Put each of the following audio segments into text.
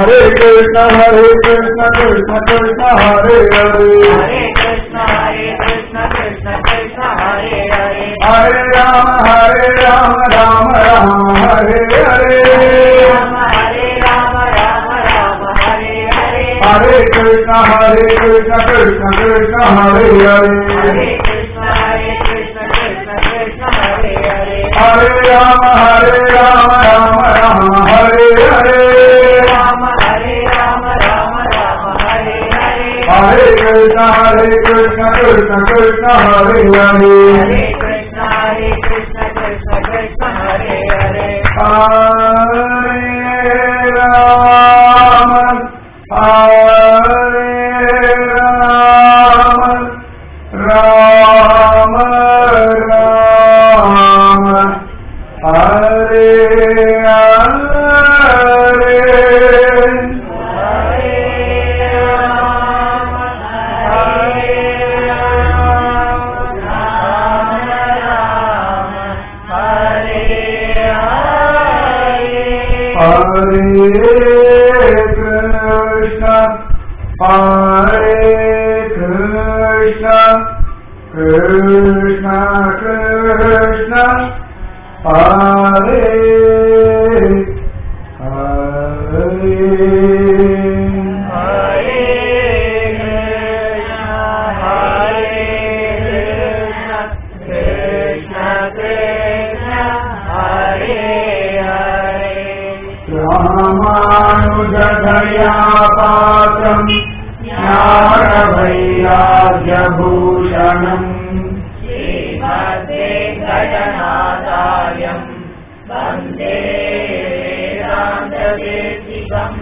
Hare Krishna Hare Krishna Krishna Krishna Hare Hare Hare Krishna, Hare Krishna, Krishna Krishna, Hare Hare. Hare Rama Hare Rama Rama Rama Hare Hare Rama, Hare Rama, Rama Rama, Hare Hare. Hare Krishna Hare Krishna Krishna Krishna Hare Hare Hare Krishna, Hare Krishna, Krishna Krishna, Hare Hare. Hare Rama Hare Rama Rama Rama Hare Hare Rama, Hare Rama, Rama Rama, Hare Hare. Hare Krishna Hare Krishna Krishna Krishna Hare Hare Hare Krishna, Hare Krishna, Krishna Krishna, Hare Hare. Hare Rama Hare Rama Rama Rama Hare Hare Hare Krishna, Hare Krishna, Krishna Krishna, Hare Hare. रामानुजधया पात्रम् ज्ञानवैराग्यभूषणम् श्रीमद्वेङ्कटनाथार्यम् वन्दे वेदान्तदेशिकम्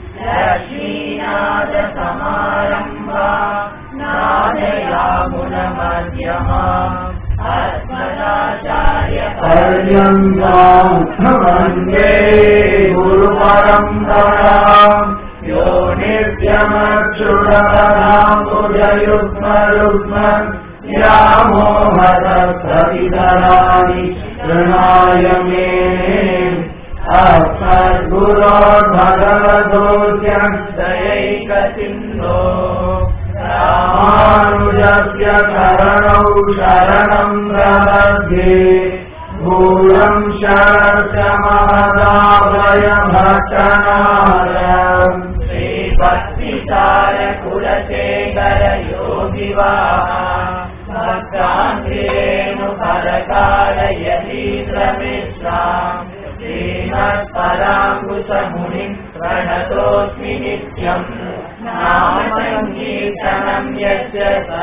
लक्ष्मीनाथसमारम्भा नादयामुनमध्यमा अस्मदाचार्य पर्यन्ताम् वन्दे गुरुपरम्पराम् यो नित्यमच्युतपदाम्बुजयुग्मरुग्म व्यामोहतप्रतिधराणि तृणाय मे अस्मद्गुरोर्भगवतोऽस्यन्तयैकसिन्धो रामानुजस्य शरणौ शरणम् प्रपद्ये भूयम् शरस्य महदावय भट्टनारम् श्रीभक्तिसार कुलशेखर योगिवाहा भक्ताङ्गेनु परकाल यतीन्द्रमिश्राम् श्रीमत्पराङ्कुशमुनिम् प्रणतोऽस्मि नित्यम् नाम सङ्कीर्तनम् यस्य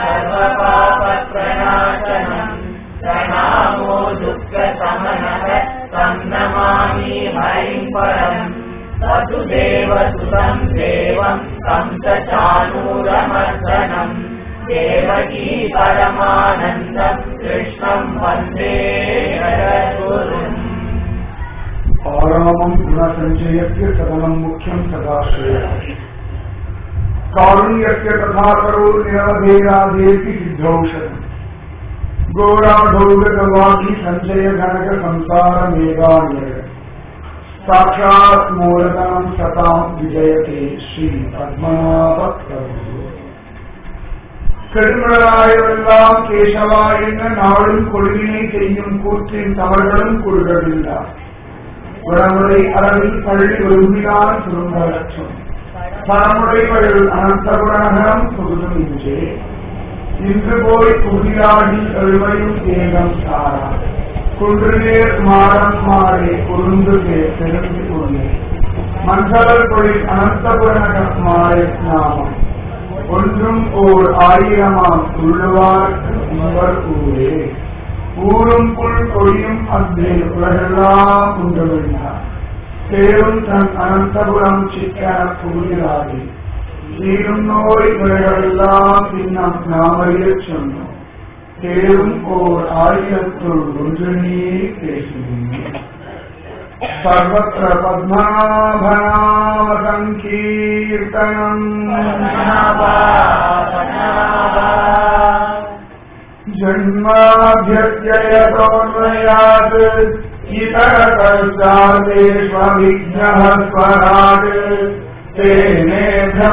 सर्वपापप्रणाशनम् प्रणामो दुःखसमनः तं नमामि हरिम् परम् वसुदेवसुतम् देवम् तं च चाणूरमर्दनम् देवकी परमानन्दम् कृष्णम् वन्दे जगद्गुरुम् आरामम् गुणसञ्चयस्य सदनम् मुख्यम् सदाश्रयः कारुण्यस्य तथा करो निरवधेराधेति सिद्धौषधम् गौराढौगवाकी सञ्चय घनक संसार मेघान्यय साक्षात् मूलतनम् सताम् विजयते श्री पद्मनाभ प्रभु கெடுமழாயெல்லாம் கேசவா என்ன நாளும் கொள்வினை செய்யும் கூற்றின் தவறுகளும் கூறுகளில்லா உடமுறை அளவில் பள்ளி விரும்பினான சுருங்கலட்சம் பரமுறைகள் அனந்தகுணநகரம் புகுதும் இன்றே இன்று போய் புதிராகி எழுமையும் தேகம் சாரா குன்றுநேர் மாறம் மாறே குறுந்து பேர் பெருந்து கொள்ளே மஞ்சள் பொழில் அனந்தபுரநகர் மாறே நாமம் ஒன்றும் ஓர் ஆயிரமாம் உள்ளுவார்க்கு உங்கள் ஊரே ஊரும் புல் கொடியும் அங்கே உலகெல்லாம் உண்டு விழுந்தார் சேரும் தன் அனந்தபுரம் சிக்கன புகுகிறாரே தீரும் நோய் உலகெல்லாம் பின்னம் நாமையில் சொன்னோம் தேரும் ஓர் ஆயிரத்துள் ஒன்று நீ பேசுகிறேன் सर्वत्र पद्मनाभनाम सङ्कीर्तनम् जन्माभ्यत्ययतोन्मयात् इतरतश्चादेष्वभिघ्नः स्वराट् तेने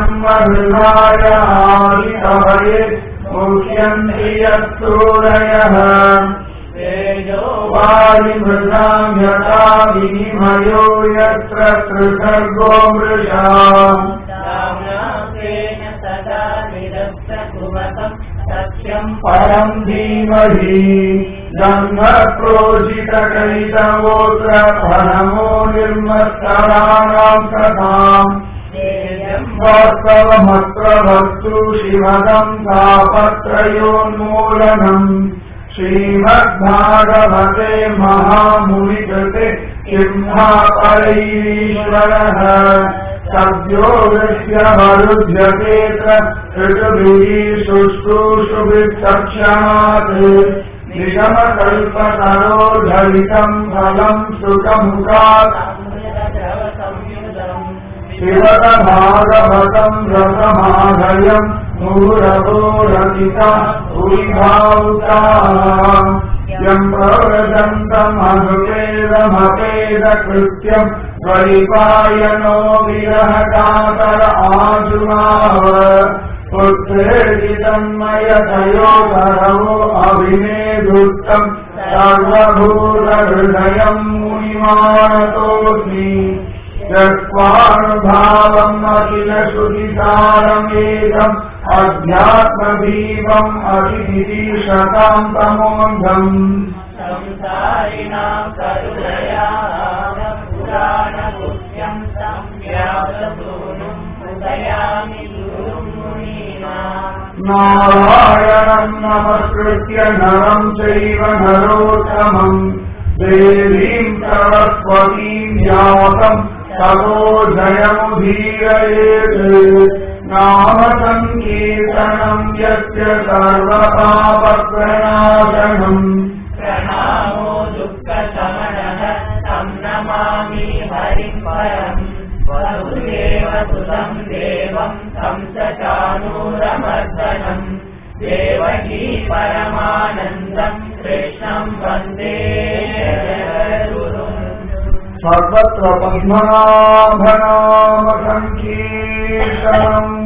ब्रह्महृदायादिकवये मुह्यन्ति यत्सूरयः तेजो वायुमृतां यथा विनिमयो यत्र त्रिसर्गो मृषा राम्नाथेन सदा निरस्तकुवतं सत्यं परम् धीमहि जन्मप्रोजितकैतवोऽत्र फलमो निर्मत्सराणाम् कथाम् तेजं वास्तवमत्र वस्तु शिवदम् तापत्रयोन्मूलनम् श्रीमद्भागवते महामुनिकृते किम्हा परैरीश्वरः सद्यो विद्यमरुध्यतेऽत्र ऋतुभिः शुश्रूषुभिक्षणात् निगमकल्पतरोधरितम् फलम् सुखमुखात् अमृतद्रवसंयुतम् शिवतभागवतम् रसमाधयम् मुहुरभो रचिता भूरिभावुताः यम् प्रव्रजन्तमनुपेदमपेदकृत्यम् द्वैपायनो विरहकातर आजुनाव पुत्रेजितन्मयतयोधरवो अभिनेदुष्टम् सर्वभूतहृदयम् मुनिमानतोऽस्मि यस्वानुभावम् अखिल श्रुतिसारमेकम् अध्यात्मदीपम् अतिदिशताम् तमोऽन्धम् संसारिणां करुणया पुराणगुह्यं संव्याससूनुम् उदयामि गुरुं मुनीनाम् नारायणम् नमस्कृत्य नरम् चैव नरोत्तमम् देवीम् सरस्वतीम् व्यासम् ततो जयमुदीरयेत् नाम सङ्कीर्तनम् यस्य सर्वपापप्रणाशनम् प्रणामो दुःखशमनः तं नमामि हरिं परम् वसुदेवसुतं देवं तं स चानूरमर्दनम् देवकी परमानन्दं कृष्णं वन्दे जगद्गुरुम् सर्वत्र पद्मनाभनाम सङ्कीर्तनम्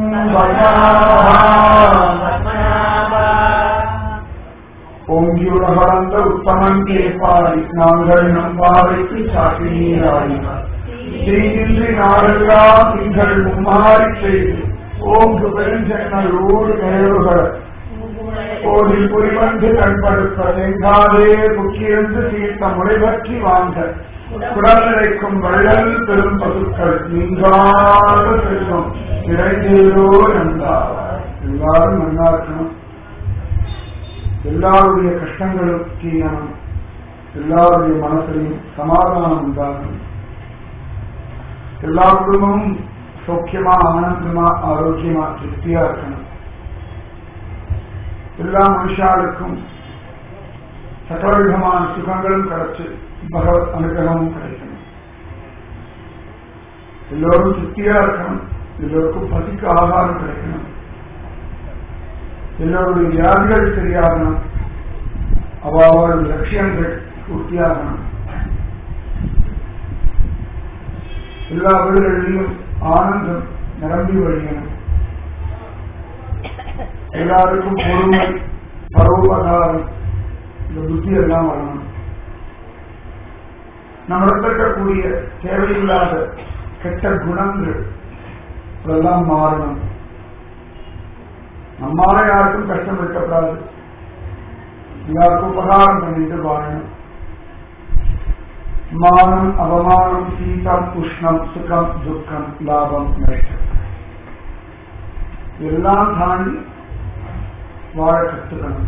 ஓங்கியுலகளந்த உத்தமன் கேட்பாய் நாங்கள் நம்பாவைக்கு சாட்டினீராய் செய்கின்றி நாளெல்லாம் நீங்கள் மும்மாறி செய்து ஓங்கு பெருஞ்சென்னலோடு நேருக கோடில் புரிவந்து கண்படுத்த எங்காதே முக்கியந்து தீர்த்த முறைபற்றி வாங்க குடல் நிலைக்கும் வள்ளல் பெரும் பசுக்கள் நீங்காத செல்வம் நிறைந்தேரோ நந்தார் எல்லாரும் நன்னா இருக்கணும் எல்லாருடைய கஷ்டங்களும் தீரணும் எல்லாருடைய மனசிலையும் சமாதானம் உண்டாகணும் எல்லா குடும்பமும் சௌக்கியமா ஆனந்தமா ஆரோக்கியமா திருப்தியா இருக்கணும் எல்லா மனுஷாளுக்கும் சகல விதமான சுகங்களும் கிடைச்சு பகவத் அனுகிரகமும் கிடைக்கணும் எல்லோரும் திருப்தியா இருக்கணும் எல்லோருக்கும் பசிக்கு ஆகாரம் கிடைக்கணும் எல்லோருடைய வியாதிகள் சரியாகணும் அவளுடைய லட்சியங்கள் பூர்த்தியாகணும் எல்லா வீடுகளிலும் ஆனந்தம் நிரம்பி வழியணும் எல்லாருக்கும் பொறுமை பரோபகாரம் இந்த புத்தி எல்லாம் வரணும் நம்மிடத்தில் இருக்கக்கூடிய தேவையில்லாத கெட்ட குணங்கள் அதெல்லாம் மாறணும் நம்மால யாருக்கும் கஷ்டம் இருக்கக்கூடாது எல்லாருக்கும் உபகாரம் பண்ணிட்டு வாழணும் மானம் அவமானம் சீதம் உஷ்ணம் சுகம் துக்கம் லாபம் நஷ்டம் எல்லாம் தாண்டி வாழ கற்றுக்கணும்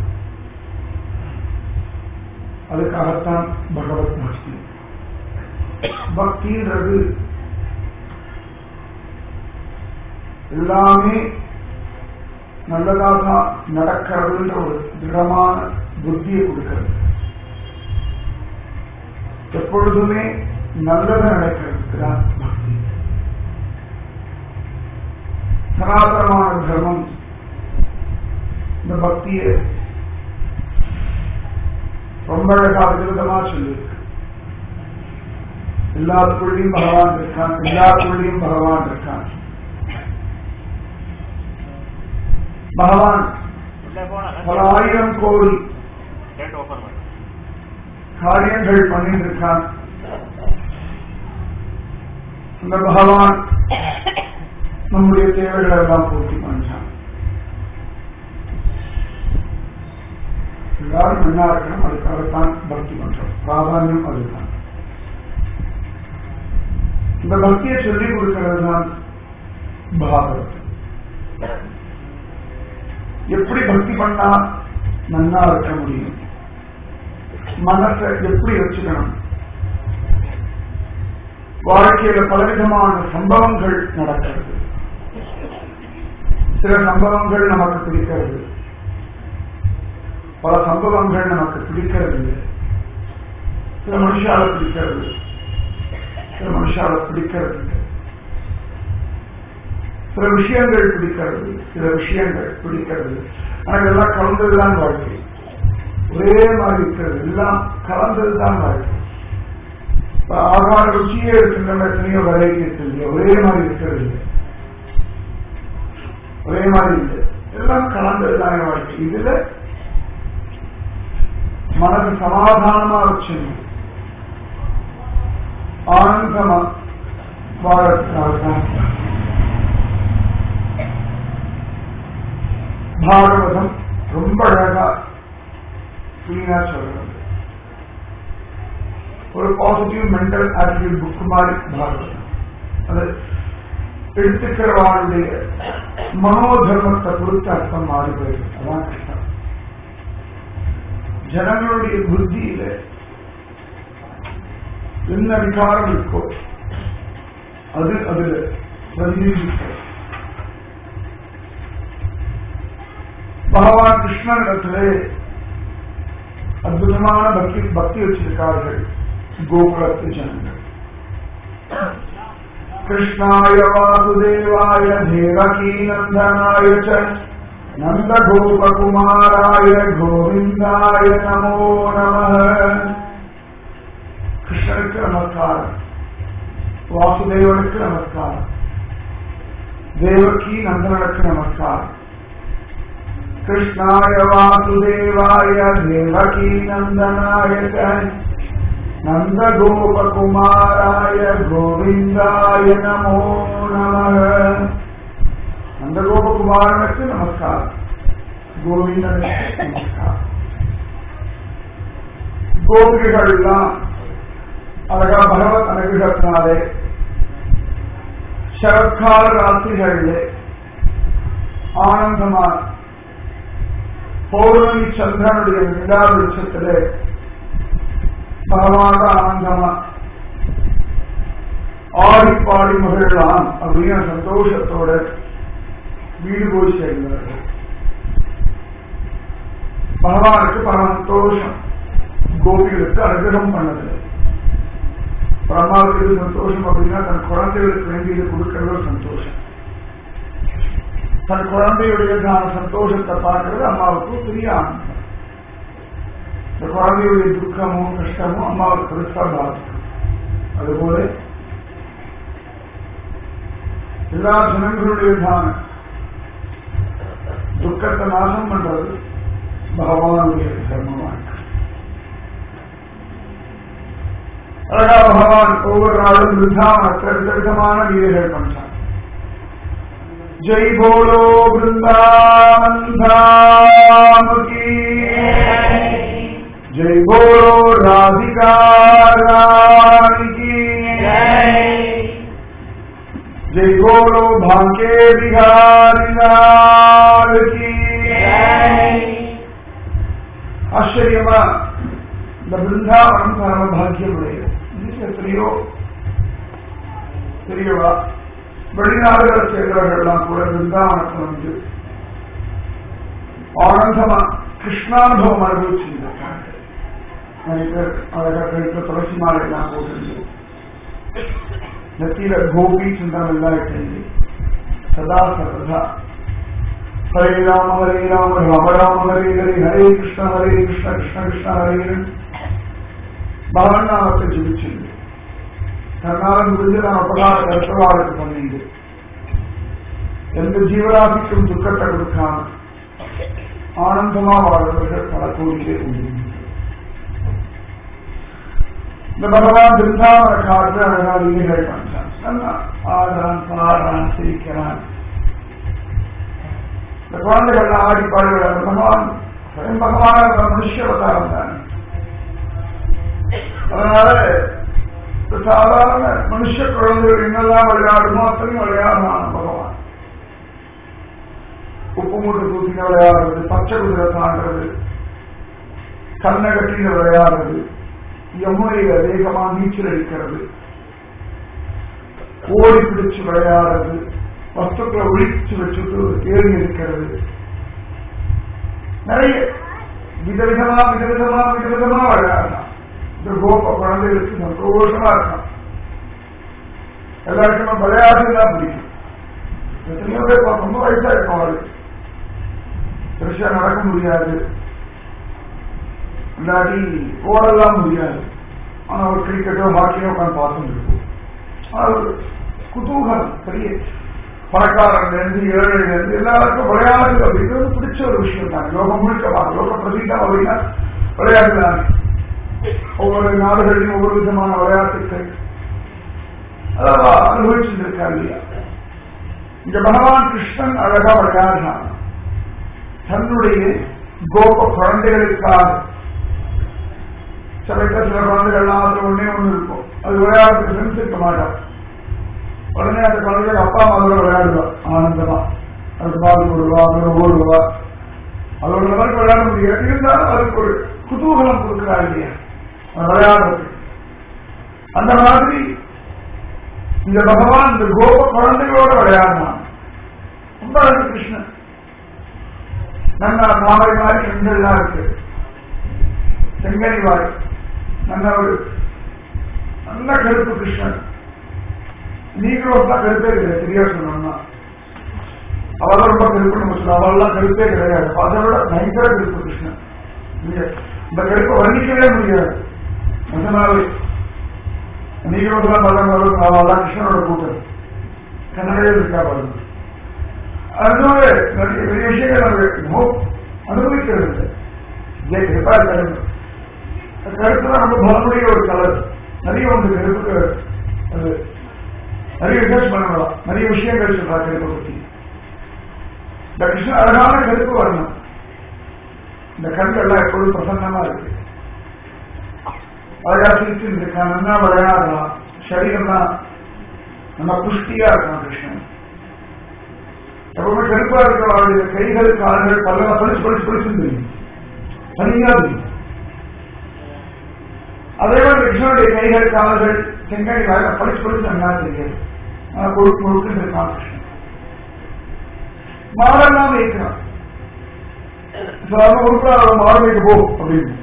அதுக்காகத்தான் பகவத் பக்தி பக்தின்றது எல்லாமே நல்லதாக நடக்கிறதுன்ற ஒரு திடமான புத்தியை கொடுக்கிறது எப்பொழுதுமே நல்லது நடக்கிறதுக்கு தான் பக்தி சனாதனமான தர்மம் இந்த பக்தியை ரொம்ப அழகா விதவிதமா சொல்லியிருக்கு எல்லாத்துக்குள்ளேயும் பகவான் இருக்கான் எல்லாத்துக்குள்ளேயும் பகவான் இருக்கான் பகவான் உள்ளே போனா பல ஆயிரம் கோடி கேட் ஓபன் பண்ணு காரியங்கள் பண்ணிட்டு இருக்கான் அந்த பகவான் நம்முடைய தேவைகளை எல்லாம் பூர்த்தி பண்றான் எல்லாரும் நல்லா இருக்கணும் அதுக்காகத்தான் பக்தி பண்றோம் பிராதானியம் அதுதான் இந்த பக்தியை சொல்லிக் கொடுக்கிறது தான் பாகவதம் எப்படி பக்தி பண்ணா நன்னா இருக்க முடியும் மனசை எப்படி வச்சுக்கணும் வாழ்க்கையில பலவிதமான சம்பவங்கள் நடக்கிறது சில சம்பவங்கள் நமக்கு பிடிக்கிறது பல சம்பவங்கள் நமக்கு பிடிக்கிறது இல்லை சில மனுஷால பிடிக்கிறது சில மனுஷால பிடிக்கிறது இல்லை சில விஷயங்கள் பிடிக்கிறது சில விஷயங்கள் பிடிக்கிறது ஆனா இதெல்லாம் கலந்ததுதான் வாழ்க்கை ஒரே மாதிரி இருக்கிறது எல்லாம் கலந்ததுதான் வாழ்க்கை இப்ப ஆகார ருச்சியே இருக்கின்றன எத்தனையோ வெரைட்டி இருக்கு இல்லையா ஒரே மாதிரி இருக்கிறது இல்லை ஒரே மாதிரி இல்லை எல்லாம் கலந்ததுதான் என் வாழ்க்கை இதுல மனது சமாதானமா வச்சுக்கணும் ஆனந்தமா வாழறதுக்காகத்தான் பாகவதம் ரொம்ப அழகா கிளீனா சொல்றது ஒரு பாசிட்டிவ் மென்டல் ஆட்டிடியூட் புக் மாதிரி பாகவதம் அது எடுத்துக்கிறவாளுடைய மனோதர்மத்தை பொறுத்து அர்த்தம் மாறி போயிருக்கு அதான் கஷ்டம் ஜனங்களுடைய புத்தியில என்ன விகாரம் இருக்கோ அது அதுல பிரதிநிதிக்கிறது பகவான் கிருஷ்ணனிடத்திலே அற்புதமான பக்தி பக்தி வச்சிருக்கார்கள் கோகுலத்து ஜனங்கள் கிருஷ்ணாய வாசுதேவாய தேவகீ நந்தனாய ச நந்த கோபகுமாராய கோவிந்தாய நமோ நம கிருஷ்ணனுக்கு நமஸ்காரம் வாசுதேவனுக்கு நமஸ்காரம் தேவகி நந்தனுக்கு நமஸ்காரம் कृष्णाय वासुदेवाय देवकी नन्दनाय च नन्दगोपकुमाराय गोविन्दाय नमो नमः நந்தகோபகுமாரனுக்கு நமஸ்காரம் கோவிந்தனுக்கு நமஸ்காரம் கோபிகைகள் எல்லாம் அழகா பகவத் அனுகிரகத்தினாலே சரத்கால ராத்திரிகளிலே ஆனந்தமா பௌர்ணமி சந்திரனுடைய நிலா வெளிச்சத்திலே பகவான ஆனந்தமா ஆடி பாடி மகிழலாம் அப்படின்னு சந்தோஷத்தோட வீடு போய் சேர்ந்தார்கள் பகவானுக்கு பரம சந்தோஷம் கோபிகளுக்கு அனுகிரகம் பண்ணது பிரம்மாவுக்கு இது சந்தோஷம் அப்படின்னா தன் குழந்தைகளுக்கு வேண்டியது கொடுக்கறது ஒரு சந்தோஷம் தன் குழந்தையுடையதான சந்தோஷத்தை பார்க்கறது அம்மாவுக்கு பெரிய ஆனந்தம் இந்த குழந்தையுடைய துக்கமும் கஷ்டமும் அம்மாவுக்கு பெருசா பாதிக்கும் அதுபோல எல்லா ஜனங்களுடையதான துக்கத்தை நாசம் பண்றது பகவானுடைய தர்மமா இருக்கு அழகா பகவான் ஒவ்வொரு நாளும் விருந்தாவனத்தில் விதவிதமான லீலைகள் பண்றான் जय बोलो वृंदावन धाम की जय बोलो राधिका रानी की जय बोलो भाग्य बिहारी लाल की ஆச்சரியமா இந்த பிருந்தாவனம் பரம பாக்கியமுடையது இது எத்தனையோ பெரியவா வெளிநாடுகளை சேர்ந்தவர்கள்லாம் கூட பிருந்தாவனத்தில் வந்து ஆனந்தமா கிருஷ்ணானுபவம் அனுபவிச்சிருந்திருக்காங்க நிறைய பேர் அழகா கழுத்த துளசி மாலை எல்லாம் போட்டு நெத்தியில கோபி சிந்தனம் எல்லாம் இட்டு சதா சதா ஹரே ராம ஹரே ராம ராம ராம ஹரே ஹரே ஹரே கிருஷ்ண ஹரே கிருஷ்ண கிருஷ்ண கிருஷ்ண ஹரே பகவான் நாமத்தை ஜிபிச்சிருந்து தன்னால முடிஞ்ச நான் உபகார கருத்தவாளுக்கு பண்ணிண்டு எந்த ஜீவராசிக்கும் துக்கத்தை கொடுக்காம ஆனந்தமா வாழ்வர்கள் பல கோடியிலே உண்டு இந்த பகவான் பிருந்தாவன காற்று அழகா லீலைகள் பண்றான் நல்லா ஆடுறான் பாடுறான் சிரிக்கிறான் இந்த குழந்தைகள் ஆடி பாடுகிற பகவான் ஸ்வயம் பகவான மனுஷ அவதாரம் தான் அதனால இந்த சாதாரண மனுஷ குழந்தைகள் என்னெல்லாம் விளையாடுமோ அத்தனையும் விளையாடுறான் பகவான் உப்பு மூட்டை தூக்கின விளையாடுறது பச்சை குதிரை தாண்டது கண்ணை கட்டின விளையாடுறது யமுனையில வேகமா நீச்சல் அடிக்கிறது ஓடி பிடிச்சு விளையாடுறது வஸ்துக்களை ஒழிச்சு வச்சுட்டு ஏறி இருக்கிறது நிறைய விதவிதமா விதவிதமா விதவிதமா விளையாடலாம் இந்த கோப குழந்தைகளுக்கு சந்தோஷமா இருக்கலாம் எல்லாருக்கும் விளையாட்டு தான் பிடிக்கும் எத்தனையோ பேர் ரொம்ப வயசா இருக்கும் அவருக்கு பெருசா நடக்க முடியாது இல்லாட்டி ஓடலாம் முடியாது ஆனா ஒரு கிரிக்கெட்டோ ஹாக்கியோ உட்காந்து பார்த்துட்டு இருக்கும் ஆனா ஒரு குதூகலம் பெரிய பணக்காரன்ல இருந்து ஏழையில இருந்து எல்லாருக்கும் விளையாட்டு அப்படிங்கிறது பிடிச்ச ஒரு விஷயம் தான் லோகம் முழுக்க பார்க்க லோக பிரதீகம் அப்படின்னா விளையாட்டு தான் ஒவ்வொரு நாடுகளிலும் ஒவ்வொரு விதமான விளையாட்டுகள் அதான் அனுபவிச்சுட்டு இருக்காரு இல்லையா இங்க பகவான் கிருஷ்ணன் அழகா விளையாடுறான் தன்னுடைய கோப குழந்தைகளுக்காக சில பேர் சில குழந்தைகள்லாம் அதுல ஒன்னே ஒண்ணு இருக்கும் அது விளையாடுறதுக்கு ஃப்ரெண்ட்ஸ் இருக்க மாட்டான் உடனே அந்த குழந்தைகள் அப்பா அம்மாவோட விளையாடுவா ஆனந்தமா அதுக்கு பால் போடுவா அதோட ஓடுவா அதோட மாதிரி விளையாட முடியாது இருந்தாலும் அதுக்கு ஒரு குதூகலம் கொடுக்குறா இல்லையா அது விளையாடுறது அந்த மாதிரி இந்த பகவான் இந்த கோப குழந்தைகளோட விளையாடினான் ரொம்ப அழகு கிருஷ்ணன் நல்ல மாலை மாதிரி கண்கள்லாம் இருக்கு செங்கனி வாய் நல்ல ஒரு நல்ல கருப்பு கிருஷ்ணன் நீங்களும் தான் கருப்பே கிடையாது சரியா சொன்னோம்னா அவெல்லாம் ரொம்ப கருப்பு நம்ம சொல்லுவோம் அவெல்லாம் கருப்பே கிடையாது அதை விட பயங்கர கருப்பு கிருஷ்ணன் இல்லையா? இந்த கருப்பை வர்ணிக்கவே முடியாது அதனாலே நீங்களும் தான் பலம் வரும் அவெல்லாம் கிருஷ்ணனோட கூட்டம் கன்னடையே இருக்கா பாருங்க அதனால நிறைய பெரிய விஷயங்கள் நம்ம அனுபவிக்கிறது இல்லை இதே கருப்பா கருப்பு கருப்பு தான் ரொம்ப பலமுடைய ஒரு கலர் நிறைய ஒன்று கருப்புக்கு அது நிறைய ரிசர்ச் பண்ணலாம் நிறைய விஷயங்கள் சொல்றா கருப்பை பத்தி இந்த கிருஷ்ணன் அழகான கருப்பு வரணும் இந்த கண்கள்லாம் எப்பொழுதும் பிரசன்னமா இருக்கு அழகா சிரிச்சு இருக்கான் நல்லா விளையாடலாம் சரீரம் தான் நல்லா புஷ்டியா இருக்கான் கிருஷ்ணன் எப்பவுமே கருப்பா இருக்கிறவருடைய கைகள் கால்கள் பல்ல படிச்சு படிச்சு படிச்சு தெரியும் தனியா தெரியும் அதே மாதிரி கிருஷ்ணனுடைய கைகள் கால்கள் செங்கனி வாயில படிச்சு படிச்சு நல்லா தெரியாது ஆனா கொழுக்கு முழுக்கு இருக்கான் கிருஷ்ணன் மாடெல்லாம் வைக்கிறான் சாதாரண உறுப்பினர் மாடு போ அப்படின்னு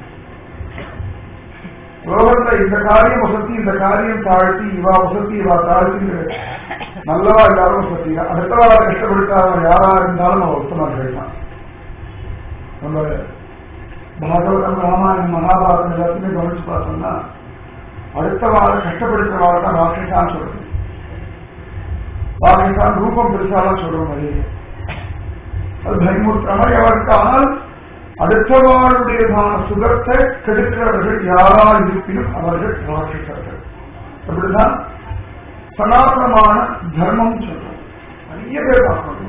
லோகத்துல இந்த காரியம் வசதி இந்த காரியம் தாழ்த்தி இவா வசதி இவா தாழ்த்தி நல்லவா எல்லாரும் வசதி அடுத்தவாளை கஷ்டப்படுத்தாதவன் யாரா இருந்தாலும் அவன் உத்தமாக கேட்டான் நம்ம பாகவதம் ராமாயணம் மகாபாரதம் எல்லாத்தையுமே கவனிச்சு பார்த்தோம்னா அடுத்தவாளை கஷ்டப்படுத்துறவாளை தான் ராட்சசான்னு சொல்றது ராட்சசான் ரூபம் பெருசாலாம் சொல்றோம் அதே அது பயமுறுத்துற மாதிரி அவருக்கு ஆனால் அடுத்தவாளுடையதான சுகத்தை கெடுக்கிறவர்கள் யாரா இருப்பினும் அவர்கள் ராட்சசர்கள் அப்படிதான் சனாதனமான தர்மம் சொல்றோம் நிறைய பேர் பார்க்கணும்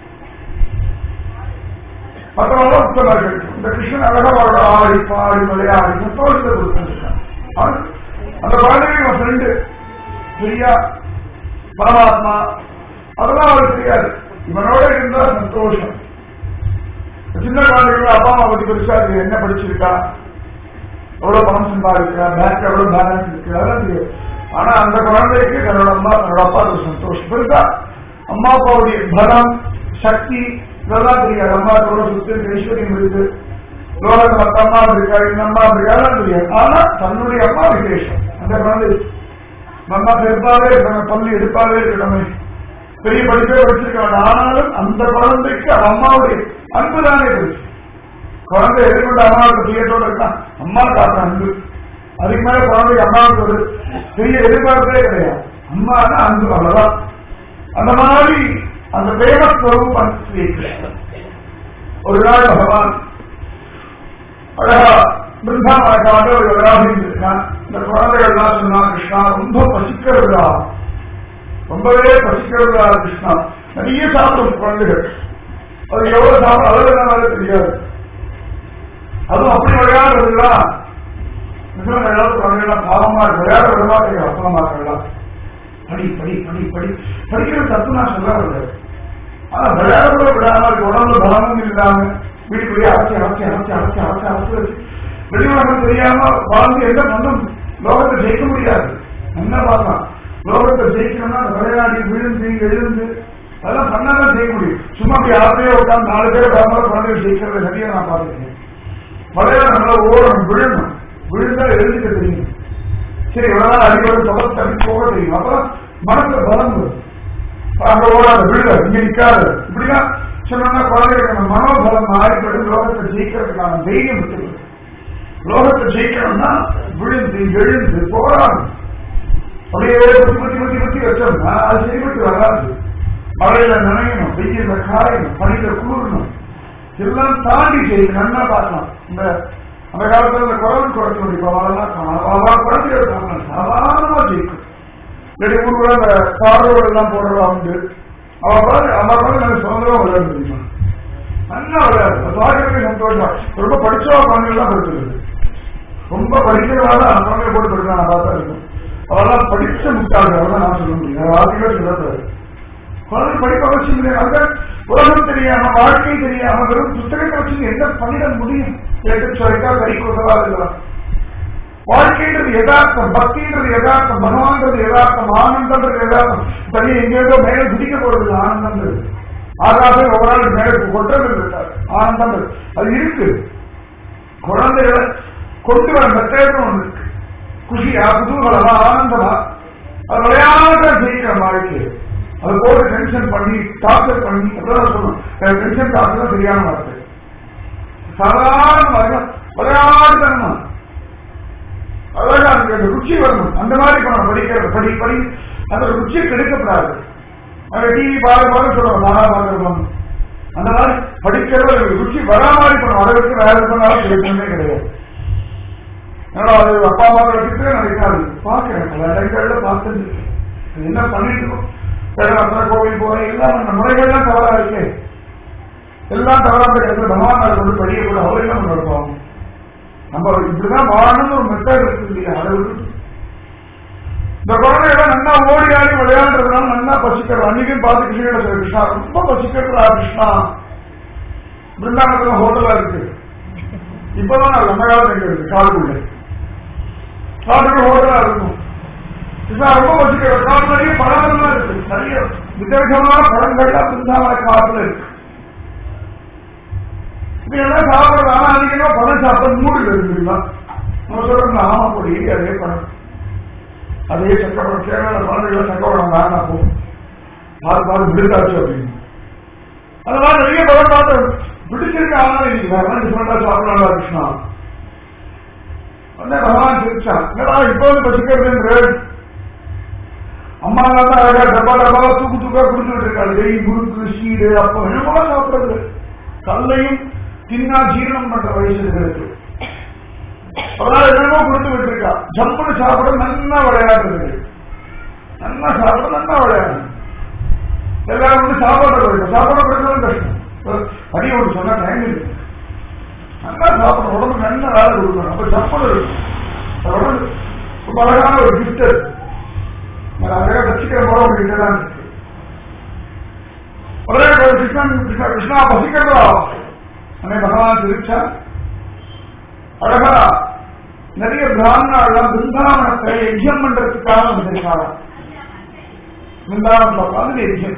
மற்றவங்க உத்தமர்கள் இந்த கிருஷ்ணன் அழகவாட ஆடி பாடி விளையாடி சந்தோஷத்தை கொடுத்துருக்கான் அந்த குழந்தைங்க ஃப்ரெண்டு சரியா பரமாத்மா அதெல்லாம் அவருக்கு தெரியாது இவனோட இருந்தா சந்தோஷம் சின்ன குழந்தைகள் அப்பா அம்மா பத்தி பெருசா இருக்கு என்ன படிச்சிருக்கா எவ்வளவு பணம் சம்பாதிக்கிறா பேங்க் எவ்வளவு பேலன்ஸ் இருக்கு அதெல்லாம் தெரியும் ஆனா அந்த குழந்தைக்கு தன்னோட அம்மா தன்னோட அப்பா ஒரு சந்தோஷம் பெருசா அம்மா அப்பாவுடைய பலம் சக்தி இதெல்லாம் தெரியாது அம்மா எவ்வளவு சுத்து ஐஸ்வர்யம் இருக்கு லோகத்துல மத்த அம்மா இருக்கா இந்த அம்மா இருக்கா அதெல்லாம் தெரியாது ஆனா தன்னுடைய அம்மா விசேஷம் அந்த குழந்தை நம்ம பெருப்பாவே இருக்கணும் பள்ளி எடுப்பாவே இருக்கணுமே பெரிய படிப்பே படிச்சிருக்க வேண்டாம் ஆனாலும் அந்த குழந்தைக்கு அவன் அம்மாவுடைய அன்புதானே போச்சு குழந்தை எதிர்கொண்ட அம்மாவுக்கு பிரியத்தோட இருக்கான் அம்மா காத்த அன்பு அதுக்கு மேல குழந்தை அம்மாவுக்கு ஒரு பெரிய எதிர்பார்ப்பே கிடையாது அம்மா தான் அன்பு அவ்வளவுதான் அந்த மாதிரி அந்த பிரேமஸ்வரூபம் ஸ்ரீகிருஷ்ணன் ஒரு நாள் பகவான் அழகா பிருந்தாவனக்காக ஒரு விழாவில் இருக்கான் இந்த குழந்தைகள்லாம் சொன்னா கிருஷ்ணா ரொம்ப பசிக்கிறதா ரொம்பவே பசிக்கிறதா கிருஷ்ணா நிறைய சாப்பிடும் குழந்தைகள் அது எவ்வளவு சாப்பிடும் அளவு என்ன தெரியாது அதுவும் அப்படி விளையாடுறதுங்களா நிஜம் ஏதாவது குழந்தைகள்லாம் பாவமா இருக்கு விளையாட விட மாட்டேங்க அப்பமா இருக்கலாம் படி படி படி படி படிக்கிறது தப்பு நான் சொல்ல வரல ஆனா விளையாட கூட விடாம இருக்கு உடம்புல பலமும் இல்லாம வீட்டுக்குள்ளேயே அரைச்சி அரைச்சி அரைச்சி அரைச்சி அரைச்சி அரைச்சி வச்சு வெளியுலகம் தெரியாம வாழ்ந்து என்ன பண்ணும் லோகத்தை ஜெயிக்க முடியாது என்ன பார்க்கலாம் லோகத்தை ஜெயிக்கணும்னா அந்த விளையாடி விழுந்து எழுந்து அதெல்லாம் பண்ணாதான் ஜெயிக்க முடியும் சும்மா அப்படி ஆசையே உட்காந்து நாலு பேர் விடாம குழந்தைகள் ஜெயிக்கிறத நிறைய நான் பார்த்துருக்கேன் விளையாட நல்லா ஓடணும் விழணும் விழுந்தா எழுதிக்க தெரியும் சரி இவ்வளவு அடிக்கடி சபத்தை தள்ளி போக தெரியும் அப்புறம் மனசுல பலம் வரும் அங்க ஓடாத விழுத இங்க நிக்காது இப்படிலாம் சொன்னா குழந்தைகளுக்கு அந்த மனோபலம் மாறிப்பட்டு லோகத்தை ஜெயிக்கிறதுக்கான தைரியம் இருக்கிறது லோகத்தை ஜெயிக்கணும்னா விழுந்து எழுந்து போராடும் அப்படியே பத்தி பத்தி பத்தி பத்தி வச்சோம்னா அது சரிபட்டு வராது மழையில நனையணும் வெயில காயணும் பனியில குளிரணும் எல்லாம் தாண்டி செய்யுது நன்னா பார்க்கலாம் இந்த அந்த காலத்துல இந்த குரல் குறைக்க முடியும் அவெல்லாம் குழந்தைய இருக்காங்க சாதாரணமா ஜெயிக்கும் இல்லாட்டி ஊருக்குள்ள இந்த காரோடு எல்லாம் போடுறதா உண்டு அவ பாரு அவ பாரு எனக்கு சுதந்திரம் விளையாட முடியுமா நல்லா விளையாடு அது பார்க்கறதுக்கு சந்தோஷம் ரொம்ப படிச்சவா குழந்தைகள்லாம் படிச்சிருக்கு ரொம்ப படிக்கிறவாத அந்த குழந்தைய போட்டு படிக்கலாம் நான் பார்த்தா இருக்கும் அவெல்லாம் படிச்ச முட்டாள் தான் நான் சொல்ல முடியும் வார்த்தைகளே சொல்லக்கூடாது குழந்தை படிப்பு அவசியம் இல்லை அந்த உலகம் தெரியாம வாழ்க்கை தெரியாம வெறும் புத்தகத்தை வச்சு என்ன பண்ணிட முடியும் கேட்டு சொல்லிட்டா கை கொடுத்ததா இருக்கலாம் வாழ்க்கைன்றது யதார்த்தம் பக்தின்றது யதார்த்தம் பகவான்றது யதார்த்தம் ஆனந்தம்ன்றது யதார்த்தம் தனி எங்கேயோ மேலே குதிக்க போறது ஆனந்தம்ன்றது ஆகாசம் ஒரு நாள் மேலே கொட்டது இருக்காது ஆனந்தம் அது இருக்கு குழந்தைகளை கொண்டு வர மெத்தேடும் ஒன்று இருக்கு குஷியா குதூகலமா ஆனந்தமா அது விளையாட செய்கிற வாழ்க்கை அது போட்டு டென்ஷன் பண்ணி டார்ச்சர் பண்ணி அதான் சொல்லணும் டென்ஷன் டார்ச்சர் சரியான வார்த்தை சாதாரண விளையாடுதன்மா அழகா அதுக்கு அந்த ருச்சி வரணும் அந்த மாதிரி பண்ணணும் படிக்கிறது படி படி அந்த ருச்சியை கெடுக்கப்படாது டிவி பாரு பாரு சொல்லுவோம் நானா பார்க்கணும் அந்த மாதிரி படிக்கிறது ருச்சி வரா மாதிரி பண்ணணும் அதை வச்சு வேற பண்ணாலும் கிடைக்கணுமே கிடையாது ஏன்னா அது அப்பா அம்மா வச்சுட்டு நினைக்காது பார்க்கிறேன் பல இடங்கள்ல பார்த்து என்ன பண்ணிட்டு இருக்கோம் பேரரசன கோவில் போறேன் எல்லாம் அந்த முறைகள்லாம் தவறா இருக்கு எல்லாம் தவறா இடத்துல பகவான் கொண்டு படிய கூட அவர் என்ன பண்ணிருப்போம் நம்ம இப்படிதான் வாழணும்னு ஒரு மெத்தட் இருக்கு இல்லையா அதை விட்டு இந்த குழந்தைகள் நல்லா ஓடி ஆடி விளையாடுறதுனால நல்லா பசிக்கிறோம் அன்னைக்கும் பார்த்து கிருஷ்ணகிட்ட சொல்ல கிருஷ்ணா ரொம்ப பசிக்கிறதா கிருஷ்ணா பிருந்தாவனத்துல ஹோட்டலா இருக்கு இப்பதான் நான் நம்ம காலம் எங்க இருக்கு காடுக்குள்ள காடுக்குள்ள ஹோட்டலா இருக்கும் கிருஷ்ணா ரொம்ப பசிக்கிற காடு நிறைய பழங்கள்லாம் இருக்கு நிறைய விதவிதமான பழங்கள்லாம் பிருந்தாவன காட்டுல இருக்கு இதெல்லாம் சாப்பிடுறது ஆனா அதிகமா பழம் சாப்பிட மூடு இருக்குங்களா நம்ம சொல்றோம் ஆமா பொடி அதே பழம் அதே சக்கரம் தேவையான குழந்தைகளை சக்கரம் வேணாம் போ பால் பால் விடுதாச்சு அப்படின்னு அதெல்லாம் நிறைய பழம் பார்த்து பிடிச்சிருக்க ஆனா நீங்க வேற டிஃபரெண்டா சாப்பிடலாம் கிருஷ்ணா உடனே பகவான் சிரிச்சான் என்னடா இப்போ வந்து பசிக்கிறது அம்மா தான் அழகா டப்பா டப்பாவா தூக்கு தூக்கா குடிச்சுட்டு இருக்காரு வெயில் முறுக்கு சீடு அப்போ என்னமோ சாப்பிடுறது கல்லையும் தின்னா ஜீரணம் பண்ற வயசு இருக்கு அதனால என்னமோ கொடுத்து விட்டுருக்கா ஜம்முன்னு சாப்பிட நல்லா விளையாடுறது நல்லா சாப்பிட நல்லா விளையாடு எல்லாரும் வந்து சாப்பாடு கொடுக்கும் சாப்பாடு கொடுக்கணும் கஷ்டம் அடி ஒன்று சொன்னா டைம் இருக்கு நல்லா சாப்பிடணும் உடம்புக்கு நல்லா வேலை கொடுக்கணும் அப்ப சாப்பாடு இருக்கும் உடம்பு ரொம்ப அழகான ஒரு கிஃப்ட் அழகா வச்சுக்கிற போல உங்களுக்கு தான் இருக்கு உடனே கிருஷ்ணன் கிருஷ்ணா கிருஷ்ணா பசிக்கிறதா அன்னை பகவான் சிரிச்சா அழகா நிறைய பிராமணாலாம் பிருந்தாவனத்தை யஜ்யம் பண்றதுக்காக வந்திருக்காங்க பிருந்தாவனத்தை உட்காந்து யஜ்யம்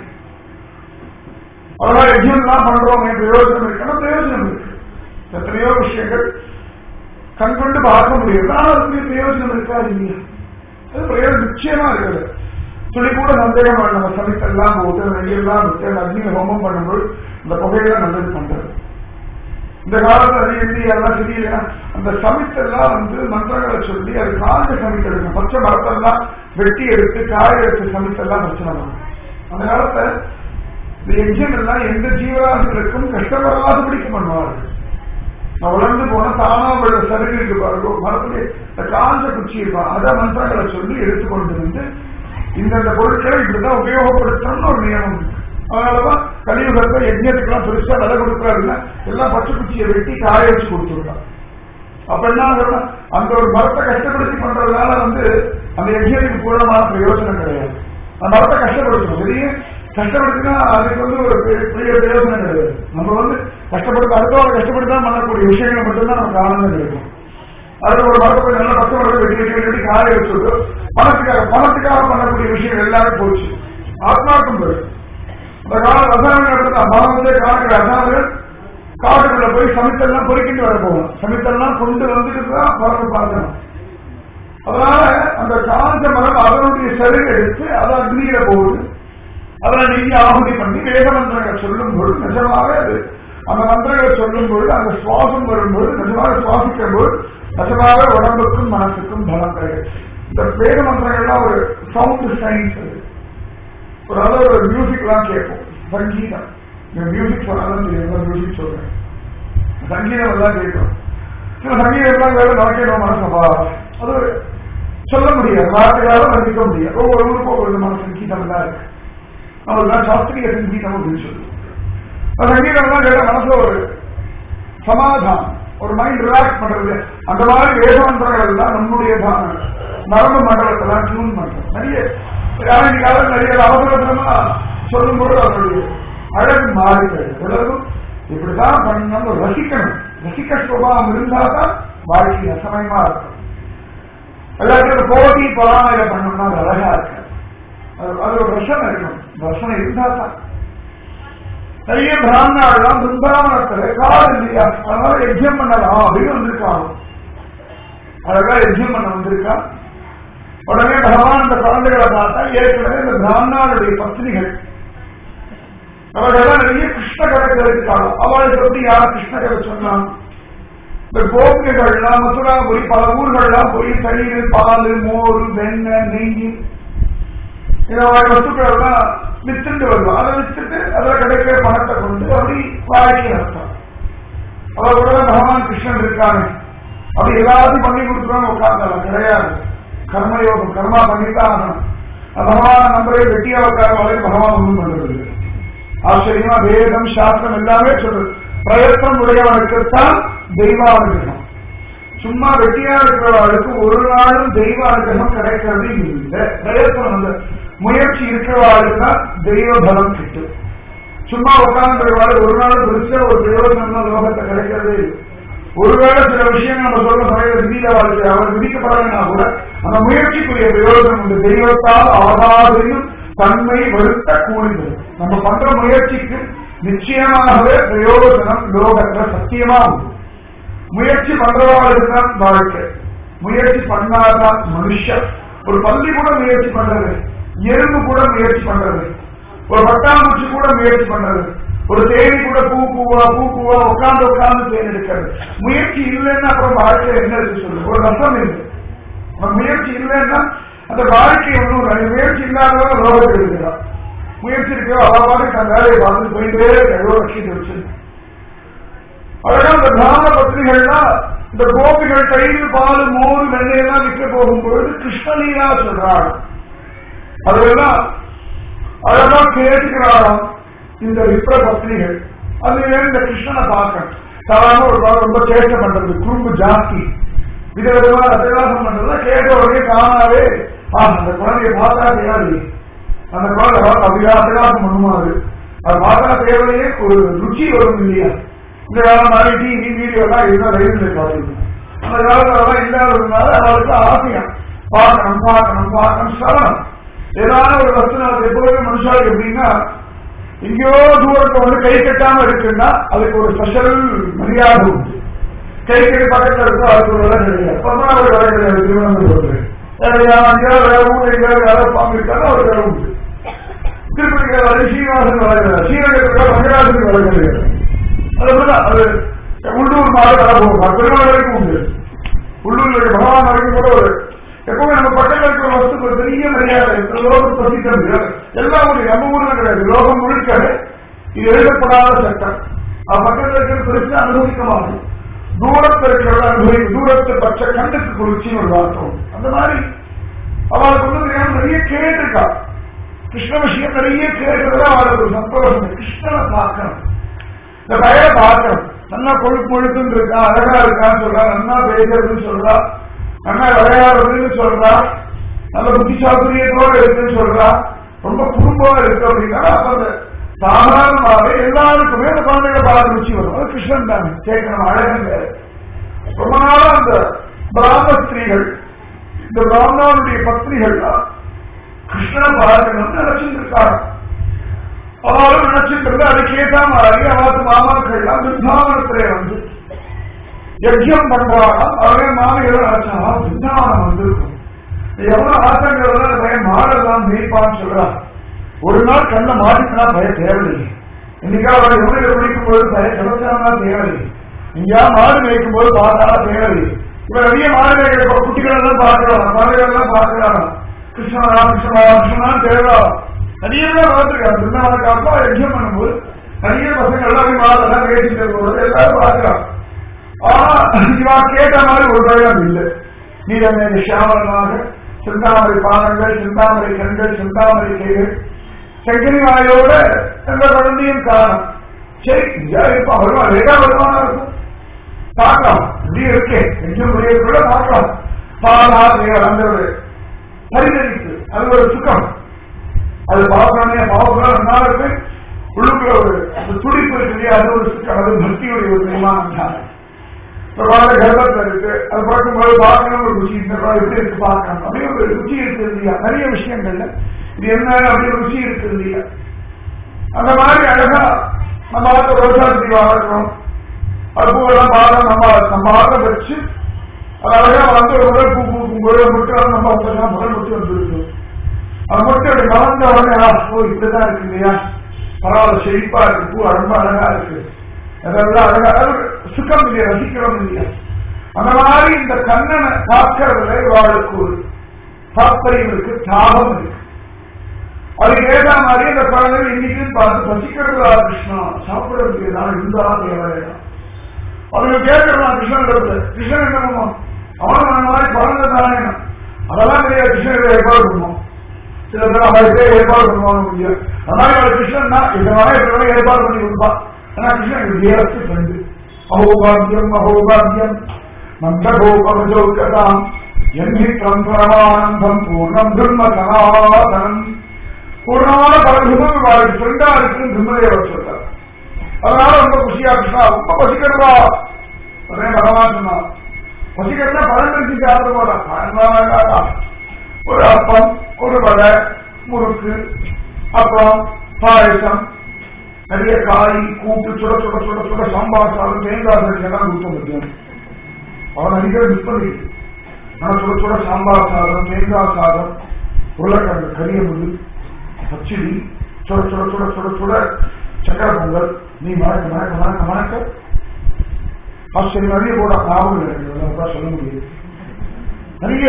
அழகா யஜ்யம் எல்லாம் பண்றோம் பிரயோஜனம் இருக்கணும் பிரயோஜனம் இருக்கு எத்தனையோ விஷயங்கள் கண்கொண்டு பார்க்க முடியும் ஆனால் அதுக்கு பிரயோஜனம் இருக்காது இல்லையா அது பிரயோஜனம் நிச்சயமா இருக்குது சொல்லி கூட சந்தேகம் வேணும் நம்ம சமைத்தெல்லாம் போட்டு நெய்யெல்லாம் விட்டு அக்னி ஹோமம் பண்ணும்போது இந்த புகையெல்லாம் நல்லது பண்றது இந்த காலத்துல அது எப்படி எல்லாம் தெரியல அந்த சமைத்தெல்லாம் வந்து மந்திரங்களை சொல்லி அது காஞ்ச சமைத்து எடுக்கணும் பச்சை மரத்தெல்லாம் வெட்டி எடுத்து காய எடுத்து சமைத்தெல்லாம் பிரச்சனை வரும் அந்த காலத்துல இந்த யஜ்யம் எல்லாம் எந்த ஜீவராசிகளுக்கும் கஷ்டப்படாத பிடிக்க பண்ணுவார்கள் நான் உலர்ந்து போன தானா உள்ள சருகு இருக்கு பாருங்க மரத்துல இந்த காஞ்ச குச்சி இருப்பான் அத மந்திரங்களை சொல்லி எடுத்துக்கொண்டு வந்து இந்தந்த பொருட்களை இப்படிதான் உபயோகப்படுத்தணும்னு ஒரு நியமம் இருக்கு அதனாலதான் கலியுகத்தை யஜ்யத்துக்கெல்லாம் பெருசா விலை கொடுக்குறாருன்னா எல்லாம் பச்சை குச்சியை வெட்டி காய வச்சு கொடுத்துருக்கான் அப்ப என்ன ஆகும்னா, அந்த ஒரு மரத்தை கஷ்டப்படுத்தி பண்றதுனால வந்து அந்த யஜ்யத்துக்கு பூரணமான பிரயோஜனம் கிடையாது அந்த மரத்தை கஷ்டப்படுத்தணும் பெரிய கஷ்டப்படுத்தினா அதுக்கு வந்து ஒரு பெரிய பெரிய பிரயோஜனம் கிடையாது நம்ம வந்து கஷ்டப்படுத்த அடுத்தவங்க கஷ்டப்படுத்தா பண்ணக்கூடிய விஷயங்களை மட்டும்தான் நமக்கு ஆனந்தம் கிடைக்கும் அதுல ஒரு மரத்தை போய் நல்லா பச்சை மரத்தை வெட்டி வெட்டி வெட்டி காய வச்சுட்டு பணத்துக்காக பணத்துக்காக பண்ணக்கூடிய விஷயம் எல்லாரும் போச்சு ஆத்மார்த்தம் போயிடுச்சு அந்த கால ரசாயனம் எடுத்து மரம் வந்து காலக்கிற ரசாயனங்கள் காட்டுக்குள்ள போய் சமைத்தெல்லாம் பொறுக்கிட்டு வர போகணும் சமைத்தெல்லாம் கொண்டு வந்துட்டு தான் பறந்து பார்க்கணும் அதனால அந்த காஞ்ச மரம் அதனுடைய செருகு எடுத்து அதை அக்னியில போகுது அதில் நெய்ய ஆகுதி பண்ணி வேத மந்திரங்களை சொல்லும் பொழுது நிஜமாக அது அந்த மந்திரங்களை சொல்லும் பொழுது அந்த சுவாசம் வரும்போது நிஜமாக சுவாசிக்கும் போது நிஜமாக உடம்புக்கும் மனசுக்கும் பலம் கிடையாது இந்த வேத மந்திரங்கள்லாம் ஒரு சவுண்ட் சயின்ஸ் அது ஒரு நல்ல ஒரு மியூசிக்லாம் கேட்போம் சங்கீதம் இந்த மியூசிக் சொன்னாலும் தெரியும் மியூசிக் சொல்றேன் சங்கீதம் எல்லாம் கேட்கும் சில சங்கீதம்லாம் வேலை நடக்கணும் மனசப்பா அது ஒரு சொல்ல முடியாது வார்த்தையால வர்ணிக்க முடியாது ஒவ்வொரு ஊருக்கும் ஒவ்வொரு விதமான சங்கீதம் தான் இருக்கு நம்மளுக்கு சாஸ்திரிய சங்கீதம் அப்படின்னு சொல்லுவோம் அந்த சங்கீதம்லாம் கேட்ட மனசுல ஒரு சமாதானம் ஒரு மைண்ட் ரிலாக்ஸ் பண்றது அந்த மாதிரி வேத மந்திரங்கள் தான் நம்முடைய தான் நரம்பு மண்டலத்தெல்லாம் டியூன் பண்றோம் நிறைய யாரும் காலம் நிறைய அவசரமா சொல்லும்போது அவருடைய அழகு மாறிக்கிறது உலகம் இப்படிதான் பண்ணணும் ரசிக்கணும் ரசிக்க சுபாவம் இருந்தா தான் வாழ்க்கை ரசமயமா இருக்கும் எல்லாத்தையும் போட்டி பொறாமையில பண்ணணும்னா அது அழகா இருக்கு அது அது ஒரு ரசனை இருக்கணும் ரசனை இருந்தா தான் நிறைய பிராமணாலாம் பிருந்தாவனத்துல கால் இல்லையா அதனால யஜ்யம் பண்ணலாம் அப்படின்னு வந்திருக்காங்க அழகா யஜ்யம் பண்ண வந்திருக்கா உடனே பகவான் இந்த குழந்தைகளை பார்த்தா ஏற்கனவே இந்த பிராமணாளுடைய பத்னிகள் அவர்களெல்லாம் நிறைய கிருஷ்ண கதை இருக்காங்க அவளை பத்தி யார் கிருஷ்ண கதை சொன்னாங்க இந்த கோபிகைகள்லாம் மதுராபுரி பல ஊர்கள்லாம் போய் தயிர் பால் மோர் வெண்ணெய் நெய் இந்த மாதிரி வஸ்துக்கள் எல்லாம் வித்துட்டு வருவான் அதை வித்துட்டு அதில் கிடைக்கிற பணத்தை கொண்டு அப்படி வாழ்க்கை நடத்தான் அவர் கூட பகவான் கிருஷ்ணன் இருக்காங்க அப்படி எல்லாத்தையும் பண்ணி கொடுக்குறோம் உட்கார்ந்தாலும் கிடையாது கர்மயோகம் கர்மா பண்ணித்தான் ஆகணும் பகவான நம்பரே வெட்டியா உட்கார வரைக்கும் பகவான் ஒன்றும் பண்றது இல்லை ஆச்சரியமா வேதம் சாஸ்திரம் எல்லாமே சொல்றது பிரயத்தனம் உடையவனுக்குத்தான் தெய்வானுகிரகம் சும்மா வெட்டியா இருக்கிறவர்களுக்கு ஒரு நாளும் தெய்வ அனுகிரகம் கிடைக்கிறது இல்லை பிரயத்தனம் வந்து முயற்சி இருக்கிறவர்களுக்கு தான் தெய்வ பலம் கிட்டும் சும்மா உட்கார்ந்து ஒரு நாள் பெருசா ஒரு பிரயோஜனம் தான் லோகத்தை கிடைக்கிறதே இல்லை ஒருவேளை சில விஷயங்கள் நம்ம சொல்ல சமயத்தில் விதியில வாழ்க்கை அவர் விதிக்கப்படலைன்னா கூட அந்த முயற்சிக்குரிய பிரயோஜனம் உண்டு தெய்வத்தால் ஆகாதையும் தன்மை வருத்த கூடியது நம்ம பண்ற முயற்சிக்கு நிச்சயமாகவே பிரயோஜனம் லோகத்துல சத்தியமா உண்டு முயற்சி பண்றவாளுக்கு தான் வாழ்க்கை முயற்சி பண்ணாதான் மனுஷன் ஒரு பள்ளி கூட முயற்சி பண்றது எறும்பு கூட முயற்சி பண்றது ஒரு பட்டாம்பூச்சி கூட முயற்சி பண்றது ஒரு தேனி கூட பூ பூவா பூ பூவா உட்கார்ந்து உட்கார்ந்து தேன் எடுக்கிறது முயற்சி இல்லைன்னா அப்புறம் வாழ்க்கையில என்ன இருக்கு சொல்லு ஒரு ரசம் இல்லை நம்ம முயற்சி இல்லைன்னா அந்த வாழ்க்கை ஒன்றும் இல்லை. முயற்சி இல்லாதவங்க லோகத்தில் இருக்கிறான் முயற்சி இருக்கிற அவாவாறு தன் வேலையை பார்த்து போயிட்டே எவ்வளோ லட்சியத்தை வச்சு அழகா இந்த பிராமண பத்திரிகைகள்லாம் இந்த கோபிகள் தயிர் பால் மோர் வெண்ணெயெல்லாம் விற்க போகும்பொழுது கிருஷ்ணலீலா சொல்றாங்க அதெல்லாம் அழகா கேட்டுக்கிறாராம் இந்த விப்ர பத்னிகள் அதுல இந்த கிருஷ்ணனை பார்க்க சாதாரண ஒரு பாடம் ரொம்ப சேட்டை பண்றது குறும்பு ஜாஸ்தி விதவிதமா அத்தியாசம் பண்றதுல கேட்ட உடனே காணாவே ஆ அந்த குழந்தைய பார்த்தா தேவையே அந்த குழந்தை பார்த்து அப்படியா அத்தியாசம் பண்ணுமாறு அது பார்த்தா தேவையே ஒரு ருச்சி வரும் இல்லையா இந்த காலம் மாதிரி டிவி வீடியோ எல்லாம் இருந்தா ரயில்வே பார்த்துக்கணும் அந்த காலத்துல எல்லாம் இல்லாததுனால அவருக்கு ஆசையம் பார்க்கணும் பார்க்கணும் பார்க்கணும் சரணம் ஏதாவது ஒரு வசனம் அது எப்போதுமே மனுஷாளுக்கு எப்படின்னா எங்கேயோ தூரத்தை வந்து கை கட்டாம இருக்குன்னா அதுக்கு ஒரு ஸ்பெஷல் மரியாதை உண்டு கை கட்டி பக்கத்துல இருக்கும் அதுக்கு ஒரு விலை கிடையாது பதினாறு விலை கிடையாது திருவனந்தபுரத்தில் அங்கேயாவது வேற ஊர் எங்கேயாவது வேலை சுவாமி இருக்காங்க ஒரு விலை உண்டு திருப்பதிக்கு வேலை ஸ்ரீனிவாசன் விலை கிடையாது ஸ்ரீரங்கத்துக்கு மங்கராஜனுக்கு விலை கிடையாது அது அப்படிதான் அது உள்ளூர் மாத விலை போகும் திருமணம் வரைக்கும் உண்டு உள்ளூர்ல இருக்க பகவான் வரைக்கும் கூட ஒரு எப்பவுமே நம்ம பக்கத்துல இருக்கிற வஸ்துக்கு ஒரு பெரிய மரியாதை இருக்கு. லோகம் பிரசித்தது எல்லா ஊர்லயும் நம்ம ஊர்ல கிடையாது லோகம் முழுக்க இது எழுதப்படாத சட்டம் அது பக்கத்துல இருக்கிற பெருசு அனுபவிக்க மாட்டோம் தூரத்தில் இருக்கிறத அனுபவி தூரத்தை பச்சை கண்டுக்கு குறிச்சின்னு ஒரு வார்த்தை உண்டு. அந்த மாதிரி அவளுக்கு வந்து தெரியாம நிறைய கேட்டிருக்கா கிருஷ்ண விஷயம் நிறைய கேட்கறதா அவளுக்கு ஒரு சந்தோஷம் கிருஷ்ணனை பார்க்கணும் இந்த பையனை பார்க்கணும் நல்லா கொழுப்பு கொழுப்புன்னு இருக்கா அழகா இருக்கான்னு சொல்றா நல்லா பேசுறதுன்னு சொல்றா நல்லா விளையாடுறதுன்னு சொல்றா நல்ல புத்தி சாதுரியத்தோட இருக்குன்னு சொல்றா ரொம்ப குடும்பமா இருக்கு அப்படின்னா அப்ப அந்த சாதாரணமாவே எல்லாருக்குமே அந்த குழந்தைகளை பார்க்க ருச்சி வரும் அது கிருஷ்ணன் தானே கேட்கணும் அழகன் வேற ரொம்ப நாளா அந்த பிராம ஸ்திரீகள் இந்த பிராமணனுடைய பத்னிகள் கிருஷ்ணனை பார்க்கணும்னு நினைச்சிட்டு இருக்காங்க அவளும் நினைச்சிட்டு இருந்தா அதுக்கேற்ற மாதிரி அவளுக்கு மாமாக்கள்லாம் பிருந்தாவனத்திலே வந்து யஜ்யம் பண்றாங்க அவரே மாமிகள் நினைச்சா பிருந்தாவனம் வந்திருக்கும் எவ்வளவு ஆசங்கிறத பையன் மாடெல்லாம் மேய்ப்பான்னு சொல்றா ஒரு நாள் கண்ண மாட்டினா பய தேவையில்லை இன்னைக்கா அவரை எவ்வளவு குளிக்கும் போது பய கிடச்சானா தேவையில்லை இங்கா மாடு மேய்க்கும் போது பார்த்தா தேவையில்லை இப்ப நிறைய மாடு மேய்க்கிற குட்டிகள் எல்லாம் பார்க்கலாம் மாடுகள் எல்லாம் பார்க்கலாம் கிருஷ்ணனா கிருஷ்ணனா கிருஷ்ணனா தேவா நிறைய பேர் பார்த்துருக்காங்க பிருந்தாவன காலத்துல யஜ்யம் பண்ணும்போது நிறைய பசங்க எல்லாமே மாடெல்லாம் பேசிட்டு போது எல்லாரும் பார்க்கலாம் ஆனா இவா கேட்ட மாதிரி ஒரு பயம் இல்லை நீலமேக சியாமலமாக சிந்தாமரை பாதங்கள் சிந்தாமரை கண்கள் சிந்தாமரை கைகள் சங்கரி வாயோட எந்த குழந்தையும் காணும் சரி இங்க இருப்பா வருவான் லேட்டா வருவானா இருக்கும் பார்க்கலாம் இப்படி இருக்கேன் எங்கும் முடியக்குள்ள பார்க்கலாம் பாலா தேவர் அந்த ஒரு பரிதவிப்பு அது ஒரு சுகம் அது பார்க்கணுமே பார்க்கலாம் நல்லா இருக்கு உள்ளுக்குள்ள ஒரு அந்த துடிப்பு இருக்கு இல்லையா அது ஒரு சுகம் அது பக்தியுடைய ஒரு நியமானம் தான் இப்ப குழந்தை கர்ப்பத்துல இருக்கு அது பார்க்கும்போது பார்க்கணும் ஒரு ருச்சி இந்த குழந்தை எப்படி இருக்கு பார்க்கணும் அப்படியே ஒரு ருச்சி இருக்கு இல்லையா நிறைய விஷயங்கள்ல இது என்ன அப்படி ருச்சி இருக்கு இல்லையா அந்த மாதிரி அழகா நம்ம ஆத்த ரோஜா செடி வளர்க்கணும் அது பூவெல்லாம் பாடம் நம்ம நம்ம ஆத்த வச்சு அது அழகா வந்து ஒரு முதல் பூ பூக்கும் போது முட்டை வந்து நம்ம அப்பதான் முதல் முட்டை வந்துருக்கு அது முட்டை அப்படி மலர்ந்த உடனே ஆ, ஓ இப்படிதான் இருக்கு இல்லையா பரவாயில்ல செழிப்பா இருக்கு பூ ரொம்ப அழகா இருக்கு அதெல்லாம் அழகா அது சுகம் இல்லையா ரசிக்கிறோம் இல்லையா அந்த மாதிரி இந்த கண்ணனை காக்கிறதுல இவாளுக்கு ஒரு தாற்பயம் இருக்கு தாபம் இருக்கு அதுக்கு ஏற்ற மாதிரி இந்த குழந்தைகள் இன்னைக்கு பார்த்து பசிக்கிறதா கிருஷ்ணா சாப்பிடறதுக்கு ஏதாவது இருந்தா தேவையா அவங்க கேட்கலாம் கிருஷ்ணன் கிருஷ்ணன் என்ன பண்ணுவோம் அவனும் அந்த மாதிரி குழந்தை தானே அதெல்லாம் கிடையாது கிருஷ்ணன் ஏற்பாடு பண்ணுவோம் சில பேர் அவருக்கு ஏற்பாடு பண்ணுவாங்க முடியும் அந்த மாதிரி ஒரு கிருஷ்ணன் தான் இந்த மாதிரி இருக்கிறவங்க ஏற்பாடு பண்ணி கொடுப்பான் ஆனா கிருஷ்ணன் டியரஸ்ட் ஃப்ரெண்டு அகோபாகியம் அகோபாகியம் மந்தகோபகஜோகதாம் என்மித்ரம் பரமானந்தம் பூர்ணம் பிரம்ம சனாதனம் பூர்ணமான பரபிரமம் வாழ்க்கை ஃப்ரெண்டா இருக்குன்னு பிரம்மதேவர் சொல்றார் அதனால ரொம்ப குஷியா கிருஷ்ணா ரொம்ப பசிக்கிறதா அதே பகவான் சொன்னார் பசிக்கிறதா பன்னெண்டு சாப்பிட போறான் ஒரு அப்பம் ஒரு வடை முறுக்கு அப்புறம் பாயசம் நிறைய காய் கூட்டு சுட சுட சுட சுட சாம்பார் சாதம் தேங்காய் சட்னி எல்லாம் கொடுக்க முடியும் அவன் அடிக்கடி மிஸ் பண்ணிருக்கு ஆனா சுட சுட சாம்பார் சாதம் தேங்காய் சாதம் உருளைக்கிழங்கு கரிய முடி பச்சிடி சுட சுட சுட சுட சுட சக்கரை பொங்கல் நீ மணக்க மணக்க மணக்க மணக்க ஆச்சரியம் நிறைய போட ஞாபகம் எனக்கு சொல்ல முடியும் நிறைய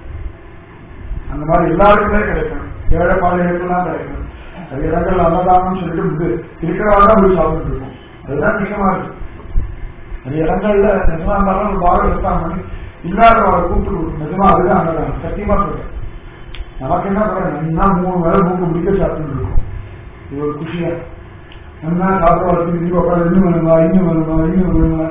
அந்த மாதிரி எல்லாருக்குமே கிடைக்கும் ஏழை பாதைகளுக்கெல்லாம் கிடைக்கும் நிறைய இடங்கள் அன்னதானம் சொல்லிட்டு உண்டு இருக்கிறவங்க தான் போய் சாப்பிட்டு இருக்கோம் அதுதான் விஷயமா இருக்கு நிறைய இடங்கள்ல நிஜமா இருந்தாலும் ஒரு பாடம் இருக்காங்க பண்ணி இல்லாதவரை கூப்பிட்டு கொடுக்கும் நிஜமா அதுதான் அன்னதானம் சத்தியமா சொல்றேன் நமக்கு என்ன பண்ணுறது நல்லா மூணு வேலை மூக்கு முடிக்க சாப்பிட்டு இருக்கோம் இது ஒரு குஷியா நல்லா சாப்பிட்றதுக்கு திரும்பி உட்காந்து இன்னும் வேணுமா இன்னும் வேணுமா இன்னும் வேணுமா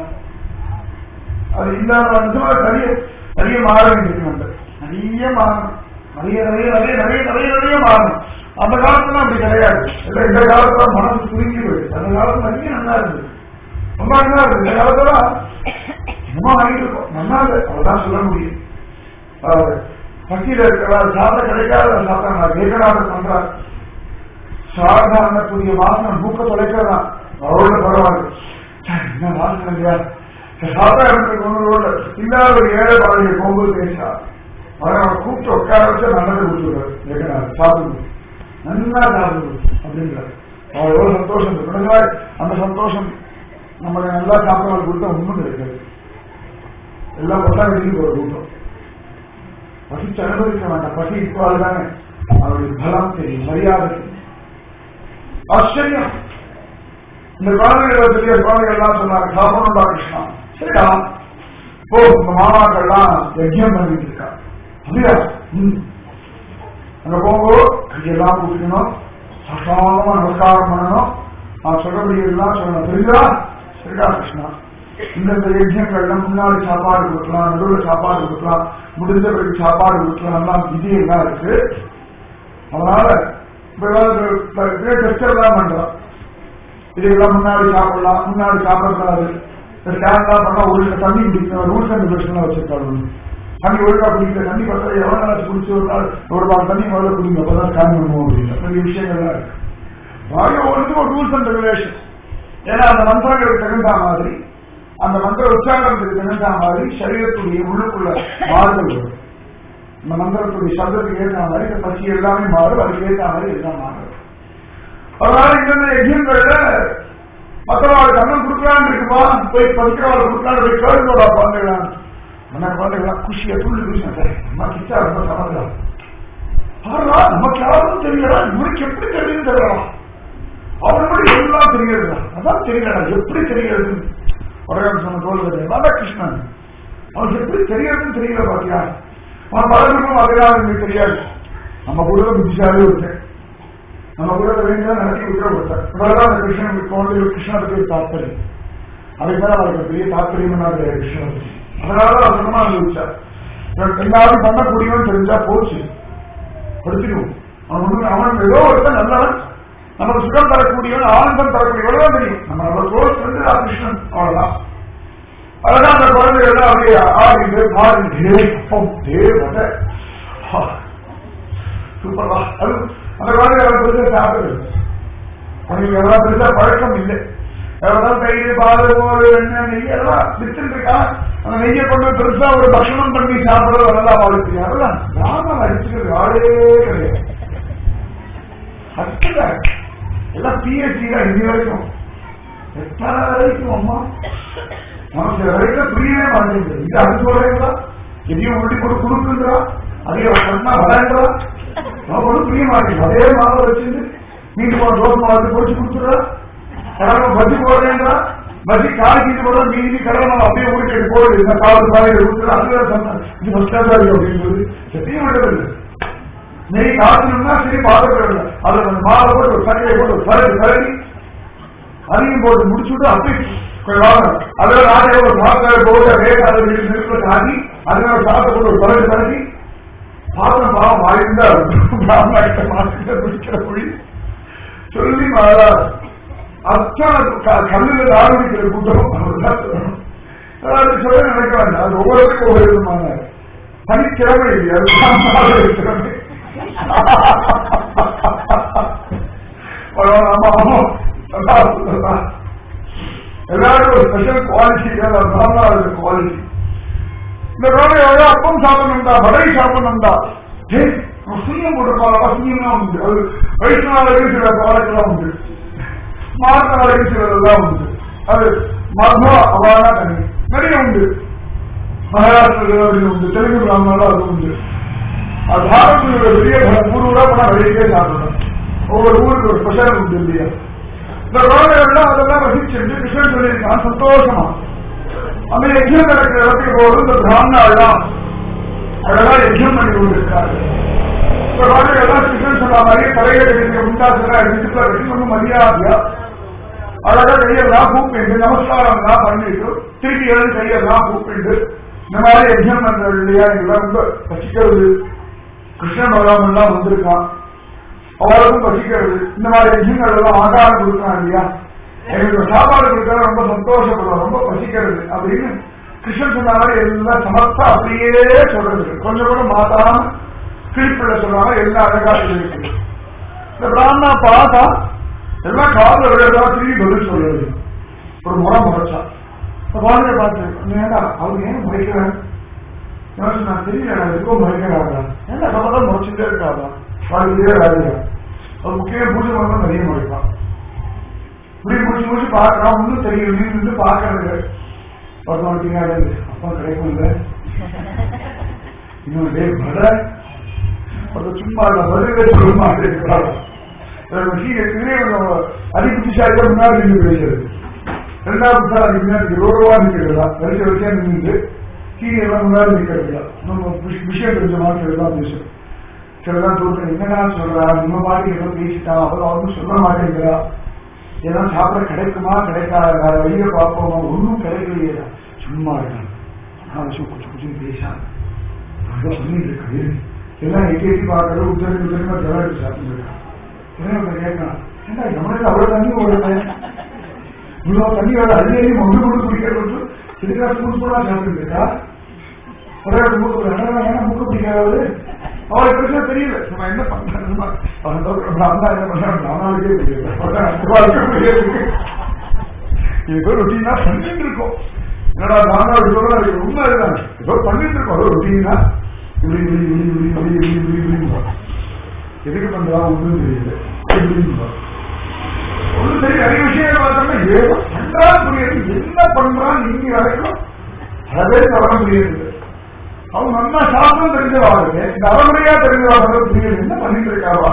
அது இல்லாத நிஜமா நிறைய நிறைய மாற வேண்டியிருக்கு நிறைய மாறணும் நிறைய நிறைய நிறைய நிறைய நிறைய நிறைய மாறணும் அந்த காலத்துல அப்படி கிடையாது இல்ல இந்த காலத்துல மனசு சுருங்கி போயிடுச்சு அந்த காலத்துல நிறைய நல்லா இருந்தது ரொம்ப நல்லா இருக்கு இந்த காலத்துல என்னமோ வாங்கிட்டு இருக்கோம் நல்லா இல்லை அவ்வளவுதான் சொல்ல முடியும் அதாவது பசியில இருக்கிறா சாப்பிட கிடைக்காத சாப்பிட்டாங்க ஏகநாதர் பண்றார் சாதாரண புதிய வாசனம் மூக்க தொலைக்கிறதா அவரோட பரவாயில்ல என்ன வாசனம் இல்லையா சாதாரண ஒன்று இல்லாத ஒரு ஏழை பாதையை போகும்போது பேசினா அவரை கூப்பிட்டு உட்கார வச்சு நல்லது கொடுத்துருவாரு ஏகநாதர் சாப்பிடுங்க நல்லா சாப்பிடுங்க அப்படின்றார் அவர் எவ்வளவு சந்தோஷம் இருக்கு அந்த சந்தோஷம் நம்மளை நல்லா சாப்பிட கொடுத்தா ஒண்ணும் கிடைக்காது எல்லாம் பத்தாம் வெளியே போற கூட்டம் பசிச்சு அனுபவிக்க வேண்டாம் பசி இருப்பால் தானே அவருடைய பலம் தெரியும் மரியாதை தெரியும் ஆச்சரியம் இந்த குழந்தைகள் பெரிய குழந்தைகள் எல்லாம் சொன்னாங்க சாப்பிடணும்டா கிருஷ்ணா சரிடா ஓ உங்க மாமாக்கள்லாம் யஜ்யம் பண்ணிட்டு இருக்கா அப்படியா ம். அங்க போகும்போது கையெல்லாம் கூட்டிக்கணும் சசாமமா நமஸ்காரம் பண்ணணும் நான் சொல்றபடி எல்லாம் சொல்லணும் தெரியுதா சரிடா கிருஷ்ணா இந்தந்த யஜ்யங்கள்ல முன்னாடி சாப்பாடு கொடுக்கலாம் நடுவில் சாப்பாடு கொடுக்கலாம் முடிஞ்சபடி சாப்பாடு கொடுக்கலாம் எல்லாம் விதி எல்லாம் இருக்கு அதனால இப்ப ஏதாவது டெஸ்ட் எல்லாம் பண்றோம் இதெல்லாம் முன்னாடி சாப்பிடலாம் முன்னாடி சாப்பிடக்கூடாது ஸ்டாண்ட்லாம் பண்ணா ஒரு லிட்டர் தண்ணி குடிக்கணும் ரூல்ஸ் அண்ட் ரெகுலேஷன் வச்சிருக்காரு தண்ணி ஒழுங்கா குடிக்கிற தண்ணி பார்த்தா எவ்வளவு நாள் குடிச்சு ஒரு நாள் ஒரு நாள் தண்ணி முதல்ல குடிங்க அப்பதான் ஸ்கேன் பண்ணுவோம் அப்படின்னு நிறைய விஷயங்கள்லாம் இருக்கு வாய ஒழுங்கு ஒரு ரூல்ஸ் அண்ட் ரெகுலேஷன் ஏன்னா அந்த மந்திரங்களுக்கு தகுந்த மாதிரி அந்த மந்திர உச்சாரணத்துக்கு தகுந்த மாதிரி சரீரத்துடைய உள்ளுக்குள்ள மாறுதல் வரும் இந்த மந்திரத்துடைய சப்தத்துக்கு ஏற்ற மாதிரி இந்த பசி எல்லாமே மாறும் அதுக்கு ஏற்ற மாதிரி எல்லாம் மாறும் அதனால இந்த யஜ்யங்கள்ல மற்றவாளுக்கு அண்ணன் கொடுக்கலான்னு இருக்குமா போய் படிக்கிறவாள் கொடுக்கலான்னு போய் கேளுங்கடா குழந்தைகளாம் நம்ம குழந்தைகளாம் குஷியா துள்ளு குஷியா சரி நம்ம கிச்சா ரொம்ப சமதம் ஆறா நமக்கு யாரும் தெரியல இவருக்கு எப்படி தெரியும் தெரியலாம் அவனுக்கு எல்லாம் தெரிகிறது அதான் தெரியல எப்படி தெரிகிறது உடனே சொன்ன தோல்வி ராதாகிருஷ்ணன் அவனுக்கு எப்படி தெரியறதுன்னு தெரியல பாத்தியா அவன் பலருக்கும் அதெல்லாம் எனக்கு தெரியாது நம்ம கூட புத்திசாலி இருக்கேன் நம்ம கூட வேண்டியதான் நடத்தி உத்தரவிட்டார் இவ்வளவுதான் அந்த கிருஷ்ணன் குழந்தை கிருஷ்ணனை பற்றி தாற்பயம் அதுக்கு மேல அவருக்கு பெரிய தாற்பயம் கிருஷ்ணன் பற்றி அதனால அவர் சொன்னமா அனுபவிச்சார் எல்லாரும் பண்ணக்கூடியவன் தெரிஞ்சா போச்சு படிச்சிடுவோம் அவன் ஒண்ணு அவன் ஏதோ ஒருத்தன் நல்லவன் நமக்கு சுகம் தரக்கூடியவன் ஆனந்தம் தரக்கூடியவன் தான் தெரியும் நம்ம நம்ம க்ளோஸ் வந்து கிருஷ்ணன் அவ்வளவுதான் அதெல்லாம் அந்த குழந்தைகள் அப்படியே ஆடிட்டு பாடிட்டு தேவத சூப்பர்வா அது அந்த குழந்தைகள் பெருசா சாப்பிடுது அவங்களுக்கு எல்லாம் பெருசா பழக்கம் இல்லை எவ்வளவு தயிர் பால் மோர் எண்ணெய் நெய் எல்லாம் வித்துட்டு இருக்கா அந்த நெய்யை கொண்டு பெருசா ஒரு பட்சணம் பண்ணி சாப்பிடுறது நல்லா வாழ்க்கை அதெல்லாம் ராமன் அடிச்சுக்கிறது ஆளே கிடையாது அச்சுல எல்லாம் பிஎஸ்சி தான் இது வரைக்கும் எத்தனை வரைக்கும் அம்மா நமக்கு வரைக்கும் புரியவே மாட்டேங்குது இது அது சொல்றீங்களா எதையும் உருட்டி போட்டு கொடுக்குன்றா அதையும் சொன்னா வளர்ன்றா நம்ம ஒன்றும் புரிய மாட்டேங்குது அதே மாவை வச்சுட்டு மீண்டும் ஒரு தோசை மாவு பொடிச்சு கொடுத்துடுறா கடலை பஜ்ஜி போடுறேன்றா பஜ்ஜி காய் கீட்டு போடுற மீதி கடலை நம்ம அப்படியே ஊருக்கு போடுது இந்த காலத்து மாதிரி கொடுத்துரு அதுதான் சொன்னேன் இது ஃபர்ஸ்ட் கிளாஸ் இருக்கு அப்படின்னு சொல்லி எத்தையும் விட்டதில்லை நெய் காய்ச்சணும்னா சரி பார்த்துக்கிறது அதுல கொஞ்சம் மாலை போட்டு ஒரு சட்டையை போட்டு ஒரு சரடு சரடி அதையும் போட்டு முடிச்சுட்டு அப்படி கொஞ்சம் வாங்க அதுல ராஜா ஒரு சாப்பிட்ட போட்டு ரேட் அதை நெருப்புல காட்டி அதுல ஒரு சாப்பிட்ட போட்டு ஒரு சரடு சரடி பாத்திரம் பாவம் வாய்ந்தா பிராமண மாசிட்ட பிடிக்கிற மொழி சொல்லி மாறா அத்தனை கல்லுல ஆரம்பிக்கிற கூட்டம் அதாவது சொல்ல நினைக்க வேண்டாம் அது ஒவ்வொருத்தருக்கும் ஒவ்வொரு விதமான தனித்திறமை இல்லை அது திறமை எல்லாருக்கும் ஒரு ஸ்பெஷல் குவாலிட்டி பிராமணாவுக்கு குவாலிட்டி இந்த குழந்தையோட அப்பம் சாப்பிடணும்டா வடை சாப்பிடணும்டா சுண்ணம் போட்டிருப்பாங்க சுண்ணம் உண்டு அது வைஷ்ணவாளுக்கு சில பழக்கெல்லாம் உண்டு மார்த்தவாளுக்கு சிலதெல்லாம் உண்டு அது மர்மோ அவானா தனி நிறைய உண்டு மகாராஷ்டிரத்தில் உண்டு தெலுங்கு பிராமணாலும் அது உண்டு அது பாரதத்தில் பெரிய பூர்வா பணம் வெளியே சாப்பிடணும் ஒவ்வொரு ஊருக்கு ஒரு ஸ்பெஷல் உண்டு இல்லையா இந்த குழந்தைகள்லாம் அதெல்லாம் வசிச்சுட்டு கிருஷ்ணன் சொல்லியிருக்கான் சந்தோஷமா அந்த யஜ்யம் நடக்கிற இடத்துக்கு போது இந்த பிராமணாலாம் அழகா யஜ்யம் பண்ணி கொண்டிருக்காரு இந்த குழந்தைகள்லாம் கிருஷ்ணன் சொன்ன மாதிரி தலைகளை உண்டாசுனா எடுத்துட்டு வரைக்கும் ரொம்ப மரியாதையா அழகா கையெல்லாம் கூப்பிட்டு நமஸ்காரம் எல்லாம் பண்ணிட்டு திருப்பி எழுந்து கையெல்லாம் கூப்பிட்டு இந்த மாதிரி யஜ்யம் பண்றது இல்லையா இதெல்லாம் ரொம்ப பசிக்கிறது கிருஷ்ண பகவான் எல்லாம் வந்திருக்கான் அவளுக்கும் பசிக்கிறது இந்த மாதிரி யஜ்யங்கள் எல்லாம் ஆகாரம் கொடுக்குறான் இல்லையா எங்களுக்கு சாப்பாடு கொடுக்கறது ரொம்ப சந்தோஷப்படுறோம் ரொம்ப பசிக்கிறது அப்படின்னு கிருஷ்ணன் சொன்ன மாதிரி எல்லாம் சமத்தா அப்படியே சொல்றது கொஞ்சம் கூட மாத்தாம கிழிப்பிள்ள சொல்றாங்க எல்லாம் அழகா இருக்கு இந்த பிராமணா பார்த்தா எல்லாம் காதல விழுதா திரும்பி பதில் சொல்றது ஒரு முறை முறைச்சா குழந்தைய பார்த்து ஏண்டா அவங்க ஏன் முறைக்கிறாங்க நான் தெரியல எதுக்கும் முறைக்கிறாங்க ஏன்னா நம்ம தான் முறைச்சுட்டே இருக்காதா வாழ்க்கையே ராஜா அது முக்கிய பூஜை பண்ண நிறைய முறைப்பான் இப்படி முடிச்சு முடிச்சு பார்க்கறான் ஒன்றும் தெரியும் நீ நின்று பார்க்கறது ஒருத்தவங்க பின்னாடி அப்பா கிடைக்கும் இல்லை இன்னொரு டே பட அது சும்மா அந்த பதிலே சொல்ல மாட்டேங்கிறாங்க அதிபுத்திசாலியா முன்னாடி நின்று பேசுறது ரெண்டாவது சார் அதுக்கு முன்னாடி ரோடுவா நிற்கிறதா வரிசை வரிசையா நின்று கீழே எல்லாம் முன்னாடி நிற்கிறதா நம்ம விஷ- விஷயம் தெரிஞ்ச மாதிரி தான் பேசுறோம் சிலதான் சொல்றேன் என்னடா சொல்றா நம்ம பாட்டி ஏதோ பேசிட்டா அவர் ஒன்றும் சொல்ல மாட்டேங்கிறா ஏதோ சாப்பிட கிடைக்குமா கிடைக்காத வேற வழியை பார்ப்போமா ஒன்றும் கிடைக்கலையே சும்மா இருக்காங்க நான் சு குச்சு குச்சுன்னு பேசாங்க அதான் பண்ணிட்டு இருக்காரு எல்லாம் எட்டி எட்டி பார்க்கறது உத்தரவு உத்தரமா ஜலாட்டு சாப்பிட்டு இருக்கான் என்ன கேட்கலாம் ஏன்னா நம்மளுக்கு அவ்வளவு தண்ணி ஓடுது இவ்வளவு தண்ணி வர அள்ளி அள்ளி ஒன்று கொண்டு குடிக்கிறது இதுக்காக ஸ்பூன் ஸ்பூனா சாப்பிட்டு இருக்கா ஒரே ஒரு மூக்கு விடுறாங்க. ஏன்னா மூக்கு பிடிக்காது அவளுக்கு பெருசா தெரியல நம்ம என்ன பண்றோம் அண்ணா என்ன பண்றாங்க அவனாலுக்கே தெரியல அவளுக்கு புரியாது. ஏதோ ரொட்டீனா பண்ணிட்டு இருக்கோம் என்னடா நானா அப்படி சொல்றேன் அது உண்மை அதுதான் ஏதோ பண்ணிட்டு இருக்கோம் அதோ ரொட்டீனா இப்படி இப்படி இப்படி இப்படி இப்படி இப்படி இப்படி இப்படி எதுக்கு பண்றா ஒன்றும் தெரியல இப்படின்னு ஒன்றும் தெரியல நிறைய விஷயங்கள் பார்த்தோம்னா ஏதோ பண்றா புரியுது என்ன பண்றான் நீங்க வரைக்கும் அதே தவற முடியாது அவங்க நல்லா சாஸ்திரம் தெரிஞ்சவாங்க இந்த அறமுறையா தெரிஞ்சவாங்க புரியுது என்ன பண்ணிட்டு இருக்காவா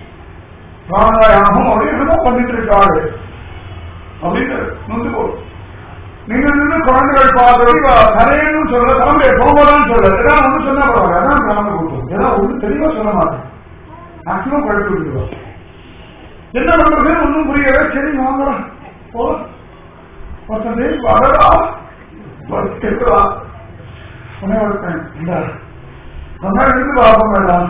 பிராணாயாமம் அப்படி என்னமோ பண்ணிட்டு இருக்காரு அப்படின்னு நொந்து போகும் நீங்க நின்று குழந்தைகள் பார்த்து கரையன்னு சொல்ல தலைமுறை போகலான்னு சொல்ல ஏதாவது ஒண்ணு சொன்னா பரவாயில்ல அதான் கிராம கொடுக்கும் ஏதாவது ஒண்ணு தெளிவா சொல்ல மாட்டேன் மேக்சிமம் குழப்பி விட்டுருவோம் என்ன பண்றது ஒன்றும் புரியல சரி வாங்கலாம் போ ஒருத்தன் வரடா வருஷா உடனே ஒருத்தன் இந்த கொஞ்ச நேரம் இருந்து பார்ப்போம் வேண்டாம்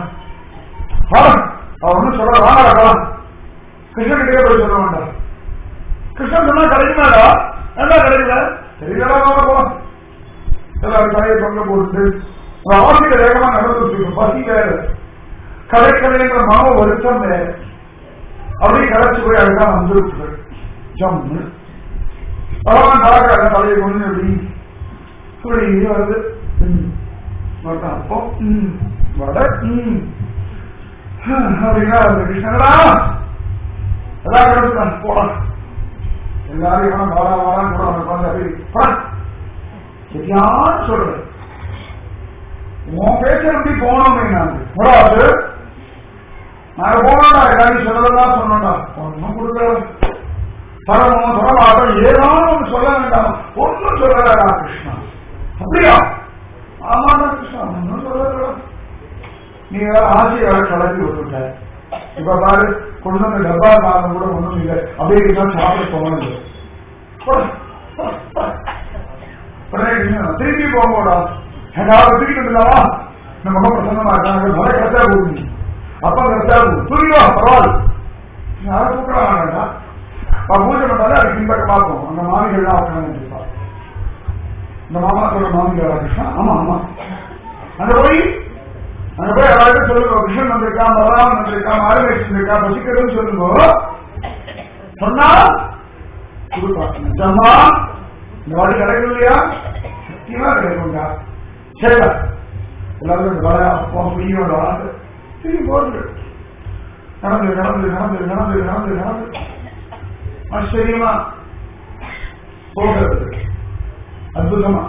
அவன் ஒன்றும் சொல்ல வாங்கடா கிருஷ்ணன் கிட்டே போய் சொல்ல வேண்டாம் கிருஷ்ணன் சொன்னா கிடைக்குமாடா என்ன கிடைக்கல தெரியலடா வாங்க போலாம் எல்லாரும் தலையை பங்கு போட்டு ஒரு ஆசிரியர் வேகமா நடந்துட்டு இருக்கும் பசி வேற கடைக்கலைன்ற மாவு வருத்தம் வேற அப்படியே கரைச்சு போய் அதுதான் வந்துருக்கு ஜம்மு பகவான் பார்க்கறாங்க தலையை கொண்டு அப்படி இப்படி வருது ம். ஒருத்தன் அப்போ ம். வடை ம். அப்படின்னா அந்த கிருஷ்ணனடா எல்லாம் கிடந்துட்டான் போலாம் எல்லாரும் இவன் வாடா வாடான்னு கூட அவனை உட்காந்து அப்படி போடா. சரியான சொல்றேன் உன் பேச்ச நம்பி போனோமே நான் போடாது நான் போனோம்டா எல்லாரும் சொல்லதான் சொன்னோம்டா ஒன்னும் கொடுக்கல தரணும் தொடமாட்டம் ஏதாவது ஒன்று சொல்ல வேண்டாம் ஒன்னும் சொல்லலடா கிருஷ்ணா அப்படியா ஆமாடா கிருஷ்ணா ஒன்னும் சொல்லலடா நீ வேற ஆசையை வேற கலக்கி விட்டுட்ட இப்ப பாரு கொண்டு வந்த டப்பா காரணம் கூட ஒண்ணும் இல்லை அப்படியே இருந்தா சாப்பிட தோணுது போடா, போடா, போடா. உடனே கிருஷ்ணன், திரும்பி போங்கடா என்னால திரும்பி வந்துடலாமா இந்த முகம் பிரசன்னமா இருக்காங்க மழை கரெக்டா போகுது அப்பா கரெக்டா போகுது புரியுதா பரவாயில்ல யாரும் கூப்பிட வேண்டாம் அவ பூஜை பண்ணாலே அது பின்பக்கமா போகும் அந்த மாமிகள்லாம் உட்காந்து இருப்பா இந்த மாமா சொல்ற மாமிகளா கிருஷ்ணா ஆமா ஆமா அங்க போய் அங்க போய் எல்லாருக்கும் சொல்லுங்க கிருஷ்ணன் வந்திருக்கான் பலராமன் வந்திருக்கான் மாரவேஷன் வந்திருக்கா பசிக்கிறதுன்னு சொல்லுங்க சொன்னா கொடுப்பா நிஜமா இந்த வாடி கிடைக்கும் இல்லையா சத்தியமா கிடைக்கும்டா சரிடா எல்லாரும் இந்த வளையா அப்பா புரியும் வராது திரும்பி போறது நடந்து நடந்து நடந்து நடந்து நடந்து நடந்து ஆச்சரியமா போகிறது அற்புதமா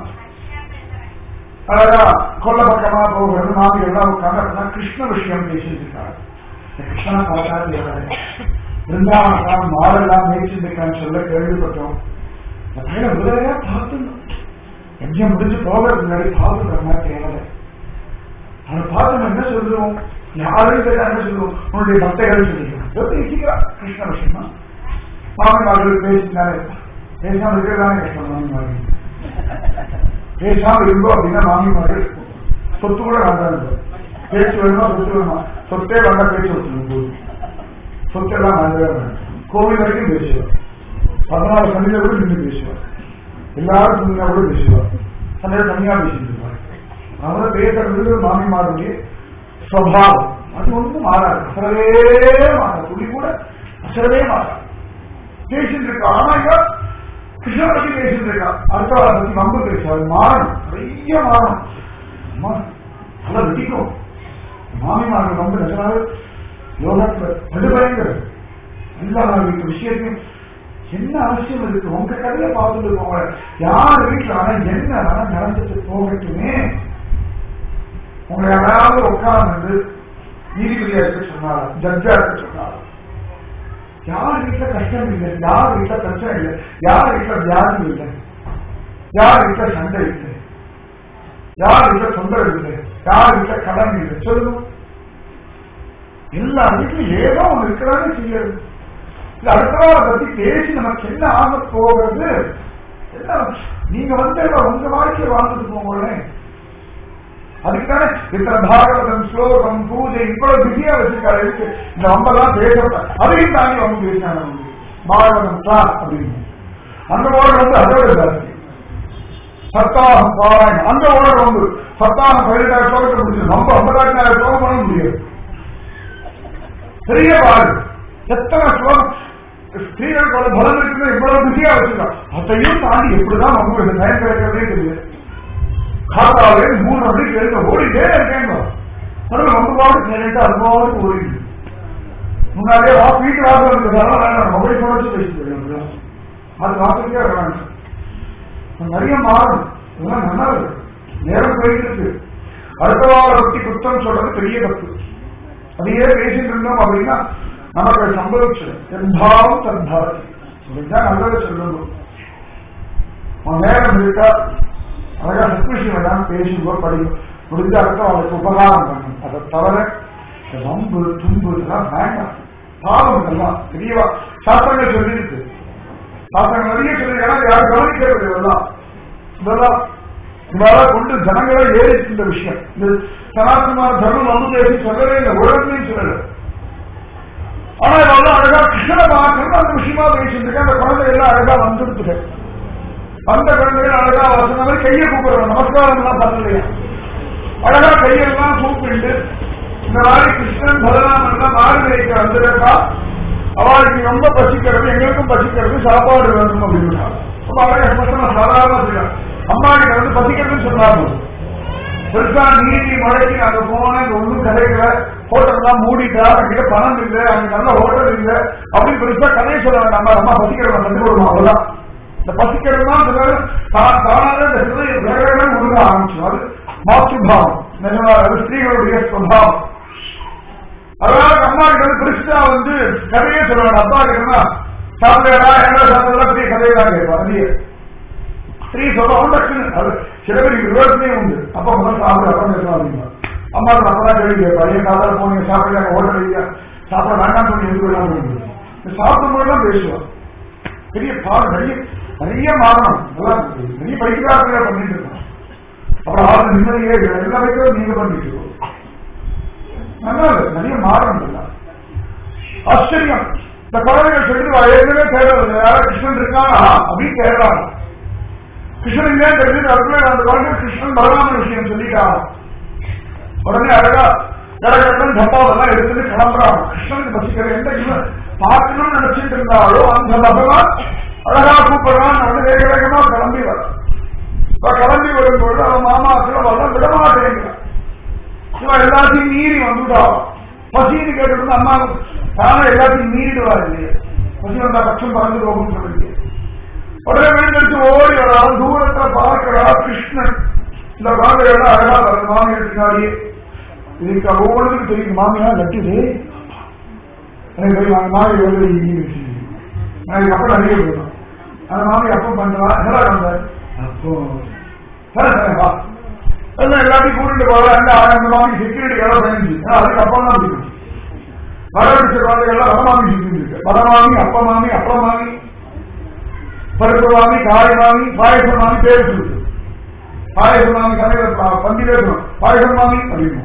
அழகா கொல்ல பக்கமா போகிறது மாமி எல்லாம் உட்காந்து கிருஷ்ண விஷயம் பேசிட்டு இருக்காரு இந்த கிருஷ்ணனை பார்த்தா தேவை பிருந்தாவனத்தான் மாடெல்லாம் மேய்ச்சிட்டு இருக்கான்னு சொல்ல கேள்விப்பட்டோம் அந்த பையனை முதலையா பார்த்துணும் எங்கேயும் முடிஞ்சு போகிறது முன்னாடி பார்த்துக்கிற மாதிரி தேவை அவனை பார்த்து நம்ம என்ன சொல்லுவோம் யாரும் தெரியா என்ன சொல்லுவோம் உன்னுடைய பக்தைகள் சொல்லிக்கிறோம் பேசிக்கிறான் கிருஷ்ண விஷயமா மாமன் மகள் பேசினாலே பேசாம இருக்கிறதானே கஷ்டம் மாமி மகள் பேசாம இருந்தோம் அப்படின்னா மாமி மகள் சொத்து கூட வேண்டாம் பேச்சு வேணுமா சொத்து வேணுமா சொத்தே வேண்டாம் பேச்சு வச்சுக்கணும் போதும் சொத்தெல்லாம் வேண்டவே வேண்டாம் கோவில் வரைக்கும் பேசுவார் பதினாலு சனியில கூட நின்று பேசுவார் எல்லாரும் தனியா கூட பேசுவார் சந்தையில தனியா பேசிட்டு இருப்பார் அவரை பேசுறது மாமிமாருடைய ஸ்வபாவம் அது ஒன்றும் மாறாது அசரவே மாறாது துளி கூட அசரவே மாறாது பேசிட்டு இருக்கா ஆனா இவ கிருஷ்ணனை பத்தி பேசிட்டு இருக்கா அடுத்தவரை பத்தி வம்பு பேசுவார் மாறணும் நிறைய மாறணும் அம்மா நல்லா வெட்டிக்கும் மாமிமார்கள் வம்பு நிஜமாவே யோகத்துல படுபயங்கிறது எல்லா வீட்டு விஷயத்தையும் என்ன அவசியம் இருக்கு உங்க கதையை பார்த்துட்டு போங்க யார் வீட்டுல ஆனா என்ன வேணா நடந்துட்டு போகட்டுமே உங்களை யாராவது உட்கார்ந்து நீதிபதியா இருக்க சொன்னாலும் ஜட்ஜா இருக்க சொன்னாலும் யார் வீட்டுல கஷ்டம் இல்லை யார் வீட்டுல பிரச்சனை இல்லை யார் வீட்டுல வியாதி இல்லை யார் வீட்டுல சண்டை இல்லை யார் வீட்டுல தொந்தரவு இல்லை யார் வீட்டுல கடன் இல்லை சொல்லுங்க எல்லா வீட்லயும் ஏதோ ஒண்ணு இருக்கிறான்னு செய்யறது இல்ல அடுத்தவார பத்தி பேசி நமக்கு என்ன ஆக போகிறது எல்லாம் நீங்க வந்து உங்க வாழ்க்கையை வாழ்ந்துட்டு போங்களேன் அதுக்குதானே இத்தனை பாகவதம் ஸ்லோகம் பூஜை இவ்வளவு பிஸியா வச்சிருக்காரு இருக்கு இந்த ஐம்பதான் பேசப்பட்ட அதையும் தாண்டி அவங்க பேசினாங்க பாகவதம் தான் அப்படின்னு அந்த ஓடர் வந்து அதோட ஜாஸ்தி சத்தாகம் பாராயணம் அந்த ஓடர் வந்து சத்தாகம் பதினெட்டாயிரம் ஸ்லோகத்தை முடிச்சு நம்ம ஐம்பதாயிரம் ஸ்லோகம் பண்ண முடியாது பெரிய பாடு எத்தனை ஸ்லோகம் ஸ்திரீகளுக்கு ஒரு பலம் இருக்குது இவ்வளவு பிஸியா வச்சிருக்கான் அதையும் தாண்டி எப்படிதான் உங்களுக்கு டைம் கிடைக்கிறதே தெரியாது காத்தாலே மூணு மணிக்கு எழுந்த ஓடிட்டே இருக்கேன் அதுவும் ரொம்ப பாடு நேரிட்டு அது பாடு ஓடிட்டு முன்னாடியே வா வீட்டு வாசல் இருக்கிறதால நான் மொபைல் போன வச்சு பேசிட்டு அது வாசலுக்கே வேணாம் நிறைய மாறும் இதெல்லாம் நல்லா இருக்கு நேரம் போயிட்டு இருக்கு அடுத்த வார பத்தி குற்றம் சொல்றது பெரிய தப்பு அதையே பேசிட்டு இருந்தோம் அப்படின்னா நமக்கு அது சம்பவிச்சு எந்தாவும் தந்தாவதி அப்படிதான் நல்லதை சொல்லணும் உன் நேரம் இருக்கா அழகா சத்விஷயம் வேண்டாம் பேசுங்கோ படிக்கும் முடிஞ்ச அடுத்த அவளுக்கு உபகாரம் பண்ணும் அதை தவிர இந்த வம்பு தும்பு இதெல்லாம் வேண்டாம் பாவம் இதெல்லாம் பெரியவா சாஸ்திரங்கள் சொல்லியிருக்கு சாஸ்திரங்கள் நிறைய சொல்லி எனக்கு யாரும் கவனிக்கிறது இதெல்லாம் இதெல்லாம் இவெல்லாம் கொண்டு ஜனங்களை ஏறிச்சு இந்த விஷயம் இது சனாதனமான தர்மம் வந்து பேசி சொல்லவே இல்லை உலகத்தையும் சொல்லல ஆனா இதெல்லாம் அழகா கிருஷ்ண பார்க்கணும் அந்த விஷயமா பேசிட்டு இருக்கேன் அந்த குழந்தை எல்லாம் அழகா வந்துடுத்துட்டு அந்த குழந்தைகள் அழகா வசன மாதிரி கையை கூப்பிடுறோம் நமஸ்காரம் எல்லாம் பண்ணலையா அழகா கையெல்லாம் கூப்பிட்டு இந்த மாதிரி கிருஷ்ணன் பலராமன் எல்லாம் மாறு வைக்க வந்திருக்கா அவளுக்கு ரொம்ப பசிக்கிறது எங்களுக்கும் பசிக்கிறது சாப்பாடு வேணும் அப்படின்னா ரொம்ப அழகா ஸ்பஷ்டமா சாதாரணமா செய்யலாம் அம்மா கிட்ட வந்து பசிக்கிறதுன்னு சொன்னாங்க பெருசா நீதி மழைக்கு அங்க போனேன் இங்க ஒன்றும் கதைக்கல ஹோட்டல் எல்லாம் மூடிட்டா அங்கிட்ட பணம் இல்லை அங்க நல்ல ஹோட்டல் இல்லை அப்படின்னு பெருசா கதையை சொல்ல வேண்டாம் அம்மா பசிக்கிறவன் தந்து விடுவோம் அவ்வளவுதான் இந்த பசிக்கிறது தான் சிலர் தா- தானாக இந்த ஹிருதய வேகவே உருக ஆரம்பிச்சு அது மாற்றுபாவம் நிஜமா அது ஸ்திரீகளுடைய சுபாவம் அதனால அம்மா கிட்ட வந்து பெருசா வந்து கதையே சொல்லுவாங்க அப்பா கிட்டனா சாப்பிடா என்ன சாப்பிடலாம் பெரிய கதையை தான் கேட்பான் அதிக ஸ்திரீ சொல்லுவாங்க டக்குன்னு அது சில பேருக்கு ரிவர்ஸ்லயே உண்டு அப்பா முதல் சாப்பிட அப்புறம் பேசலாம் அப்படிங்க அம்மா அப்பதான் கேள்வி கேட்பா ஏன் காதல போனீங்க சாப்பிடல ஹோட்டல் இல்லையா சாப்பிட வேண்டாம் சொல்லி எதுக்கு வேணாம் சாப்பிடும்போது தான் பேசுவான் பெரிய பாடம் நிறைய நிறைய மாறணும் எல்லாம் நிறைய படிக்கிறார்கள் பண்ணிட்டு இருக்கோம் அப்புறம் ஆறு நிம்மதியே இல்லை. எல்லா வைக்கிறதும் நீங்க பண்ணிட்டு இருக்கோம் நல்லா இருக்கு நிறைய மாறணும் எல்லாம் ஆச்சரியம் இந்த குழந்தைகள் சொல்லிட்டு ஏற்கனவே தேடுறது யாராவது கிருஷ்ணன் இருக்கானா அப்படின்னு தேடுறாங்க கிருஷ்ணன் இல்லையா தெரிஞ்சு அதுக்குள்ள அந்த குழந்தை கிருஷ்ணன் பலராம விஷயம் சொல்லிட்டாங்க உடனே அழகா கடகடன் டப்பாவெல்லாம் எடுத்துட்டு கிளம்புறாங்க கிருஷ்ணனுக்கு பசிக்கிற எந்த கிருஷ்ணன் பார்க்கணும்னு நினைச்சிட்டு இருந்தாலோ அந்த பகவான் அழகா கூப்பிடுறான் உடனே வேக வேகமா கிளம்பி வர இப்ப கிளம்பி வரும்போது அவன் மாமாக்கள் வரலாம் விட மாட்டேங்கிறான் இவன் எல்லாத்தையும் மீறி வந்துட்டான் பசின்னு கேட்டு அம்மா தானே எல்லாத்தையும் மீறிடுவார் இல்லையா பசி வந்தா பட்சம் பறந்து போகும்னு சொல்லுங்க உடனே வீடு ஓடி வரான் தூரத்துல பார்க்கிறா கிருஷ்ணன் இந்த குழந்தைகள் அழகா வருது மாமியார் பின்னாடியே இதுக்கு ஒவ்வொன்றுக்கும் தெரியும் மாமியா லட்டுது எனக்கு தெரியும் அந்த மாமி வந்து எனக்கு அப்ப நிறைய போயிடும் அந்த மாமி அப்போ பண்றா என்னடா வந்த அப்போ சரி சரி வா எல்லாம் எல்லாத்தையும் கூட்டிட்டு போற அந்த அந்த மாமி செக்யூரிட்டி எல்லாம் பயந்து அதுக்கு அப்பா தான் போயிடும் வரவழைச்ச குழந்தைகள்லாம் வடமாமி சுத்தி இருக்கு வடமாமி அப்ப மாமி அப்ப மாமி பருப்பு மாமி காய் மாமி பாயச மாமி பேர் சொல்லுது பாயச மாமி கதையில பந்தி பேசணும் பாயச மாமி அப்படின்னும்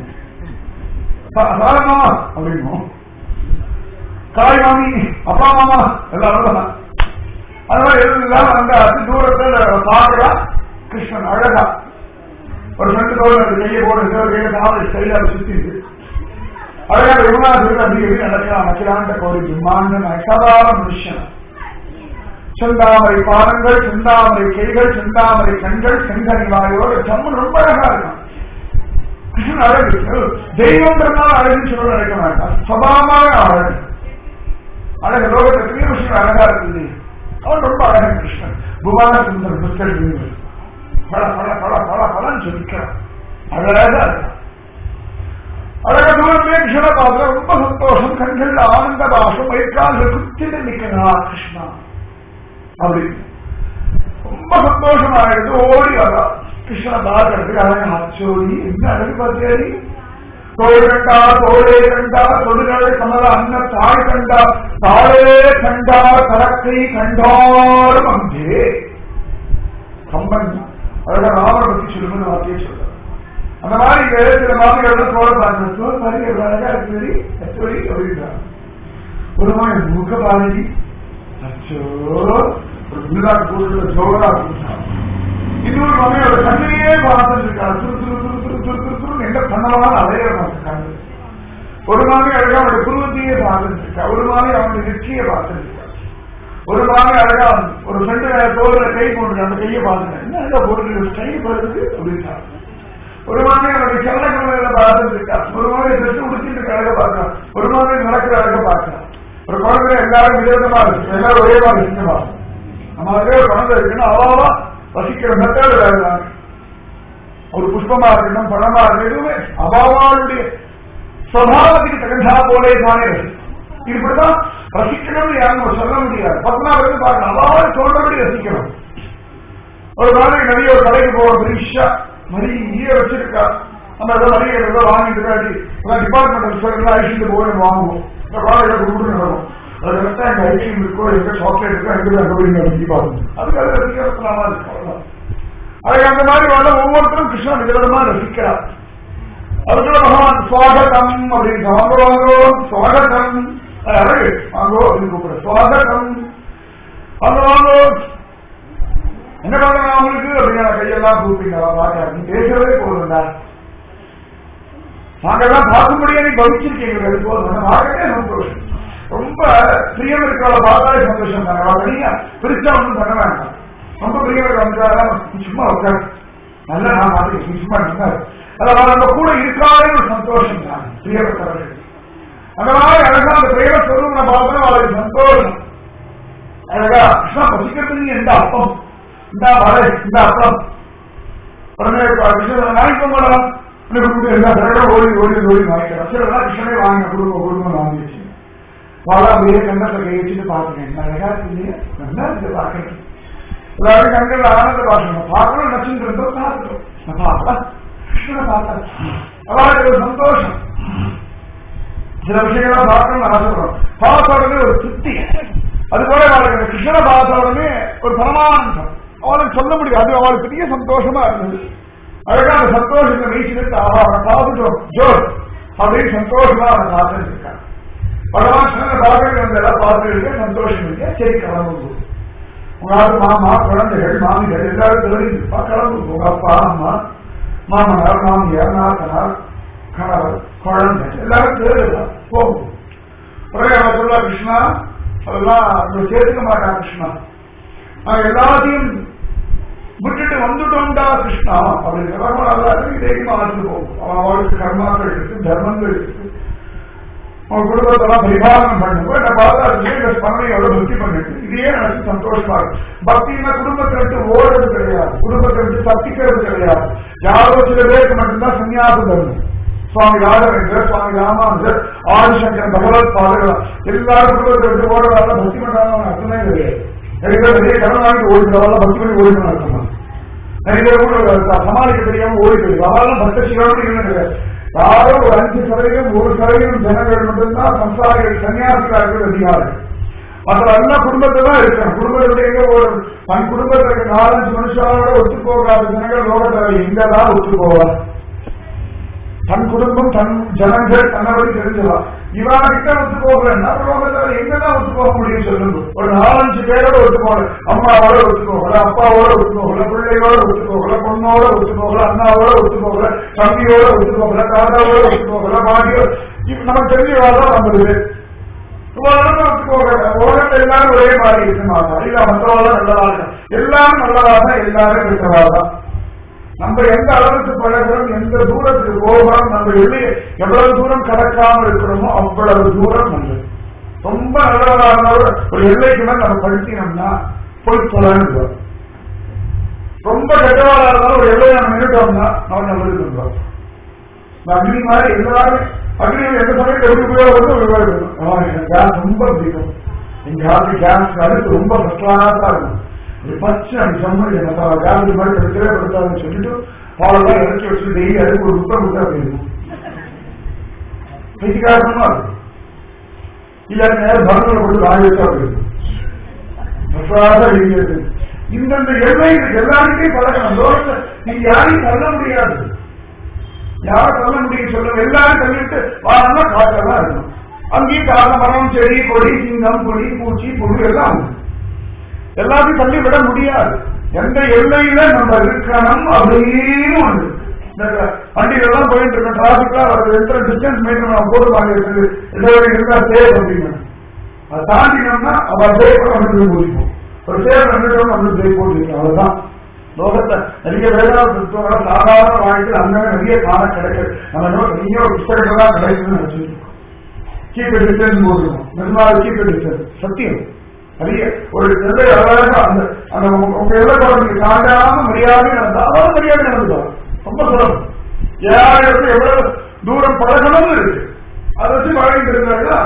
சார மாமா அப்படின்னும் காய் மாமி அப்பா மாமா எல்லாரும் தான் அதனால எல்லாம் அந்த அதி தூரத்துல பார்க்கிறா கிருஷ்ணன் அழகா ஒரு ரெண்டு தோல் அந்த கையை போடுறது ஒரு கையில காவல் ஸ்டைலா சுத்திட்டு அழகா யுவனாதிபதி அப்படி நடக்கலாம் அகிலாண்ட கோரி பிரம்மாண்டன் அசாதாரண மனுஷன் செந்தாமரை பாதங்கள் செந்தாமரை கைகள் செந்தாமரை கண்கள் செங்கனி வாயோடு சம்மன் ரொம்ப அழகா இருக்கும் கிருஷ்ணன் அழகு தெய்வம்ன்றதுனால அழகுன்னு சொல்ல நினைக்க வேண்டாம் சபாமாக அழகு அழகு லோகத்துல பெரிய விஷயம் அழகா இருக்குது அவன் ரொம்ப அழகன் கிருஷ்ணன் புவான சுந்தர் புத்தர் பல பல பல பல பலன்னு சொல்லிக்கிறான் அழகா இருக்கான் அழக தூரத்திலே கிருஷ்ணனை பார்த்து ரொம்ப சந்தோஷம் கண்கள் ஆனந்த பாஷம் வயிற்றால் குத்திட்டு நிக்கிறா கிருஷ்ணா அப்படின்னு ரொம்ப சந்தோஷமாயிடுது ஓடி வரா கிருஷ்ணனை பார்க்கறதுக்கு அழகா அச்சோடி என்ன அழகு பார்த்தியாடி தோள் கண்டா தோளே கண்டா தொடுகளை கமல அன்ன தாய் கண்டா தாளே கண்டா தலக்கை கண்டாரும் அங்கே கம்பன் அழகா ராமனை பத்தி சொல்லுங்கன்னு வார்த்தையை சொல்றார் அந்த மாதிரி இங்க சில மாமிகள் தோழ பார்க்கணும் தோழ பாருங்க எவ்வளவு அழகா இருக்கு அச்சோடி அப்படின்றாங்க ஒரு மாதிரி முக பாரதி அச்சோ ஒரு உள்ளாக்கு போட்டு ஜோரா கொடுத்தாங்க இன்னொரு மாமியோட கண்ணையே பார்த்துட்டு இருக்காங்க துரு துரு துரு துரு துரு துரு துரு என்ன பண்ணலாம் அதையே பார்த்துருக்காங்க ஒரு மாமி அழகா அவனுடைய குருவத்தையே பார்த்துட்டு இருக்கா ஒரு மாமி அவனுடைய நெற்றியை பார்த்துட்டு இருக்கா ஒரு மாமி அழகா ஒரு ஃப்ரெண்டு தோல்ல கை போட்டு அந்த கையை பார்த்துட்டேன் என்ன அழகா போட்டு கை போடுறது அப்படின்னா ஒரு மாமி அவனுடைய செல்ல கமலையில பார்த்துட்டு இருக்கா ஒரு மாமி ட்ரெஸ் உடுத்திட்டு இருக்க அழகா பார்க்கலாம் ஒரு மாமி நடக்கிற அழகா பார்க்கலாம் ஒரு குழந்தை எல்லாரும் விதவிதமா இருக்கு எல்லாரும் ஒரே மாதிரி இருக்குமா நம்ம அதே ஒரு குழந்தை இருக்குன்னா அவாவா வசிக்கிற மெத்தேடு வேறுதான் ஒரு புஷ்பமா இருக்கட்டும் பழமா இருக்கட்டும் எதுவுமே அபாவாளுடைய சுவாவத்துக்கு தகுந்தா போலே தானே ரசிக்கும் இப்படிதான் ரசிக்கணும்னு யாரும் நம்ம சொல்ல முடியாது பத்மாவது பார்க்கணும் அபாவாவை சொல்றபடி ரசிக்கணும் ஒரு நாளைக்கு நிறைய ஒரு கடைக்கு போவோம் பெரிஷா நிறைய வச்சிருக்கா நம்ம ஏதோ நிறைய ஏதோ வாங்கிட்டு இருக்காடி டிபார்ட்மெண்டல் ஸ்டோர்ல அழிச்சுட்டு போய் நம்ம வாங்குவோம் இந்த ப்ராடக்ட் கொடுத்து நடக்கும் அது வச்சா எங்க ஐஸ்கிரீம் இருக்கோ எங்க சாக்லேட் இருக்கோ எங்க அப்படின்னு ரசிச்சு பார்க்கணும் அதுக்கு அது ரசிக்கிறதுனால இருக்கு அவ்வளவுதான் அதுக்கு அந்த மாதிரி வர ஒவ்வொருத்தரும் கிருஷ்ணன் விதவிதமா ரசிக்கிறார் அதுக்குள்ள பகவான் சுவாகதம் அப்படின்னு வாங்க வாங்கோ சுவாகதம் அது அழகு வாங்கோ அப்படின்னு கூப்பிடுற சுவாகதம் வாங்க வாங்கோ என்ன பண்ணணும் அவங்களுக்கு அப்படின்னா கையெல்லாம் கூப்பிங்க பாக்க நீ பேசவே போதும்டா நாங்கெல்லாம் பார்க்கும்படியே நீ பவிச்சிருக்கீங்க அது போதும் பார்க்கவே சந்தோஷம் ரொம்ப பிரியம் இருக்கிறவளை பார்த்தாலே சந்தோஷம் தானே அவள் தனியா பிரிச்சா ஒன்றும் பண்ண வேண்டாம் ரொம்ப பிரியவர் வந்தாலும் சும்மா உட்காரு நல்லா நான் மாதிரி சும்மா நின்னாரு அதாவது நம்ம கூட இருக்காதே ஒரு சந்தோஷம் தான் பிரியப்பட்டவர்கள் அந்த மாதிரி அழகா அந்த பிரேம சொல்லுங்க பார்த்தா அவளுக்கு சந்தோஷம் அழகா கிருஷ்ணா பசிக்கிறதுக்கு எந்த அப்பம் இந்த வரை இந்த அப்பம் உடனே கிருஷ்ணன் வாங்கிக்க மாட்டான் எல்லா தடவை ஓடி ஓடி ஓடி வாங்கிக்கிறோம் சிலதான் கிருஷ்ணனே வாங்க குடும்ப குடும்பம் வாங்கிச்சு வாழா அப்படியே கண்ணத்தை கை வச்சுட்டு பாத்துக்கேன் அழகா இருக்கு நல்லா இருக்கு பாக்கிறேன் எல்லாரும் கண்கள் ஆனந்த பாஷணம் பார்க்கணும் நச்சுன்னு இருந்தோம் பார்க்கிறோம் நான் பார்க்கலாம் கிருஷ்ணனை பார்த்தேன் அவளுக்கு ஒரு சந்தோஷம் சில விஷயங்கள்லாம் பார்க்கணும்னு ஆசைப்படுறோம் பார்த்த உடனே ஒரு திருப்தி அது போல அவளுக்கு கிருஷ்ணனை பார்த்த உடனே ஒரு பரமானந்தம் அவளுக்கு சொல்ல முடியும் அது அவளுக்கு பெரிய சந்தோஷமா இருந்தது அழகா அந்த சந்தோஷத்தை வீசிட்டு அவனை பார்த்துட்டோம் ஜோர் அப்படின்னு சந்தோஷமா அவனை பார்த்துட்டு இருக்கான் பகவான் சொன்ன பார்க்கறது வந்து எல்லாம் பார்த்துட்டு சந்தோஷம் இருக்கு சரி கிளம்பு உங்களாவது மாமா குழந்தைகள் மாமிகள் எல்லாரும் தெரிஞ்சிருப்பா கிளம்பு உங்க அப்பா அம்மா மாமனார் மாமியார் நாத்தனார் கணவர் குழந்தை எல்லாரும் தெரியுதா போகும் உடனே அவன் சொல்ல கிருஷ்ணா அதெல்லாம் இங்க சேர்த்துக்க மாட்டான் கிருஷ்ணா நான் எல்லாத்தையும் விட்டுட்டு வந்துட்டோம்டா கிருஷ்ணா அப்படின்னு ரொம்ப தைரியமா வாழ்ந்து போகும் அவன் அவளுக்கு கர்மாக்கள் இருக்கு தர்மங்கள் இருக்கு அவன் குடும்பத்தெல்லாம் பரிபாலனம் பண்ணுங்க என்ன பார்த்தா இந்த ஸ்மரணையோட பக்தி பண்ணிட்டு இதையே நினைச்சு சந்தோஷமா இருக்கு பக்தினா குடும்பத்தை விட்டு ஓடுறது கிடையாது குடும்பத்தை விட்டு தப்பிக்கிறது கிடையாது யாரோ சில பேருக்கு மட்டும்தான் சன்னியாசம் தரணும் சுவாமி ராகவேந்தர் சுவாமி ராமானுஜர் ஆதிசங்கர் பகவத் பாதகர் எல்லாரும் குடும்பத்தை விட்டு ஓடுறதால பக்தி பண்றாங்க அர்த்தமே கிடையாது நிறைய பேர் நிறைய கடன் வாங்கி ஓடிக்கிறதால பக்தி பண்ணி ஓடிக்கணும் அர்த்தம் நிறைய பேர் கூட சமாளிக்க தெரியாம ஓடிக்கிறது அவெல்லாம் பக்த சிவனுடைய கிடையாது யாரோ ஒரு அஞ்சு சதவீதம் ஒரு சதவீதம் ஜனங்கள் மட்டும்தான் சம்சாரிகள் சன்னியாசிகார்கள் அதிகாரம் மற்ற எல்லா குடும்பத்தை தான் இருக்கணும் குடும்பத்துடைய எங்க ஒரு தன் குடும்பத்துக்கு நாலஞ்சு மனுஷாவோட ஒத்து போகாத ஜனங்கள் லோகத்தில் எங்கதான் ஒத்து போவார் தன் குடும்பம் தன் ஜனங்கள் தன்னபடி தெரிஞ்சவா இவன் கிட்ட ஒத்து போகலன்னா லோகத்தில் எங்கதான் ஒத்து போக முடியும் சொல்லுங்க ஒரு நாலஞ்சு பேரோட ஒத்து போகல அம்மாவோட ஒத்து போகல அப்பாவோட ஒத்து போகல பிள்ளையோட ஒத்து போகல பொண்ணோட ஒத்து போகல அண்ணாவோட ஒத்து போகல தம்பியோட ஒத்து போகல தாத்தாவோட ஒத்து போகல பாட்டியோட நமக்கு தெரிஞ்சவாதான் நம்மளுது உலகத்தை எல்லாரும் ஒரே மாதிரி இருக்க மாட்டோம் இல்ல மற்றவாதான் நல்லதா இருக்கும் எல்லாரும் நல்லதா தான் எல்லாரும் இருக்கிறவாதான் நம்ம எந்த அளவுக்கு பழகிறோம் எந்த தூரத்துக்கு போகிறோம் நம்ம எல்லையை எவ்வளவு தூரம் கடக்காம இருக்கிறோமோ அவ்வளவு தூரம் நல்லது ரொம்ப நல்லதா இருந்தாலும் ஒரு எல்லைக்கு மேல நம்ம படுத்தினோம்னா போய் தொலைன்னு ரொம்ப கெட்டவாளா இருந்தாலும் ஒரு எல்லையை நம்ம நின்றுட்டோம்னா நம்ம நல்லது பண்றோம் இந்த அக்னி மாதிரி எல்லாரும் அக்னி எந்த சமயத்தில் எப்படி உபயோகம் வருது கேஸ் ரொம்ப பிடிக்கும் எங்க யாருக்கு கேஸ் அடுத்து ரொம்ப ஃபர்ஸ்ட் கிளாஸா இருக்கும் ஒரு பச்சை அப்படி சம்மதி மசாலா கேஸ் மாதிரி கிடைக்கவே படுத்தாதுன்னு சொல்லிட்டு பாலெல்லாம் இறக்கி வச்சு டெய்லி அதுக்கு ஒரு முட்டை முட்டை போயிருக்கும் பைத்தியக்காரமா இருக்கும் இல்ல நேரம் பரணில் போட்டு வாங்கி வச்சா போயிருக்கும் பிரசாத இருக்கிறது இந்தந்த எல்லை இருக்கு எல்லாருக்கே பழகணும் லோகத்தை நீங்க யாரையும் தள்ள முடியாது யாரை தள்ள முடியும் சொல்லுங்க எல்லாரும் தள்ளிட்டு வாரம்னா காற்றெல்லாம் இருக்கணும் அங்கேயும் காரண மரம் செடி கொடி சிங்கம் கொடி பூச்சி புழு எல்லாம் உண்டு. எல்லாத்தையும் தள்ளி விட முடியாது எந்த எல்லையில நம்ம இருக்கணும் அப்படின்னு ஒன்று இந்த வண்டிகள் எல்லாம் போயிட்டு இருக்கோம் டிராபிக்ல ஒரு எத்தனை டிஸ்டன்ஸ் மெயின்டைன் நம்ம போட்டு வாங்கிருக்குது இடைவெளி இருந்தா சேவ் அப்படின்னு அதை தாண்டினோம்னா அவன் சேவ் கூட வந்து முடிப்போம் ஒரு சேவ் வந்துட்டோம் வந்து சேவ் போட்டு அவ்வளவுதான் லோகத்தை நிறைய வேதாந்த புத்தகங்கள் சாதாரண வாழ்க்கையில் அங்கே நிறைய காண கிடைக்குது நம்ம இன்னும் நிறைய ஒரு புத்தகங்கள் தான் கிடைக்குதுன்னு நினைச்சிருக்கோம் கீப் டிஸ்டன்ஸ் போட்டுருக்கோம் நிர்மலா கீப் டிஸ்டன்ஸ் சத்தியம் நிறைய ஒரு எல்லை அழகாக அந்த அந்த உங்க- உங்க எல்லை குழந்தைங்க தாண்டாம மரியாதை நடந்தா அதாவது மரியாதை நடந்துடும் ரொம்ப சுலபம் யார் இடத்துல எவ்வளவு தூரம் பழகணும்னு இருக்கு அதை வச்சு பழகிட்டு இருந்தாங்கன்னா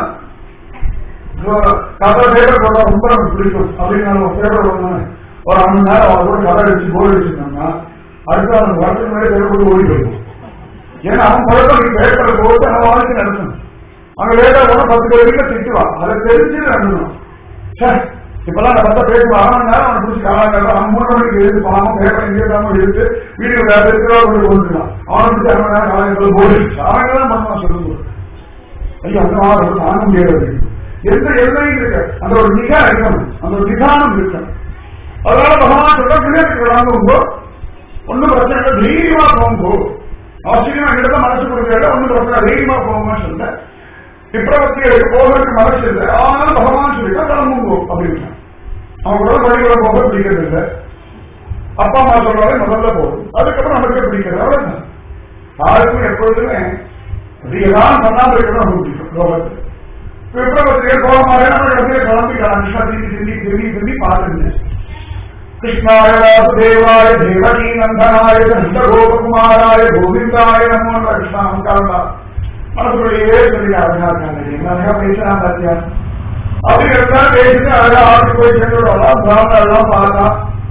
கதை பேப்பர் போட்டா ரொம்ப நமக்கு பிடிக்கும் அப்படின்னு நம்ம பேப்பர் போடணும் ஒரு அரை மணி நேரம் அவங்க கூட கதை அடிச்சு போர் அடிச்சிருந்தாங்கன்னா அடுத்து அந்த வரத்துக்கு மேலே பேப்பர் போட்டு ஓடி போயிடும் ஏன்னா அவன் பழக்கம் நீ பேப்பரை போட்டு அவன் வாழ்க்கை நடத்தணும் அங்க லேட்டா போனா பத்து பேர் வீட்டுல திட்டுவான் அதை தெரிஞ்சு நடந்தணும் சார் இப்பெல்லாம் நான் பத்தா பேசுவோம் அரை மணி நேரம் அவனை பிடிச்சி காலாங்க அவன் மூணு மணிக்கு எழுந்து போனாம பேப்பர் எங்கே இல்லாம எடுத்து வீடியோ வேற இருக்கிறவா கொண்டு வந்துருக்கான் அவனை பிடிச்சி அரை மணி நேரம் காலாங்க போடு அவங்க தான் பண்ணுவான் சொல்லுங்க ஐயோ அந்த மாதிரி தாங்க முடியாது எந்த எல்லையும் இருக்க அந்த ஒரு நிகா இருக்கணும் அந்த ஒரு நிதானம் இருக்கணும் அதனால பகவான் சொல்ற பிள்ளைக்கு வாங்கும்போ ஒன்னும் பிரச்சனை இல்லை தைரியமா போங்கோ ஆச்சரியமா எங்கிட்ட மனசு கொடுக்கல ஒன்னும் பிரச்சனை இல்லை, தைரியமா போங்கன்னு சொன்ன விப்ரவத்திகளுக்கு போகிறதுக்கு மனசு இல்லை ஆனாலும் பகவான் சொல்லிட்டா கிளம்புங்கோ அப்படின்னு அவன் கூட பள்ளிக்கூட போக பிடிக்கிறது இல்லை அப்பா அம்மா சொல்றாலே முதல்ல போகும் அதுக்கப்புறம் நமக்கு பிடிக்கிறது அவ்வளவுதான் யாருக்கும் எப்பொழுதுமே அப்படியெல்லாம் பண்ணாம இருக்கணும் நமக்கு பிடிக்கும் லோகத்தில் விப்ரவத்திகள் போக மாதிரி நம்ம இடத்துல கிளம்பிக்கலாம் கிருஷ்ணா திரும்பி திரும்பி திரும்பி திரும்பி பார்த்துட்டு கிருஷ்ணாய வாசுதேவாய தேவகி நந்தனாய நந்தகோபகுமாராய கோவிந்தாய நமோ கிருஷ்ணா நமஸ்காரம்டா மனசுக்குள்ளேயே சொல்லி அழகா இருக்காங்க என்ன அழகா பேசுறான் பாத்தியா அப்படி இருந்தா பேசிட்டு அழகா ஆட்டு போய் சேர்ந்து வரலாம் பிராமணர் எல்லாம் பார்த்தா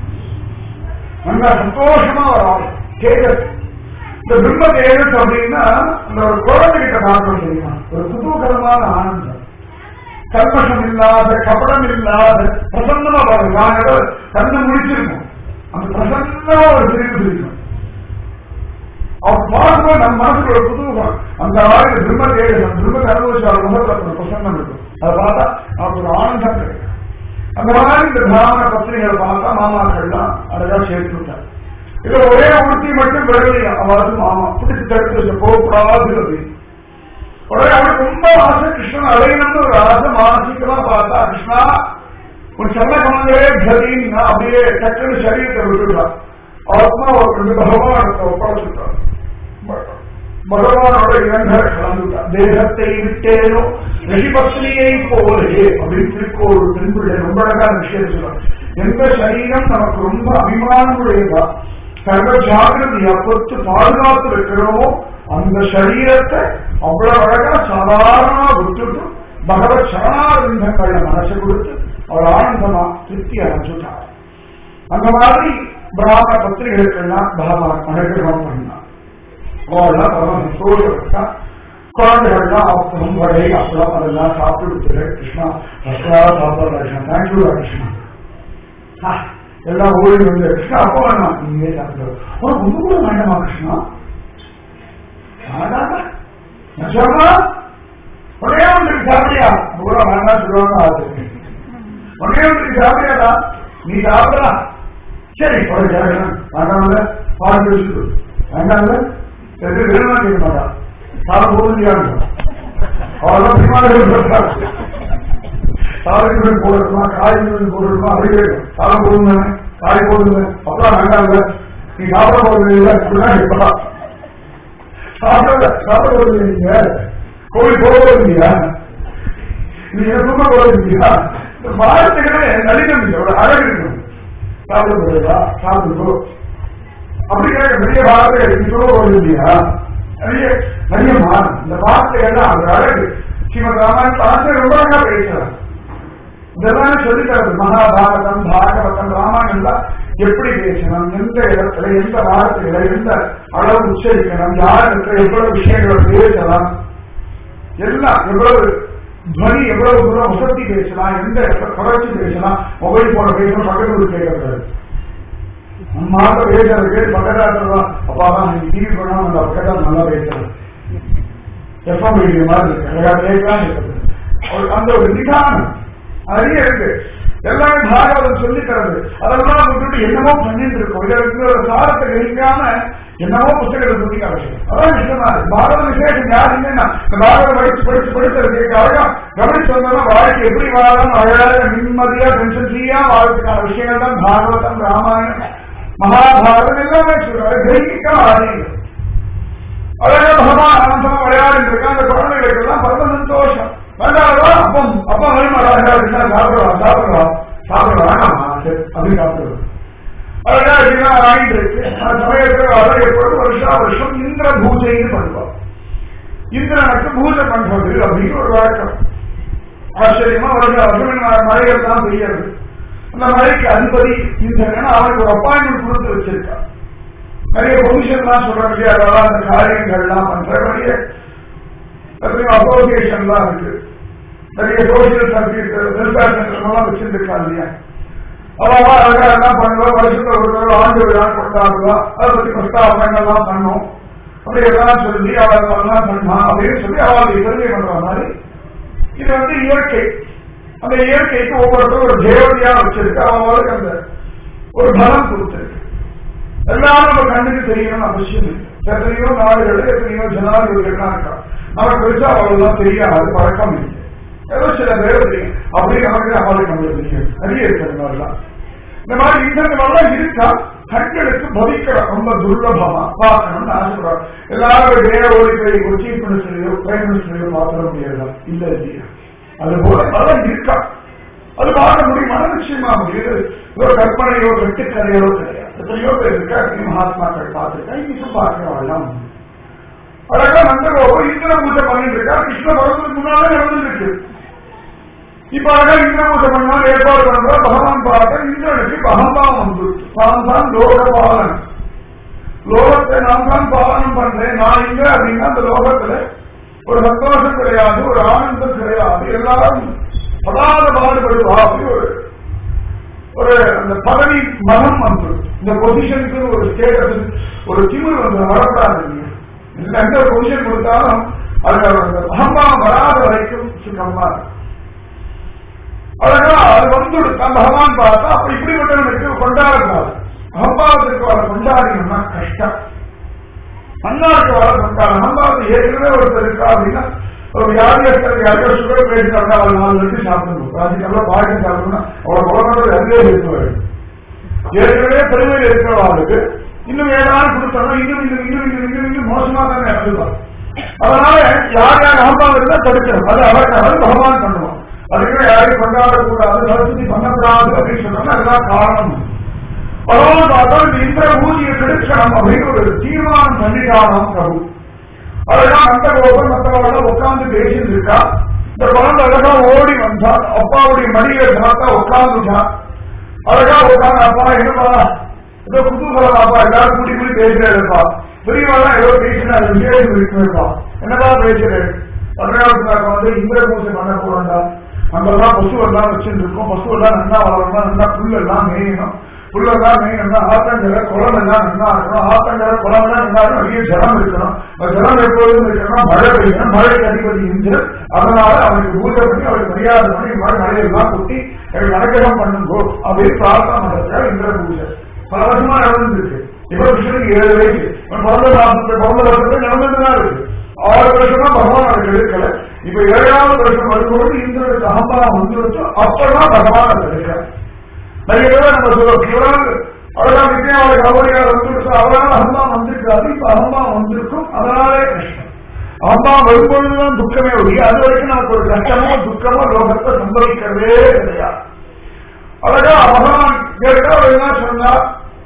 நல்லா சந்தோஷமா வரும் தேஜஸ் இந்த பிரம்ம தேஜஸ் அப்படின்னா அந்த ஒரு குழந்தைகிட்ட பார்க்கணும் தெரியுமா ஒரு குதூகலமான ஆனந்தம் கல்மஷம் இல்லாத கபடம் இல்லாத பிரசன்னமா பாருங்க நாங்க கண்ணு முடிச்சிருக்கோம் அந்த பிரசன்னமா ஒரு சிரிப்பு சிரிக்கும் அவர் பார்க்கும்போது நம்ம மனசுக்கு ஒரு குதூகம் அந்த ஆயுத பிரம்ம தேஜஸ் பிரம்ம அனுபவிச்சார் முகத்துல ஒரு பிரசன்னம் இருக்கும் அதை பார்த்தா நமக்கு ஒரு ஆனந்தம் கிடைக்கும் அந்த மாதிரி இந்த பிராமண பத்திரிகளை பார்த்தா மாமாக்கள்லாம் அழகா சேர்த்து விட்டார் இதுல ஒரே உறுத்தி மட்டும் விடலையா அவருக்கு மாமா பிடிச்சு தடுத்து வச்ச போகக்கூடாது அப்படின்னு உடனே அவனுக்கு ரொம்ப ஆசை கிருஷ்ணன் அடையணும்னு ஒரு ஆசை மானசிக்கமா பார்த்தா கிருஷ்ணா உன் சொன்ன கமங்களே கதின்னா அப்படியே டக்குனு சரீரத்தை விட்டுட்டான் ஆத்மா ஒரு பகவானுக்கு ஒப்படைச்சுட்டான் பகவானோட இளைஞர கலந்துட்டான் தேகத்தை விட்டேனோ ரிஷிபத்னியை போலே அப்படின்னு திருக்கோள் திரும்பிள்ளை ரொம்ப அழகான விஷயம் சொல்றான் எந்த சரீரம் நமக்கு ரொம்ப அபிமானமுடையதா சர்வ ஜாகிரதையா பொறுத்து பாதுகாத்து வைக்கிறோமோ அந்த சரீரத்தை அவ்வளவு அழகா சாதாரணமா விட்டுட்டு பகவத் சரணாரந்தங்கள்ல மனசு கொடுத்து அவர் ஆனந்தமா திருப்தி அடைஞ்சுட்டார் அந்த மாதிரி பிராமண பத்திரிகைகளுக்கெல்லாம் பகவான் அனுகிரகம் பண்ணார் அவெல்லாம் பரம சந்தோஷப்பட்டா குழந்தைகள்லாம் அப்பளம் வடை அப்பளம் அதெல்லாம் சாப்பிட்டு கிருஷ்ணா ஃபஸ்டா சாப்பிடல கிருஷ்ணா தேங்க்யூ கிருஷ்ணா ஆ, எல்லாம் ஓடி வந்து கிருஷ்ணா அப்போ வேணாம் நீங்களே சாப்பிடுறது உனக்கு ஒண்ணு கூட வேண்டாமா கிருஷ்ணா வேண்டாமா நிஜமா ஒரே ஒன்றுக்கு சாப்பிடியா கூட வேண்டாம் சொல்லுவாங்க ஆசை ஒரே ஒன்றுக்கு சாப்பிடியாடா நீ சாப்பிடலாம் சரி ஒரு ஜாகிரம் வேண்டாம்ல பாட்டு வச்சுட்டு வேண்டாம்ல எது வேணுமா கேட்க மாட்டான் சாப்பிட போதும் அவெல்லாம் பிரிமாணம் சாலைக்கு போடணுமா காய்கறி போடணுமா அப்படி கேட்கும் சாதம் போடுங்க காய் போடுங்க அப்பெல்லாம் வேண்டாம்ல நீ சாப்பிட போறது இல்லை இப்படிதான் இப்பதான் சாப்பிட சாப்பிட போறது நீங்க கோவில் போக போறீங்களா நீங்க சும்மா போறீங்களா வார்த்தைகளே நளினம் இல்லை ஒரு அழகு இருக்கணும் சாப்பிட போறதா சாப்பிடுறோம் அப்படி கேட்க பெரிய வார்த்தை நீ சொல்ல போறது இல்லையா நிறைய நிறைய மாறும் இந்த வார்த்தைகள்லாம் அது அழகு ஸ்ரீமத் ராமாயணம் வார்த்தை ரொம்ப அழகா பேசுறாங்க இதெல்லாம் சொல்லி தருது மகாபாரதம் பாகவதம் ராமாயணம் எல்லாம் எப்படி பேசணும் எந்த இடத்துல எந்த வார்த்தைகளை எந்த அளவு உச்சரிக்கணும் யார் இடத்துல எவ்வளவு விஷயங்களை பேசலாம் எல்லாம் எவ்வளவு துவனி எவ்வளவு தூரம் உசத்தி பேசலாம் எந்த இடத்துல குறைச்சி பேசலாம் மொபைல் போன பேசணும் பக்கத்து கேட்கக்கூடாது மாத்த பேசுறதுக்கு பக்கத்தாத்துல அப்பா தான் நீங்க டிவி பண்ணா அந்த பக்கத்தால் நல்லா பேசுறது எஃப்எம் ரேடியோ மாதிரி இருக்கு அழகா கேட்கலாம் இருக்குது ஒரு- அந்த ஒரு நிதானம் நிறைய இருக்கு எல்லாமே பாகவதம் சொல்லி தரது அதெல்லாம் விட்டுட்டு என்னமோ பண்ணிட்டு இருக்கோம் இதுல இருக்கிற ஒரு சாரத்தை கிரகிக்காம என்னமோ புத்தகத்தை சொல்லி அவசியம் அதான் விஷயமா இருக்கு பாரத விசேஷம் யார் இல்லைன்னா இந்த பாரதம் படிச்சு படிச்சு படிச்சதுக்கு அழகா கவனிச்சு வந்தோம்னா வாழ்க்கை எப்படி வாழலாம் அழகாக நிம்மதியா டென்ஷன் ஃப்ரீயா வாழ்றதுக்கான விஷயங்கள் தான் பாகவதம் ராமாயணம் மகாபாரதம் எல்லாமே சொல்றாரு கிரகிக்க ஆதீங்க அழகா பகவான் ஆனந்தமா விளையாடி இருக்கான் அந்த குழந்தைகளுக்கு எல்லாம் பரம சந்தோஷம் வேண்டாம் அப்பம் அப்பா வேணுமாடா சாப்பிடலாம் சாப்பிடலாம் சாப்பிடலாம் வேணாமா சரி அப்படி சாப்பிடுவோம் அழகா இதெல்லாம் வாங்கிட்டு இருக்கு அந்த சமயத்துல அதை எப்பொழுது வருஷா வருஷம் இந்திர பூஜைன்னு பண்ணுவோம் இந்திரனுக்கு பூஜை பண்றது அப்படின்னு ஒரு வழக்கம் ஆச்சரியமா வருஷ வருஷம் மழைகள் தான் பெய்யறது அந்த மழைக்கு அதிபதி இந்திரன் அவனுக்கு ஒரு அப்பாயின்மெண்ட் கொடுத்து வச்சிருக்கான் நிறைய பொசிஷன்லாம் சொல்ற இல்லையா அதெல்லாம் அந்த காரியங்கள்லாம் பண்ற நிறைய நிறைய அசோசியேஷன்லாம் இருக்கு நிறைய சோசியல் சர்வீஸ் வெல்ஃபேர் சென்டர்லாம் வச்சிருக்கா இல்லையா அவ்வளவா அழகா என்ன பண்ணுவோம் வருஷத்துல ஒரு தடவை ஆண்டு விழா கொண்டாடுவோம் அதை பத்தி பிரஸ்தாபனங்கள்லாம் பண்ணோம் அப்படி எல்லாம் சொல்லி அவள் எல்லாம் பண்ணா அப்படின்னு சொல்லி அவளுக்கு பெருமை பண்ற மாதிரி இது வந்து இயற்கை அந்த இயற்கைக்கு ஒவ்வொருத்தரும் ஒரு தேவதையா வச்சிருக்கு அவங்களுக்கு அந்த ஒரு பலம் கொடுத்திருக்கு எல்லாரும் நம்ம கண்ணுக்கு தெரியணும்னு அவசியம் இல்லை எத்தனையோ நாடுகள் எத்தனையோ ஜனாதிபதிகள்லாம் இருக்கா நமக்கு பெருசா அவ்வளவுதான் தெரியாது பழக்கம் இல்லை ஏதோ சில பேர் தெரியும் அப்படி நமக்கு அவளுக்கு நம்மளுக்கு தெரியும் நிறைய இருக்கு அந்த மாதிரிலாம் இந்த மாதிரி இந்த மாதிரிலாம் இருக்கா கண்களுக்கு பவிக்கிற ரொம்ப துர்லபமா பார்க்கணும்னு ஆசைப்படுறாங்க எல்லாரும் வேற ஓடி போய் ஒரு சீஃப் மினிஸ்டரையோ பிரைம் மினிஸ்டரையோ பார்த்துட முடியாது இல்ல இல்லையா அது போல அதெல்லாம் இருக்கா அது பார்க்க முடியுமான நிச்சயமா முடியுது ஒரு கற்பனையோ வெட்டுக்கதையோ கிடையாது எத்தனையோ பேர் இருக்கா எத்தனையோ மகாத்மாக்கள் பார்த்துருக்கேன் இன்னைக்கும் பார்க்கிறவெல்லாம் அழகா நந்தகோபம் இந்திர பூஜை பண்ணிட்டு இருக்கா கிருஷ்ண பகவத்துக்கு முன்னாலே நடந்துருக்கு இப்ப அழகா இந்திர பூஜை பண்ணா ஏற்பாடு பண்றா பகவான் பார்க்க இந்திரனுக்கு பகவான் வந்து தான் தான் லோகபாலன் லோகத்தை நான் தான் பாலனம் பண்றேன் நான் இல்ல அப்படின்னா அந்த லோகத்துல ஒரு சந்தோஷம் கிடையாது ஒரு ஆனந்தம் கிடையாது எல்லாரும் படாத பாடுபடுவா அப்படி ஒரு ஒரு அந்த பதவி மதம் வந்து இந்த பொசிஷனுக்கு ஒரு ஸ்டேட்டஸ் ஒரு திமிர் வந்து வரக்கூடாது இல்லையா? எந்த ஒரு பொசிஷன் கொடுத்தாலும் அது அந்த அகம்பாவம் வராத வரைக்கும் சுகமா இருக்கும். அழகா அது வந்து பகவான் பார்த்தா அப்ப இப்படிப்பட்டவனுக்கு கொண்டாடக்கூடாது அகம்பாவத்திற்கு வர கொண்டாடினோம்னா கஷ்டம் அண்ணாக்கு வர கொண்டாட அகம்பாவத்தை ஏற்கனவே ஒருத்தர் இருக்கா அப்படின்னா ஒரு வியாதியஸ்தர் யாருக்கோ சுகர் பேசிட்டாங்க அவர் நாலு லட்டு சாப்பிடணும் அதுக்கெல்லாம் பாய்க்கு சாப்பிடணும்னா அவர் உலகத்தில் எங்கே இருக்குவாரு ஏற்கனவே பெருமையில் இருக்கிறவாளுக்கு இன்னும் ஏதாவது கொடுத்தாலும் இன்னும் இன்னும் இன்னும் இன்னும் இன்னும் இன்னும் மோசமா தானே இறந்துவார் அதனால யார் யார் அகம்பாவம் இருந்தா தடுக்கணும் அது அவருக்கு அவர் பகவான் பண்ணுவோம் அதுக்கு யாரையும் கொண்டாடக்கூடாது சரஸ்வதி பண்ணக்கூடாது அப்படின்னு சொன்னோம்னா அதுதான் காரணம் பகவான் பார்த்தா இந்த இந்திர பூஜையை கெடுக்கணும் அப்படின்னு ஒரு தீர்மானம் பண்ணிட்டானாம் பிரபு அதெல்லாம் அந்த கோபம் மற்றவர்கள் உட்கார்ந்து பேசிட்டு இருக்கா இந்த குழந்தை அழகா ஓடி வந்தான் அப்பாவுடைய மடியில பார்த்தா உட்கார்ந்துட்டான் அழகா உட்கார்ந்து அப்பா என்னப்பா ஏதோ குதூகலம் அப்பா எல்லாரும் கூடி கூடி பேசுறேன்ப்பா பெரியவாதான் ஏதோ பேசினா அது விசேஷம் இருக்குப்பா என்னப்பா பேசுறேன் பதினாறு வந்து இந்திர பூஜை பண்ண போறோம்டா நம்ம எல்லாம் பசுவெல்லாம் வச்சுட்டு இருக்கோம் பசுவெல்லாம் நல்லா வளரணும் நல்லா புல்லெல்லாம் மேயணும் புல்லெல்லாம் மேயணும்னா ஆத்தங்கரை குளம் எல்லாம் நல்லா இருக்கணும் ஆத்தங்கரை குளம் எல்லாம் நல்லா இருக்கணும் நிறைய ஜலம் இருக்கணும் அந்த ஜலம் எப்பொழுதும் இருக்கணும் மழை பெய்யணும் மழைக்கு அதிபதி இன்று அதனால அவனுக்கு பூஜை பண்ணி அவருக்கு மரியாதை பண்ணி இந்த மாதிரி மழையெல்லாம் குட்டி எனக்கு அனுகிரகம் பண்ணுங்கோ அப்படின்னு பிரார்த்தனை பண்றதுக்காக இந்திர பூஜை பல வருஷமா நடந்துருக்கு இப்ப விஷயத்துக்கு ஏழு வயசு இவன் பிறந்த மாசத்துல பிறந்த வருஷத்துல நடந்துட்டு தான் இருக்கு ஆறு வருஷமா பகவான் அவருக்கு எடுக்கல இப்ப ஏழாவது வருஷம் வரும்போது இந்திரனுக்கு அகம்பாவம் வந்துருச்சு அப்பதான் பகவான் அதை எடுக்கிறார் நிறைய பேர் நம்ம சொல்றோம் இவரால் அவரால் வித்யாவில் கவலையால் வந்துருச்சு அவரால் அகம்பாவம் வந்திருக்காது இப்ப அகம்பாவம் வந்திருக்கும் அதனாலே கஷ்டம் அகம்பாவம் வரும்பொழுதுதான் துக்கமே ஒழிய அது வரைக்கும் நமக்கு ஒரு கஷ்டமோ துக்கமோ லோகத்தை சம்பவிக்கிறதே கிடையாது அழகா பகவான் கேட்டா அவர் என்ன சொன்னார்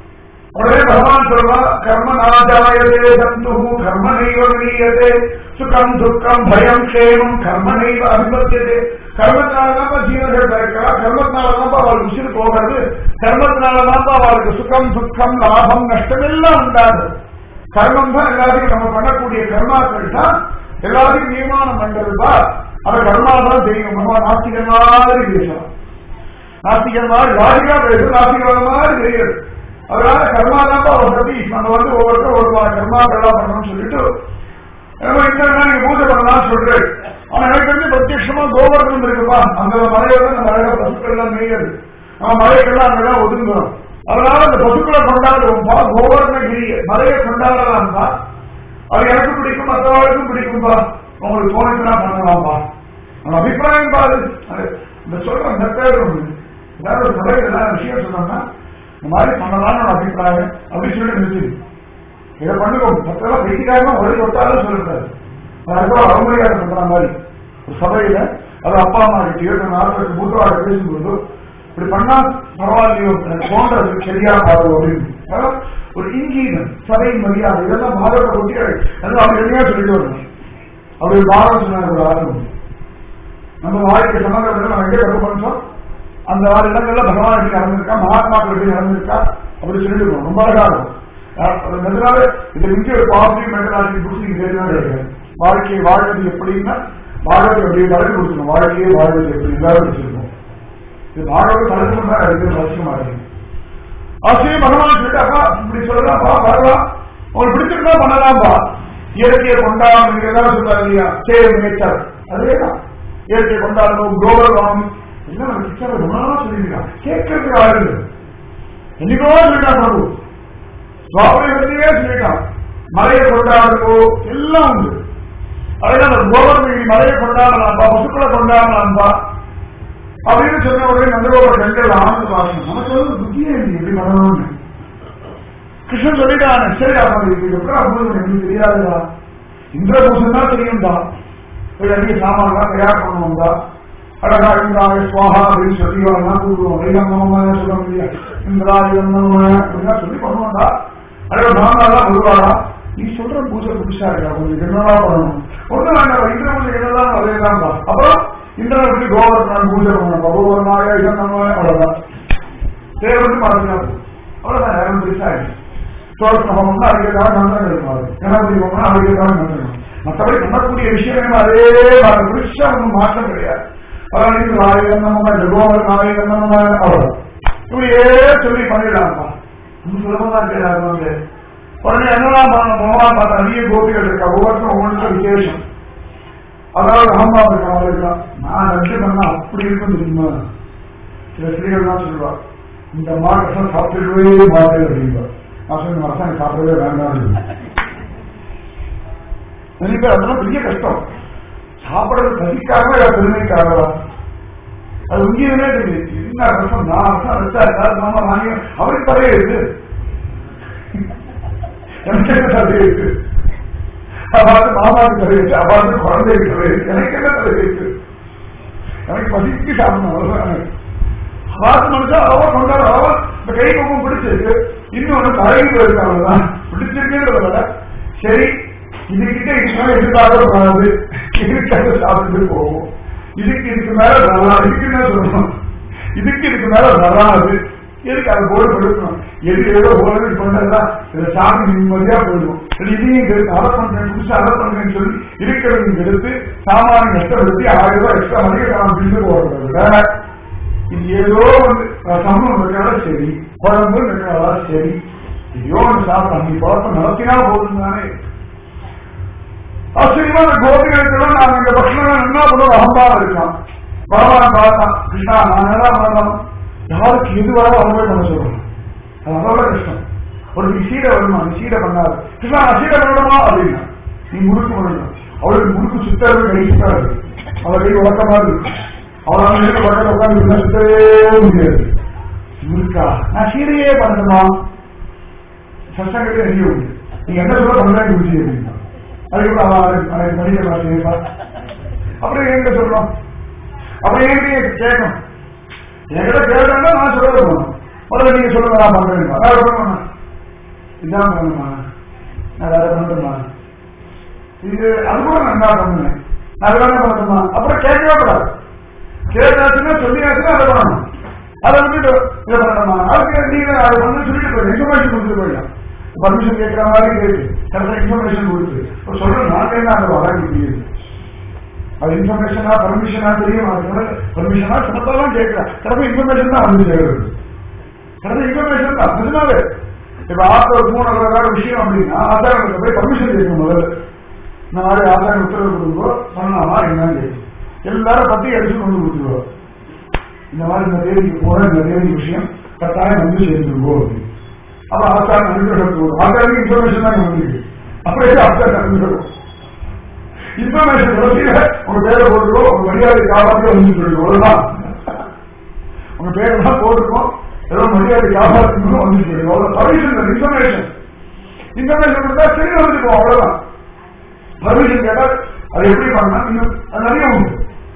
உடனே பகவான் சொல்வா கர்ம நாஜாயதே சந்து கர்ம நைவ விரீயதே சுகம் துக்கம் பயம் க்ஷேமம் கர்ம நைவ அபிபத்தியதே கர்மத்தினாலதான் ஜீவர்கள் பிறக்கிறா கர்மத்தினாலதான் அவள் உசிர் போகிறது கர்மத்தினாலதான் அவளுக்கு சுகம் துக்கம் லாபம் நஷ்டம் எல்லாம் உண்டாது கர்மம் தான் எல்லாத்தையும் நம்ம பண்ணக்கூடிய கர்மாக்கள் தான் எல்லாத்தையும் நியமானம் பண்றதுப்பா அந்த கர்மா தான் தெரியும் பகவான் நாஸ்திகர் மாதிரி பேசலாம் நாஸ்திகர் மாதிரி லாஜிக்கா பேசும் நாஸ்திகர் மாதிரி தெரியுது அதனால கர்மா தான் அவர் பத்தி நம்ம வந்து ஒவ்வொருத்தரும் ஒரு கர்மாக்கள்லாம் பண்ணணும்னு சொல்லிட்டு நம்ம இந்த நீங்க பூஜை பண்ணலாம் சொல்றேன் ஆனா எனக்கு தெரிஞ்சு பிரத்யட்சமா கோவர்தனம் இருக்குப்பா அந்த மலையோட நம்ம அழகா பசுக்கள் எல்லாம் மேயுது நம்ம மலைக்கெல்லாம் அங்கெல்லாம் ஒதுங்குறோம் அதனால அந்த பசுக்களை கொண்டாடுவோம்பா கோவர்ணகிரி மலையை கொண்டாடலாம்பா அது எனக்கு பிடிக்கும் மற்றவர்களுக்கும் பிடிக்கும்பா உங்களுக்கு தோணுச்சுன்னா பண்ணலாம்பா நம்ம அபிப்பிராயம் பாரு அது இந்த சொல்ற மெத்தேடு ஒண்ணு ஏதாவது ஒரு சபையில் ஏதாவது விஷயம் சொன்னோம்னா இந்த மாதிரி பண்ணலாம்னு ஒரு அபிப்பிராயம் அப்படின்னு சொல்லி நிறுத்தி இதை பண்ணுங்க மற்றெல்லாம் வெட்டிக்காரமா ஒரே தொட்டாலும் சொல்லிருக்காரு அதுக்கப்புறம் அவமரியாதை பண்ற மாதிரி ஒரு சபையில அது அப்பா அம்மா கிட்டயோ நாலு மூத்தவாட பேசும்போது இப்படி பண்ணா பரவாயில்லையோ எனக்கு தோன்றது சரியா பாரு அப்படின்னு அதாவது ஒரு இங்கீதம் சபை மரியாதை இதெல்லாம் பாரத கொட்டி அதெல்லாம் அவங்க எளிமையா சொல்லிட்டு வரணும் அப்படி பாரதம் சொன்னாங்க ஒரு ஆரம்பம் நம்ம வாழ்க்கை சமந்தத்தில் நம்ம எங்கே தப்பு பண்ணோம் அந்த ஆறு இடங்கள்ல பகவான் எப்படி நடந்திருக்கா மகாத்மாக்கள் எப்படி நடந்திருக்கா அப்படி சொல்லிட்டு இருக்கோம் ரொம்ப அழகா இருக்கும் அதனால இது இங்கே ஒரு பாசிட்டிவ் மெட்டலாஜி புக்ஸ் நீங்க தெரியுமா கிடையாது வாழ்க்கையை வாழ்வது எப்படின்னா வாழ்வது எப்படி வளர்ந்து கொடுக்கணும் வாழ்க்கையை வாழ்வது எப்படி எல்லாரும் வச்சிருக்கோம் இது வாழ்வது வளர்ந்து கொண்டா அதுக்கு அவசியமா இருக்கு ஆசிரிய பகவான் சொல்லிட்டு அப்பா இப்படி சொல்லலாம்ப்பா வரலாம் உங்களுக்கு பிடிச்சிருந்தா பண்ணலாம்பா இயற்கையை கொண்டாடணும் நீங்க எல்லாரும் சொல்றாரு இல்லையா சேவ் நேச்சர் அதேதான் இயற்கையை கொண்டாடணும் குளோபல் வார்மிங் என்ன நம்ம சிஸ்டர் ரொம்ப நாளா சொல்லியிருக்கான் கேட்கறதுக்கு ஆளுங்க என்னைக்கோ சொல்லிட்டான் பிரபு சுவாமியே சொல்லிட்டான் மலையை கொண்டாடுறோ எல்லாம் உண்டு அதனால கோவர்மி மலையை கொண்டாடலாம்பா பசுக்களை கொண்டாடலாம்பா அப்படின்னு சொன்ன உடனே நந்தகோபர் கண்கள் ஆனந்த வாசனம் நமக்கு வந்து புத்தியே இல்லை எப்படி பண்ணணும்னு கிருஷ்ணன் சொல்லிட்டான் சரி அவன் இதுக்கப்புறம் அவ்வளவு எனக்கு தெரியாதுடா இந்திர பூசம் தான் தெரியும்டா போய் அதிக சாமான்லாம் தயார் பண்ணுவோம்டா அழகா இந்திராய சுவாகா அப்படின்னு சொல்லி எல்லாம் கூப்பிடுவோம் வைகம்ம சொல்ல முடியாது இந்திரா இவம்ம அப்படின்னா சொல்லி பண்ணுவோம்டா அழகா நாமெல்லாம் வருவாடா நீ சொல்ற பூஜை புதுசா இருக்கா கொஞ்சம் என்னதான் பண்ணணும் ஒண்ணு வேண்டாம் இந்திர பூஜை என்னதான் அதேதான் அப்புறம் இந்திரன் எப்படி கோவர்தனான் பூஜை பண்ணணும் கோவர்தனாய இதன் நம்ம அவ்வளவுதான் பேர் வந்து மாறினார் அவ்வளவுதான் நேரம் பெருசா இருக்கு சோழசமம்னா அதுக்காக மந்திரம் இருப்பாரு கணபதி ஹோமம்னா அதுக்காக மந்திரம் மற்றபடி பண்ணக்கூடிய விஷயம் அதே புதுசா ஒன்றும் மாற்றம் கிடையாது பரவாயில்ல நாயகன்னமா ஜகோவர் நாயகன்னமா அவ்வளவு இப்படியே சொல்லி பண்ணிடலாம்ப்பா ரொம்ப சுலபமா கிடையாது வந்து உடனே என்னெல்லாம் பண்ணணும் பகவான் பார்த்த நிறைய கோபிகள் இருக்கா ஒவ்வொருத்தரும் ஒவ்வொன்றுக்கும் விசேஷம் அதாவது அகம்பா இருக்கான் அவளுக்கு நான் லட்ச பண்ணா அப்படி இருக்கும் தெரியுமா சில ஸ்திரீகள் தான் சொல்லுவா இந்த மாற்றம் சாப்பிடவே மாட்டேன் அப்படின்பா நான் சொன்ன மாசம் சாப்பிடவே வேண்டாம் நிறைய பேர் அதெல்லாம் பெரிய கஷ்டம் சாப்பிடறது பசிக்காக பெருமைக்காகவா அது உண்மையுமே தெரியுது என்ன கஷ்டம் நான் வருஷம் வச்சா எல்லாரும் மாமா வாங்கி அவருக்கு தலையே இருக்கு எனக்கு என்ன தலை இருக்கு அவாது மாமாவுக்கு தலை இருக்கு அவாது குழந்தைக்கு தலை இருக்கு எனக்கு என்ன தலை இருக்கு எனக்கு பசிக்கு சாப்பிடணும் அவ்வளவுதான் அவாது மனுஷா அவ கொண்டாட அவ இந்த கை பக்கம் பிடிச்சிருக்கு இன்னொன்னு பழகி போயிருக்கு அவ்வளவுதான் பிடிச்சிருக்குன்றத விட சரி இதுகிட்ட இதுக்கு எதிர்பார்க்கப்படாது இதுக்கு சாப்பிட்டு போவோம் இதுக்கு இதுக்கு மேல வராது இதுக்கு என்ன சொல்லணும் இதுக்கு இதுக்கு மேல வராது எதுக்கு அதை போர்டு கொடுக்கணும் எது ஏதோ போர்டு பண்ணதா இதை சாமி நிம்மதியா போயிடும் இதையும் எடுத்து அதை பண்றேன் புதுசா அதை பண்றேன்னு சொல்லி இருக்கிறவங்க எடுத்து சாமானிய நஷ்டப்படுத்தி ஆயிரம் ரூபாய் எக்ஸ்ட்ரா மதிய நான் பில்லு போடுறத விட இது ஏதோ வந்து சமம் இருக்கிறதா சரி குழம்பு இருக்கிறதா சரி ஐயோ ஒன்று சாப்பிடலாம் நீ குழப்பம் நடத்தினா போதும் தானே ஆச்சரியமா அந்த கோபிகளுக்கெல்லாம் நாங்க இந்த பக்ஷணம் என்ன பண்ணுவோம் அகம்பாவம் இருக்கான் பகவான் பார்த்தான் கிருஷ்ணா நான் என்ன பண்ணணும் யாருக்கு எது வரோ அவங்களே பண்ண சொல்றோம் அது அவ்வளவு கஷ்டம் ஒரு நீ சீடை வருமா நீ சீடை பண்ணாது கிருஷ்ணா நான் சீடை பண்ணணுமா அப்படின்னா நீ முறுக்கு பண்ணணும் அவளுக்கு முறுக்கு சுத்தறது கை சுத்தாது அவள் கை உடக்கமா இருக்கு அவளால் இருக்க பக்கத்தில் உட்காந்து சுத்தவே முடியாது முறுக்கா நான் சீடையே பண்ணணுமா சட்டங்கிட்ட எரிய உண்டு நீங்க என்ன சொல்ல பண்றேன்னு முடிச்சு அப்படின்னா அதுக்கப்புறம் அவன் மனித பாஷைப்பா அப்புறம் எங்க சொல்றோம் அப்புறம் என்கிட்ட கேட்கணும் என்கிட்ட கேட்டா நான் சொல்ல போகணும் முதல்ல நீங்க சொல்லுங்க நான் பண்றேன் நான் சொல்ல இதான் பண்ணணுமா நான் வேற பண்ணணுமா இது அது கூட நான் என்ன பண்ணுவேன் நான் அது வேணா பண்ணணுமா அப்புறம் கேட்கவே கூடாது கேட்டாச்சுன்னா சொல்லியாச்சுன்னா அதை பண்ணணும் அதை வந்துட்டு இதை பண்ணணுமா அதுக்கு நீங்க அதை வந்து சொல்லிட்டு போயிடும் இன்ஃபர்மேஷன் கொடுத்துட்டு போயிடலாம் பர்மிஷன் கேட்கிற மாதிரி கேட்டு கரெக்டாக இன்ஃபர்மேஷன் கொடுத்து இப்போ சொல்றேன் நாங்க என்ன அந்த வராங்க தெரியுது அது இன்ஃபர்மேஷனா பர்மிஷனா தெரியும் அது பர்மிஷனா சின்னத்தெல்லாம் கேட்கல கரெக்டாக இன்ஃபர்மேஷன் தான் வந்து சேருது கரெக்டாக இன்ஃபர்மேஷன் தான் நிஜமாவே இப்ப ஆத்த ஒரு மூணு வேற விஷயம் அப்படின்னா ஆதாரங்களுக்கு போய் பர்மிஷன் கேட்கணும் முதல்ல இந்த மாதிரி ஆதாரம் உத்தரவு கொடுங்கோ பண்ணலாமா என்னன்னு கேட்கும் எல்லாரும் பத்தி அடிச்சு கொண்டு கொடுத்துருவோம் இந்த மாதிரி இந்த தேதிக்கு போற இந்த தேதி விஷயம் கட்டாயம் வந்து சேர்ந்துருவோம் அப்படின்னு அப்ப ஆச்சாரம் அனுகிரகம் ஆச்சாரம் இன்ஃபர்மேஷன் தான் வந்துருக்கு அப்படியே ஆச்சாரம் அனுகிரகம் இன்ஃபர்மேஷன் வசதியில உங்க பேரை போட்டுருவோம் உங்க மரியாதை காப்பாற்றி வந்து சொல்லுவோம் அவ்வளவுதான் உங்க பேரெல்லாம் போட்டுருக்கோம் ஏதோ மரியாதை காப்பாற்றணும் வந்து சொல்லுவோம் அவ்வளவு பர்மிஷன் இன்ஃபர்மேஷன் இன்ஃபர்மேஷன் கொடுத்தா சரி வந்துருக்கோம் அவ்வளவுதான் பர்மிஷன் கேட்டா அது எப்படி பண்ணலாம் இன்னும் அது நிறைய உண்டு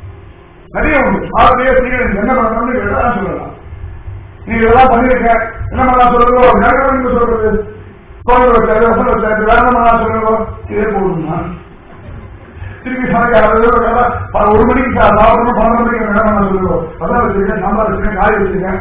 நிறைய உண்டு ஆறுலயே செய்யணும் என்ன பண்ணணும்னு கேட்டா சொல்லலாம் நீங்க இதெல்லாம் பண்ணிருக்க என்ன பண்ணலாம் சொல்லுங்க நேரம் நீங்க சொல்றது கோவில் வச்சாரு வசல் வச்சாரு வேற என்ன பண்ணலாம் சொல்லுங்க இதே போதுமா திருப்பி சமைக்க ஒரு மணிக்கு சாப்பிடணும் பன்னெண்டு மணிக்கு என்ன பண்ண சொல்லுவோம் அதான் வச்சிருக்கேன் சாம்பார் வச்சிருக்கேன் காய் வச்சிருக்கேன்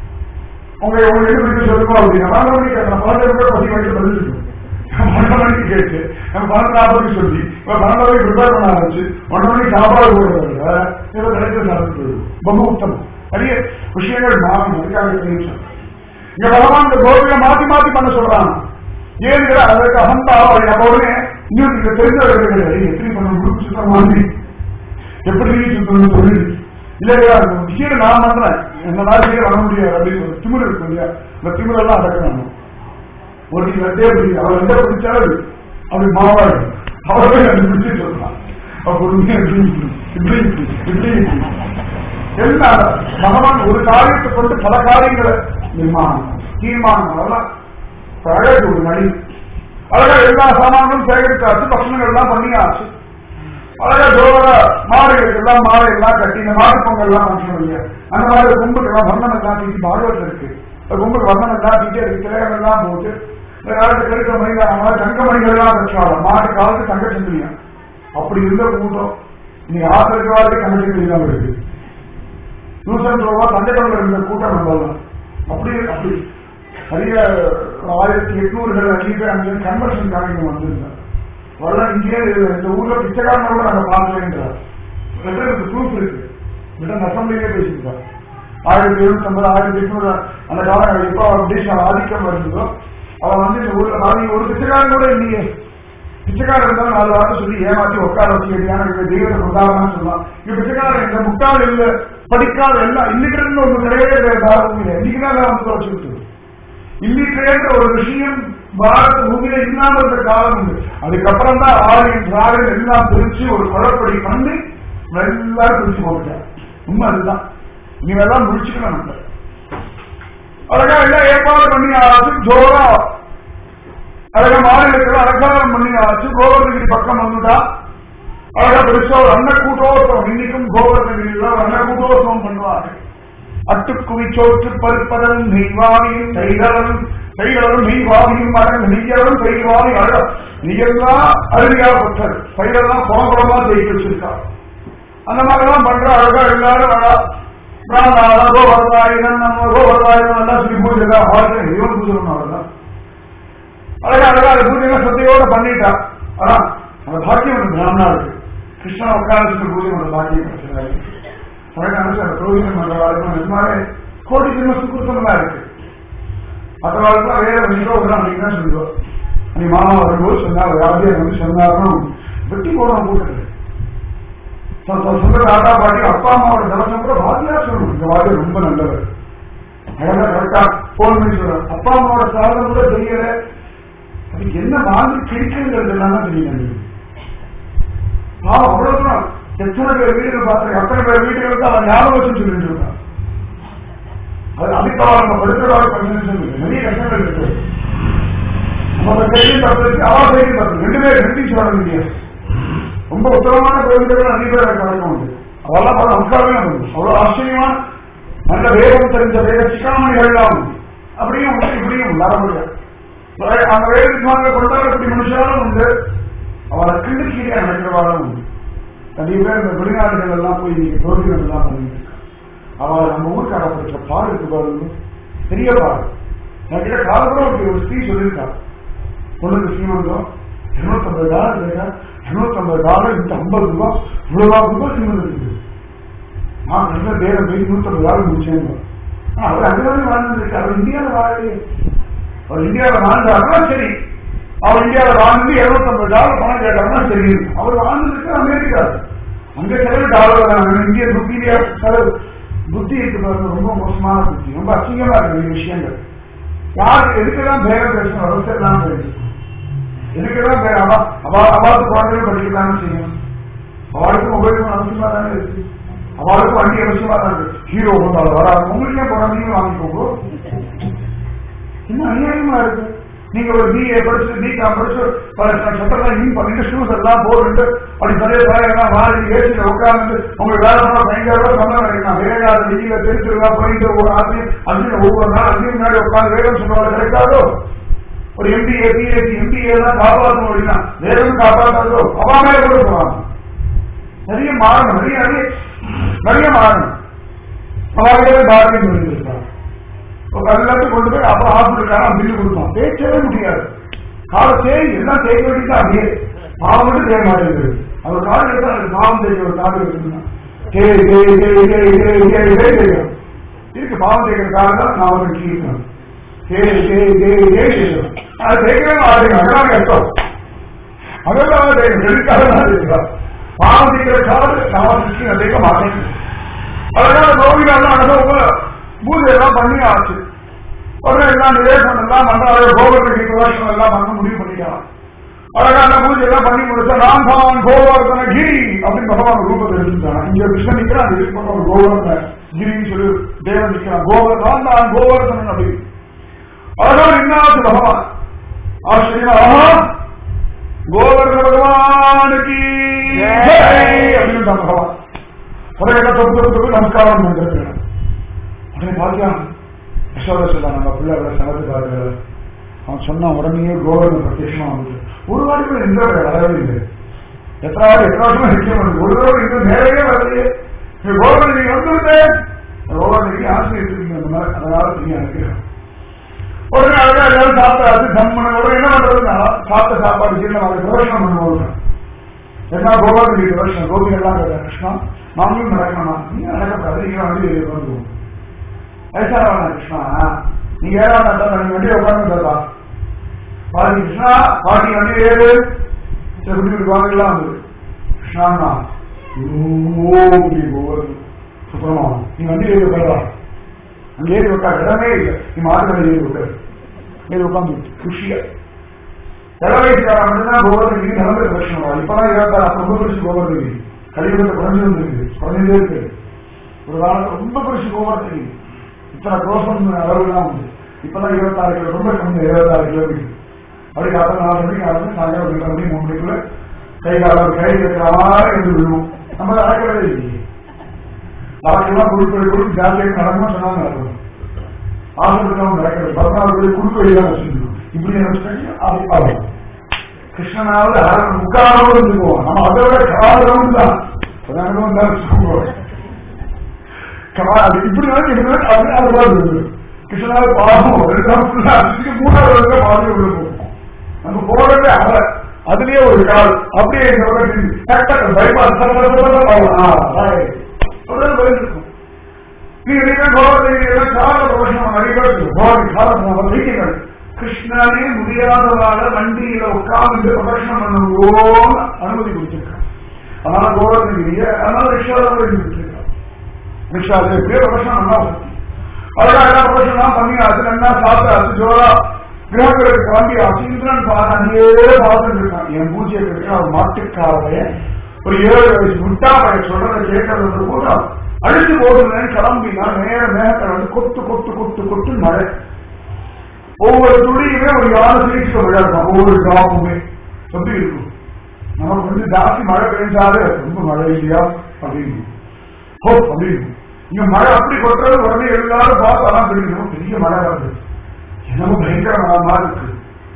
உங்க உங்க எது மணிக்கு சொல்லுங்க அப்படின்னா பன்னெண்டு மணிக்கு கேட்கலாம் பன்னெண்டு கூட பசி வயசு பதில் இருக்கும் பன்னெண்டு மணிக்கு கேட்டு நம்ம பன்னெண்டு நாற்பதுக்கு சொல்லி இப்ப பன்னெண்டு மணிக்கு ப்ரிப்பேர் பண்ண ஆரம்பிச்சு ஒன்றரை மணிக்கு சாப்பாடு போடுறத ஏதோ கிடைச்ச சாப்பிட்டு ரொம்ப உத்தமம் நிறைய விஷயங்கள் மாறும் அதுக்காக தெரியும் இங்க பகவான் இந்த கோபியை மாத்தி மாத்தி பண்ண சொல்றாங்க ஏன் அதற்கு அகந்தா நம்ம உடனே இன்னும் நீங்க தெரிஞ்சவர்கள் கிடையாது எப்படி பண்ண உடுப்பு சுத்தம் மாதிரி எப்படி சுத்தம் தொழில் இல்லையா விஷயம் நான் பண்றேன் என்ன நாளைக்கே வர முடியாது அப்படின்னு ஒரு திமிர் இருக்கும் இல்லையா இந்த திமிரெல்லாம் அடக்கணும் ஒரு நீங்க வெட்டே பிடிக்கும் அவர் எந்த பிடிச்சாலும் அப்படி மாவாடு அவரே அந்த பிடிச்சு சொல்லலாம் அப்ப இப்படி இப்படி இப்படி எல்லாம் பகவான் ஒரு காரியத்தை கொண்டு பல காரியங்களை நிர்மாணம் தீர்மானம் அதெல்லாம் அழகு ஒரு நடி அழகா எல்லா சாமான்களும் சேகரித்தாச்சு பசங்கள் எல்லாம் பண்ணியாச்சு அழகா ஜோரா மாடுகளுக்கு எல்லாம் மாடு எல்லாம் கட்டி இந்த மாடு பொங்கல் எல்லாம் பண்ணணும் இல்லையா அந்த மாதிரி கும்புக்கு எல்லாம் வர்ணம் எல்லாம் தீட்டி பாகவத் இருக்கு கும்புக்கு வர்ணம் எல்லாம் தீட்டி அதுக்கு திரையம் எல்லாம் போட்டு இந்த காலத்து கருக்க மணிகள் தங்க மணிகள் எல்லாம் வச்சாலும் மாட்டு காலத்து தங்க சந்திரியா அப்படி இருந்த கூட்டம் நீ ஆசிரியர் வாழ்க்கை தங்க சந்திரி தான் இருக்கு டியூஷன் ரூபா தங்கத்தமிழ் இருந்த கூட்டம் நம்பலாம் அப்படி அப்படி நிறைய ஆயிரத்தி எட்நூறுகள் அஞ்சு அஞ்சு கன்வர்ஷன் காரணம் வந்திருந்தார் வரல இங்கே இந்த ஊர்ல பிச்சைக்காரனோட நாங்க பார்க்கலைன்றார் லெட்டருக்கு ப்ரூஃப் இருக்கு ரிட்டன் அசம்பிளிலே பேசியிருக்கார் ஆயிரத்தி எழுநூத்தி ஐம்பது ஆயிரத்தி எட்நூறு அந்த காலம் எப்போ பிரிட்டிஷ் ஆதிக்கம் வருந்ததோ அவன் வந்து இந்த ஊர்ல பாதி ஒரு பிச்சைக்காரன் கூட இல்லையே பிச்சைக்காரன் இருந்தாலும் நாலு வார்த்தை சொல்லி ஏமாத்தி உட்கார வச்சு எப்படியான தெய்வத்தை கொண்டாடலாம் சொல்லலாம் இங்க பிச்சைக்காரன் இந்த முட்டாள் இல்ல படிக்காத எல்லாம் இன்னைக்கு ஒன்று கிடையவே பாரதம் இல்லை இன்னைக்குதான் வந்து வச்சுக்கிட்டு இல்லிட்டேன்ற ஒரு விஷயம் பாரத பூமியில இல்லாம இருந்த காலம் உண்டு அதுக்கப்புறம் தான் ஆரியன் திராவிடன் எல்லாம் பிரிச்சு ஒரு குழப்படி பண்ணி எல்லாரும் பிரிச்சு போட்டார் உண்மை அதுதான் நீங்க எல்லாம் முடிச்சுக்கணும் நம்ம அழகா எல்லாம் ஏற்பாடு பண்ணி ஆச்சு ஜோரா அழகா மாநிலத்தில் அலங்காரம் பண்ணி ஆச்சு கோவர்தகிரி பக்கம் வந்துட்டா அழகா பெருசா ஒரு அன்ன கூட்டோத்சவம் இன்னைக்கும் கோவர்தகிரியில் ஒரு அன்ன கூட்டோத்சவம் பண்ணுவாங்க அட்டுக்குவிச்சோற்று பருப்பதன் நெய்வாவியும் தைகளரும் தைகளரும் நெய்வாவியும் மகன் நெய்யரும் தைவாவி அழ நெய்யெல்லாம் அருமையா பெற்றார் பயிரெல்லாம் குளங்குளமா ஜெயிக்க வச்சிருக்கா அந்த மாதிரிலாம் பண்ற அழகா எல்லாரும் அழகா பிராணாதா கோவர்தாயிரம் நம்ம கோவர்தாயிரம் எல்லாம் சொல்லி பூஜை எல்லாம் வாழ்க்கை இவன் பூஜை பண்ணாதான் அழகா அழகா அந்த பூஜை எல்லாம் சத்தையோட பண்ணிட்டா அதான் அந்த பாக்கியம் பிராமணா இருக்கு கிருஷ்ணா உட்கார பூஜை பண்ண பாக்கியம் கிடைச்சிருக்காரு அழகான அந்த புரோகிதம் பண்றவாளுக்கும் நிஜமாவே கோடி ஜென்ம சுக்குத்தமா இருக்கு மற்றவாளுக்கு வேற விஷயம் அப்படின்னு தான் சொல்லுவோம் நீ மாமா வரும்போது சொன்னா வியாதியார் வந்து சொன்னாலும் வெட்டி போடுவோம் கூட்டத்தில் சொல்ற தாத்தா பாட்டி அப்பா அம்மாவோட தவசம் கூட வாதியா சொல்லணும் இந்த வாதியா ரொம்ப நல்லவர் அழகா கரெக்டா போன் பண்ணி சொல்றேன் அப்பா அம்மாவோட சாதம் கூட தெரியல அதுக்கு என்ன வாங்கி கிடைக்குங்கிறது எல்லாம் தெரியல பாவம் அவ்வளவுதான் எத்தனை பேர் வீடுகள் பார்த்திருக்கேன் அத்தனை பேர் வீடுகளுக்கு அவன் ஞாபகம் வச்சு சொல்லிட்டு இருக்கான் அது அதுக்காக நம்ம படுக்கிறவாறு பண்ணி நிறைய கஷ்டங்கள் இருக்கு நம்ம செய்தி தப்பு அவா செய்தி தப்பு ரெண்டு பேர் ரெண்டு சொல்ல முடியாது ரொம்ப உத்தரமான கோவில்கள் நிறைய பேர் எனக்கு வழக்கம் உண்டு அவெல்லாம் பல நமக்காகவே உண்டு அவ்வளவு ஆச்சரியமா நல்ல வேகம் தெரிஞ்ச வேக சிக்காமணிகள்லாம் உண்டு அப்படியும் உண்டு இப்படியும் வர முடியாது அந்த வயதுக்கு வாங்க கொண்டாடக்கூடிய மனுஷாலும் உண்டு அவளை கிண்டு கீழே நடக்கிறவாளும் உண்டு நிறைய பேர் இந்த வெளிநாடுகள் எல்லாம் போய் நீங்க தோல்விகள் எல்லாம் பண்ணிட்டு இருக்கா. அவளை நம்ம ஊருக்கார படுத்த பாடு இருக்கு பாருங்க பெரிய பாடு என்கிட்ட கால கூட ஒரு ஒரு ஸ்ரீ சொல்லியிருக்கா பொண்ணுக்கு சீமந்தம் இருநூத்தம்பது டாலர் கேட்டா இருநூத்தம்பது டாலர் இந்த ஐம்பது ரூபாய் இவ்வளவு ரூபாய் சீமந்தம் இருக்குது நான் நல்ல பேரை போய் நூத்தம்பது டாலர் முடிச்சேன் ஆனா அவர் அங்கதானே வாழ்ந்துருக்கு அவர் இந்தியாவில் வாழலையே அவர் இந்தியாவில் வாழ்ந்தாருன்னா சரி அவர் இந்தியாவில் வாழ்ந்து இருநூத்தம்பது டாலர் பணம் கேட்டாருன்னா சரி அவர் வாழ்ந்ததுக்கு அமெரிக்கா அங்க செலவு டாலர் தான் இந்திய புத்தியில செலவு புத்தி இருக்கு பாருங்க ரொம்ப மோசமான புத்தி ரொம்ப அசிங்கமா இருக்கு இந்த விஷயங்கள் யார் எதுக்குதான் பேரம் பேசணும் அவசரம் தான் பேசணும் எதுக்குதான் பேர் அவா அவா அவாவுக்கு குழந்தைகள் படிக்கலாம்னு செய்யணும் அவளுக்கும் மொபைல் அவசியமா தானே இருக்கு அவளுக்கும் வண்டி அவசியமா தான் இருக்கு ஹீரோ வந்தாலும் வராது உங்களுக்கு ஏன் போனா நீங்க வாங்கிக்கோங்க இன்னும் அநியாயமா இருக்கு நீங்க ஒரு பிஏ படிச்சு பிகாம் படிச்சு பல சட்டெல்லாம் இன் பண்ணிட்டு ஷூஸ் எல்லாம் போட்டுட்டு அப்படி சரியா தலையெல்லாம் மாறி ஏசில உட்கார்ந்து உங்களுக்கு வேலை பண்ண பயங்கர ரூபா சம்பளம் கிடைக்கும் வேகாத வெளியில தெரிஞ்சிருக்கா போயிட்டு ஒரு ஆசையும் அப்படின்னு ஒவ்வொரு நாள் அங்கேயும் முன்னாடி உட்கார்ந்து வேகம் சொல்லுவாங்க கிடைக்காதோ ஒரு எம்பிஏ பிஹெச்டி எம்பிஏ தான் காப்பாற்றணும் அப்படின்னா வேற ஒன்றும் காப்பாற்றாதோ அவாமே கூட போவாங்க நிறைய மாறணும் நிறைய நிறைய நிறைய மாறணும் அவாகவே பாரதியம் சொல்லியிருக்காங்க எல்லாத்தையும் கொண்டு போய் அப்புறம் ஹாஸ்பிட்டலுக்கான பில்லு கொடுப்பான் தேய்ச்சவே முடியாது காலை தேய் எல்லாம் தேய்க்க வேண்டியது அப்படியே பாவம் மட்டும் தேய மாட்டேங்குது அவர் கால் எடுத்தா எனக்கு பாவம் தேய்க்க ஒரு கால் இருக்குன்னா தேய் தேய் தேய் தேய் தேய் தேய் தேய் தேய்க்கும் இருக்கு பாவம் தேய்க்கிற காலம் தான் நான் வந்து கீழ்க்கணும் தேய் தேய் தேய் தேய் தேய்க்கும் அது தேய்க்கவே மாட்டேங்க அதெல்லாம் கஷ்டம் அதெல்லாம் தேய்க்கும் எதுக்காக தான் தேய்க்கலாம் பாவம் தேய்க்கிற காலம் நான் கிருஷ்ணன் தேய்க்க மாட்டேங்குது அதனால நோவினாலும் அனுபவம் பூஜை எல்லாம் பண்ணி ஆச்சு உடனே எல்லாம் நிவேசனம் எல்லாம் பண்றாரு கோவர்தனை பிரதர்ஷனம் எல்லாம் பண்ண முடிவு பண்ணிக்கலாம் அழகான பூஜை எல்லாம் பண்ணி முடிச்சா நான் தான் கோவர்தன கிரி அப்படின்னு பகவான் ரூபத்தை எடுத்துட்டான் இங்க கிருஷ்ணன் நிக்கிறான் அது பண்ண ஒரு கோவர்தன கிரின்னு சொல்லி தேவன் நிக்கிறான் கோவர் நான் தான் கோவர்தனன் அப்படி அழகான என்னாச்சு பகவான் ஆச்சரியமா ஆஹா கோவர்தன பகவானுக்கு அப்படின்னு பகவான் உடனே தொப்பு தொப்பு நமஸ்காரம் பண்ணிருக்கிறேன் உடனே பாக்கியம் யசோத சொல்ல நம்ம பிள்ளைகளை சமத்து பாருங்க அவன் சொன்ன உடனே கோவர்தன் பிரத்யட்சமா வந்து ஒரு வாட்டி கூட எந்த வரவே இல்லை எத்தனை வாட்டி எத்தனை வருஷமா நிச்சயம் பண்ணுது ஒரு தடவை இன்னும் நேரையே வரலையே நீ கோவர்தன் நீங்க வந்துருந்தேன் கோவர்தன் நீங்க ஆசிரியர் அந்த மாதிரி அதனால நீங்க அனுப்பிடுறோம் உடனே அழகா எல்லாரும் சாப்பிட்டாச்சு சம்மன உடனே என்ன பண்றதுன்னா சாப்பிட்ட சாப்பாடு ஜீரணமாக பிரதர்ஷனம் பண்ணுவோம் என்ன கோவர்தன் பிரதர்ஷனம் கோபி எல்லாம் கேட்டேன் கிருஷ்ணா நாங்களும் நடக்கணும்னா நீங்க நடக்கப்படாது நீங்க வண்டி வந்துருவோம் வயசானவனா கிருஷ்ணா நீங்க ஏழாம் நாள் நீங்க வண்டியை உட்கார்ந்து சொல்லா பாதி கிருஷ்ணா பாட்டி வண்டி ஏழு சரி குட்டி வாங்கலாம் வந்து கிருஷ்ணா சுப்பிரமா நீ வண்டி ஏறி உட்காரா அங்க ஏறி உட்கார் இடமே இல்லை நீ மாட்டு வண்டி ஏறி உட்காரு ஏறி உட்காந்து குஷியா இள வயசுக்கார மட்டும்தான் கோவர்தகிரி நிலந்த பிரச்சனை இப்பதான் இருபத்தாறு அப்ப ரொம்ப பெருசு கோவர்தகிரி கலியுகத்தை குறைஞ்சு வந்துருக்கு குறைஞ்சதே இருக்கு ஒரு காலத்துல ரொம்ப பெருசு கோவர்தகிரி இத்தனை தோஷம் அளவுலாம் உண்டு இப்பதான் இருபத்தாறு கிலோ ரொம்ப கம்மி இருபத்தாறு கிலோமீட்டர் அப்படி காத்த நாலு மணிக்கு ஆரம்பிச்சு சாயங்காலம் ரெண்டு மணி மூணு மணிக்குள்ள கை காலம் கை வைக்கிற மாதிரி இருந்து விழுவும் நம்ம நடக்கிறதே இல்லையே நாளைக்கெல்லாம் குறுக்கு குறுக்கு ஜாத்தியாக நடக்கணும் சொன்னாங்க நடக்கணும் ஆசிரியர்கள் நடக்கிறது பதினாலு பேர் குறுக்கு வழிதான் வச்சுருக்கோம் இப்படி நினைச்சிட்டாங்க அப்படி ஆகும் கிருஷ்ணனாவது அரை முக்காலோடு இருந்துக்குவோம் நம்ம அதை விட காலம் தான் பதினாறு தான் வச்சுக்கோங்க அது இப்படி நினைச்சு அது அது மாதிரி கிருஷ்ணனாவது பாவம் ரெண்டாவது மூணாவது பாதி விழுக்கும் நம்ம போறதே அற அதுலயே ஒரு கால் அப்படியே பைபாஸ் இருக்கும் கிருஷ்ணனே முடியாதவால வண்டியில உட்கார்ந்து பிரதர்ஷனம் பண்ணுவோம் அனுமதி கொடுத்திருக்கான் அதனால கோவர்தகிரிய அதனால ரிஷாவில் கொடுத்திருக்கான் ரிஷாவில் எப்படியோ பிரதர்ஷனம் நல்லா சக்தி அதெல்லாம் எல்லா பிரதர்ஷனம் பண்ணியாச்சு நல்லா சாப்பிட்டாச்சு ஜோரா கிரகங்களுக்கு கிளம்பி ஆச்சு இந்திரன் பாதையே பார்த்துட்டு இருக்கான் என் பூஜையை கிடைக்க ஒரு மாட்டுக்காரைய ஒரு ஏழு வயசு முட்டா பையன் சொல்றதை கேட்கறது கூட அழிச்சு போடுறேன் கிளம்பினா நேர மேகத்தை வந்து கொத்து கொத்து கொத்து கொத்து மழை ஒவ்வொரு துளியுமே ஒரு யாரு சிரிச்சு விளையாடுறோம் ஒவ்வொரு டாப்புமே எப்படி இருக்கும் நமக்கு வந்து ஜாஸ்தி மழை பெஞ்சாலே ரொம்ப மழை இல்லையா அப்படின்னு ஹோ அப்படின்னு இங்க மழை அப்படி கொட்டுறது உடனே எல்லாரும் பார்த்து அதான் தெரியும் பெரிய மழை வருது என்னமோ பயங்கர மழை இருக்கு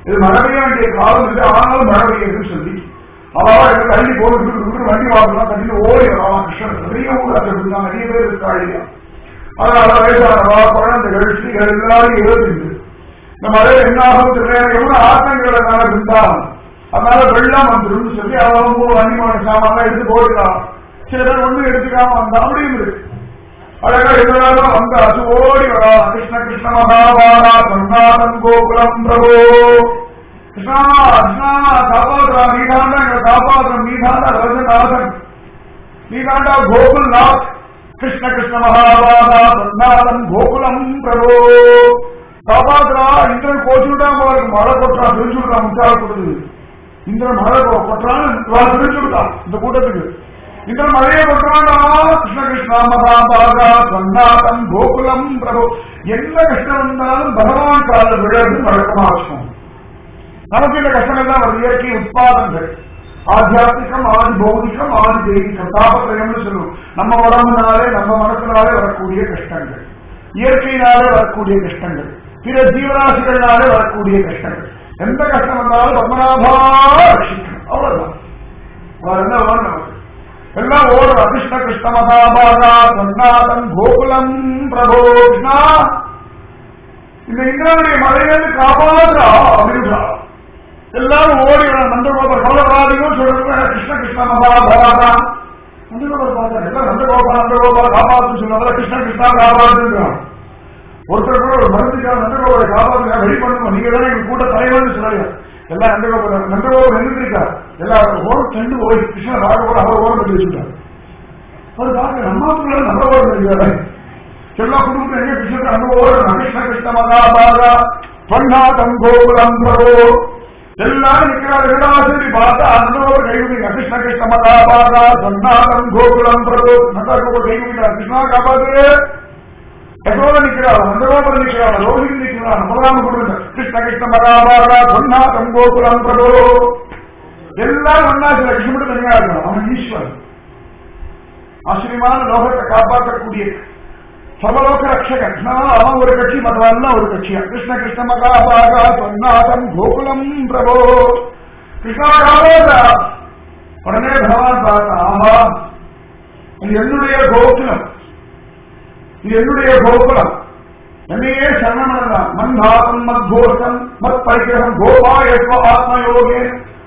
இது மழை பெய்ய வேண்டிய காலம் இல்லை ஆனாலும் மழை பெய்யுதுன்னு சொல்லி அவா எனக்கு தள்ளி போட்டு வண்டி வாங்கலாம் தள்ளி ஓடி வரலாம் கிருஷ்ணன் நிறைய ஊர் அதை இருந்தாங்க நிறைய பேர் இருக்கா இல்லையா அதனால வயசானவா குழந்தைகள் ஸ்ரீகள் எல்லாரும் எழுதிருந்து இந்த மழையில என்ன ஆகும் தெரியல எவ்வளவு ஆத்தங்களை மேல இருந்தாலும் அதனால வெள்ளம் வந்துடும் சொல்லி அவங்க வண்டிமான சாமான் எடுத்து போயிடலாம் சில பேர் ஒண்ணு எடுத்துக்காம வந்தா அப்படியும் இருக்கு அழகா எல்லாரும் வந்தாச்சு ஓடி வரா கிருஷ்ண கிருஷ்ண மகாபாரா சந்தானம் கோகுலம் பிரபோ கிருஷ்ணா கிருஷ்ணா காப்பாற்றுறா நீதாண்டா எங்களை காப்பாற்றுற நீதாண்டா ரஜநாதன் நீதாண்டா கோகுல்நாத் கிருஷ்ண கிருஷ்ண மகாபாரா சந்தானம் கோகுலம் பிரபோ காப்பாற்றுறா இந்திரன் கோச்சுட்டா போல மழை கொட்டுறா தெரிஞ்சுட்டா முட்டாள் கொடுக்குது இந்திரன் மழை கொட்டுறான்னு தெரிஞ்சுட்டா இந்த கூட்டத்துக்கு இந்த மழையை கொட்டுறாண்டா கிருஷ்ண கிருஷ்ணா மகாபாகா சன்னாதன் கோகுலம் பிரபு என்ன கஷ்டம் வந்தாலும் பகவான் கால விழது வழக்கமா இருக்கும் நமக்கு இந்த கஷ்டம் எல்லாம் ஒரு இயற்கை உட்பாதங்கள் ஆத்தியாத்மிகம் ஆதி பௌதிகம் ஆதி தெய்வீகம் தாபத்திரயம்னு சொல்லுவோம் நம்ம உடம்புனாலே நம்ம மனத்தினாலே வரக்கூடிய கஷ்டங்கள் இயற்கையினாலே வரக்கூடிய கஷ்டங்கள் பிற ஜீவராசிகளாலே வரக்கூடிய கஷ்டங்கள் எந்த கஷ்டம் வந்தாலும் பத்மநாபா ரட்சிக்கணும் அவ்வளவுதான் வேற என்ன வேணும் நமக்கு எல்லாம் ஓடுற கிருஷ்ண கிருஷ்ண மகாபாகா சன்னாதன் கோகுலம் பிரபோ கிருஷ்ணா இந்த இந்திரனுடைய மலையிலிருந்து காப்பாற்றா அப்படின்றா எல்லாரும் ஓடி நந்தகோபர் கவலராதியும் சொல்றாங்க கிருஷ்ண கிருஷ்ண மகாபாகா நந்தகோபர் பார்த்தா எல்லாம் நந்தகோபால் நந்தகோபால் காப்பாற்று சொன்னதால கிருஷ்ண கிருஷ்ணா காப்பாற்றுன்றான் ஒருத்தர் கூட ஒரு மருந்துக்காக நந்தகோபரை காப்பாற்றுங்க ரெடி பண்ணுங்க நீங்க தானே எங்க கூட தலைவர்னு சொல்லுங்க எல்லாம் நந்தகோபுரம் நந்தகோபுரம் எழுந்திருக்கா எல்லாரும் ஓரம் சென்று போய் கிருஷ்ண ராகவர் அவர் ஓரம் பண்ணி வச்சுட்டார் அது பாருங்க நம்ம நல்ல ஓரம் பண்ணிக்கிறாரு எல்லா குடும்பத்தையும் எங்க கிருஷ்ணன் அந்த ஓரம் கிருஷ்ண கிருஷ்ண மகாபாரா பன்னாதம் கோகுலம் பிரபோ எல்லாரும் நிக்கிறார் இரண்டாவது பார்த்தா அந்த ஒரு கைவிடுங்க கிருஷ்ண கிருஷ்ண மகாபாரா சன்னாதம் கோகுலம் பிரபு நந்தகோபுரம் கைவிடுங்க கிருஷ்ணா காப்பாத்து யசோத நிக்கிறாள் நந்தகோபுரம் நிக்கிறாள் ரோஹிணி நிக்கிறாள் நம்பராம கொடுங்க கிருஷ்ண கிருஷ்ண மகாபாரா சன்னாதம் கோகுலம் பிரபு எல்லாரும் ஒன்னா சில கிருஷ்ணன் தனியா இருக்கணும் அவன் ஈஸ்வரன் ஆச்சரியமான லோகத்தை காப்பாற்றக்கூடிய சர்வலோக ரட்சகன் அவன் ஒரு கட்சி மற்றவெல்லாம் ஒரு கட்சியா கிருஷ்ண கிருஷ்ண மகாபாகா சொன்னாதம் கோகுலம் பிரபோ கிருஷ்ணா உடனே பகவான் பார்த்தா ஆஹா இது என்னுடைய கோகுலம் இது என்னுடைய கோகுலம் என்னையே சரணமனதான் மந்தாசம் மத்கோஷம் மத் பரிகிரகம் கோபாயஸ்வ ஆத்மயோகே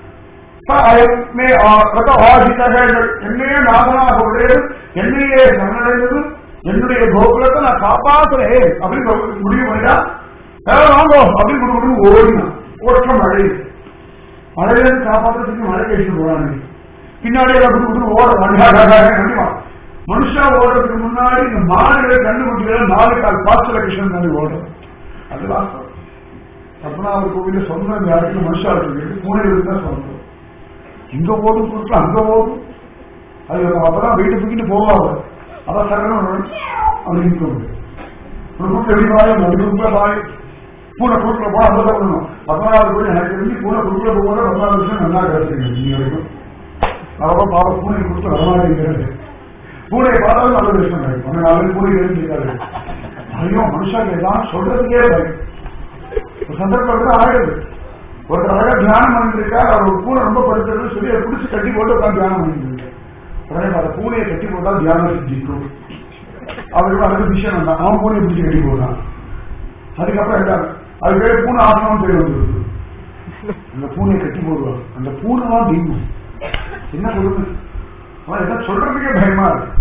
என்னையே நாகனாக உடையது என்னையே சரணடைந்ததும் என்னுடைய கோகுலத்தை நான் காப்பாத்துறேன் அப்படின்னு முடிவு பண்ணிட்டா வாங்கோ அப்படின்னு கொடுக்கணும் ஓடினான் ஓட்ட மழை மழையில காப்பாற்றுறதுக்கு மழை கழிச்சு போறாங்க பின்னாடி எல்லாம் கொடுத்து ஓட கண்டிப்பா மனுஷா ஓடுறதுக்கு முன்னாடி இந்த மாடுகளை கண்டுபிடிக்கிற நாலு கால் பாசல கிருஷ்ணன் மாதிரி ஓடும் அது வாஸ்தவம் பத்மநாபர் கோவில சொந்தம் யாருக்கு மனுஷா இருக்கு பூனை இருந்தா சொந்தம் இங்க ஓடும் கொடுக்கலாம் அங்க ஓடும் அது அப்பதான் வீட்டு தூக்கிட்டு போவாங்க அதான் சரணம் அப்படின்னு ஒரு கூட்டு எப்படி வாய் நடுக்குள்ள வாய் பூனை கூட்டுல போனா அந்த சொல்லணும் பத்மநாபர் கோயில் எனக்கு தெரிஞ்சு பூனை கூட்டுல போகும்போது பத்மநாபர் விஷயம் நல்லா கிடைச்சிருக்கு நீங்க வரைக்கும் அவன் பாவ பூனை கொடுத்து வரமாட்டேங்கிறது பூனை பார்த்தாலும் நல்ல விஷயம் கிடைக்கும் அந்த நாலு பூனை இருக்காது ஐயோ மனுஷாக்கு எல்லாம் சொல்றதுக்கே பயம் ஒரு சந்தர்ப்பத்தில் ஆயிடுது ஒருத்தர் அழகா தியானம் பண்ணிட்டு இருக்கார் அவர் ஒரு பூனை ரொம்ப படுத்துறதுன்னு சொல்லி அதை பிடிச்சி கட்டி போட்டு உட்காந்து தியானம் பண்ணிட்டு இருக்காரு உடனே அந்த பூனையை கட்டி போட்டா தியானம் சித்திக்கும் அவருக்கு அதுக்கு விஷயம் வேண்டாம் அவன் பூனையை பிடிச்சி கட்டி போட்டான் அதுக்கப்புறம் என்ன அது பேர் பூனை ஆசனம் பேர் வந்துருது அந்த பூனையை கட்டி போடுவான் அந்த பூனை தான் தீங்கும் என்ன கொடுமை அவன் என்ன சொல்றதுக்கே பயமா இருக்கு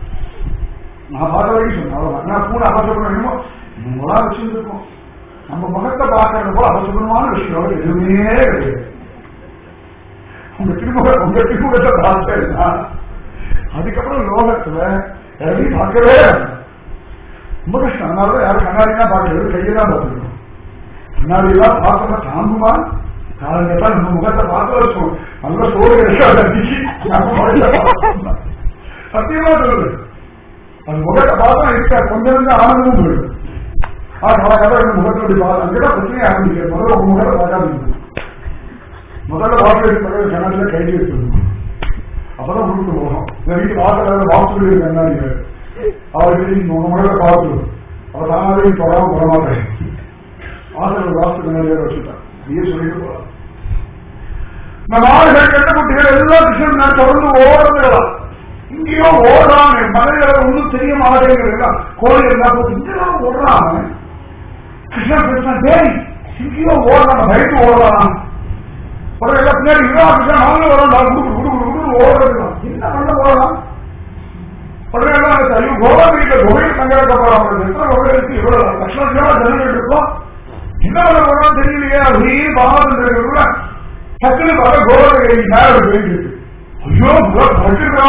நான் பார்த்த வரைக்கும் சொன்னேன் அவ்வளவுதான் நான் பூனை அவசரம் வேணுமோ நம்மளா வச்சிருந்துருக்கோம் நம்ம முகத்தை பார்க்கறது போல அவசரமான விஷயம் எதுவுமே கிடையாது உங்க திருமுக உங்க திருமுகத்தை பார்த்தேன்னா அதுக்கப்புறம் லோகத்துல எதையும் பார்க்கவே வேண்டாம். ரொம்ப கஷ்டம் அதனால யாரும் கண்ணாடிலாம் பார்க்கறது கையெல்லாம் பார்த்துக்கணும் கண்ணாடி எல்லாம் பார்க்கணும் தாங்குமா காலங்கட்டா நம்ம முகத்தை பார்த்து வச்சோம் நல்ல சோறு கிடைக்காது நம்ம முகத்தை பார்க்கணும். சத்தியமா சொல்லுது அந்த முகத்தை பார்த்தா இருக்கா கொஞ்சம் கொஞ்சம் ஆனந்தமும் போயிடும் ஆ பல கதை ரெண்டு முகத்தை அப்படி பார்த்து அங்கதான் பிரச்சனையே ஆரம்பிக்க முதல்ல உங்க முகத்தை பார்க்காதீங்க முதல்ல வாக்கு பக்கத்தில் கண்ணாடியில கைது வச்சிருந்தோம் அப்பதான் உடுப்பு போகும் இந்த வீட்டு வாசல வாசல் கண்ணாடி அவருக்கு நீங்க உங்க முகத்தை பார்த்து அப்ப தானாவே தொடாம போட மாட்டேன் வாசல் வாசல் கண்ணாடியாக வச்சுட்டேன் நீயே சொல்லிட்டு போலாம் இந்த மாடுகள் கட்டுக்குட்டிகள் எல்லாம் கிருஷ்ணன் நான் தொடர்ந்து ஓடுறதுலாம் இங்கேயோ ஓடுறான் மலையில ஒன்றும் தெரிய மாட்டேங்கிறா கோழி இருந்தா போது இங்கெல்லாம் ஓடுறான் அவன். கிருஷ்ணன் கிருஷ்ணன் டேய் இங்கேயோ ஓடுறான் பயந்து ஓடுறான் உடனே எல்லாம் பின்னாடி இதா கிருஷ்ணன் நாங்களும் வரோம் குடு குடு குடு குடு ஓடுறது என்ன பண்ண போறலாம் உடனே எல்லாம் எனக்கு ஐயோ கோவா வீட்டுல கோவில் தங்கறக்க போறாங்க எத்தனை கோவில் இருக்கு இவ்வளவு லட்சணம் ஜனங்கள் இருக்கோம் என்ன பண்ண போறோம் தெரியலையே அப்படின்னு பாவத்துல டக்குனு பார்த்தா கோவா மேல ஒரு பெயிண்ட் இருக்கு ஐயோ பறக்குறா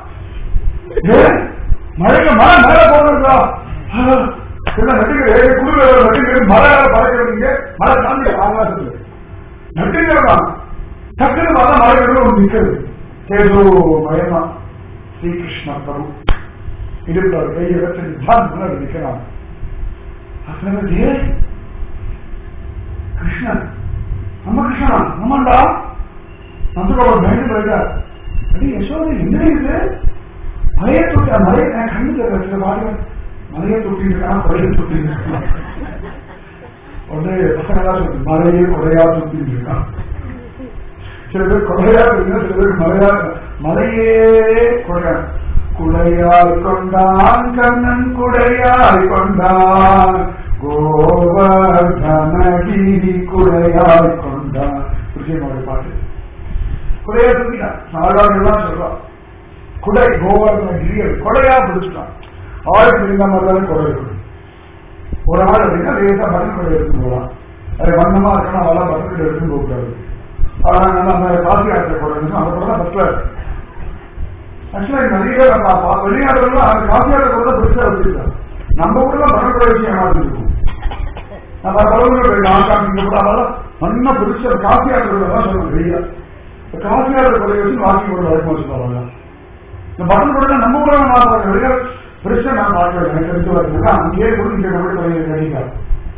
மழைக்கு மழை மேல போடுறா என்ன நட்டுக்கிற குளிர் நட்டுக்கிற மழை பறக்கிறீங்க மழை தாண்டி ஆகாசத்துல நட்டுக்கிறதா டக்குனு பார்த்தா மழை ஒன்று நிற்கிறது ஏதோ மயமா ஸ்ரீகிருஷ்ண பிரபு இடுப்புல ஒரு கையை வச்சு நிதான் முன்னாடி நிற்கிறான் அப்புறம் டே கிருஷ்ணன் நம்ம கிருஷ்ணனா ஆமாண்டா நந்துகோபால் பயந்து போயிட்டார் அடி யசோதை என்ன இது மலையை தொட்டி மலையை நான் கண்ணு தெரியல சில பாருங்க மலையை தொட்டிட்டு இருக்கான் கொலையை தொட்டிட்டு இருக்கான் உடனே பசங்களா சொல்லு மலையே கொலையா தொட்டிட்டு இருக்கான் சில பேர் கொலையா இருக்கு சில பேர் மலையா மலையே கொலையா குடையாய் கொண்டான் கண்ணன் குடையாய் கொண்டான் கோவர்தனகிரி குடையாய் கொண்டான் விஜயனுடைய பாட்டு குடையா தூக்கிட்டான் நாடாளுலாம் சொல்றான் குடை கோவர்தனகிரியை கொடையா பிடிச்சிட்டான் ஆளுக்கு இருந்த மாதிரி கொடை இருக்கணும் ஒரு ஆள் அப்படின்னா லேசா பட்டன் கொடை எடுத்துன்னு போகலாம் அது வண்ணமா இருக்கணும் அதெல்லாம் பட்டன் கொடை எடுத்துன்னு போகக்கூடாது ஆனா நம்ம அந்த காசி ஆற்ற கொடை அதை கூட தான் ஃபர்ஸ்ட்ல ஆக்சுவலா நிறைய பேர் நம்ம பா- வெளிநாடுகள்லாம் அந்த காசி ஆற்ற கொடை பெருசா வச்சிருக்காங்க நம்ம ஊர்ல பட்டன் கொடை வச்சு ஏமாந்து இருக்கும் நம்ம தலைவர்கள் ஆக்காமிங்க கூட அதெல்லாம் நல்லா பெருசா காசி ஆற்ற கொடை தான் சொல்லுவாங்க வெளியா காசி ஆற்ற கொடை வச்சு வாங்கி கொண்டு வழக்கமா வச்சுருவாங்க இந்த பட்டன் கொடை நம்ம ஊர்ல மாறுறாங்க வெளியா பெருசா நான் பார்க்கல எனக்கு தெரிஞ்சு வரதுனால அங்கேயே கூட இங்க கொண்டு கொடையை கிடைக்காது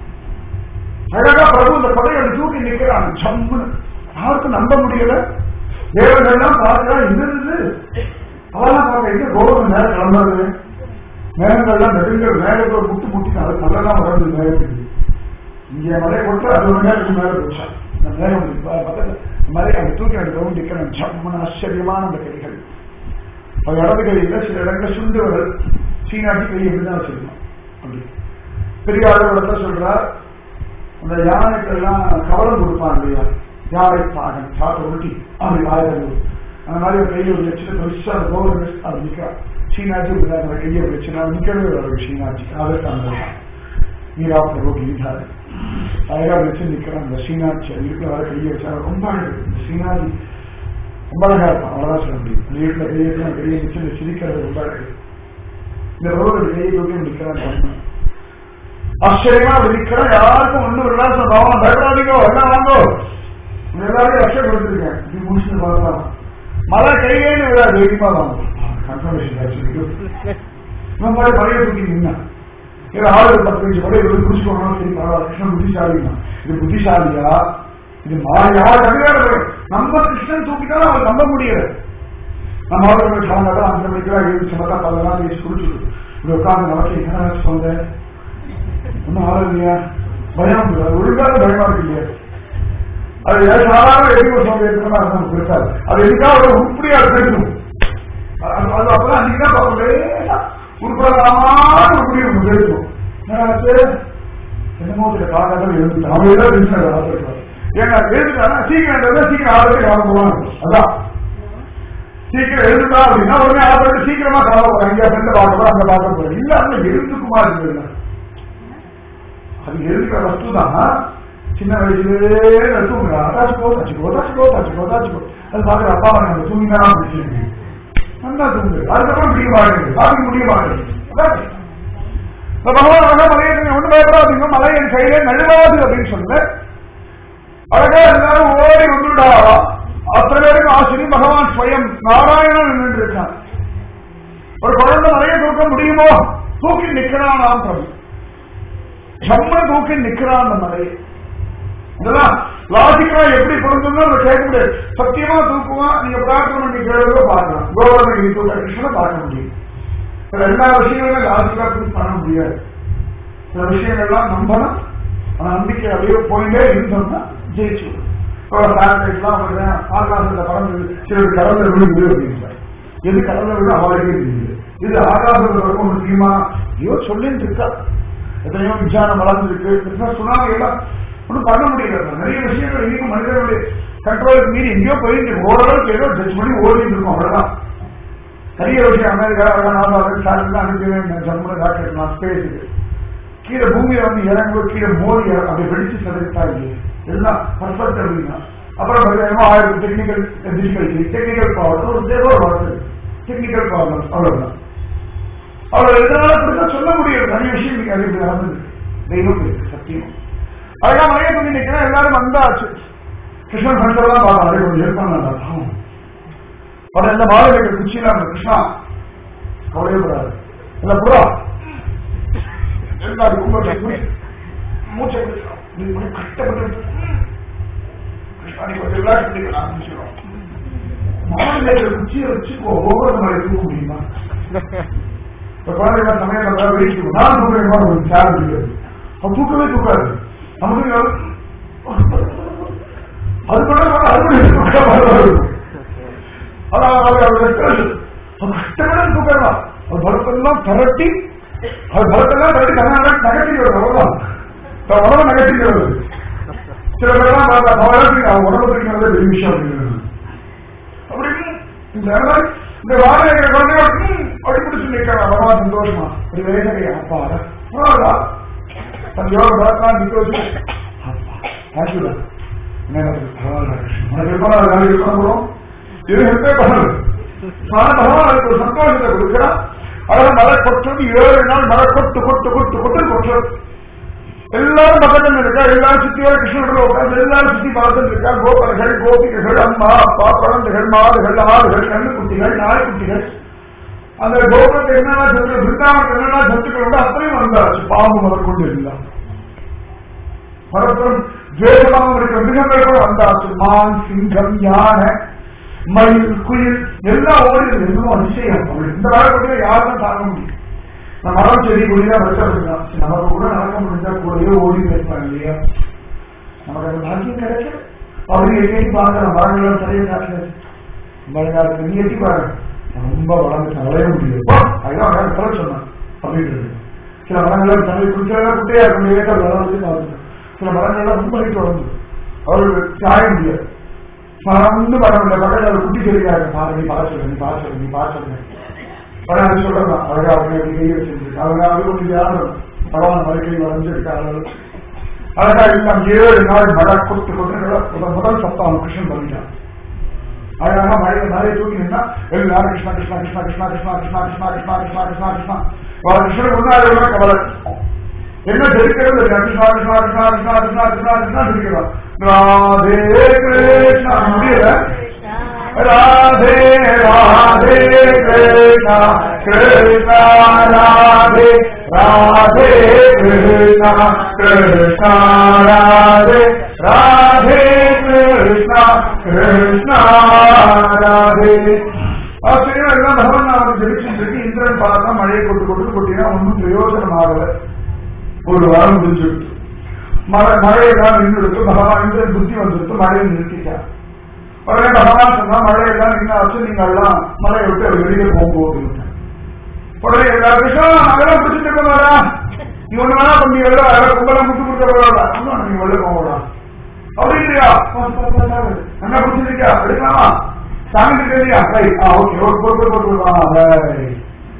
அழகா பிரபு இந்த கொடையை அப்படி தூக்கி நிக்கிறான் சம்புன்னு யாருக்கும் நம்ப முடியல தேவர்கள்லாம் பார்க்கிறா இது இது அவெல்லாம் பார்க்க எங்க கோபம் மேல கிளம்புறது மேகங்கள்லாம் நெடுங்கிற மேகத்தை ஒரு முட்டு முட்டினா அது நல்லதான் வளர்ந்து மேகத்துக்கு இங்க மலை கொட்டு அது ஒரு மேகத்துக்கு மேல போச்சா இந்த மேகம் இருக்கு. பா- பக்கத்துல மலை அந்த தூக்கி எடுக்கவும் நிக்கிறேன் சம்மன ஆச்சரியமான அந்த கைகள் அது இடது கையில சில இடங்களில் சுண்டு வரல் சீனாட்டி கை எப்படிதான் வச்சிருக்கணும் அப்படி பெரிய அளவுல சொல்றார் அந்த யானைக்கெல்லாம் கவலம் கொடுப்பான் இல்லையா யானை பாகன் சாப்பிட உருட்டி அப்படி ஆயிரம் அந்த மாதிரி ஒரு கையில் ஒரு லட்சத்தை பெருசா அந்த கோவில் அது நிற்கிறான் சீனாச்சி ஒரு அந்த கையை வச்சு நான் நிற்கவே வரும் சீனாச்சி அதற்கான மீரா பிரபு கீதாரு அழகா வச்சு நிற்கிறான் அந்த சீனாச்சி இருக்கிற வர கையை வச்சா ரொம்ப அழகு இந்த சீனாச்சி ரொம்ப அழகா இருப்பான் அவ்வளவுதான் சொல்ல முடியும் அந்த வீட்டுல கையை வச்சு கையை வச்சு இந்த சிரிக்கிறது ரொம்ப அழகு இந்த ரோடு கையை தூக்கி நிற்கிறான் கண்ணன் ஆச்சரியமா அப்படி நிக்கிறோம் யாருக்கும் ஒண்ணும் விலாசம் பாவம் பயப்படாதீங்க எல்லாம் வாங்கோ எல்லாரையும் ரஷ்யா கொடுத்துருக்கேன் இது முடிச்சுட்டு பார்க்கலாம் மழை கையிலேன்னு விடாது வேடிப்பா வாங்க கன்ஃபர்மேஷன் ஆச்சு இவன் மாதிரி மழையை தூக்கி நின்னா இது ஆறு பத்து நிமிஷம் மழை வந்து குடிச்சுக்கணும் சரி பரவாயில்ல கிருஷ்ணன் புத்திசாலினா இது புத்திசாலியா இது மாறியா கவிதை நம்ம கிருஷ்ணன் தூக்கிட்டாலும் அவர் நம்ப முடியல நம்ம அவர்கள் சாயங்காலம் அஞ்சு மணிக்கெல்லாம் எழுந்து சமத்தா பல்லெல்லாம் பேசி குடிச்சுட்டு இப்படி உட்காந்து நமக்கு என்ன சொன்னேன் ஒன்னும் ஆளு இல்லையா பயம் இல்லை. அது ஒழுங்காக பயமா இருக்கு இல்லையா அது ஏன் சாதாரண எதிர்ப்பு சமயத்துக்கு நமக்கு இருக்காது அது எதுக்காக ஒரு உருப்படியா இருக்கணும் அது அது அப்பதான் அன்னைக்கு தான் பார்க்கவே உருப்படலாமான உருப்படி ஒன்று இருக்கும் என்னாச்சு என்னமோ சில காரணங்கள் எழுந்து அவன் ஏதாவது இருந்துச்சு ஆசைப்படுறான் ஏன்னா எழுதுட்டானா சீக்கிரம் எழுதுனா சீக்கிரம் ஆதரவு வாங்க போவாங்க அதான் சீக்கிரம் எழுதுதா அப்படின்னா உடனே ஆதரவு சீக்கிரமா கால போறாங்க இங்க ஃப்ரெண்ட் பார்க்க போறோம் அங்க பார்க்க போறோம் இல்ல அந்த எழுத்துக்குமா இருக்குல்ல அது எழுதுகிற வஸ்து தான் சின்ன வயசுலேயே தூங்குறா தாச்சுக்கோ தாச்சுக்கோ தாச்சுக்கோ தாச்சுக்கோ தாச்சுக்கோ அது பாக்குற அப்பா நம்ம தூங்கினா பிடிச்சிருக்கு நல்லா தூங்குது அதுக்கப்புறம் பிடிக்க மாட்டேங்குது சாப்பிட முடிய மாட்டேங்குது அதான். இப்ப பகவான் அழகா மலையை நீங்க ஒண்ணு பயப்படாதீங்க மலை என் கையிலே நழுவாது அப்படின்னு சொன்ன அழகா எல்லாரும் ஓடி வந்துடா அத்தனை பேருக்கு ஆசிரியர் பகவான் ஸ்வயம் நாராயணன் நின்று இருக்கான் ஒரு குழந்தை மலையை தூக்க முடியுமோ தூக்கி நிக்கிறான் நாம் பிரபு செம்ம தூக்கி நிக்கிறான் அந்த மலையை இதெல்லாம் லாஜிக்கலா எப்படி பொருந்தோம்னு நம்ம கேட்க முடியாது சத்தியமா தூக்குவான் நீங்க பிரார்த்தனை பண்ணி கேளுங்க பார்க்கலாம் கோவர்தனை தூக்க கிருஷ்ணனை பார்க்க முடியும் சில எல்லா விஷயங்களும் லாஜிக்கலா ப்ரூவ் பண்ண முடியாது சில விஷயங்கள்லாம் நம்பணும் ஆனா நம்பிக்கை அப்படியே போயிட்டே இருந்தோம்னா ஜெயிச்சு சானிடைஸ்லாம் பண்ணுறேன் ஆகாசத்துல பறந்து சிலர் கடல்ல விழுந்து அப்படின்னு எது கடல்ல விழுந்து அவளுக்கே தெரியுது இது ஆகாசத்துல பறக்கும் ஒன்று தெரியுமா ஐயோ சொல்லிட்டு இருக்கா எத்தனையோ விஞ்ஞானம் வளர்ந்துருக்கு சுனாமி எல்லாம் ஒன்றும் பண்ண முடியல நிறைய விஷயங்கள் இன்னைக்கும் மனிதர்களுடைய கண்ட்ரோலுக்கு மீறி எங்கேயோ போயிட்டு இருக்கு. ஓரளவுக்கு ஏதோ ஜட்ஜ் பண்ணி ஓடிட்டு இருக்கோம் அவ்வளவுதான் நிறைய விஷயம் அமெரிக்கா நாசாவுக்கு சாட்டில் அனுப்பி ஜம்மு ராக்கெட் நான் ஸ்பேஸுக்கு கீழே பூமியில வந்து இறங்கும்போது கீழே மோதி இறங்கும். அப்படி வெடிச்சு சதவித்தா இல்லையே எல்லாம் பர்ஃபெக்ட் அப்படின்னா அப்புறம் பார்த்தீங்கன்னா ஆயிரம் டெக்னிக்கல் டிஃபிகல்டி டெக்னிக்கல் ப்ராப்ளம் ஒரு தேவோ வார்த்தை டெக்னிக்கல் ப்ராப்ளம்ஸ் அவ்வளவுதான் அவர் எதனால கொடுத்தா சொல்ல முடியும் நிறைய விஷயம் இன்னைக்கு அது இப்படி நடந்தது தெய்வம் இருக்கு சத்தியம் அதெல்லாம் நிறைய பண்ணி நிற்கிறேன் எல்லாரும் வந்தாச்சு கிருஷ்ணன் ஃப்ரெண்ட்ஸ் பார்த்தா அதை கொஞ்சம் இருப்பாங்க பாவம் அவர் எந்த மாலை வைக்கிற குச்சியில அந்த கிருஷ்ணா கவலையப்படாது இல்ல புறா எல்லாரும் கும்பத்தை மூச்சை பிடிக்கலாம். நீ இப்படி கஷ்டப்பட்டு கிருஷ்ணா நீ கொஞ்சம் விளையாட்டு பண்ணிக்கலாம் ஆரம்பிச்சிடும் மாலை வைக்கிற குச்சியை வச்சு ஒவ்வொரு மலை தூக்க முடியுமா இப்ப குழந்தைங்க சமயம் வெயிட் நான் தூக்குறேன் ஒரு சேர் இருக்குது அவன் தூக்கவே தூக்காது நமக்கு அது கூட அறுபடி கஷ்டப்பட தூக்கலாம் அது பலத்தெல்லாம் திரட்டி அது பலத்தெல்லாம் திரட்டி கண்ணாடி நகர்த்தி அவ்வளவுதான் உடம்பு நகர்த்தி வருது சில பேர்லாம் பார்த்தா பவரத்துக்கு அவன் உடம்பு பிடிக்கிறது பெரிய விஷயம் அப்படிங்கிறது அப்படின்னு இந்த மாதிரி இந்த வாடகை குழந்தைகள் அப்படி பிடிச்சு நிற்கிறான் ரொம்ப சந்தோஷமா ஒரு வேதனை அப்பா அவ்வளவுதான் தன் யோக பலத்தான் நிக்க வச்சு அப்பா தேங்க்யூடா என்ன பரவாயில்ல உனக்கு எப்போ வேலை இருக்கணும் இது ஹெல்ப்பே பண்ணது ஆனா பகவான் அதுக்கு ஒரு சந்தோஷத்தை கொடுக்கிறான் அழகா மழை கொட்டுறது ஏழு நாள் மழை கொட்டு கொட்டு கொட்டு கொட்டு கொட்டுறது எல்லாரும் பக்கத்தில் இருக்கா எல்லாரும் சுத்தியோட கிருஷ்ணனோட உட்கார்ந்து எல்லாரும் சுத்தி பார்த்துட்டு இருக்கா கோபர்கள் கோபிகைகள் அம்மா அப்பா குழந்தைகள் மாடுகள் ஆடுகள் கண்ணுக்குட்டிகள் நாய்க்குட்டிகள் அந்த கோபுரத்தை என்னென்ன ஜந்துக்கள் பிருந்தாவனத்தை என்னென்ன ஜந்துக்கள் உண்டு அத்தனையும் வந்தாச்சு பாம்பு முதற்கொண்டு இருந்தா மரப்புறம் ஜோதமாக இருக்கிற மிருகங்கள் கூட வந்தாச்சு மான் சிங்கம் யானை மயில் குயில் எல்லாம் ஓடி என்னமோ அதிசயம் அப்படி இந்த காலத்துல யாருக்கும் தாங்க முடியும் நான் மரம் செடி கொடிதான் வச்சிருக்கோம் நமக்கு கூட நடக்க முடிஞ்சா கூடவே ஓடி போயிருப்பாங்க இல்லையா நமக்கு அந்த பாக்கியம் கிடைக்கும் அவரு எட்டி பார்க்கிற மரங்கள் சரியா காட்டுறது மழைக்காலத்துக்கு நீ எட்டி பாருங்க ரொம்ப வளர்ந்து வளைய முடியும் அதுதான் அவன் சொல்ல சொன்னான் அப்படின்னு இருக்கு சில மரங்கள் தண்ணி குடிச்சா குட்டையா இருக்கும் ஏக்கர் வளர்ந்து பார்த்துட்டேன் சில மரங்கள்லாம் ரொம்ப ஹைட் வளர்ந்து அவருக்கு சாய முடியாது மறந்து பரவாயில்ல பக்கத்தில் ஒரு குட்டி சொல்லிக்காரு பாரு நீ பார்த்து நீ பார்த்து நீ பார்த்து உடனே அது சொல்லலாம் அழகா அவங்க எப்படி கையை வச்சிருக்கு அவங்க அது ஒரு யாரும் பகவான் மறுக்கை வரைஞ்சிருக்காங்க அழகா எல்லாம் ஏழு நாள் மழை கொட்டு கொட்டு முதல் சத்தம் அவன் கிருஷ்ணன் பண்ணிட்டான் அழகாக மழை மழையை தூக்கி நின்னா எல்லாரும் கிருஷ்ணா கிருஷ்ணா கிருஷ்ணா கிருஷ்ணா கிருஷ்ணா கிருஷ்ணா கிருஷ்ணா கிருஷ்ணா கிருஷ்ணா கிருஷ்ணா கிருஷ்ணா அவன் கிருஷ்ணன் முன்னாடி கவலை என்ன தெரிக்கிறது கிருஷ்ணா கிருஷ்ணா கிருஷ்ணா கிருஷ்ணா கிருஷ்ணா கிருஷ்ணா கிருஷ்ணா தெரிக்கிறான் ராதே கிருஷ்ணா முடியல ராதே ராதே கிருஷ்ணா கிருஷ்ணா ராதே ராதே கிருஷ்ணா கிருஷ்ணா ராதே ராதே கிருஷ்ணா கிருஷ்ணா ராதே ஆசிரியர் எல்லாம் பகவான் நாம ஜெயிச்சுட்டு இருக்கு இந்திரன் பார்த்தா மழையை கொண்டு கொண்டு கொட்டினா ஒன்றும் பிரயோஜனம் ஆகல ஒரு வாரம் முடிஞ்சுட்டு மழை மழையெல்லாம் நின்றுடுத்து பகவான் இந்திரன் புத்தி வந்துட்டு மழையை நிறுத்திட்டார் உடனே பகவான் சொன்னா மழையெல்லாம் நின்னாச்சு நீங்க எல்லாம் மழையை விட்டு வெளியே போகும்போது உடனே எல்லாருக்கும் அதெல்லாம் பிடிச்சிட்டு இருக்கா நீ ஒண்ணு வேணா பண்ணி வெளில வர கும்பலாம் முட்டு கொடுக்க போறா நீங்க வெளில போகடா அப்படி இல்லையா என்ன பிடிச்சிருக்கா எடுக்கலாமா சாமி தெரியா right ah okay okay okay okay ah right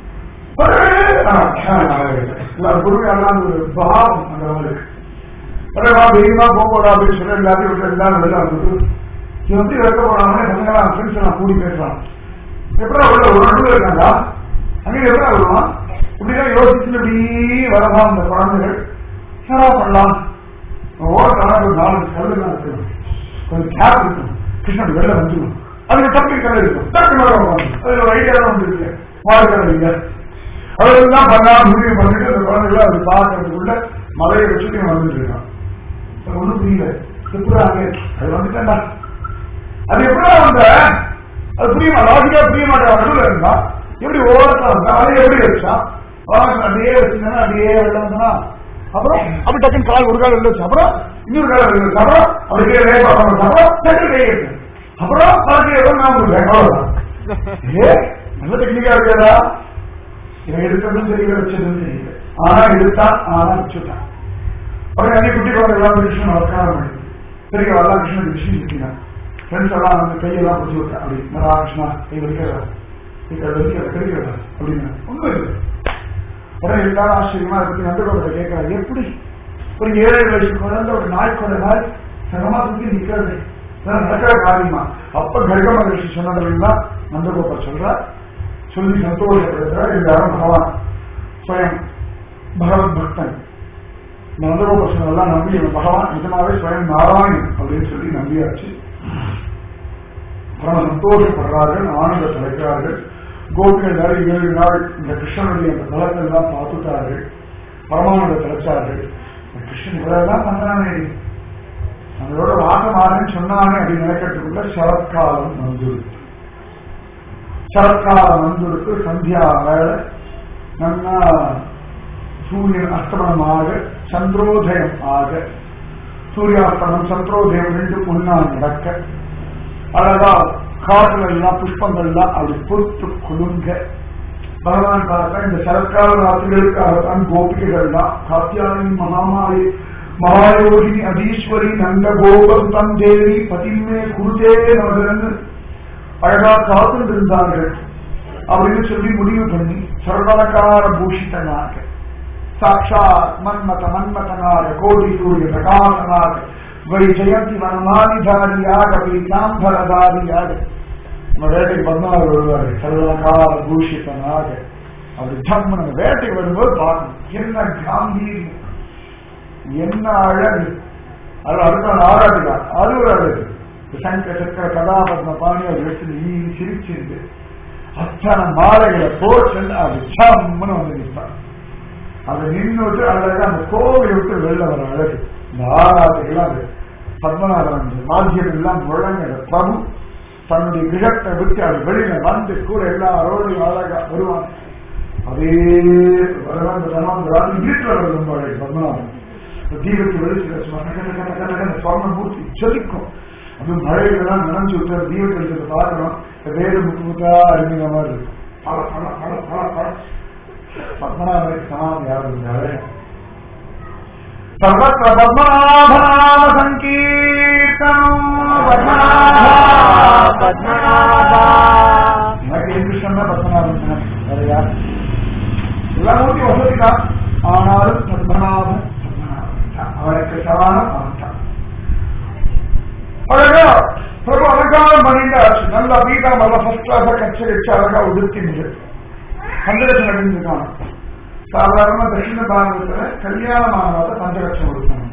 குருவி எல்லாம் ஒரு பாவம் அந்த அவளுக்கு வா வெயிலா போகக்கூடா அப்படின்னு சொல்லி எல்லாத்தையும் விட்டு எல்லாரும் வெளில வந்துட்டு இவன் எப்படி வைக்க போறாங்க பசங்களா ஃப்ரெண்ட்ஸ் எல்லாம் கூடி பேசுறான் எப்படா உள்ள ஒரு நடுவில் இருக்காண்டா அங்கே எப்படா வருவான் இப்படிதான் யோசிச்சு இப்படி வரலாம் அந்த குழந்தைகள் என்னடா பண்ணலாம் ஓரத்தான ஒரு நாலு கல்லுலாம் இருக்கணும் கொஞ்சம் கேப் இருக்கும் கிருஷ்ணன் வெளில வந்துடும் அதுக்கு தப்பி கடை இருக்கும் டக்கு வருவாங்க அதுல ஒரு ஐடியா தான் வந்துருக்கு மாடு கடை இல்லை அதெல்லாம் பண்ணாம முடிவு பண்ணிட்டு அந்த குழந்தைகளை அது பார்க்கறதுக்குள்ள மலையை வச்சுட்டு வந்துட்டு இருக்கான் ஒண்ணும் புரியல எப்படா அங்கே அது வந்துட்டேன்டா அது எப்படா வந்த அது புரியுமா லாஜிக்கா புரிய மாட்டேன் நடுவில் இருந்தா எப்படி ஓரத்தில் இருந்தா அதை எப்படி வச்சா அப்படியே வச்சிருந்தா அப்படியே வெளில வந்தா அப்புறம் அப்படி டக்குன்னு கால் ஒரு கால் வெளில வச்சு அப்புறம் இன்னொரு காலம் இருக்கு அப்புறம் அவருக்கு ரேப் அப்புறம் அப்புறம் செட்டில் கையெழுத்து அப்புறம் பாக்கி ஏதோ நான் கொடுக்குறேன் அவ்வளவுதான் ஏ நல்ல டெக்னிக்கா இருக்கிறதா இவன் எடுக்கிறதும் தெரியல வச்சதும் தெரியல ஆனா எடுத்தான் ஆனா வச்சுட்டான் அப்புறம் அங்கே குட்டி குழந்தை எல்லாம் கிருஷ்ணன் வளர்க்காம பெரிய வரலா கிருஷ்ணன் கிருஷ்ணன் சுத்தினான் ஃப்ரெண்ட்ஸ் எல்லாம் வந்து கையெல்லாம் பிடிச்சி விட்டேன் அப்படி மரா கிருஷ்ணா கை வலிக்கிறதா கை வலிக்கிறதா கிடைக்கிறதா அப்படின்னு ஒண்ணும் இல்லை உடனே எல்லாரும் ஆச்சரியமா அதை பத்தி நந்தகோபத்தை கேட்கிறார் எப்படி ஒரு ஏழை வயசு குழந்தை ஒரு நாய் குழந்தை மாதிரி சிரமமா சுத்தி நிக்கிறது இதெல்லாம் நடக்கிற காரியமா அப்ப கர்க மகர்ஷி சொன்னதெல்லாம் நந்தகோபர் சொல்றார் சொல்லி சந்தோஷப்படுத்துறார் எல்லாரும் பகவான் ஸ்வயம் பகவத் பக்தன் நந்தகோபர் சொன்னதெல்லாம் நம்பி இவன் பகவான் நிஜமாவே ஸ்வயம் நாராயணன் அப்படின்னு சொல்லி நம்பியாச்சு பரம சந்தோஷப்படுறார்கள் ஆனந்த தலைக்கிறார்கள் கோபிகள் நிறைய ஏழு நாள் இந்த கிருஷ்ணனுடைய அந்த பலத்தை எல்லாம் பார்த்துட்டார்கள் பரமானந்த தலைச்சார்கள் இந்த கிருஷ்ணன் இவ்வளவுதான் பண்றானே நம்மளோட வாசமாறன்னு சொன்னானே அப்படின்னு நினைக்கிறதுக்குள்ள சரத்காலம் வந்துருக்கு சரத்காலம் வந்துருக்கு சந்தியா வேலை நல்லா சூரியன் அஸ்தமனமாக சந்திரோதயம் ஆக சூரியாஸ்தமனம் சந்திரோதயம் ரெண்டு ஒன்னா நடக்க அழகா காட்டுல எல்லாம் புஷ்பங்கள் எல்லாம் அப்படி பொறுத்து குலுங்க பகவான் பார்த்தா இந்த சரத்கால ராத்திரிகளுக்காகத்தான் கோபிகைகள் தான் காத்தியாயனி மகாமாரி மகாயோகினி அதீஸ்வரி நந்த கோபந்தம் தேவி பதிமே குருதே நகரன்னு அழகா காத்துட்டு இருந்தார்கள் அப்படின்னு சொல்லி முடிவு பண்ணி சர்வலகார பூஷிதனாக சாட்சாத் மன்மத மன்மதனாக கோடி சூரிய பிரகாசனாக வை ஜெயந்தி வனமாதிதாரியாக பீதாம்பரதாரியாக நம்ம வேட்டைக்கு பதினாறு வருவாரு சர்வலகார பூஷிதனாக அப்படி ஜம்மு நம்ம வேட்டைக்கு வரும்போது பார்க்கணும் என்ன காம்பீரியம் என்ன அழகு அது அடுத்த ஆராட்டுகா அது ஒரு அழகு சங்க சக்கர கதாபத்ம பாணி அவர் எடுத்து நீ சிரிச்சிருந்து அத்தனை மாலைகளை போட்டு அது ஜம்முன்னு வந்து நிற்பான் அதை நின்றுட்டு அழகா அந்த கோவிலை விட்டு வெளில வர அழகு இந்த ஆராட்டுகள் அது பத்மநாபன் மாத்தியம் எல்லாம் முழங்குற பிரபு தன்னுடைய கிரகத்தை விட்டு அது வெளியில வந்து கூட எல்லாரோடையும் அழகா வருவான் அதே வருவான் வீட்டில் வர்றது ரொம்ப அழகு பத்மநாபன் தீபத்து வெளிச்சு சுவர்ண மூர்த்தி ஜொலிக்கும் அது மழைகள்லாம் நனைஞ்சு விட்டு தீபத்தை வெளிச்சத்தை பார்க்கணும் வேறு முத்து முத்தா அறிஞர மாதிரி இருக்கும் பல பல பல பல பல பத்மநாபனுக்கு சமாதி யாரும் அழகு சர்வத்திர பத்மநாபநாம சங்கீர்த்தனம் பத்மநாப பத்மநாபா எனக்கு கிருஷ்ணன் தான் பத்மநாபன் சொன்னேன். வேற யார் எல்லா மூர்த்தி வசதி தான் ஆனாலும் பத்மநாபன் பத்மநாபன் தான். அவனுக்கு சமானம் அவன் தான் அழகா பிரபு அலங்காரம் பண்ணிட்டாச்சு நல்லா பீதாமல்ல ஃபர்ஸ்ட் கிளாஸா கச்சை வச்சு அழகா உடுத்தி முடியும் பஞ்சலட்சம் அடைஞ்சிருக்கான் சாதாரணமா தட்சிண பாரதத்துல கல்யாணமானவாத பஞ்சலட்சம் கொடுக்கணும்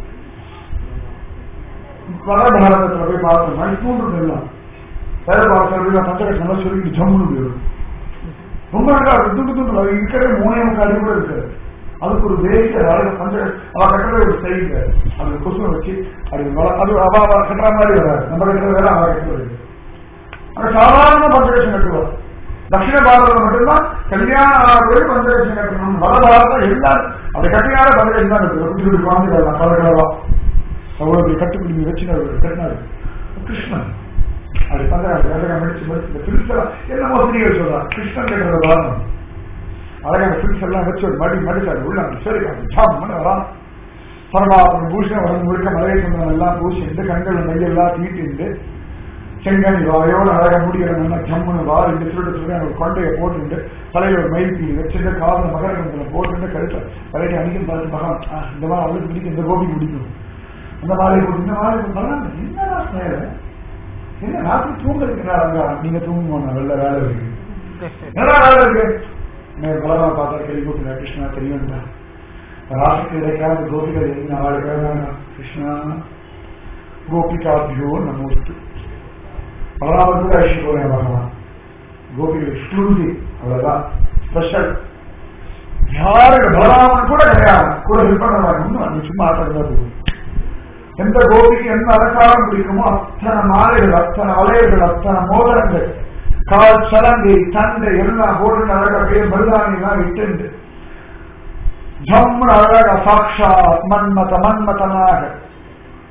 வட பாரதத்துல போய் பார்த்தோம்னா இப்போன்றது எல்லாம் வேற பாரதத்துல பஞ்சலட்சம் சொல்லிட்டு ஜம்முன்னு போயிடும் ரொம்ப அழகா இருக்கு துண்டு துண்டு அது இருக்கிற மூணே முக்கால் கூட இருக்காது அதுக்கு ஒரு தேசிய அழகு பஞ்ச அவ கட்டுற ஒரு ஸ்டைல் அது கொசுவை வச்சு அது வள- அது அவ அவ கட்டுற மாதிரி வராது நம்ம கட்டுற வேலை அவ கட்டுறது அங்க சாதாரண பஞ்சலட்சம் கட்டுவோம் தட்சிண பாரதம் மட்டும்தான் கல்யாணம் ஆகவே பஞ்சலட்சம் கட்டணும் வட பாரதம் எல்லாரும் அப்படி கட்டினால பஞ்சலட்சம் தான் கட்டுவோம் குட்டி குட்டி குழந்தைகள் கலர் கலவா அவ்வளவு கட்டுப்பிடி வச்சு கட்டினாரு கிருஷ்ணன் அப்படி பந்தராஜ் வேலையை முடிச்சு முடிச்சு இந்த பிரிசெல்லாம் என்ன மோசடிகள் சொல்றான் கிருஷ்ணன் கேட்கறத வாழணும் அழகான பிரிஸ் எல்லாம் வச்சு ஒரு மடி மடிச்சாரு உள்ள அந்த சரி ஜாமன் வரான் பரமாத்மன் பூஷணம் வரும் முழுக்க மலையை சொந்தம் எல்லாம் பூசிண்டு கண்கள் மையெல்லாம் தீட்டிண்டு செங்கனி வாயோட அழக முடிகிற நல்லா ஜம்முன்னு வா இந்த சுருட்டு சுருட்டு ஒரு கொண்டையை போட்டுண்டு தலையில ஒரு மயில் பீலி வச்சுட்டு காதல மகரகத்துல போட்டுட்டு கழுத்த தலைக்கு அணிக்கும் பார்த்து மகன் ஆ, இந்த மாதிரி அவளுக்கு பிடிக்கும் இந்த கோபி பிடிக்கும் இந்த மாதிரி போட்டு இந்த மாதிரி பகவான் என்னடா ஸ்நேகம் என்ன ராத்திரி தூங்க இருக்கிறாங்க நீங்க தூங்குவோம் வெளில வேலை இருக்கு என்னடா வேலை இருக்கு நேர் பலமா பார்த்தா கேள்வி கூட்டுங்க கிருஷ்ணா தெரியும் ராசிக்கு கிடைக்காத கோபிகள் எங்க நாளுக்காக கிருஷ்ணா கோபிகாபியோ நமோஸ்து பலராமன் கூட அழிச்சு போறேன் பகவான் கோபிகள் எக்ஸ்க்ளூசிவ் அவ்வளவுதான் ஸ்பெஷல் யாருக்கு பலராமன் கூட கிடையாது கூட ஹெல்ப் பண்ணுவாங்க இன்னும் அந்த சும்மா ஆட்டா போகும் எந்த கோபிக்கு எந்த அலங்காரம் பிடிக்குமோ அத்தனை மாலைகள் அத்தனை வளையல்கள் அத்தனை மோதிரங்கள் கால் சலங்கை தண்டை எல்லாம் போட்டு அழகா பேர் மருதாணி எல்லாம் இட்டு ஜம்மு அழகா சாட்சாத் மன்மத மன்மதனாக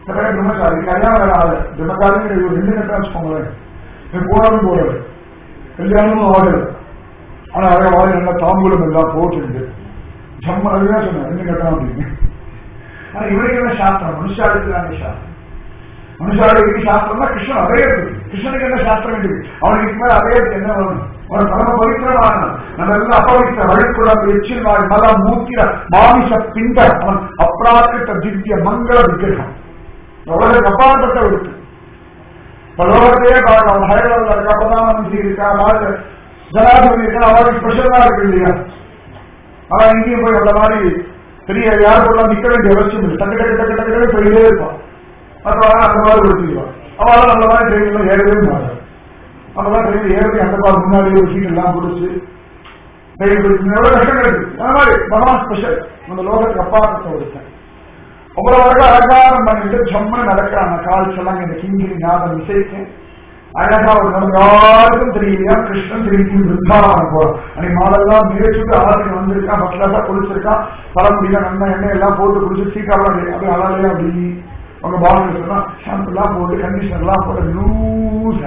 பிறகு பிரம்மச்சாரி கல்யாணம் வேற ஆகல பிரம்மச்சாரி ஒரு ரெண்டு கட்டம் வச்சுக்கோங்களேன் இது போனாலும் போறது கல்யாணமும் ஆகல ஆனா அதே மாதிரி நல்லா தாம்பூலம் எல்லாம் போட்டு ஜம்ம அதுதான் சொன்னேன் ரெண்டு கட்டம் அப்படின்னு ஆனா இவருக்கு என்ன சாஸ்திரம் மனுஷாளுக்கு தானே சாஸ்திரம் மனுஷாளுக்கு சாஸ்திரம்னா கிருஷ்ணன் அதே இருக்கு கிருஷ்ணனுக்கு என்ன சாஸ்திரம் இருக்குது அவனுக்கு மேல அதே இருக்கு என்ன வேணும் அவன் பரம பவித்திரமான நம்ம எல்லாம் அபவித்திர வழிக்குழம்பு எச்சில் வாய் மல மூக்கிர மாமிச பிண்ட அவன் அப்ராக்கிட்ட திவ்ய மங்கள விக்கிரகம் உலக அப்பாற்பட்ட இருக்கு லோகத்தையே பார்க்க அவன் ஹைதராபாத்ல இருக்கா பிரதானமந்திரி இருக்கா ராஜ ஜனாதிபதி இருக்கா அவருக்கு ஸ்பெஷலா இருக்கு இல்லையா அவன் எங்கேயும் போய் அந்த மாதிரி பெரிய யாருக்குள்ள நிக்க வேண்டிய அவசியம் இல்லை டக்கு டக்கு டக்கு டக்கு டக்கு போயிட்டே இருப்பான் அப்புறம் அந்த மாதிரி கொடுத்துருவான் அவளால் அந்த மாதிரி ட்ரெயின்ல ஏறவே மாட்டான் அப்பதான் ட்ரெயின் ஏறி அந்த பால் முன்னாடியே ஒரு சீட் எல்லாம் பிடிச்சி ட்ரெயின் பிடிச்சு எவ்வளவு கஷ்டம் கிடைச்சு அந்த மாதிரி பகவான் ஸ்பெஷல் நம்ம லோகத்துக்கு அப்பாற்பட்ட ஒருத்தன் அவ்வளவு அழகா அலங்காரம் பண்ணிட்டு ஜம்மன் நடக்கிறாங்க கால் சொல்லாங்க இந்த கிங்கிரி ஞாபகம் இசைக்கு அழகா ஒரு நம்ம யாருக்கும் தெரியலையா கிருஷ்ணன் திருப்பி பிருந்தாவனம் போறோம் அன்னைக்கு மாடெல்லாம் மிகச்சுட்டு ஆளுக்கு வந்திருக்கான் ஃபர்ஸ்ட் கிளாஸா குளிச்சிருக்கான் தலைமுடியில நல்ல எண்ணெய் எல்லாம் போட்டு குளிச்சு சீக்கிரம் அப்படி அழகே அப்படி உங்க பாடி சொன்னா ஷாம்பு எல்லாம் போட்டு கண்டிஷனர் எல்லாம் போட்டு லூஸ்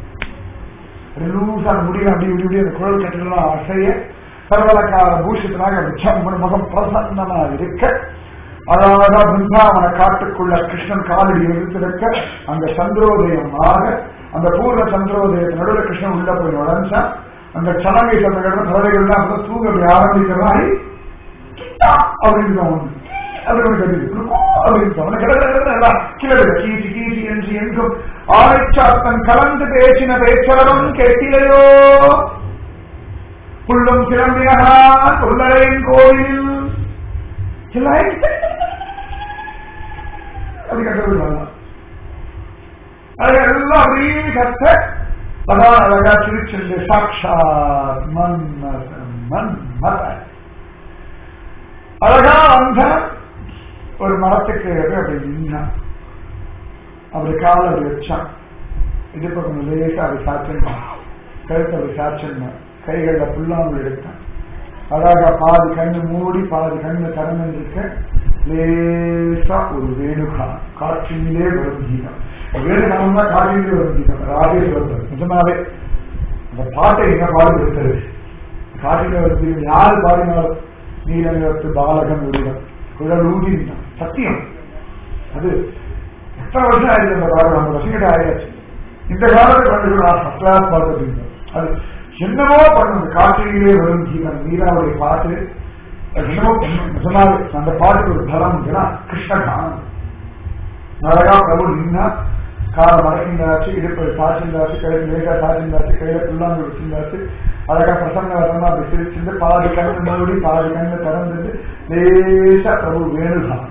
லூஸா முடியல அப்படி இப்படி இப்படி அந்த குழல் கட்டலாம் அசைய சர்வலக்கார பூஷத்தினாக ஜம்மன் முகம் பிரசன்னமா இருக்க அழகா பிருந்தாவன காட்டுக்குள்ள கிருஷ்ணன் காலடி எடுத்திருக்க அந்த சந்திரோதயமாக அந்த பூர்ண சந்திரோதயத்தின் நடுவில் கிருஷ்ணன் உள்ள போய் நுழைஞ்சான் அந்த சலங்கை சத்தங்கள் பறவைகள்லாம் அப்பதான் தூங்க அப்படி ஆரம்பிக்கிற மாதிரி கிட்டா அப்படின்னு ஒண்ணு அப்படி ஒண்ணு கட்டிட்டு அப்படின்னு அவனை கிடக்கிறதெல்லாம் கிளறு கீசி கீசி என்று எங்கும் ஆரைச்சாத்தன் கலந்து பேசின பேச்சரவன் கேட்டிலையோ புள்ளும் கிளம்பியகான் புல்லரையின் கோயில் அது கட்டுறது அது எல்லாம் அப்படியே கத்த அதான் அழகா திருச்செல்ல சாட்சாத் மன் மன் மத அழகா வந்த ஒரு மரத்துக்கு அப்படி நின்னா அப்படி கால அப்படி வச்சான் இது பக்கம் லேசா அப்படி சாச்சிருந்தான் கழுத்து அப்படி சாச்சிருந்தான் கைகள்ல புல்லாமல் எடுத்தான் அழகா பாதி கண்ணு மூடி பாதி கண்ணு திறந்திருக்க லேசா ஒரு வேணுகா காற்றிலே வரும் கீதம் வேணுகாலம்னா காற்றிலே வரும் கீதம் ராஜேஸ்வரர் நிஜமாவே அந்த பாட்டை என்ன பாடு இருக்கிறது காற்றிலே வரும் கீதம் யாரு பாடினாலும் நீலநிலத்து பாலகன் உருவம் குழல் ஊதி சத்தியம் அது எத்தனை வருஷம் ஆயிடுச்சு அந்த பாடல் ஐம்பது வருஷம் கிட்ட ஆயிடுச்சு இந்த காலத்துல கண்டுக்கலாம் ஃபர்ஸ்ட் கிளாஸ் பாட்டு அது என்னவோ பண்ணும் காற்றிலே வரும் ஜீவன் மீராவுடைய பாட்டு என்னவோ நிஜமாவே அந்த பாட்டுக்கு ஒரு பலம் கிருஷ்ண கானம் அழகா பிரபு நின்னா கால மடக்கின்றாச்சு இடுப்பு சாச்சிருந்தாச்சு கையில லேசா சாச்சிருந்தாச்சு கையில புல்லாந்து வச்சிருந்தாச்சு அழகா பிரசங்க வசமா அப்படி சிரிச்சிருந்து பாதி கண்ணு மறுபடி பாதி கண்ணு திறந்துட்டு லேசா பிரபு வேணுதான்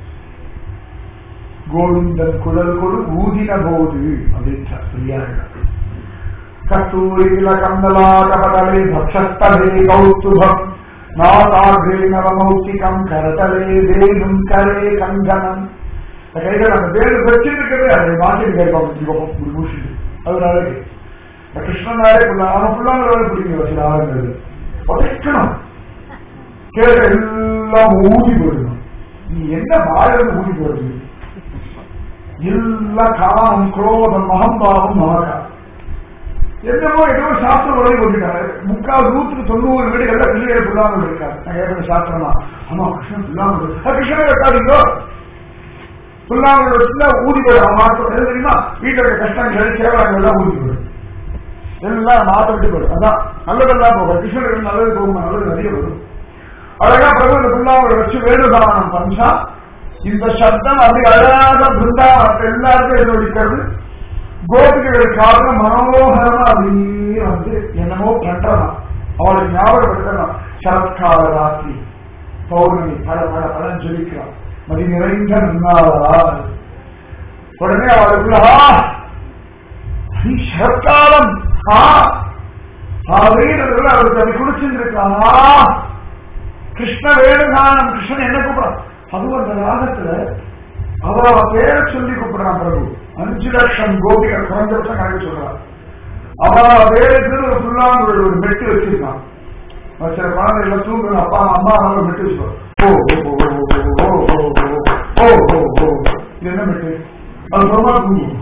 கோவிந்தன் குழல் கொடு ஊதின போது அப்படின்றார் பிரியார்கள் கஸ்தூரில கந்தலாகபடலே பக்ஷஸ்தலே கௌஸ்துபம் நாதாகிரே நவமௌத்திகம் கரதலே வேணும் கரே கங்கணம் இந்த கைகள் அந்த வேறு வச்சிருக்கிறது அதை மாற்றி கேட்பாங்க பூஷிட்டு அது ஒரு அழகு இந்த கிருஷ்ணனாலே அவன் புள்ளாங்களோட பிடிக்கும் சில ஆளுங்கிறது உதைக்கணும் கேட்க எல்லாம் ஊதி போயிடணும் நீ என்ன வாழன்னு ஊதி போடுறது எல்லாம் காமம் குரோதம் மகம்பாவம் மமகா என்னமோ ஏதோ சாஸ்திரம் உதவி கொண்டிருக்காரு முக்கால் நூற்றுக்கு தொண்ணூறு வீடுகள்ல பிள்ளைகள் புல்லாமல் இருக்காரு நான் கேட்கிற சாஸ்திரமா ஆமா கிருஷ்ணன் புல்லாமல் கிருஷ்ணனை வைக்காதீங்கோ புல்லாமல் வச்சுன்னா ஊதி போயிடும் மாற்றம் எது தெரியுமா வீட்டில் இருக்க கஷ்டங்கள் சேவலாங்கள் எல்லாம் ஊதி போயிடும் எல்லாம் மாற்ற விட்டு போயிடும் அதான் நல்லதெல்லாம் போகும் கிருஷ்ணனுக்கு நல்லது போகுமா நல்லது நிறைய வரும் அழகா பிரபு இந்த புல்லாமல் வச்சு வேணுகானம் பஞ்சா இந்த சப்தம் அப்படி அழகாக பிருந்தாவனத்தை எல்லாருக்கும் எதிரொலிக்கிறது கோபிகைகள் காரணம் மனோகரமா அப்படியே வந்து என்னமோ பண்றலாம் அவளுக்கு ஞாபகப்படுத்தலாம் சரத்கால ராத்திரி பௌர்ணமி பல பல பலன் ஜொலிக்கிறான் மதி நிறைந்த நன்னாளா உடனே அவளுக்குள்ள நீ சரத்காலம் ஆ அப்படின்னு அவருக்கு அதை குடிச்சிருக்கான் கிருஷ்ண வேணுகானம் கிருஷ்ணன் என்ன கூப்பிடான் அது அந்த ராகத்துல அவ பேரை சொல்லி கூப்பிடுறான் பிரபு அஞ்சு லட்சம் கோபிகள் குறைஞ்சபட்சம் கணக்கு சொல்றான் அவ பேருக்கு ஒரு புல்லாங்குழல் ஒரு மெட்டு வச்சிருக்கான் சில குழந்தைகள் தூங்குற அப்பா அம்மா அவங்க மெட்டு வச்சுக்கோ ஓ ஓ ஓ ஓ ஓ ஓ ஓ ஓ ஓ இது என்ன மெட்டு அது சொன்னா தூங்கும்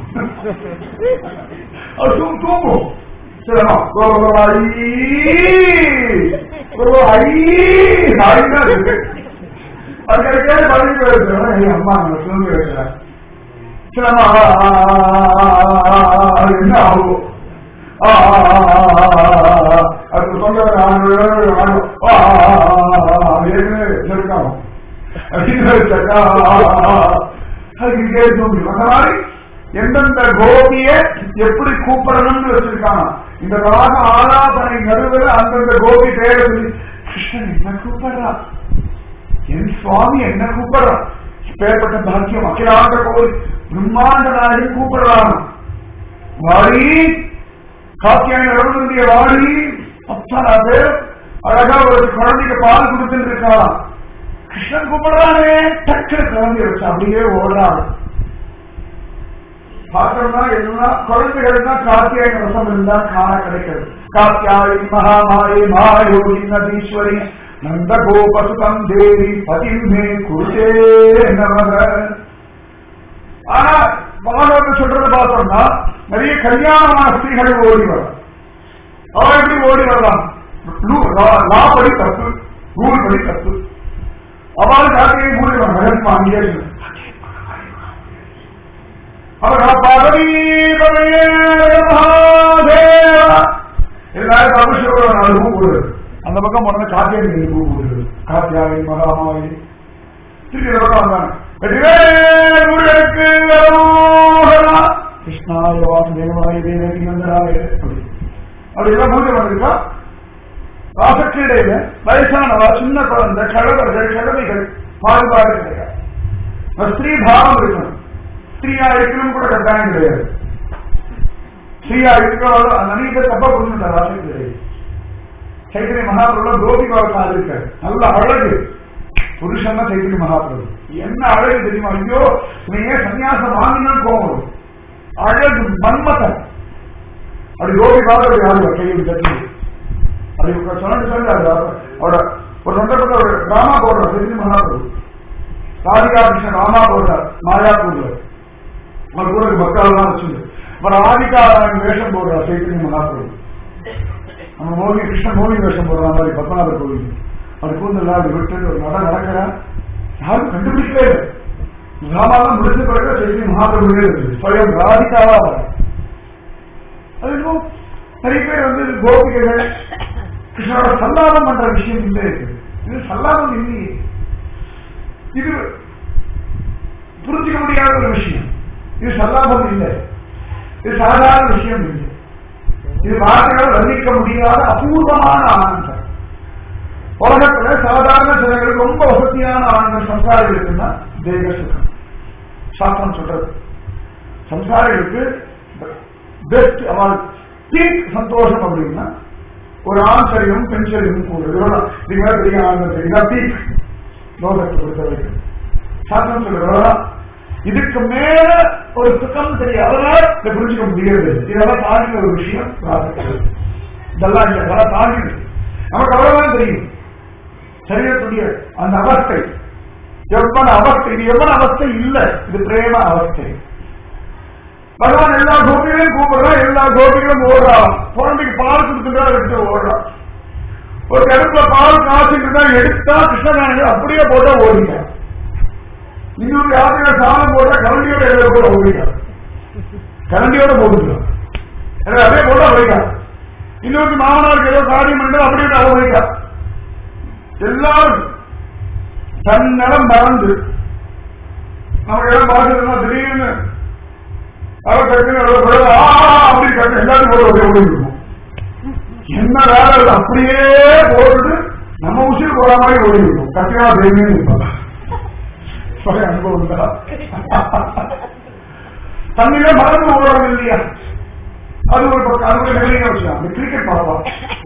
அது தூங்கும் தூங்கும் சரிமா அதுக்கே பழகி போயிருக்கேன் அம்மா நம்ம தூங்க வைக்கிறேன் சிலமா அது என்ன ஆகும் அது சொந்த இருக்காங்க எந்தெந்த கோபிய எப்படி கூப்பிடணும்னு வச்சிருக்காங்க இந்த ராக ஆலாபனை நடுவில் அந்தந்த கோபி பேரை சொல்லி கிருஷ்ணன் என்ன கூப்பிடுறா என் சுவாமி என்ன கூப்பிடுறா பேர்பட்ட பாக்கியம் அகிலாண்ட கோவில் பிரம்மாண்ட நாயகன் கூப்பிடுறாங்க வாடி காத்தியாணி நடந்திருந்திய வாடி அத்தனை பேர் அழகா ஒரு குழந்தைக்கு பால் கொடுத்துட்டு இருக்கான் கிருஷ்ணன் கூப்பிடுறானே டக்கு குழந்தை வச்சு அப்படியே ஓடுறாங்க பார்த்தோம்னா எல்லாம் குழந்தைகள்னா காத்தியாய ரசம் இருந்தா காண கிடைக்கிறது காத்தியாயி மகாமாரி மாயோகி நதீஸ்வரி நந்த கோபசுதம் தேவி பதிமே குருதே நமக ஆனா பாகவத சொல்றத பார்த்தோம்னா நிறைய கல்யாணமான ஸ்திரீகள் ஓடி வரலாம் அவ எப்படி ஓடி வரலாம் லா படி தப்பு ரூல் படி தப்பு அவள் காக்கையை மூடி மகன் அங்கே அவர் பதவி எல்லாரும் அபிஷேகம் நாலு பூ போடுது அந்த பக்கம் போனது காத்தியாயி பூ போடுது காத்தியாயி மகாமாயி திருப்பி இந்த பக்கம் வந்தாங்க கிருஷ்ணாய வாசுதேவாய தேவகி நந்தராய அப்படி எல்லாம் பூஜை பண்ணிருக்கா ராசக்கிடையில வயசானவா சின்ன குழந்தை கழவர்கள் கழவைகள் பாகுபாடு கிடையாது ஸ்திரீ பாவம் இருக்கணும் ஸ்திரீயா இருக்கணும் கூட கட்டாயம் கிடையாது ஸ்ரீயா இருக்கிறாலும் நிறைய பேர் தப்பா புரிஞ்சுட்டா ராசக்கிடையே சைத்தன்ய மகாபிரபுல கோபிகா இருக்காரு நல்ல அழகு புருஷன் தான் சைத்தன்ய மகாபிரபு என்ன அழகு தெரியுமா ஐயோ நீ ஏன் சன்னியாசம் வாங்கினு போகும் அழகு மன்மதன் அப்படி கோபி பார்த்து யாரு கையில் தட்டி அப்படி சொன்னு சொல்லி அவரோட ஒரு சந்தர்ப்பத்தில் ஒரு டிராமா போடுறார் சைத்தன்ய மகாபிரபு ராதிகா கிருஷ்ணன் ராமா போடுறார் மாயாப்பூர்ல அவர் கூட மக்கள் வச்சுங்க அப்புறம் ஆதிகா வேஷம் போடுறார் சைத்தன்ய மகாபிரபு நம்ம மோகி கிருஷ்ணன் மோகி வேஷம் போடுற மாதிரி பத்மநாபர் கோவில் அது கூந்தல் அப்படி விட்டு ஒரு நட நடக்கிறா யாரும் கண்டுபிடிக்கவே இல்லை ராமாலாம் முடிச்ச பிறகு செய்தி மகாபிரபுவே இருக்குது ஸ்வயம் ராதிகாவா வர அது இன்னும் நிறைய பேர் வந்து கோபிகைகள் கிருஷ்ணனோட சல்லாபம் பண்ற விஷயம் இல்லை இருக்கு இது சல்லாபம் இல்லையே இது புரிஞ்சுக்க முடியாத ஒரு விஷயம் இது சல்லாபம் இல்லை இது சாதாரண விஷயம் இல்லை இது வார்த்தைகள் வர்ணிக்க முடியாத அபூர்வமான ஆனந்தம் உலகத்துல சாதாரண ஜனங்களுக்கு ரொம்ப வசதியான ஆனந்தம் சம்சாரிகளுக்குன்னா தேக சுகம் சாஸ்திரம் சொல்றது சம்சாரிகளுக்கு பெஸ்ட் அவள் பீக் சந்தோஷம் அப்படின்னா ஒரு ஆண் சரியும் பெண் சரியும் கூடுது இது மேல பெரிய ஆனந்தம் தெரியுதா பீக் லோகத்தை பொறுத்த வரைக்கும் சாஸ்திரம் சொல்றதா இதுக்கு மேல ஒரு சுகம் தெரியும் அதனால இதை புரிஞ்சுக்க முடியாது இதெல்லாம் தாண்டின ஒரு விஷயம் இதெல்லாம் இல்லை இதெல்லாம் தாண்டினது நமக்கு அவ்வளவுதான் தெரியும் சரீரத்துடைய அந்த அவஸ்தை எவ்வளவு அவஸ்தை இது எவ்வளவு அவஸ்தை இல்லை இது பிரேம அவஸ்தை பகவான் எல்லா கோபிகளையும் கூப்பிடுறான் எல்லா கோபிகளும் ஓடுறான் குழந்தைக்கு பால் கொடுத்துட்டா எடுத்து ஓடுறான் ஒரு இடத்துல பால் காய்ச்சிட்டு இருந்தா எடுத்தா கிருஷ்ணகாரங்க அப்படியே போட்டா ஓடிட்டான் இன்னொரு யாத்திரை சாதம் போட்டா கரண்டியோட எழுத கூட ஓடிட்டான் கரண்டியோட போட்டுட்டான் அப்படியே போட்டா ஓடிட்டான் இன்னொரு மாமனாருக்கு ஏதோ காரியம் பண்ணா அப்படியே அவ ஓடிட்டான் எல்லாரும் தன்னலம் மறந்து நமக்கு எல்லாம் பார்த்துருந்தோம் திடீர்னு அவர் டக்குன்னு அப்படி டக்கு எல்லாரும் போட ஒரே ஓடி இருக்கும் என்ன வேலை அது அப்படியே போட்டு நம்ம உசிர் போற மாதிரி ஓடி இருக்கும் கத்தியா தேவியும் இருப்பாங்க அனுபவம் தான் தண்ணியில மறந்து ஓடுறாங்க இல்லையா அது ஒரு பக்கம் அது ஒரு நிலையா விஷயம் அந்த கிரிக்கெட் பார்ப்போம்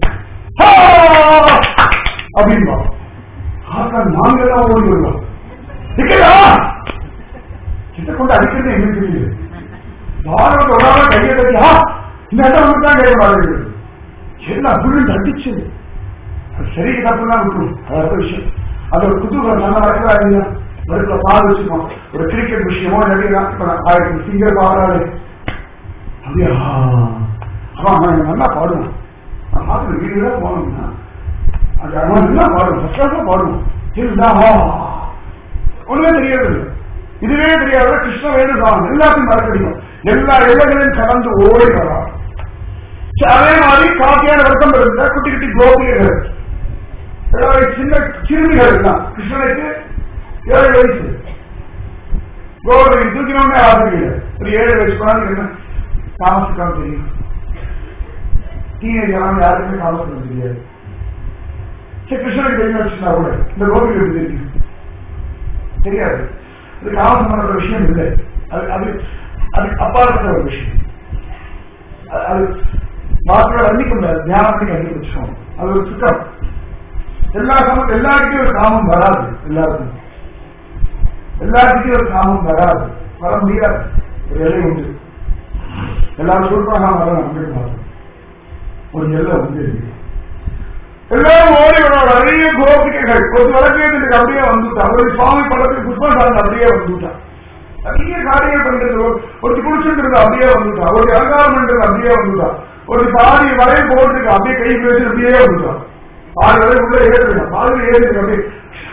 அப்படின்பா ஆக்கா நாங்க தான் ஓடி வருவோம் டிக்கெட்டா கிட்ட கொண்டு அடிக்கிறது எங்களுக்கு தெரியுது பாரத ஒரு ஆளா கையை தட்டி ஆ இந்த இடம் வந்து தான் கேட்க மாட்டேங்குது எல்லாம் விழுந்து அடிச்சது அது சரி தப்புனா விட்டுரும் அது அடுத்த விஷயம் அது ஒரு குதூகலம் நல்லா நடக்கிறா இல்லையா நடுப்புல பால் வச்சுக்கணும் ஒரு கிரிக்கெட் விஷயமோ இல்லாட்டி இப்ப நான் ஆயிரத்தி சிங்கர் பாடுறாரு அப்படியா அவன் அவன் எனக்கு நல்லா பாடுவான் நான் பார்க்குற வீடியோ போனோம்னா அது அவன் நல்லா பாடுவான் ஃபர்ஸ்ட் கிளாஸ்ல பாடுவான் இருந்தா ஒண்ணுமே தெரியாது இதுவே தெரியாத கிருஷ்ண வேணுதான் எல்லாத்தையும் மறக்கடிக்கும் எல்லா எல்லைகளையும் கடந்து ஓடி வரான் சரி, அதே மாதிரி காட்டியான வருத்தம் இருந்த குட்டி குட்டி கோபியர்கள் எல்லாரும் சின்ன சிறுமிகள் எல்லாம் கிருஷ்ணனுக்கு ஏழு வயசு கோபுரை தூக்கினோடனே ஆசிரியர் ஒரு ஏழு வயசு குழந்தை என்ன காமத்துக்காக தெரியும் டீனேஜ் எல்லாம் யாருக்குமே காமத்துக்கு தெரியாது சரி கிருஷ்ணனுக்கு தெரியும் வச்சுருந்தா கூட இந்த கோபிக்கு எப்படி தெரியும் தெரியாது அது காமசம்பந்த விஷயம் இல்லை அது அது அது அப்பாற்பட்ட ஒரு விஷயம் அது- அது வாக்குகளை அன்னிக்க முடியாது தியானத்துக்கு அன்னிக்க வச்சுக்கோங்க அது ஒரு சுத்தம் எல்லா சமம் எல்லாருக்கும் ஒரு காமம் வராது எல்லாருக்கும் எல்லாருக்கும் ஒரு காமம் வராது வர முடியாது ஒரு எல்லை உண்டு எல்லாரும் சொல்றாங்க வர நம்பிக்கை மாறும் ஒரு எல்லை உண்டு இருக்கு. எல்லாரும் ஓடி வரோட நிறைய கோபிகைகள் ஒரு விளக்கேற்றுக்கு அப்படியே வந்துட்டான் ஒரு சுவாமி படத்துக்கு புஷ்பசாரன் அப்படியே வந்துட்டான் நிறைய காரியங்கள் பண்றது ஒரு- ஒரு குடிச்சுன்றது அப்படியே வந்துட்டான் ஒரு அலங்காரம் பண்றது அப்படியே வந்துட்டான் ஒரு பாதி வரையும் போட்டுருக்கு அப்படியே கை பேசி அப்படியே வந்துட்டான் பாதி வரை உள்ள ஏறுங்க பாதி ஏறுங்க அப்படியே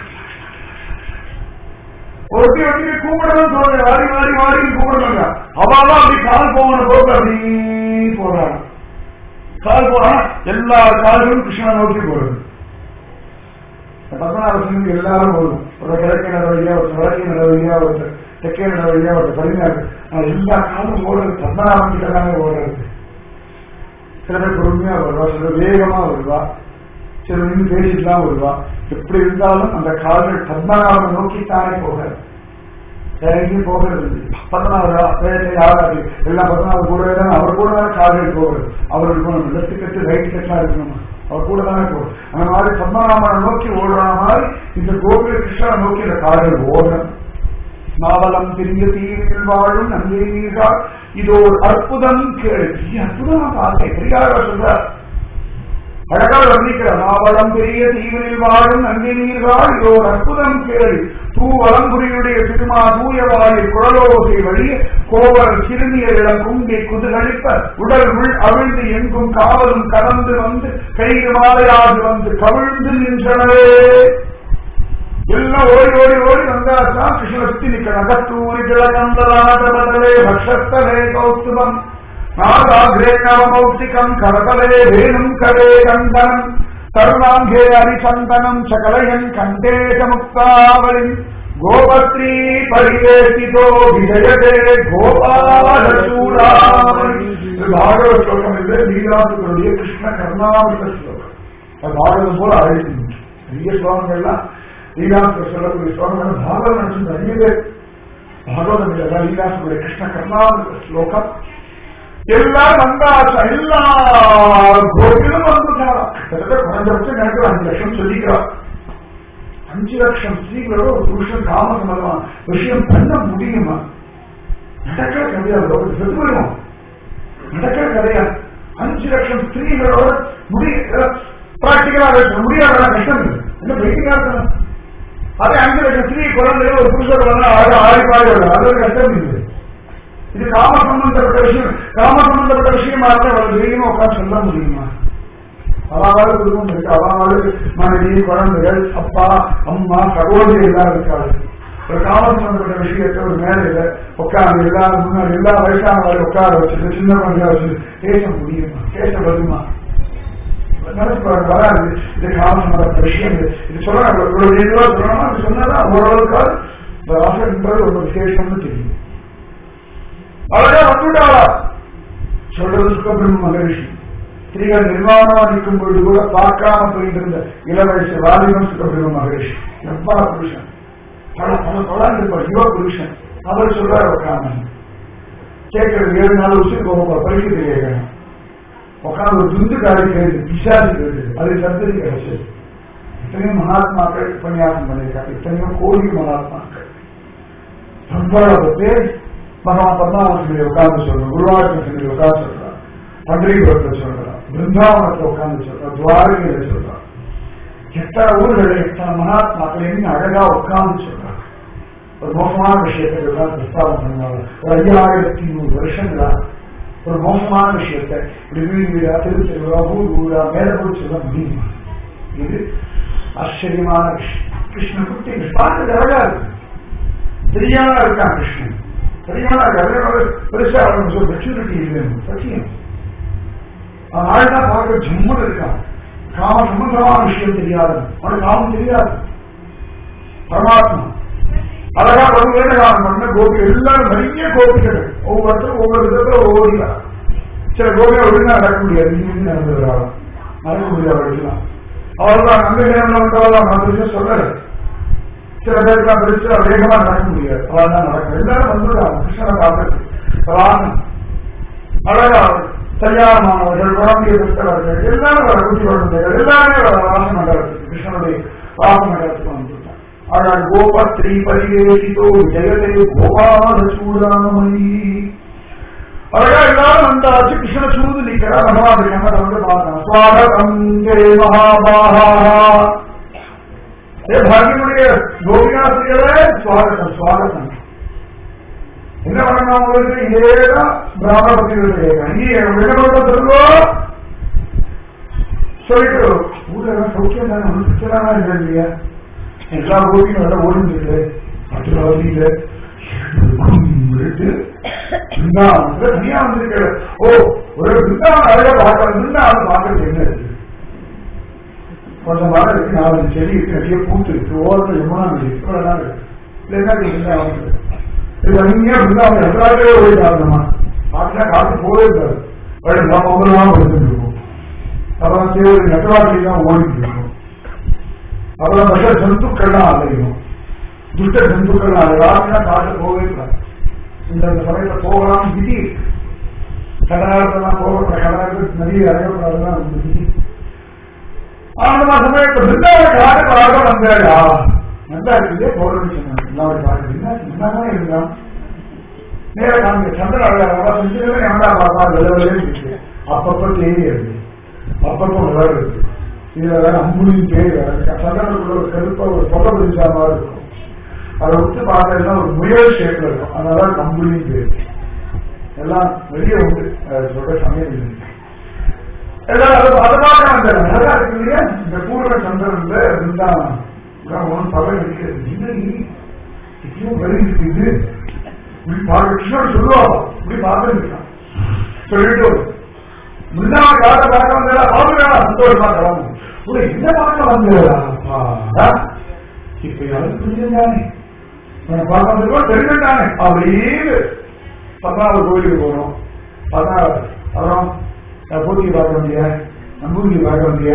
ஒருத்தி வந்து கூப்பிடணும் சொல்லுங்க வாரி வாரி வாரி கூப்பிடணுங்க அவாதான் அப்படி கால் போகணும் போக்கு அப்படி போறாங்க கால் போனா எல்லா கால்களும் கிருஷ்ணனை நோக்கி போறது பத்மநாபசுக்கு எல்லாரும் போதும் ஒரு கிழக்கு நட வழியா ஒரு வடக்கே நட வழியா ஒரு தெற்கே நட வழியா ஒரு பதினாறு எல்லா காலும் ஓடுறது பத்மநாபன் கிட்ட தானே ஓடுறது சில பேர் பொறுமையா வருவா சில பேர் வேகமா வருவா சில நின்று பேசிட்டு தான் வருவா எப்படி இருந்தாலும் அந்த கால்கள் பத்மநாபனை நோக்கித்தானே போகிறது வேற எங்கேயும் போகிறது இல்லை. பத்மநாபரா வேற யாராவது எல்லாம் பத்மநாபர் கூடவே தான் அவர் கூட தானே கால்கள் போகிறது அவர் இருக்கணும் லெஃப்ட் கட்டு ரைட் கட்டா இருக்கணும் அவர் கூட தானே போகும் அந்த மாதிரி பத்மநாபனை நோக்கி ஓடுற மாதிரி இந்த கோகுல கிருஷ்ணனை நோக்கி இந்த கால்கள் ஓடணும் நாவலம் திரிய தீவில் வாழும் நந்தினீர்கள் இது ஒரு அற்புதம் கேள் இது அற்புதமா பார்த்தேன் பெரியார் சொல்றார் அழகா வர்ணிக்கிறார் நாவலம் பெரிய தீவினில் வாழும் நந்தினீர்கள் இது ஒரு அற்புதம் கேள் தூ வலம்புரியுடைய திருமா தூய வாயில் குழலோசை வழிய கோவர் சிறுமியர் இளம் குங்கை குதுகழிப்ப உடல் உள் அவிழ்ந்து எங்கும் காவலும் கடந்து வந்து கைது மாலையாது வந்து கவிழ்ந்து நின்றனவே எல்லாம் ஓடி ஓடி ஓடி வந்தாச்சா கிருஷ்ண சுத்தி நிக்கணும் அகத்தூரி திலகந்தலாடபதலே பக்ஷஸ்தலே கௌஸ்துபம் நாதாகிரே நவமௌக்திகம் கரதலே வேணும் கரே கந்தனம் தருணாங்கே அரிசந்தனம் சகலயன் கண்டேஷ முக்தாவளி கோபத்ரீ பரிவேசிதோ விஜயதே கோபாலசூடாமணி இது பாகவத ஸ்லோகம் இல்லை லீலாசுடைய கிருஷ்ண கர்ணாமித ஸ்லோகம் அது பாகவதம் போல அழைத்து நிறைய ஸ்லோகங்கள்லாம் லீலாசுர சொல்லக்கூடிய ஸ்லோகங்கள் பாகவதம் நினைச்சு நிறைய பேர் பாகவதம் இல்லை லீலாசுடைய கிருஷ்ண கர்ணாமித ஸ்லோகம் எல்லாரும் வந்தாச்சா எல்லா கோவிலும் வந்துட்டாரா கிட்டத்தட்ட குறைஞ்சபட்சம் எனக்கு அஞ்சு லட்சம் சொல்லிக்கிறார் அஞ்சு லட்சம் ஸ்திரீகளோட ஒரு புருஷன் காம சம்பந்தமா விஷயம் பண்ண முடியுமா நடக்கிற கதையா லோகத்தில் செத்து போயிடும் நடக்கிற கதையா அஞ்சு லட்சம் ஸ்திரீகளோட முடிய பிராக்டிகலா முடியாத கஷ்டம் இல்லை என்ன பெயிண்டிங்கா இருக்கணும் அதே அஞ்சு லட்சம் ஸ்திரீ குழந்தைகள் ஒரு புருஷர் வந்து ஆடி ஆடி பாடி வரலாம் அது ஒரு கஷ்டம் இல்லை இது காம சம்பந்தப்பட்ட விஷயம் காம சம்பந்தப்பட்ட விஷயமா இருந்தா அவள் தைரியமா உட்காந்து சொல்ல முடியுமா அவாவாறு குடும்பம் இருக்கு அவாவாறு மனைவி குழந்தைகள் அப்பா அம்மா சகோதரி எல்லாம் இருக்காது ஒரு காம சம்பந்தப்பட்ட விஷயத்தை ஒரு மேலையில உட்காந்து எல்லாரும் முன்னாடி எல்லா வயசானவரை உட்கார வச்சுட்டு சின்ன குழந்தைய வச்சுட்டு பேச முடியுமா பேச வருமா நினைச்சு பாருங்க வராது இது காம சம்பந்தப்பட்ட விஷயம் இது. இது சொல்றாங்க ஒரு ரெண்டு ரூபா சொல்லணும் அது சொன்னாதான் ஓரளவுக்கு இந்த வாசல்ன்றது ஒரு விசேஷம்னு தெரியும் அழகா வந்துட்டாளா சொல்றது சுக்கபிரம்ம மகரிஷி ஸ்திரீகள் நிர்வாணமா நிற்கும் பொழுது கூட பார்க்காம போயிட்டு இருந்த இளவயசு வாலிபன் சுக்கபிரம்ம மகரிஷி எவ்வளவு புருஷன் பல பல பல இருப்பார் யுவ புருஷன் அவர் சொல்றாரு உட்காந்து கேட்கறது ஏழு நாள் உச்சு போக பரிசு கேட்கணும் உட்காந்து ஒரு துண்டு காரி கேட்டு பிசாசு கேட்டு அது சந்ததி கிடைச்சது இத்தனையோ மகாத்மாக்கள் உபன்யாசம் பண்ணியிருக்காங்க இத்தனையோ கோடி மகாத்மாக்கள் அவ்வளவு பேர் பகவான் பத்மாவசனில் உட்கார்ந்து சொல்றான் குருவாயூர் உட்கார்ந்து சொல்றான் பண்டிகைபுரத்தை சொல்றான் பிருந்தாவனத்தை உட்கார்ந்து சொல்றான் துவாரகையில சொல்றான் எத்தனை ஊர்கள் எத்தனை மகாத்மாக்கள் என்ன அழகா உட்கார்ந்து சொல்றாங்க ஒரு மோசமான விஷயத்தை எல்லாம் பிரஸ்தாபம் பண்ணுவாங்க ஒரு ஐயாயிரத்தி நூறு வருஷங்களா ஒரு மோசமான விஷயத்தை இப்படி வீடு வீடா திருச்செல்வா ஊர் ஊரா மேல போய் சொல்ல முடியுமா இது ஆச்சரியமான விஷயம் கிருஷ்ணன் குட்டி பார்த்து அழகா இருக்கு தெரியாம இருக்கான் கிருஷ்ணன் தெரியாம இருக்காரு பெருசா அவனுக்கு ஒரு மெச்சூரிட்டி இல்லை சத்தியம் அவன் ஆழ்ந்தா பார்க்க ஜம்முன்னு இருக்கான் காம சம்பந்தமான விஷயம் தெரியாது அவனுக்கு காமம் தெரியாது பரமாத்மா அழகா ஒரு வேதகாலம் பண்ண கோபி எல்லாரும் நிறைய கோபிகள் ஒவ்வொருத்தரும் ஒவ்வொரு விதத்துல ஓடிலாம் சில கோபிகள் ஒழுங்கா நடக்க முடியாது இங்கிருந்து நடந்துடுறாங்க நடக்க முடியாது அவர்களுக்கு அவர்தான் அந்த நேரம் வந்தவர்கள் நான் விஷயம் சொல்லல சில பேருக்குலாம் பெருசா வேகமா நடக்க முடியாது அவள் தான் நடக்கும் எல்லாரும் வந்துடுறாங்க கிருஷ்ணனை பார்க்கறது ராமன் அழகா கல்யாணமானவர்கள் குழந்தைய பெற்றவர்கள் எல்லாரும் வர குட்டி குழந்தைகள் எல்லாருமே வர ராசமண்டலத்துக்கு கிருஷ்ணனுடைய ராசமண்டலத்துக்கு வந்துட்டாங்க அழகா கோபத்ரி பரிவேசிதோ ஜெகதே கோபால சூடாமணி அழகா எல்லாரும் வந்தாச்சு கிருஷ்ண சூது நிக்கிறா பகவான் கண்ணை வந்து பார்த்தான் சுவாகதம் ஜெய மகாபாகா ஏ பாகியனுடைய கோபிகாசிரியரே சுவாகத்தம் சுவாகத்தம் என்ன பண்ணணும் உங்களுக்கு இதேதான் பிராமண பத்திரிகை இங்கே என்ன பண்ண சொல்லுவோ சொல்லிட்டு ஊர்ல எல்லாம் சௌக்கியம் தானே ஒன்றும் பிரச்சனை இல்லை இல்லையா எல்லா கோபியும் நல்லா ஓடிட்டு மற்ற வசதியில தனியா வந்திருக்க ஓ ஒரு பிருந்தாவன் அழகா பார்க்கறது பிருந்தாவன் பார்க்கறது என்ன இருக்கு கொஞ்சம் மரம் இருக்கு நாலு செடி இருக்கு நிறைய பூத்து இருக்கு ஓரத்தில் எவ்வளோ இருக்கு இவ்வளோ நாள் இருக்கு இல்லைன்னா பிருந்தாவன் இது அங்கேயே பிருந்தாவன் எல்லாருமே ஓடி காரணமா பார்த்தா காத்து போவே இருக்காது வழி நாம் ஒவ்வொருவா எடுத்துட்டு இருக்கோம் அப்புறம் தேவை நெட்டவாசி தான் ஓடிட்டு இருக்கும் அப்புறம் விஷ ஜந்துக்கள்லாம் அலையும் துஷ்ட ஜந்துக்கள் அலையாருன்னா காட்டு போவே இருக்காது இந்த சமயத்துல போகலாம் விதி இருக்கு கடனாரத்தெல்லாம் போகக்கூடாது கடனாரத்துக்கு நிறைய அறையக்கூடாதுதான் அந்த விதி அந்த சமயத்தை பிருந்தாவை காட்டு பார்க்க வந்தாடா நல்லா இருக்குது பௌர்ணமி சொன்னாங்க எல்லாரும் பார்க்குறீங்க என்னதான் இருந்தான் நேர காமிக்க சந்திர அழகா செஞ்சுக்கவே எவனா பார்த்தா விளவிலே இருக்கு அப்பப்ப தேடி இருக்கு அப்பப்போ விளவு இருக்கு இதுல வேற அம்புலின் பேர் வேற சந்திரனுக்குள்ள ஒரு கருப்பா ஒரு தொகை பிடிச்சா மாதிரி இருக்கும் அதை விட்டு பார்த்தீங்கன்னா ஒரு முயல் ஷேப்ல இருக்கும் அதனால அம்புலின் பேர் எல்லாம் வெளியே உண்டு சொல்ற சமயம் இல்லை எல்லாம் அது அது பார்க்க வந்தாங்க நல்லா இருக்கு இல்லையா இந்த பூர்வ சந்திரன்ல இருந்தான் ஒன்றும் பகல் இருக்கிறது என்ன நீ இப்பயும் வெளியே இருக்குது இப்படி பார்க்க கிருஷ்ணன் சொல்லுவாங்க இப்படி பார்த்துருக்கான் சொல்லிட்டு முன்னா காட்ட பார்க்க வந்தா அவங்க சந்தோஷமா கிளம்பு ஒரு என்ன பார்க்க வந்தா இப்ப யாரும் புரிஞ்சுதானே பார்க்க வந்திருக்கோம் தெரிஞ்சுட்டானே அப்படின்னு பத்தாவது கோயிலுக்கு போறோம் பதினாறு அப்புறம் பூத்தியை பார்க்க வந்தியா நம்பூதியை பார்க்க வந்தியா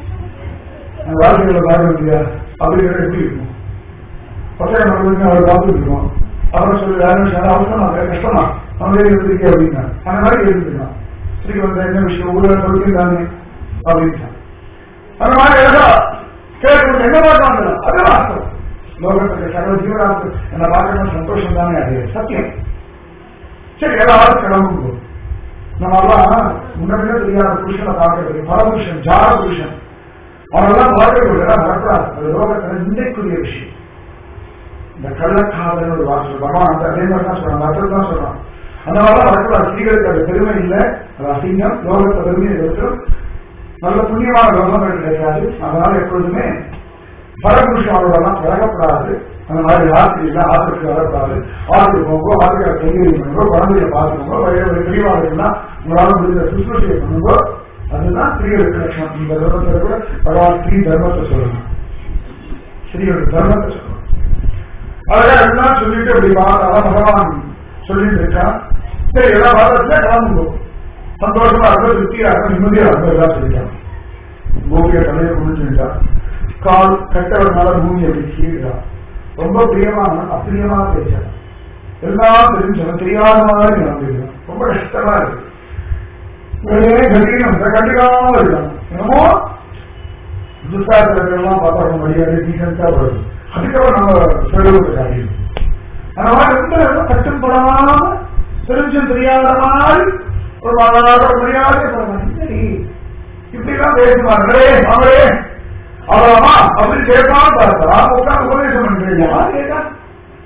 வாழ்க்கைகளை பார்க்க வந்தியா அப்படிங்கிற எப்படி இருக்கும் பசங்க நம்மளுக்கு அவர் பார்த்துட்டு இருக்கோம் அப்புறம் சொல்லி யாரும் அவசரமா கஷ்டமா நம்மளே இருந்திருக்கே அப்படின்னா அந்த மாதிரி இருந்துருக்கான் ஸ்ரீ வந்த என்ன விஷயம் ஊர்ல சொல்லியிருந்தாங்க அப்படின்னா அந்த மாதிரி ஏதோ கேட்கணும் என்ன பார்க்க அது வாஸ்தவம் லோகத்துக்கு சகல ஜீவராத்து என்ன பார்க்கணும் சந்தோஷம் தானே அது சத்தியம் சரி எல்லாரும் கிளம்பும் நம்மெல்லாம் முன்னாடியே தெரியாத புருஷனை பார்க்கறது பரபுருஷன் ஜார புருஷன் அவனெல்லாம் பார்க்கறது வரக்கூடாது அது லோகத்துல நிந்தைக்குரிய விஷயம் இந்த கள்ளக்காதல் ஒரு வாசல் பகவான் அந்த அதே மாதிரி தான் சொல்றான் அர்த்தம் தான் சொல்றான் அந்த மாதிரிலாம் வரக்கூடாது ஸ்ரீகளுக்கு அது பெருமை இல்லை அது அசிங்கம் லோகத்தை பெருமையை வச்சிடும் நல்ல புண்ணியமான லோகம் கிடைக்காது அதனால எப்பொழுதுமே பரபுருஷன் அவரோடலாம் பழகப்படாது அந்த மாதிரி ராத்திரியில ஆத்திரத்துக்கு வரக்கூடாது ஆற்றுக்கு போங்கோ ஆற்றுக்கு கைகறி பண்ணுங்கோ குழந்தைய பார்த்துக்கோங்க வயது தெளிவாக இருந்தால் உங்களால் முடிஞ்ச சுற்றுச்சூழலை பண்ணுங்கோ அதுதான் ஸ்ரீகளுக்கு லட்சணம் இந்த தர்மத்தில் கூட பகவான் ஸ்ரீ தர்மத்தை சொல்லணும் ஸ்ரீயோட தர்மத்தை சொல்லணும் அழகா எல்லாம் சொல்லிட்டு அப்படி பார்த்தா பகவான் சொல்லிட்டு இருக்கான் சரி எல்லாம் பார்த்தா கிளம்புங்கோ சந்தோஷமா இருக்க திருப்தியா இருக்க நிம்மதியா இருக்க எல்லாம் சொல்லிட்டான் கோபிய தலையை குடிச்சுட்டான் கால் கட்டவனால பூமி அப்படி கீழ்கிறான் ரொம்ப பிரியமான அப்பிரியமான பேச்சான் எல்லாம் தெரிஞ்சவன் தெரியாத மாதிரி நடந்துருக்கான் ரொம்ப கஷ்டமா இருக்கு வேலையே கட்டிக்கணும் கட்டிக்காம இருக்கான் என்னமோ துஷ்டாத்திரங்கள்லாம் பார்த்தா ரொம்ப மரியாதை டீசென்டா வருது அதுக்கப்புறம் நம்ம சொல்லுவது காரியம் அந்த மாதிரி ரொம்ப கட்டும் படாம தெரிஞ்சும் தெரியாத மாதிரி ஒரு மகாராஜ மரியாதை சரி இப்படிலாம் பேசுவாங்களே அவரே அவரமா அப்படின்னு கேட்காம பார்த்தா உட்காந்து உபதேசம் பண்றீங்க கேட்டா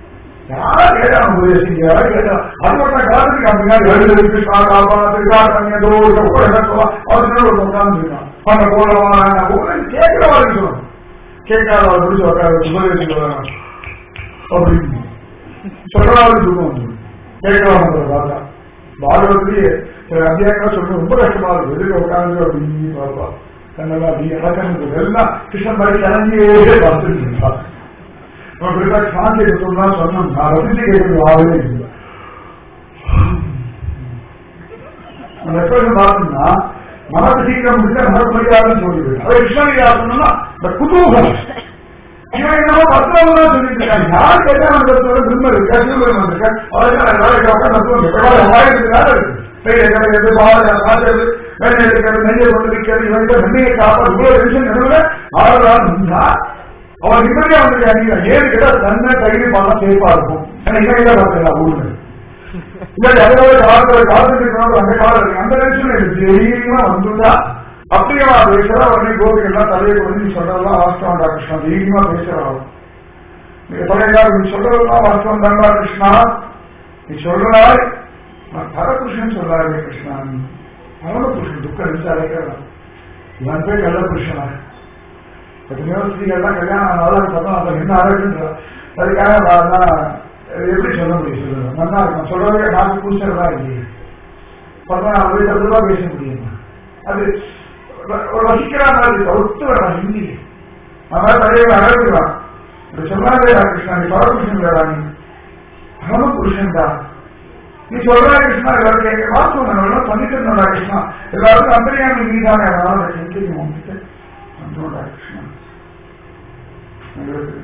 யாரா கேட்டான் உபதேசிங்க யாரா கேட்டான் அது மட்டும் காலத்துக்கு அப்படின்னா எழுது கிருஷ்ணா காப்பாத்து காட்டாங்க தோஷ கூட அவருக்கு ஒரு உட்கார்ந்து இருக்கான் பண்ண போலவா கேட்கிறவருக்கு சொல்லணும் கேட்காதவரை முடிச்சு உட்கார உபதேசிக்க வரணும் அப்படின்னு சொல்றவருக்கு தூக்கம் வந்து கேட்கிறவங்க பார்த்தா பாகவத்திலேயே சில அத்தியாயங்கள் சொல்றது ரொம்ப கஷ்டமா இருக்கு எதுக்கு உட்காந்து அப்படின்னு பார்ப்பா கண்ணெல்லாம் அப்படி இறக்கணும் எல்லாம் கிருஷ்ணன் மாதிரி கிளம்பியே பார்த்துட்டு இருக்கா நம்ம பெருசா சாந்தி சொன்னா சொன்னோம் நான் ரசிச்சு கேட்கறது ஆகவே இல்லை அந்த எக்ஸ்பிரஷன் பார்த்தோம்னா மனசு சீக்கிரம் முடிச்சா மனசு மரியாதைன்னு சொல்லிடுது அதே கிருஷ்ணகிரியா சொன்னோம்னா இந்த குதூகலம் இவன் என்னமோ பத்திரம் தான் சொல்லிட்டு இருக்காங்க யார் கேட்டா அந்த பத்திரோட திரும்ப இருக்கா சிவபெருமன் வந்திருக்கா அவருக்கு வேலைக்கு உட்காந்து தத்துவம் எவ்வளவு ஆயிரத்துக்கு வேலை இருக்கு பெரிய கிடைக்கிறது பாலை காய்ச்சது வேலை எடுக்கிறது நெய்யை கொண்டு இருக்கிறது இவங்க வெண்ணையை காப்பா இவ்வளவு டென்ஷன் நடுவில் ஆறுதான் இருந்தா அவன் நிம்மதியா வந்து ஏன்னு கேட்டா தன்னை கைது பண்ண சேஃபா இருக்கும் ஏன்னா இவங்க பார்த்தீங்களா ஊருங்க இல்ல அதோட காலத்துல காலத்துக்கு இருக்கணும் அந்த காலம் இருக்கு அந்த டென்ஷன் எனக்கு தைரியமா வந்துட்டா அப்படியே நான் பேசுறா உடனே கோபிகள்லாம் தலையை கொண்டு நீ சொல்றதெல்லாம் வாஸ்தவம் டா கிருஷ்ணா தைரியமா பேசுறான் நீங்க சொல்றீங்களா நீ சொல்றதெல்லாம் வாஸ்தவம் தான்டா கிருஷ்ணா நீ சொல்றாய் நான் பரபுருஷன் சொல்லாதே கிருஷ்ணா நீ பரமபுருஷன் துக்கம் நினைச்சு அழைக்கிறான் இவன் பேர் கள்ள புருஷனா எத்தனையோ ஸ்திரீகள்லாம் கல்யாணம் ஆனாலும் பார்த்தோம் அதை என்ன அழகுன்றா அதுக்காக நான் எப்படி சொல்ல முடியும் சொல்லுங்க நல்லா இருக்கும் சொல்றதுக்கு நாக்கு பூசறதா இல்லையே பார்த்தா நான் போய் தப்புவா பேச முடியுமா அது ஒரு வசிக்கிறா மாதிரி ஒத்து வரலாம் ஹிந்தி அதனால தலைவர் அழகுறான் இப்படி சொல்லாதே கிருஷ்ணா நீ பரமபுருஷன் வேடா நீ பரமபுருஷன் தான் நீ சொல்றா கிருஷ்ணா எல்லாரும் கேட்க வாஸ்தவம் நம்ம பண்ணிட்டு இருந்தோம்டா கிருஷ்ணா எல்லாருக்கும் அந்தரியாமி நீ தானே அதனால கேட்க உங்ககிட்ட வந்தோம்டா கிருஷ்ணா எங்களுக்கு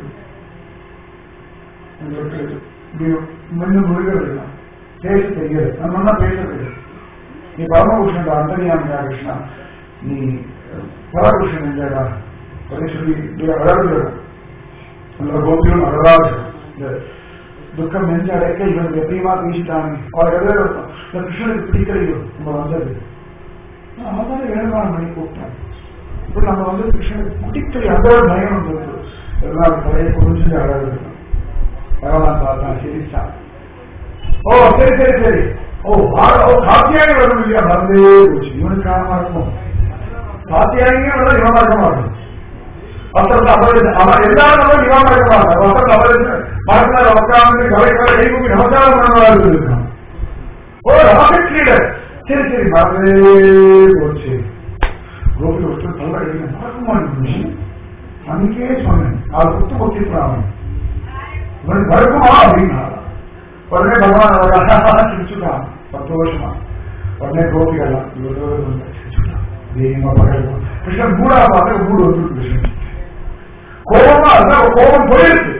எங்களுக்கு முன்னு முருகிறது பேச தெரியாது நம்ம பேச தெரியாது நீ பரமபுருஷன் அந்தரியாமியா கிருஷ்ணா நீ பரமபுருஷன் இல்லையா அப்படின்னு சொல்லி வளர்ந்து அந்த கோபியும் அழகாக இந்த துக்கம் நெஞ்சு அடைக்க இவனுக்கு எப்படியுமா பேசிட்டாங்க அவர் எதாவது இந்த கிருஷ்ணனுக்கு பிடிக்கலையோ நம்ம வந்தது அவன் ஏழாம் மணி கூப்பிட்டான் இப்போ நம்ம வந்து கிருஷ்ணனுக்கு பிடிக்கல அந்த ஒரு பயம் வந்தது எல்லாம் தலையை குறிஞ்சு அழகு பகவான் பார்த்தான் சிரிச்சான் ஓ சரி சரி சரி ஓ ஓ காத்தியாகி வரும் இல்லையா மறந்தே போச்சு இவனுக்கு காரணமா இருக்கும் காத்தியாகியே வர இவனா இருக்க மாட்டோம் வஸ்திரத்தை அபரிச்சு அவன் எல்லாரும் இவன் இருக்க மாட்டான் வஸ்திரத்தை அபரிச்சு மரத்துல உட்கார்ந்து கலைக்கார கைகூப்பி நமஸ்காரம் பண்ணவா இருக்கான் ஓ ராக்கெட் லீடர் சரி சரி மறந்தே போச்சு கோபி ஒருத்தர் சொல்ல மறக்க மாட்டேன் அன்னைக்கே சொன்னேன் நாலு குத்து கொத்திருக்கான் இவனுக்கு மறக்குமா அப்படின்னா உடனே பகவான் அழகாக சிரிச்சுட்டான் பத்து வருஷமா உடனே கோபிகள்லாம் இவ்வளவு சிரிச்சுட்டான் தெய்வமா பகவான் கிருஷ்ணன் மூடா பார்த்து மூடு வந்து கிருஷ்ணன் கோபமா இருந்தா கோபம் போயிருக்கு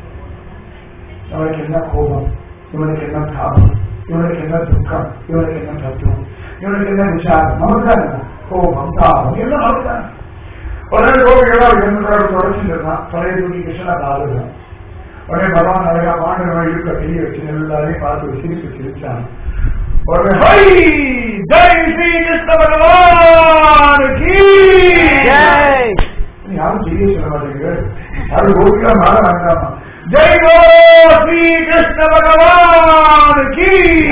அவனுக்கு என்ன கோபம் இவனுக்கு என்ன தாபம் இவனுக்கு என்ன துக்கம் இவனுக்கு என்ன தத்துவம் இவனுக்கு என்ன விசாரம் நமக்கு தான் என்ன கோபம் தாபம் எல்லாம் நமக்கு தான் உடனே கோபிகளா என்ன தொடர்ச்சிருந்தான் தலையை தூக்கி கிருஷ்ணா தாழுதான் உடனே பகவான் அழகா பாண்டவன் இருக்க கையை வச்சு எல்லாரையும் பார்த்து சிரிப்பு சிரிச்சான் உடனே ஹை ஜெய் ஸ்ரீ கிருஷ்ண பகவான் கீ யாரும் செய்ய சொல்ல மாட்டேங்க யாரும் கோபிகா மாற வேண்டாமா ஜெய் கோ ஸ்ரீ கிருஷ்ண பகவான் கீ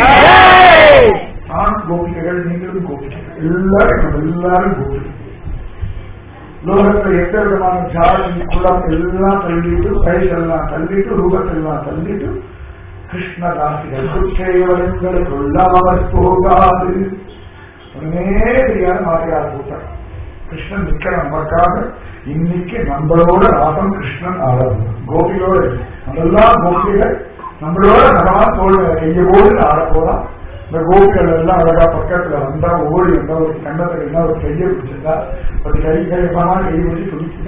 நான் கோபிகைகள் நீங்களும் கோபிகைகள் எல்லாரும் எல்லாரும் கோபிகைகள் லோகத்துல எந்த விதமான ஜாதி குலம் எல்லாம் தள்ளிட்டு வயசெல்லாம் தள்ளிட்டு ரூபத்தெல்லாம் தள்ளிட்டு கிருஷ்ண ராசிகள் குச்சைவரங்களுக்கு உள்ளவர் போகாது ஒண்ணுமே தெரியாத மாறியார் கூட்டம் கிருஷ்ணன் நிக்க நமக்காக இன்னைக்கு நம்மளோட ராசம் கிருஷ்ணன் ஆடணும் கோபியோட அதெல்லாம் கோபிகள் நம்மளோட நகமா தோல் கைய போது ஆட போலாம் இந்த கோபிகள் எல்லாம் அழகா பக்கத்துல வந்தா ஓடி வந்தா ஒரு கண்ணத்துல என்ன ஒரு கையை பிடிச்சிருந்தா ஒரு கை கையமான கை பிடிச்சி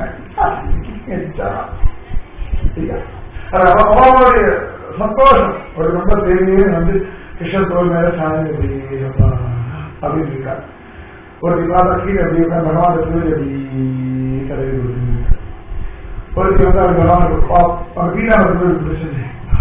துடிச்சுட்டாங்க அம்மாவுடைய சந்தோஷம் ஒரு ரொம்ப தேவையே வந்து கிருஷ்ணன் தோல் மேல சாமி அப்படின்னு இருக்காரு ஒரு விவாத கீழே அப்படி இருக்கா பகவான் திருவடி அப்படி தலைவி ஒரு வந்து அவர் பகவான் அவர் கீழே அவர் திருவடி பிடிச்சது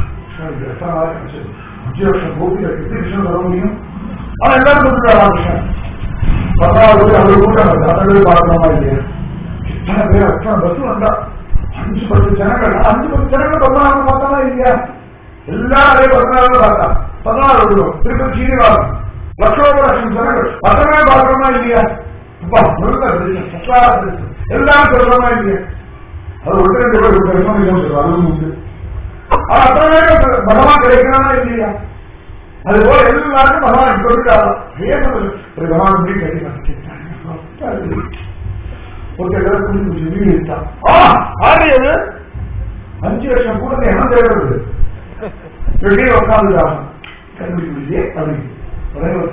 அஞ்சு வருஷம் கோபி எப்படி கிருஷ்ணன் வர முடியும் ஆனா எல்லாரும் சொல்லிட்டாரா கிருஷ்ணன் பத்தாவது அவர் கூட்டம் வந்து அதை பார்க்கணுமா இல்லையா இத்தனை பேர் அத்தனை பஸ் வந்தா அஞ்சு பத்து ஜனங்கள் அஞ்சு பத்து ஜனங்கள் பத்மநாபம் பார்த்தானா இல்லையா எல்லாம் அதே பதினாறு பார்த்தா பதினாறு விடுவோம் திருப்பதி சீனிவாசன் லட்சோப லட்சம் ஜனங்கள் பத்தமே பார்க்கணுமா இல்லையா அப்பா முதல்ல தெரியும் சத்தாரா தெரியும் எல்லாம் சொல்றோமா இல்லையா அது ஒன்று ரெண்டு பேர் ஒரு பெருமை இல்லைன்னு சொல்லுவாங்க அதுவும் உண்டு ஆனா அத்தனை பேரும் பகவான் கிடைக்கிறானா இல்லையா அது போல எல்லாருக்கும் பகவான் இப்ப இருக்காரு ஏன் ஒரு பகவான் முடிவு கட்டி ஒருத்தர் குடிச்சு குடிச்சு வீடு இருக்கான் ஆ ஆறு அது அஞ்சு வருஷம் கூட என்ன தேடுறது வெளியே உட்காந்துட்டாங்க கண்டுபிடிச்சு அப்படின்னு ஒரே ஒரு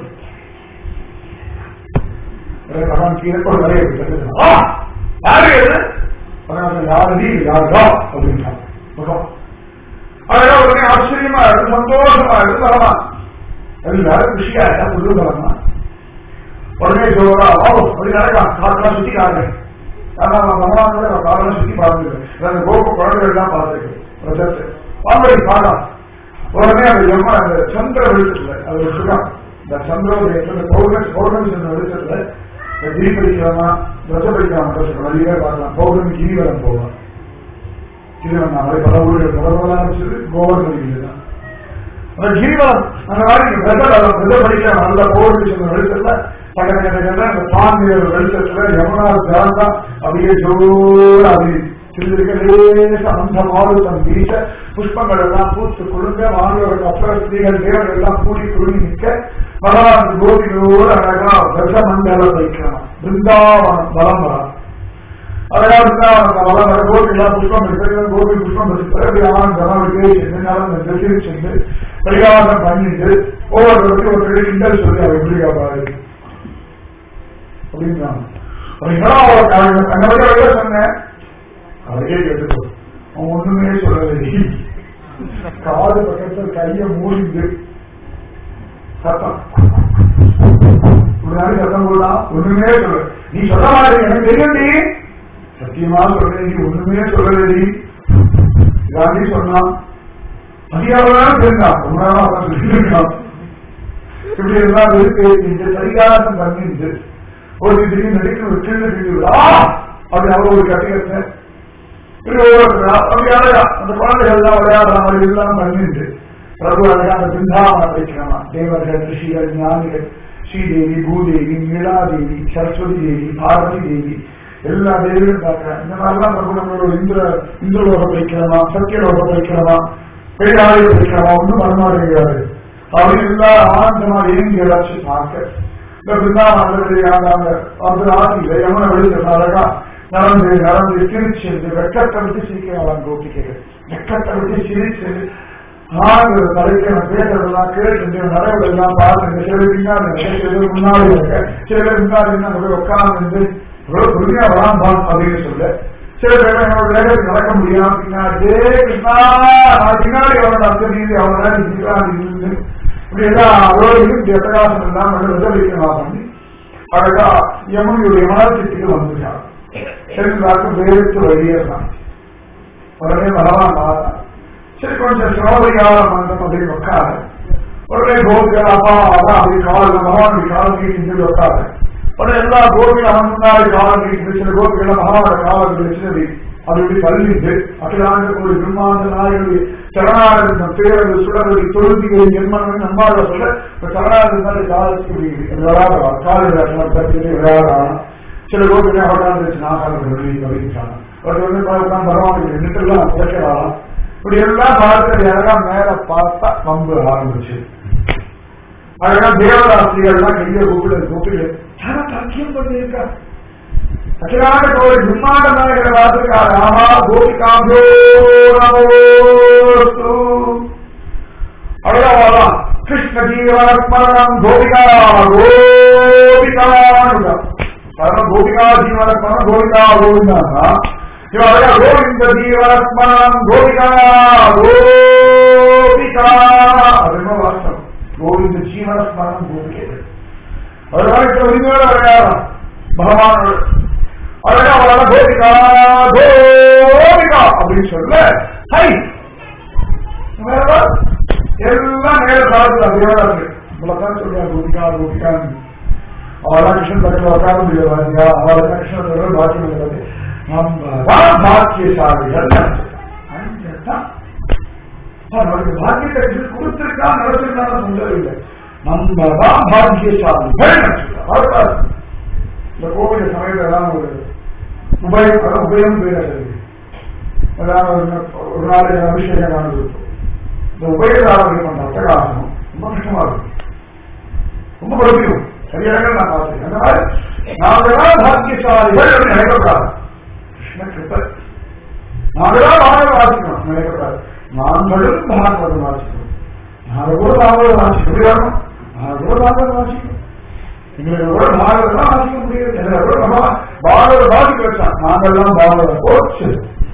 ஒரே பகவான் கீழே கூட நிறைய பேர் ஆ யாரு அது பகவான் யாரு நீ யாருடா அப்படின்ட்டாங்க பகவான் அழகா உடனே ஆச்சரியமா இருக்கு சந்தோஷமா இருக்கு பகவான் எல்லாரும் குஷியா இருக்கா புது பகவான் உடனே ஜோரா ஓ அப்படி நடக்கலாம் காட்டெல்லாம் சுத்தி காட்டுறேன் ஆனா நான் பகவானோட நான் காட்டெல்லாம் சுத்தி பார்த்துருக்கேன் அந்த கோப குழந்தைகள் எல்லாம் பார்த்துருக்கேன் பிரதத்தை பாம்படி பாடம் உடனே அந்த எம்ம அந்த சந்திர வெளிச்சத்துல அது ஒரு சுகம் இந்த சந்திரோதயத்துல பௌர்ணமி பௌர்ணமி சந்திர வெளிச்சத்துல இந்த கிரி படிக்கலாமா ரச படிக்கலாமா சொல்றேன் வழியே பார்க்கலாம் பௌர்ணமி கிரிவலம் போகலாம் கிரிவலம் நாளை பல ஊர்கள் பலவெல்லாம் வச்சது கோவர்தன் தான் அந்த கிரிவலம் அந்த மாதிரி வெதர் வெதர் படிக்கலாம் நல்ல பௌர்ணமி சந்திர வெளிச்சத்துல பக்கத்துல அந்த பாண்டிய வெளிச்சத்துல யமுனா ஜாந்தா அப்படியே ஜோர அப்படி சிறிது அந்த மாறுதம் வீச புஷ்பங்கள் எல்லாம் பூத்து குழுங்க மாணவர்கள் அப்புறம் ஸ்திரீகள் தேவர்கள் எல்லாம் கூடி குழுங்கி நிற்க பகவான் கோபிகளோடு அழகா தச மண்டலம் வைக்கலாம் பிருந்தாவனம் பலம் வரா அழகா பிருந்தாவனத்தை வளம் வர கோபி எல்லாம் புஷ்பம் இருக்கிறது கோபி புஷ்பம் பிறகு ஆண் ஜனவரிக்கே சென்று நடந்த திசையில் சென்று பரிகாசம் பண்ணிட்டு ஒவ்வொருவருக்கு ஒரு கிட்ட கிண்டல் சொல்லி அவர் எப்படி பாரு அப்படின்றாங்க கண்ணவரை சொன்னேன் அவரே கேட்டுக்கோ அவன் ஒண்ணுமே சொல்லலை காது பக்கத்தில் கைய மூடிந்து சத்தம் முன்னாடி சத்தம் போடலாம் ஒண்ணுமே சொல்ல நீ சொல்ல மாட்டேங்க எனக்கு தெரியும் நீ சத்தியமா சொல்றேன் நீ ஒண்ணுமே சொல்லலடி காந்தி சொன்னான் அதிகாரம் தெரிந்தான் ரொம்ப நேரம் அவன் சொல்லியிருக்கான் இப்படி எல்லாம் இருக்கு இந்த சரிகாசம் பண்ணிட்டு ஒரு திடீர்னு நடிக்க ஒரு சின்ன திடீர் அப்படி அவ ஒரு கட்டிடத்தை அந்த குழந்தைகள் எல்லாம் விளையாடுற மாதிரி எல்லாம் பண்ணிட்டு பிரபு அழகா அந்த பிருந்தாவனம் வைக்கணுமா தேவர்கள் ரிஷிகள் ஞானிகள் ஸ்ரீதேவி பூதேவி நீலாதேவி சரஸ்வதி தேவி பார்வதி தேவி எல்லா தேவியும் பார்க்கிறேன் இந்த மாதிரிலாம் பிரபு நம்மளோட இந்திர இந்திரலோகம் வைக்கணுமா சத்தியலோகம் வைக்கணுமா பெரியாரை வைக்கணுமா ஒன்றும் பண்ணமாட்டேங்கிறாரு அப்படின்னு எல்லா ஆனந்தமா இயங்கி ஏதாச்சும் பார்க்க இந்த பிருந்தாவனம் அந்த ஆசியில யமுன வெளிச்சம் அழகா நடந்து நடந்து சிரிச்சு வெக்கத்தை விட்டு சிரிக்கிறான் கோபிக்கைகள் வெக்கத்தை விட்டு சிரிச்சு நான் தலைக்கு நான் பேசுறதெல்லாம் கேட்டு நிறைய எல்லாம் பார்த்து சில பேர் பின்னாடி சில பேர் முன்னாடி இருக்க சில பேர் முன்னாடி போய் உட்கார்ந்து பொறுமையா வரான் தான் அப்படின்னு சொல்ல சில பேர் என்னோட வேகத்துக்கு நடக்க முடியாம பின்னாடி கிருஷ்ணா நான் பின்னாடி அவனோட அந்த நீதி அவனோட இருந்து இப்படி எல்லாம் அவரோடையும் எத்தகாசம் எல்லாம் விதவிக்கமா பண்ணி அழகா யமுனையுடைய மனத்திற்கு வந்துட்டான் செல்வாக்கு வேறுத்து வெளியேறான் உடனே பகவான் பார்த்தா சரி கொஞ்சம் சோதரியால மந்தம் அப்படின்னு உட்கார உடனே கோபிகள் அப்பா அவன் அப்படி காலில் பகவானுடைய காலம் நீட்டி உட்கார உடனே எல்லா கோபிகள் அவன் முன்னாடி காலம் நீட்டி சில கோபிகள் பகவானோட காலம் வச்சு அப்படி அது இப்படி தள்ளிட்டு அகிலாண்டு ஒரு பிரம்மாண்ட நாயகி சரணாரந்தம் பேரது சுடரது தொழுதிகளை ஜென்மன் நம்பாத சொல்ல சரணாரந்தாலே காலத்துக்கு விளையாடுவா காலில் பற்றி விளையாடுறான் சில கோபிகளை அவடாந்துச்சு நாகாரம் அப்படின்ட்டாங்க அவர் வந்து பார்த்தா பகவானுக்கு நின்றுலாம் குறைக்கிறாராம் இப்படி எல்லாம் பார்த்து அழகா மேல பார்த்தா வம்பு ஆரம்பிச்சு அழகா தேவதாசிகள்லாம் கைய கூப்பிடு கூப்பிடு யாரா தக்கியம் பண்ணியிருக்கா அகிலாண்ட கோவில் பிரம்மாண்ட நாயகரை பார்த்துருக்காரு ஆமா கோபிகாம்போ நமோஸ்து அழகா கிருஷ்ண ஜீவனஸ்மரணம் கோபிகா கோபிகானுடா കാരണം ഗോപികാ ജീവനസ്മരണം ഗോപികാ ഗോവിന്ദ ഇവ ഗോവിന്ദ ജീവനസ്മരണം ഗോപികാ ഗോപികാ അതെന്നോ വാസ്തവം ഗോവിന്ദ ജീവനസ്മരണം ഗോപിക്കത് അതുമായിട്ട് ഒരുപാട് പറയാറാ ഭഗവാനോട് அழகா அவரால் கோபிகா கோபிகா அப்படின்னு சொல்ல ஹை எல்லாம் நேர காலத்துல அதே இருக்கு உங்களதான் சொல்லுவாங்க கோபிகா கோபிகான்னு அவெல்லாம் கிருஷ்ணன் பக்கத்தில் உட்கார முடியாது அவளுக்கு கிருஷ்ணன் பக்கத்தில் பாக்கியம் உள்ளது நம்ம தான் பாக்கியசாலிகள் அப்ப நமக்கு பாக்கியத்தை இது கொடுத்திருக்கா நடத்திருக்கான்னு சொல்லவே இல்லை நம்ம தான் பாக்கியசாலிகள் அவ்வளவுதான். இந்த கோவில் சமயத்துல எல்லாம் ஒரு உபயம் அதான் உபயம் பேர் அதாவது ஒரு ஒரு நாளைக்கு அபிஷேகம் நடந்தது இந்த உபயோகாரம் பண்ற அட்டகாசம் ரொம்ப கஷ்டமா இருக்கும் ரொம்ப குழப்பிடும் சரியாக நான் பார்த்தேன் அந்த மாதிரி நாங்களாம் பாக்கியசாலிகள் அப்படின்னு நினைக்கக்கூடாது கிருஷ்ண கிருப்பை நாங்களாம் பாகவதம் வாசிக்கணும் நினைக்கக்கூடாது நாங்களும் பாகவதம் வாசிக்கணும் நாங்கள் கூட பாகவதம் வாசிக்கணும் எப்படி வரணும் நாங்கள் கூட பாகவதம் வாசிக்கணும் எங்களை கூட பாகவதம் தான் வாசிக்க முடியாது எங்களை கூட நம்ம பாகவதம் வாசிக்க வச்சான் நாங்கள்லாம் பாகவதம் போச்சு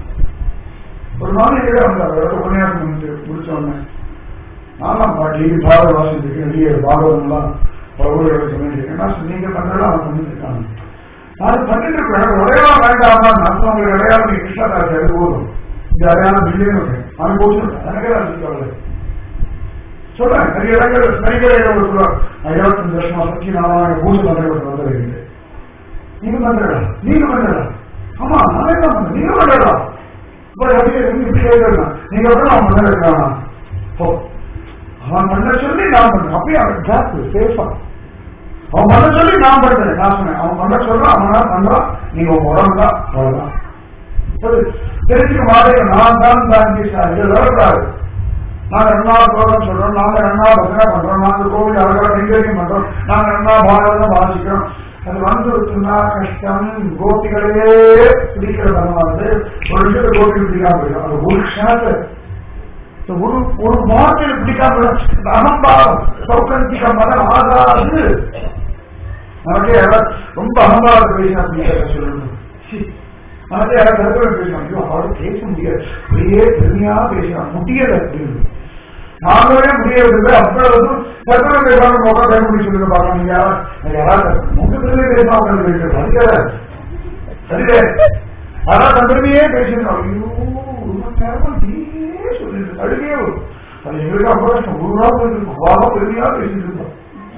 ஒரு நாள் எங்க வந்தார் உபன்யாசம் முடிச்ச உடனே நானும் பாட்டி பாகவதம் வாசிச்சிருக்கேன் வெளியே பாகவதம் எல்லாம் பகவதோட சொல்லிட்டு நீங்க பண்றதா அவன் பண்ணிட்டு இருக்காங்க நான் பண்ணிட்டு இருக்கேன் உடையா வேண்டாமா நான் உங்களுக்கு அடையாளம் நீ கிருஷ்ணதாசி அது போதும் இந்த அடையாளம் இல்லைன்னு நான் போச்சுருக்கேன் எனக்கு தான் கவலை சொல்றேன் நிறைய இடங்கள் நடிகரைகள் ஒரு சொல்லுவார் நான் இருபத்தஞ்சு வருஷமா சக்தி நாராயண பூஜை பண்றவர்கள் வந்தது நீங்க பண்றடா நீங்க பண்றடா ஆமா நானே தான் பண்றேன் நீங்க பண்றடா இப்ப எப்படி இப்படி கேட்கலாம் நீங்க எப்படி அவன் பண்ண இருக்கானா ஓ அவன் பண்ண சொல்லி நான் பண்றேன் அப்படியே அவன் ஜாஸ்தி சேஃபா அவன் பண்ண சொல்லி நான் பண்றேன் நான் சொன்னேன் அவன் பண்ண சொல்றான் அவனா பண்றான் நீங்க உங்க உடம்பு தான் அவ்வளவுதான் தெரிஞ்சுக்க மாதிரி நான் தான் தாங்கி இது வரக்கூடாது நாங்க ரெண்டாவது ப்ரோக்ராம் சொல்றோம் நாங்க ரெண்டாவது பசங்க பண்றோம் நாங்க கோவில் அழகா கைங்கரியம் பண்றோம் நாங்க ரெண்டாவது பாரதம் வாசிக்கிறோம் அது வந்துருச்சுன்னா கஷ்டம் கோபிகளே பிடிக்கிற வந்து ஒரு விஷயத்தை கோபி பிடிக்காம போயிடும் அது ஒரு க்ஷணத்தை இந்த ஒரு ஒரு வார்த்தையில் பிடிக்காம போயிடும். இந்த அகம்பாவம் சௌகந்திக மதம் ஆகாது நமக்கே யாராவது ரொம்ப அகம்பாவத்தை பேசினா பிடிக்காத சொல்லணும் சி, நமக்கே யாராவது தத்துவம் பேசணும் ஐயோ அவரோட பேச முடியாது அப்படியே பெருமையா பேசலாம் முடியல அப்படின்னு நாங்களே முடியறதில்லை அவ்வளவு தத்துவம் பேசாம மொக்க கைமுடி சொல்லிட்டு பார்க்கலாம் நீங்க யாராவது யாராவது உங்க பெருமை பேசாம உட்கார்ந்து பேசுறது அதுக்காக சரிதே அதான் தன் பெருமையே பேசணும் ஐயோ ரொம்ப நேரமா நீயே சொல்லிட்டு அழுகே வரும். அது எங்களுக்கு அவ்வளவு கஷ்டம் ஒரு நாள் போயிருக்கும் அவ்வளோ பெருமையா பேசிட்டு இருந்தோம்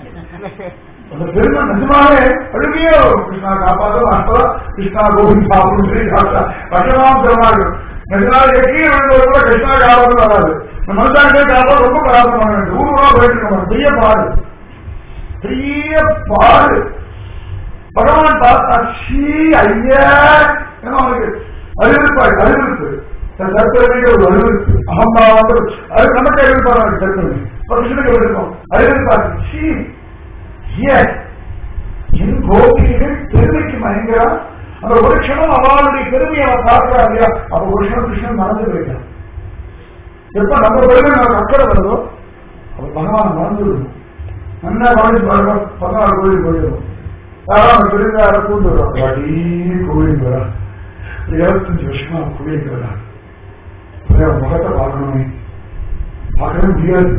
அந்த பெருமை நிஜமாவே அழுகையே வரும் கிருஷ்ணா காப்பாற்றும் அஸ்தா கிருஷ்ணா கோவிந்த் சாப்பிடும் சொல்லி சாப்பிட்டா பட்சமாவும் பெருமாள் நிஜமாக கீழே விழுந்தவர் கூட கிருஷ்ணா காப்பாற்று வராது இந்த மனுஷாண்டே காப்பாற்ற ரொம்ப பிரார்த்தனை பண்ண வேண்டும் ஊர் ஊரா போயிட்டு இருக்கோம் பெரிய பாடு பெரிய பாடு பகவான் பார்த்தா ஷீ ஐயா ஏன்னா அவனுக்கு அறிவிப்பாள் அறிவிப்பு தன் தற்பெருமைக்கு ஒரு அறிவிப்பு அகம்பாவம் அது நமக்கு அறிவிப்பார் அவனுக்கு தற்பெருமை ஒரு விஷயத்துக்கு இருக்கும் அறிவிப்பார் ஷீ ஏன் என் கோபிகைகள் பெருமைக்கு மயங்கிறா அந்த ஒரு க்ஷணம் அவளுடைய பெருமையை அவன் பார்க்கிறா இல்லையா அப்ப ஒரு க்ஷணம் கிருஷ்ணன் மறந்து போயிட்டான் எப்ப நம்ம பெருமை நமக்கு அக்கறை வருதோ அப்ப பகவான் மறந்துவிடும் நல்லா கவனிச்சு பாருங்க பதினாறு கோயில் போயிடும் யாராவது தெரிஞ்ச யாரை கூட்டு வரும் அடி கோயிலுக்கு வரா இருபத்தஞ்சு வருஷமா கோயிலுக்கு வரா ஒரே அவன் முகத்தை பார்க்கணுமே பார்க்கவே முடியாது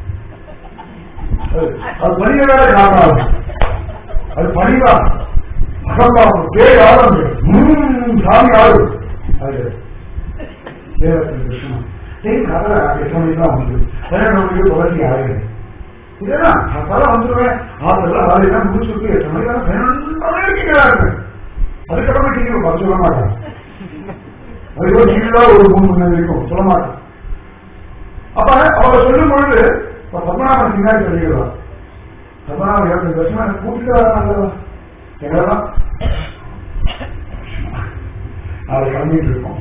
அது- அது பணிய வேற காரணம் அது பணிவா அகம்பாவம் பேய் ஆளும் உம், சாமி ஆளு அது தேவத்தின் கிருஷ்ணன் தேய் கதை எட்டு மணிக்கு தான் வந்து பன்னெண்டு மணிக்கு தொடர்ச்சி ஆயிடுது இதெல்லாம் அப்பதான் வந்துருவேன் ஆத்தெல்லாம் ஆளுதான் முடிச்சுட்டு எட்டு மணிக்கு தான் பன்னெண்டு மணிக்கு இருக்கிறாரு அதுக்கப்புறமா டிவி பார்த்து சொல்ல மாட்டான் அதுக்கோ டிவில ஒரு மூணு மணி நேரம் இருக்கும் சொல்ல மாட்டான் அப்ப அவரை சொல்லும் பொழுது இப்ப பத்மநாபன் பின்னாடி சொல்லிடுவார் பத்மநாபன் இருபத்தஞ்சு வருஷமா எனக்கு கூட்டிட்டு வராங்க எங்கெல்லாம் அதை கிளம்பிட்டு இருக்கோம்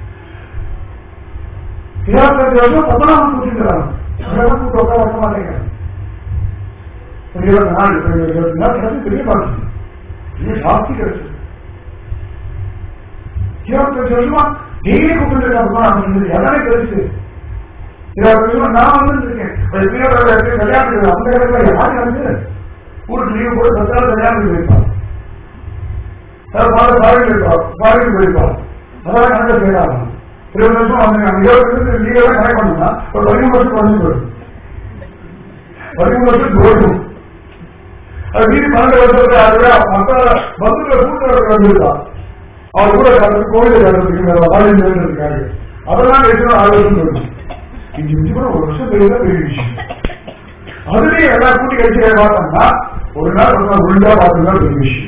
இருபத்தஞ்சு வருஷம் பத்மநாபன் கூட்டிட்டு வராங்க அதெல்லாம் கூட்டு உட்கார வைக்க மாட்டேங்கிறாங்க ஒரு இருபத்தி நாலு இருபத்தி இருபத்தி நாலு கிடைச்சு பெரிய பாலிசி பெரிய ஜாஸ்தி கிடைச்சது இருபத்தஞ்சு வருஷமா டெய்லி கூப்பிட்டு இருக்காங்க எல்லாமே கிடைச்சு இருபது வருஷம் நான் வந்து இருக்கேன் ஒரு பிரியோட இடத்துல கல்யாணம் இருக்குது. அந்த இடத்துல யாரு வந்து ஊருக்கு லீவு போட்டு பத்து நாள் கல்யாணம் போயிருப்பான் பாரு பாருங்க இருப்பான் பாருங்க போயிருப்பான் அதெல்லாம் கணக்கு செய்யறாங்க இருபது வருஷம் வந்து இருபது வருஷம் லீவெல்லாம் கணக்கு பண்ணுனா ஒரு பதிமூணு வருஷம் வந்து போயிடும் பதிமூணு வருஷம் போயிடும் அது மீறி பன்னெண்டு வருஷத்துல அதுவே மற்ற பந்துல கூட்டு வந்திருக்கான் அவர் கூட கலந்து கோவில் கலந்துருக்கு வாயில் இருக்காரு அதெல்லாம் எத்தனை ஆறு வருஷம் போயிடும் இங்க இருந்து கூட ஒரு வருஷம் பெரிய பெரிய விஷயம் அதுலயும் எல்லாம் கூட்டி கழிச்சு பார்த்தோம்னா ஒரு நாள் ஒரு நாள் ஒழுங்கா பார்த்தா பெரிய விஷயம்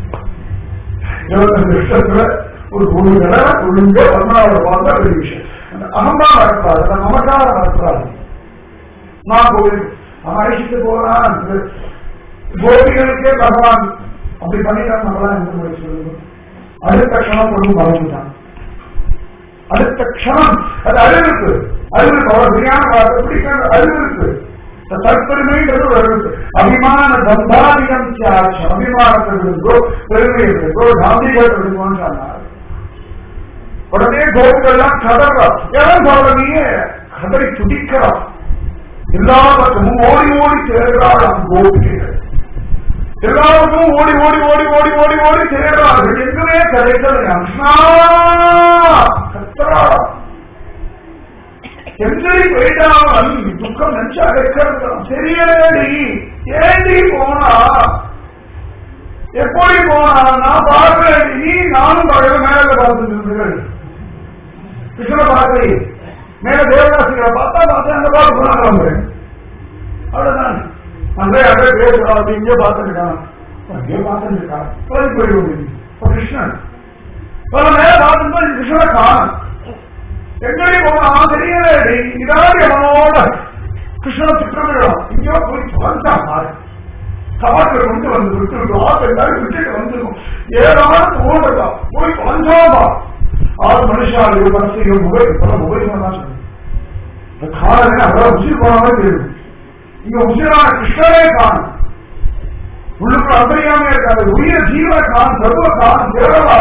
இருபத்தஞ்சு வருஷத்துல ஒரு ஒரு தடவை ஒழுங்கா பத்மநாபரை பார்த்தா பெரிய விஷயம் அந்த அகம்பா வரக்கூடாது அந்த மமக்காரம் வரக்கூடாது நான் கோவில் அவன் அழைச்சிட்டு போறான் கோபிகளுக்கே பகவான் அப்படி பண்ணிட்டான் நம்மளாம் எந்த முறை சொல்லுங்க அடுத்த க்ஷணம் கொண்டு மறந்துட்டான் அடுத்த க்ஷணம் அது அறிவிப்பு அறிவிப்பு அவர் பிரியான வார்த்தை பிடிக்காத அறிவிப்பு தற்பெருமைன்றது ஒரு அறிவிப்பு அபிமான பந்தாதிகம் தியாட்சம் அபிமானத்தை விடுங்கோ பெருமை விடுங்கோ காந்திகள் விடுங்கோன்னு சொன்னார் உடனே கோபுகள்லாம் கதறா ஏன் சொல்ற நீயே கதறி துடிக்கிறான் எல்லா பக்கமும் ஓடி ஓடி சேர்கிறாளாம் கோபிகள் எல்லாருக்கும் ஓடி ஓடி ஓடி ஓடி ஓடி ஓடி சேர்கிறார்கள் எங்குமே கிடைக்கல அம்மா கத்தரா எங்கடி போயிட்டான் துக்கம் நினைச்சா வைக்கிறது சரியடி ஏண்டி போனா எப்படி போனா நான் பார்க்கிறேன் நீ நானும் பழைய மேல பார்த்துட்டு இருந்தீர்கள் கிருஷ்ண பார்க்கலையே மேல தேவதாசிகளை பார்த்தா பார்த்தா அந்த பாட்டு போனாங்க வந்துறேன் அவ்வளவுதான் அங்கே அங்கே பேசுறா அப்படி இங்கே பார்த்துருக்கான் அங்கே பார்த்துருக்கான் போய் போயிடுவது கிருஷ்ணன் பல மேல பார்த்துட்டு கிருஷ்ணனை காணும் எங்கடி போனா தெரியலடி இதாடி அவனோட கிருஷ்ணனை திட்டமிடும் இங்கோ போய் வந்தான் பாரு காற்று கொண்டு வந்து விட்டு ஆறு எல்லாரும் விட்டுட்டு வந்துடும் ஏதாவது தோன்றதா போய் வந்தாமா ஆறு மனுஷாலையோ மனசையோ முகை பல முகைகள் தான் சொல்லுங்க காரணம் அவ்வளவு உசிர் போனாலே தெரியும் இங்க உசிரான கிருஷ்ணரே காணும் உள்ளுக்குள்ள அந்தரியாமே இருக்காது உயிர ஜீவ காணும் சர்வ காணும் தேவலா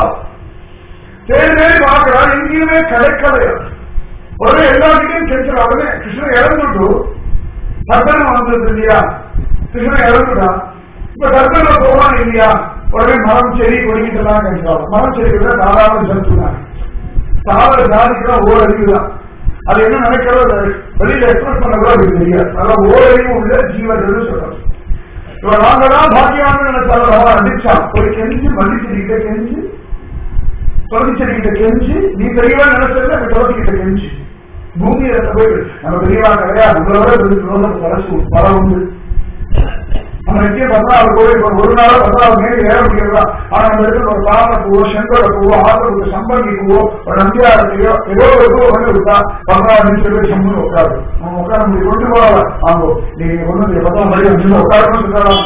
தேடி தேடி பார்க்கிறார் எங்கேயுமே கிடைக்கலையா உடனே எல்லாத்தையும் கேட்கிற உடனே கிருஷ்ணன் இறந்துட்டு சர்தனம் வந்தது இல்லையா கிருஷ்ணன் இறந்துட்டான் இப்ப சர்தன போவான் இல்லையா உடனே மரம் செடி கொடிக்கிட்டலாம் கேட்கிறார் மரம் செடிகளை சாதாரண ஜந்துதான் சாதாரண ஜாதிக்குலாம் ஓரறிவு தான் அது என்ன நினைக்கிறதோ வெளியில எக்ஸ்பிரஸ் பண்ண கூட அதுக்கு தெரியாது அதனால ஓரறிவு உள்ள ஜீவர்கள் சொல்றாங்க இப்ப நாங்க தான் பாக்கியவான் நினைச்சாலும் அவன் அடிச்சான் ஒரு கெஞ்சி மன்னிச்சுக்கிட்ட கெஞ்சி தொலைச்சடிக்கிட்ட கெஞ்சி நீ பெரியவா நினைச்சது அந்த தொலைச்சிக்கிட்ட கெஞ்சி பூமியில போய் நம்ம பெரியவா கிடையாது உங்களோட விரோதம் கலசு பல உண்டு நம்ம எங்கே பார்த்தா அவர் கோயில் ஒரு நாள் பார்த்தா அவர் மேலே ஏற முடியல ஆனா நம்ம இடத்துல ஒரு தாமரை பூவோ செங்கோட பூவோ ஆத்திரத்துக்கு சம்பங்கி பூவோ ஒரு நம்பியாரத்தையோ ஏதோ ஒரு பூ வந்து விட்டா பத்தாவது நிமிஷம் சம்பளம் உட்காரு நம்ம உட்கார முடியும் கொண்டு போகல ஆங்கோ நீங்க ஒண்ணு பத்தாம் மணி நிமிஷம் உட்காரணும் சொல்லலாம்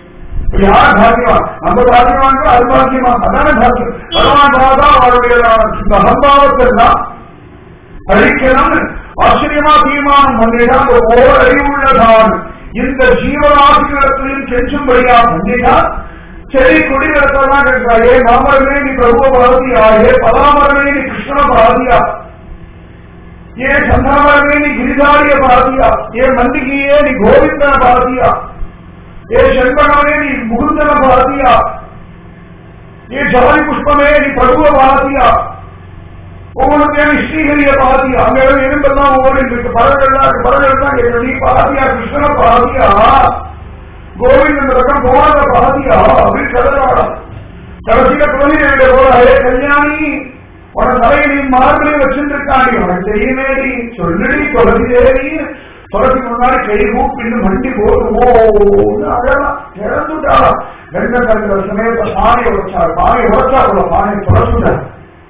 யார் பாக்கியவான் நம்ம பாக்கியவான் அது பாக்கியமா அதானே பாக்கியம் பகவான் பாதா அவருடைய இந்த அகம்பாவத்தெல்லாம் அழிக்கணும் ஆச்சரியமா தீர்மானம் பண்ணிட்டான் ஒரு ஓர் அறிவுள்ளதான் இந்த ஜீவராசிகளிடத்திலும் கெஞ்சும்படியா பண்ணிட்டான் செடி கொடிகளெல்லாம் கேட்கிறா ஏ மாமரமே நீ பிரபு பாரதியா ஏ பலாமரமே நீ கிருஷ்ண பாரதியா ஏ சந்திரமரமே நீ கிரிதாரிய பாரதியா ஏ மந்திகியே நீ கோவிந்தன பாரதியா ఏ శంకరమే నీ ముకుందన భారతీయ ఏ జవరి పుష్పమే నీ పడువ భారతీయ ஒவ்வொருத்தே ஸ்ரீஹரிய பாரதியா அங்க இருந்தெல்லாம் ஒவ்வொரு இருக்கு பறவைகள்லாம் பறவைகள் கேட்கணும் நீ பாரதியா கிருஷ்ணன பாரதியா கோவிந்த் இந்த பக்கம் போகாத பாரதியா அப்படின்னு கதறாடா கடைசியில குழந்தை போல ஹே கல்யாணி உன தலையை நீ மார்பிளை வச்சிருக்காண்டி உனக்கு தெரியுமேடி சொல்லுடி தொலைதேடி தொலைக்கு முன்னாடி கை கூப்பிட்டு மண்டி போதுமோன்னு அழகா இறந்துட்டாளா வெண்ட கருங்கிற சமயத்தை பானையை உடைச்சாள் பானையை உடைச்சா கூட பானையை தொலைச்சுட்டார்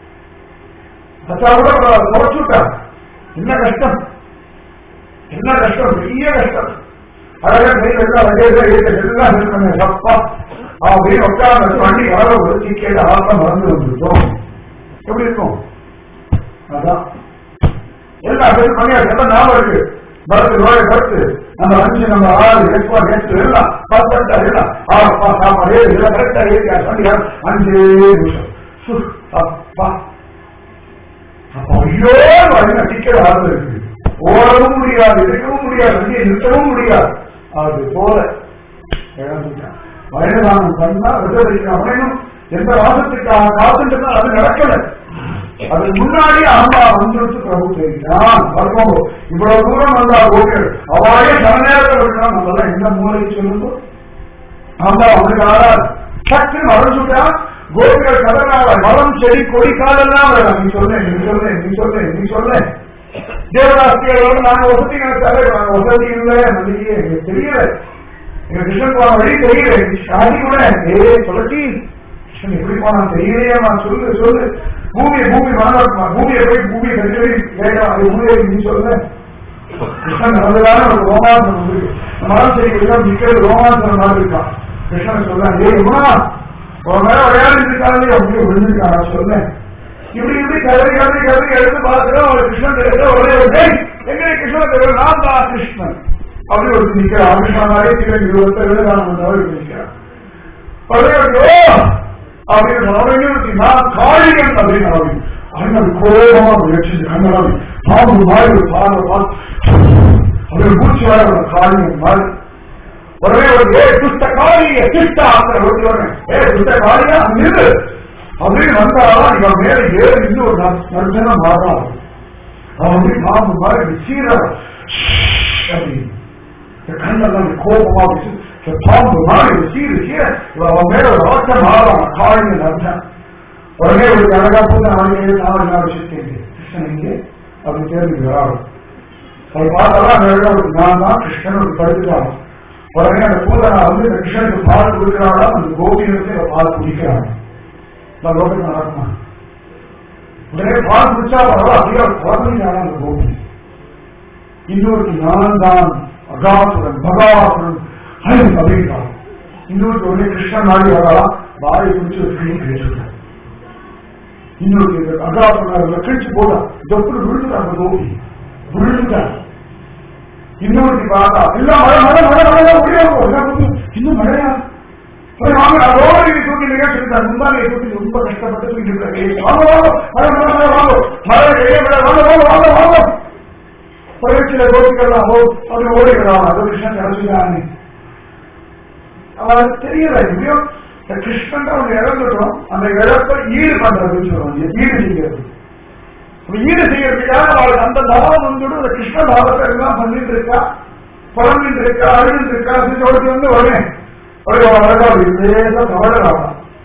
வச்சா கூட தொலைச்சுட்டார் என்ன கஷ்டம் என்ன கஷ்டம் பெரிய கஷ்டம் அழகா கையில் எல்லாம் வகையில எல்லாம் இருக்கணும் சப்பா அப்படின்னு உட்கார்ந்து வண்டி வர ஒரு டிக்கெட் ஆட்டம் மறந்து வந்துட்டோம் எப்படி இருக்கும் அதான் எல்லாம் பேர் பண்ணியாச்சு எல்லாம் ஞாபகம் இருக்கு பத்து ரூபாய் பத்து நம்ம அஞ்சு நம்ம ஆறு எக்ஸ்ட்ரா கெஸ்ட் எல்லாம் பத்து எல்லாம் ஆப்பா சாப்பாடு ஏழு எல்லாம் கரெக்டா ஏறியா சொன்னியா அஞ்சு நிமிஷம் சு, அப்பா அப்ப ஐயோ என்ன டிக்கெட் ஆறு இருக்கு ஓடவும் முடியாது இருக்கவும் முடியாது வண்டியை நிறுத்தவும் முடியாது அது போல இழந்துட்டான் வயதானம் பண்ணா விதவைக்கு அவனும் எந்த வாசத்துக்காக காத்துட்டு அது நடக்கல அதுக்கு முன்னாடி அம்மா வந்துட்டு பிரபு தெரிவிக்கிறான் வரும்போது இவ்வளவு தூரம் வந்தா ஓகே அவாயே சில நேரத்தில் இருக்கலாம் நம்ம எந்த மூலைக்கு சொல்லுங்க அம்மா அவனுக்கு ஆறாது சக்தி மறைஞ்சுட்டா கோபிகள் கதனால மரம் செடி கொடி காலெல்லாம் வரலாம் நீ சொல்ல நீ சொல்ல நீ சொல்ல நீ சொல்ல தேவதாசிகளோடு நாங்க வசதி நினைச்சாலே நாங்க வசதி இல்லை நம்பிக்கையே எங்களுக்கு தெரியல எங்க கிருஷ்ணன் போன வழி தெரியல ஷாதி கூட ஏ சொல்லி கிருஷ்ணன் எப்படி போனான் தெரியலையே நான் சொல்லு சொல்லு பூமியை பூமி மனமா பூமியை போய் பூமியை கட்டி கேட்கலாம் அது பூமியை நீ சொல்லுங்க கிருஷ்ணன் நடந்ததான ஒரு ரோமாந்தரம் வந்து மரம் செய்யலாம் நிக்கிறது ரோமாந்தரம் மாதிரி இருக்கான் கிருஷ்ணன் சொல்றான் ஏ குணா ஒரு நேரம் விளையாடி இருக்காங்க அப்படியே விழுந்துருக்கான் நான் சொன்னேன் இப்படி இப்படி கதறி கதறி கதறி எடுத்து பார்க்கிறோம் ஒரு கிருஷ்ணன் கிடைக்கிற ஒரே ஒரு டேய் எங்க கிருஷ்ணன் தெரியும் நான் தான் கிருஷ்ணன் அப்படி ஒரு நிக்கிறான் கிருஷ்ணனாரே சிவன் இருபத்தி விவேகானந்தன் தவிர நிற்கிறான் ஒரே ஒரு ஓ அப்படின்னு சொன்னவங்க நான் காளிகன் அப்படின்னு அவன் அண்ணன் கோபமா முயற்சி கண்ணாடி பாம்பு மாதிரி ஒரு பாம்பு பார்த்து அவர் மூச்சு வர காளிகன் மாதிரி உடனே ஒரு ஏ துஷ்ட காளிய திஷ்ட ஆத்திர ஓட்டுவாங்க ஏ துஷ்ட காளியா அங்கிருந்து அப்படின்னு வந்தா இவன் மேல ஏறி இருந்து ஒரு நர்ஜன மாறான் அவன் வந்து பாம்பு மாதிரி சீர அப்படின்னு கண்ணெல்லாம் கோபமா வச்சு பாம்பு மாதிரி சீரு சீர அவன் மேல ஒரு ஆட்டம் மாறான் காளியன் அர்த்தம் உடனே ஒரு அழகா போட்டு அவனுக்கு நான் நான் விஷயத்தேன் கிருஷ்ணன் இங்கே அப்படின்னு தேர்ந்து வராது அதை பார்த்தாலும் அந்த இடம் ஒரு நான் தான் கிருஷ்ணன் ஒரு படுத்துட்டான் உடனே அந்த பூதனா வந்து இந்த கிருஷ்ணனுக்கு பால் கொடுக்கிறாளா அந்த கோபியனுக்கு அந்த பால் குடிக்கிறாங்க நான் லோகத்தில் நடக்குமா உடனே பால் குடிச்சா பரவாயில்ல அப்படியே குழந்தைங்க அந்த கோபி இன்னொரு நான் தான் அகாசுரன் பகாசுரன் அப்படின்றான் இன்னொரு உடனே கிருஷ்ணன் நாடி வரலாம் வாயை குடிச்சு ஒரு கிளி கேட்டிருக்கான் இன்னொரு அகாசுரன் கழிச்சு போதா எப்படி விழுந்துட்டான் அந்த கோபி விழுந்துட்டான் இன்னொரு பார்த்தா இல்ல மழை மழை மழை மழை முடியாது இன்னும் மழையா போய் வாங்க நான் ரோடு தூக்கி நிகழ்ச்சி முந்தானை தூக்கி ரொம்ப கஷ்டப்பட்டு தூக்கி இருக்கேன் வாங்க வாங்க மழை மழை மழை வாங்க மழை கையே விட வாங்க வாங்க வாங்க வாங்க பயிற்சியில கோபிக்கலாம் அப்படி ஓடிக்கலாம் அது கிருஷ்ணன் கிடைச்சிட்டாங்க அவனுக்கு தெரியல எப்படியோ கிருஷ்ணன் அவங்க இறந்துட்டோம் அந்த இழப்பை ஈடு பண்றதுன்னு சொல்லுவாங்க ஈடு செய்யறது ஈடு செய்யறதுக்காக அவளுக்கு அந்த தாவம் வந்துட்டு அந்த கிருஷ்ண தாவத்தை எல்லாம் பண்ணிட்டு இருக்கா புலம்பிட்டு இருக்கா அழுதுட்டு இருக்கா சித்தோடு வந்து உடனே ஒரு அழகா லேசா தவழலாம்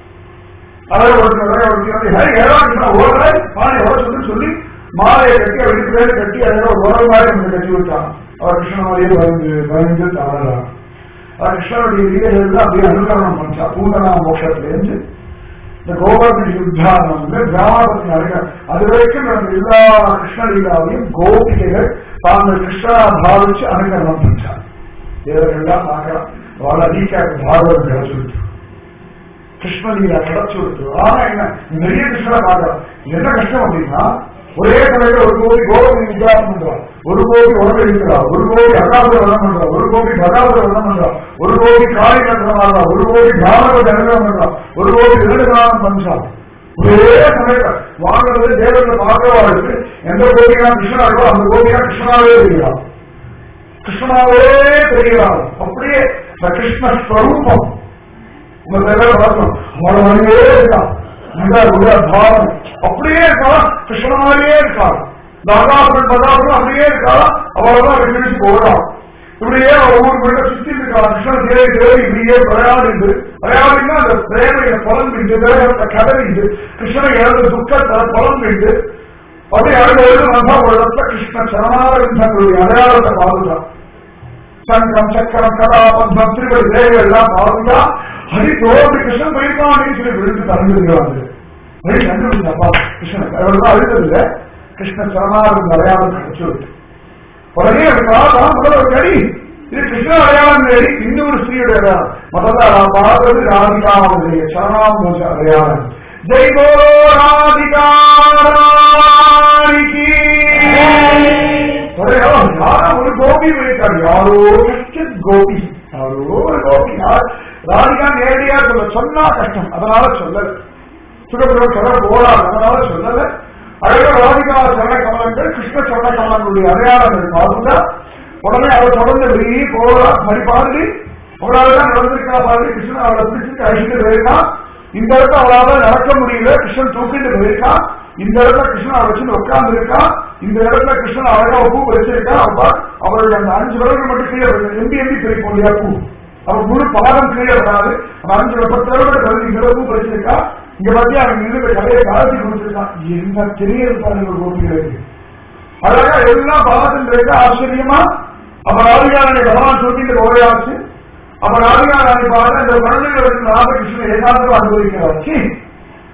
அழகு ஒருத்தர் அழகா ஒருத்தர் வந்து ஹே ஏழா கிருஷ்ணா ஓடுற பானை ஓட சொல்லி மாலையை கட்டி அவருக்கு பேர் கட்டி அழகா ஒரு உறவு மாதிரி வந்து கட்டி விட்டான் அவர் கிருஷ்ண மாதிரியே பயந்து பயந்து தவழலாம் அவர் கிருஷ்ணனுடைய லீலைகள் அப்படியே அனுகரணம் பண்ணா பூண்டனா மோட்சத்திலேருந்து இந்த கோபர்ண யுத்தானம் வந்து கிராமத்தின் அழக அது வரைக்கும் நடந்த எல்லா கிருஷ்ணலீலாவையும் கோபிகைகள் தாங்கள் கிருஷ்ணா பாவிச்சு அனுகரணம் பண்ணார் இவர்கள்லாம் பார்க்கலாம் వాళ్ళ அதிகாக்கு பாகவதம் கிடைச்சு கிருஷ்ணலீலா கிடைச்சு விட்டு ஆனா என்ன நிறைய கிருஷ்ணா பார்க்கலாம் என்ன கஷ்டம் அப்படின்னா ஒரே சமயத்துல ஒரு கோபி கோபி வித்தியாசம் பண்றான் ஒரு கோபி உடம்பு இருக்கிறான் ஒரு கோபி அகாபுர வண்ணம் பண்றான் ஒரு கோபி பகாபுர வண்ணம் பண்றான் ஒரு கோபி காளி கட்டணம் ஆடுறான் ஒரு கோபி பாரத அனுகிரகம் பண்றான் ஒரு கோபி திருடுகானம் பண்றான் ஒரே சமயத்துல வாங்குறது தேவர்கள் பார்க்கிறவாளுக்கு எந்த கோபியா கிருஷ்ணா இருக்கோ அந்த கோபியா கிருஷ்ணாவே தெரிகிறான் கிருஷ்ணாவே தெரிகிறான் அப்படியே இந்த கிருஷ்ண ஸ்வரூபம் உங்க தேவையில பார்க்கணும் அவளை மணியே இருக்கான் நல்ல உள்ள பாவம் அப்படியே இருக்கலாம் கிருஷ்ணனாலேயே இருக்காள் தாதாபுரன் பதாபுரம் அப்படியே இருக்காளா அவளதான் விட்டு போகலாம் இப்படியே அவ ஊர் போயிட்டு சுத்தி இருக்காள் கிருஷ்ணன் தேவை தேவை இப்படியே விளையாடிட்டு விளையாடினா அந்த பிரேமையை புலம்பிட்டு வேகத்தை கதறிட்டு கிருஷ்ணனை இழந்த துக்கத்தை புலம்பிட்டு அப்படியே அழுது வந்தா ஒரு இடத்துல கிருஷ்ணன் சரணாரவிந்தங்களுடைய அடையாளத்தை பாதுகான் சங்கம் சக்கரம் கதா பத்மம் திருவடி தேவை எல்லாம் பாருங்க ஹரி தோல்வி கிருஷ்ணன் போயிருக்கான் அப்படின்னு சொல்லி விழுந்து தரந்துருக்கிறாங்க வழி கண்டுபிடிச்சப்பா கிருஷ்ணன் அவர்கள் அழுதது இல்ல கிருஷ்ண சரணாரவிந்த அடையாளம் கிடைச்சு உடனே அது பார்த்தா முதல்ல ஒரு கடி இது கிருஷ்ண அடையாளம் தேடி இன்னொரு ஸ்ரீயுடைய அடையாளம் முதல்ல நான் பார்த்தது ராதிகாவுடைய சரணாமோச அடையாளம் ஜெய் போலோ ராதிகா ராணிக்கு ஒரே யாரோ ஒரு கோபி இருக்காரு யாரோ கஷ்டம் கோபி யாரோ ஒரு கோபி யார் ராதிகா நேரடியா சொல்ல சொன்னா கஷ்டம் அதனால சொல்லல சுகபிரம சொல்ல போராது அதனால சொல்லல அழக ராதிகா சரண கமலங்கள் கிருஷ்ண சரண கமலங்களுடைய அடையாளங்கள் பாருங்க உடனே அவர் தொடர்ந்து வெளியே போறா மணி பாருங்க அவளால தான் நடந்திருக்கா பாருங்க கிருஷ்ணன் அவளை பிடிச்சிட்டு அழிச்சுட்டு போயிருக்கான் இந்த இடத்துல அவளால நடக்க முடியல கிருஷ்ணன் தூக்கிட்டு போயிருக்கான் இந்த இடத்துல கிருஷ்ணன் அவரை வச்சு உட்கார்ந்து இருக்கான் இந்த இடத்துல கிருஷ்ணன் அழகா பூ வச்சிருக்கான் அப்ப அவருடைய அந்த அஞ்சு விரல்கள் மட்டும் கீழே வருது எம்பி எம்பி பிரிக்கும் இல்லையா பூ அவர் முழு பாதம் கீழே வராது அந்த அஞ்சு பத்து விரல்கள் வருது இந்த பூ வச்சிருக்கா இங்க பத்தி அவன் இருந்து கதையை காலத்தி கொடுத்திருக்கான் என்ன தெரிய பாருங்க கோபிகளுக்கு அழகா எல்லாம் பாதத்தில் இருக்க ஆச்சரியமா அப்ப ராதிகாரனை பகவான் தூக்கிட்டு ஓரையாச்சு அப்ப ராதிகாராணி பாருங்க இந்த குழந்தைகளுக்கு ராமகிருஷ்ணன் ஏகாந்தம் அனுபவிக்கிறார் சி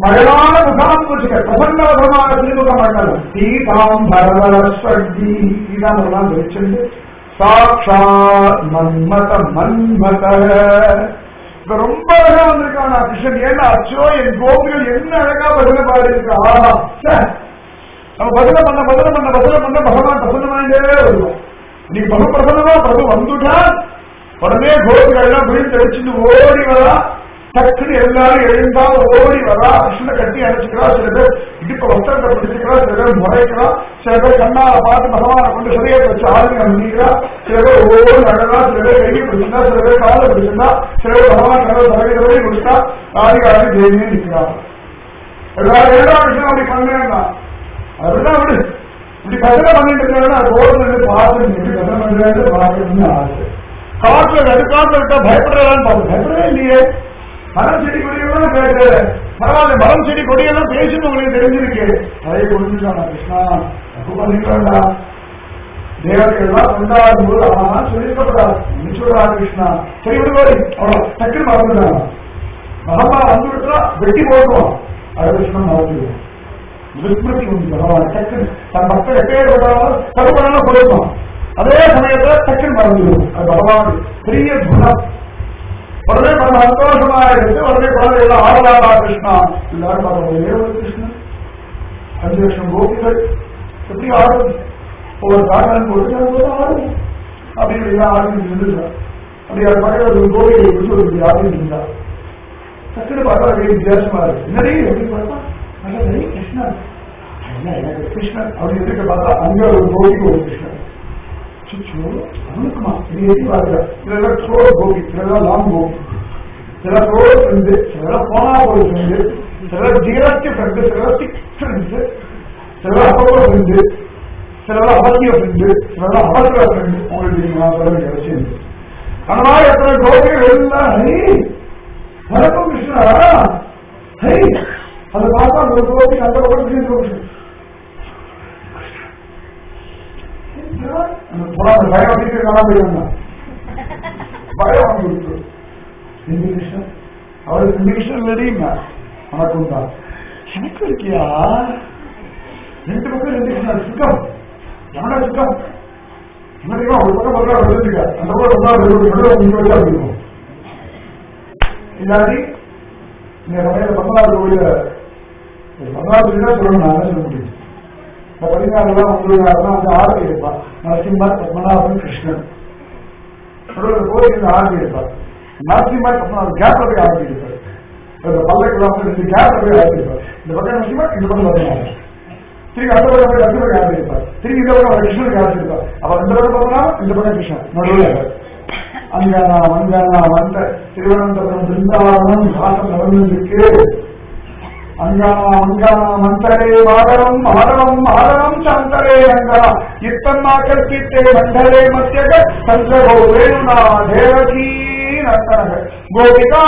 மழையான முகாம் வச்சுக்க பிரசன்னவதமான திருமுக மண்டலம் சீதாம் பரவரஸ்வர்தி சீதாமெல்லாம் வச்சுண்டு சாட்சாத் மன்மத மன்மத இப்ப ரொம்ப அழகா வந்திருக்கான் நான் கிருஷ்ணன் ஏன்னா அச்சோ என் கோபிகள் என்ன அழகா பதில பாடி இருக்கா ஆஹா ச்சே. நம்ம பதில பண்ண பதில பண்ண பதில பண்ண பகவான் பிரசன்னமாயிட்டே வருவோம் நீ பகு பிரசன்னமா பிரபு வந்துட்டா உடனே கோபிகள் எல்லாம் விழுந்து அடிச்சுட்டு ஓடி வரா டக்குன்னு எல்லாரும் எழுந்தா ஓடி வரா கிருஷ்ணனை கட்டி அணைச்சிக்கிறா சில பேர் இடுப்ப வஸ்திரத்தை பிடிச்சிக்கிறா சில பேர் முறைக்கிறா சில பேர் கண்ணால பார்த்து பகவானை கொண்டு சிறையை வச்சு ஆளுங்க பண்ணிக்கிறா சில பேர் ஓடி அழகா சில பேர் கையை பிடிச்சிருந்தா சில பேர் காலை பிடிச்சிருந்தா சில பேர் பகவான் கடவுள் தலைவர் வரை முடிச்சா ஆதிகாரி ஜெயிலே நிற்கிறார் எல்லாரும் ஏழாம் விஷயம் அப்படி பண்ணேன்னா அதெல்லாம் விடு இப்படி பசங்க பண்ணிட்டு இருந்தாங்கன்னா ரோட்ல இருந்து பார்த்து இப்படி பசங்க பண்றது பார்க்கணும்னு ஆசை காட்டுல நடுக்காட்டுல விட்டா பயப்படுறான்னு பார்த்து பயப்படவே இல்லையே மரம் செடி கொடியெல்லாம் கேட்டு பரவாயில்ல மரம் செடி கொடியெல்லாம் பேசுன்னு உங்களுக்கு தெரிஞ்சிருக்கு அதை புரிஞ்சுக்கான கிருஷ்ணா தப்பு பண்ணிக்கலாம்டா தேவதைகள்லாம் கொண்டாடும் போது அவன் சொல்லிக்கப்படாது நிச்சயடா கிருஷ்ணா சரி விடுவாரி அவ்வளோ டக்குன்னு மறந்துட்டான் மகம்மா வந்து விட்டா வெட்டி போடுவோம் அது கிருஷ்ணன் மறந்துடுவோம் விஸ்மிருதி உண்டு பகவான் டக்குன்னு தன் பக்தர் எப்பேர் விடாமல் தடுப்படாம கொடுப்போம் அதே சமயத்துல டக்குன்னு மறந்துடுவோம் அது பகவான் பெரிய குணம் உடனே பரம சந்தோஷமா இருக்கு உடனே குழந்தை எல்லாம் ஆடலாடா கிருஷ்ணா எல்லாரும் பார்க்க ஒரே ஒரு கிருஷ்ணன் அஞ்சு லட்சம் கோபிகள் எப்படி ஆடுறது ஒவ்வொரு காரணம் போட்டு அது போது ஆடுது அப்படின்னு எல்லாம் ஆடிட்டு இருந்துருக்கான் அப்படி அது பக்கத்தில் ஒரு கோபிகளை குறிச்சு ஒரு இப்படி ஆடிட்டு இருந்தா டக்குனு பார்த்தா அது வித்தியாசமா இருக்கு என்னடி எப்படி பார்த்தா நல்ல நிறைய கிருஷ்ணன் என்ன எனக்கு கிருஷ்ணன் அப்படின்னு இருக்க பார்த்தா அங்க ஒரு கோபிக்கு ஒரு கிருஷ்ணன் சுச்சோ அவனுக்குமா இது எப்படி பாருங்க இதெல்லாம் ட்ரோல் கோபி இதெல்லாம் லாங் கோபி சில ட்ரோல் ஃப்ரெண்டு சில போனா ஒரு ஃப்ரெண்டு சில ஜியரஸ்ட் ஃப்ரெண்டு சில சிக் ஃப்ரெண்ட்ஸ் சில அப்போ ஃப்ரெண்டு சில அவசிய ஃப்ரெண்டு சில அவசர ஃப்ரெண்டு உங்களுக்கு நான் சொல்ல வேண்டிய அவசியம் இல்லை அந்த மாதிரி எத்தனை கோபிகள் எல்லாம் ஹரி வணக்கம் கிருஷ்ணா ஹரி அதை பார்த்தா ஒரு கோபி அந்த கோபி இந்த கோபி அந்த புறாத பயம் அப்படிங்கிற காணாம போயிருந்தான் பயம் அவங்களுக்கு ஹிந்தி கிருஷ்ணன் அவருக்கு ஹிந்தி கிருஷ்ணன் இல்லடிங்க வணக்கம் தான் எனக்கு இருக்கியா ரெண்டு பக்கம் ரெண்டு கிருஷ்ணன் சுத்தம் எவனா சுத்தம் என்ன தெரியுமா ஒரு பக்கம் பக்கம் வந்துருக்க அந்த பக்கம் ரொம்ப நீங்க வச்சா இருக்கும் இல்லாட்டி இந்த சமயத்தில் பத்மநாப கோயில பத்மநாப தான் சொல்லணும் நான் சொல்ல முடியும் இந்த பதினாறுலாம் ஒன்பதாறுலாம் வந்து ஆரம்பி இருப்பான் நரசிம்மர் பத்மநாபன் கிருஷ்ணன் நடுவில் கோயில் ஆரம்பி இருப்பார் நரசிம்மர் பத்மநாபன் கேப்ல போய் ஆரம்பி இருப்பார் இந்த பல்லக்கெல்லாம் ரெண்டு கேப்ல போய் ஆரம்பி இருப்பார் இந்த பக்கம் நரசிம்மர் இந்த பக்கம் பத்மநாபன் திரும்பி அந்த பக்கம் போய் நரசிம்மர் ஆரம்பி இருப்பார் திரும்பி இந்த பக்கம் அவர் கிருஷ்ணனுக்கு ஆரம்பி இருப்பார் அவர் இந்த பக்கம் பத்மநாபன் இந்த பக்கம் கிருஷ்ணன் நடுவில் அங்கானா வந்தானா வந்த திருவனந்தபுரம் பிருந்தாவனம் வாசம் நடந்திருக்கு அங்கானா அங்கானா மந்தரே மாதரம் மாதரம் மாதரம் சந்தரே அங்கா இத்தன்னா கற்பித்தே மண்டலே மத்தியக சந்திரகோ வேணுனா தேவகீ நந்தனக கோபிகா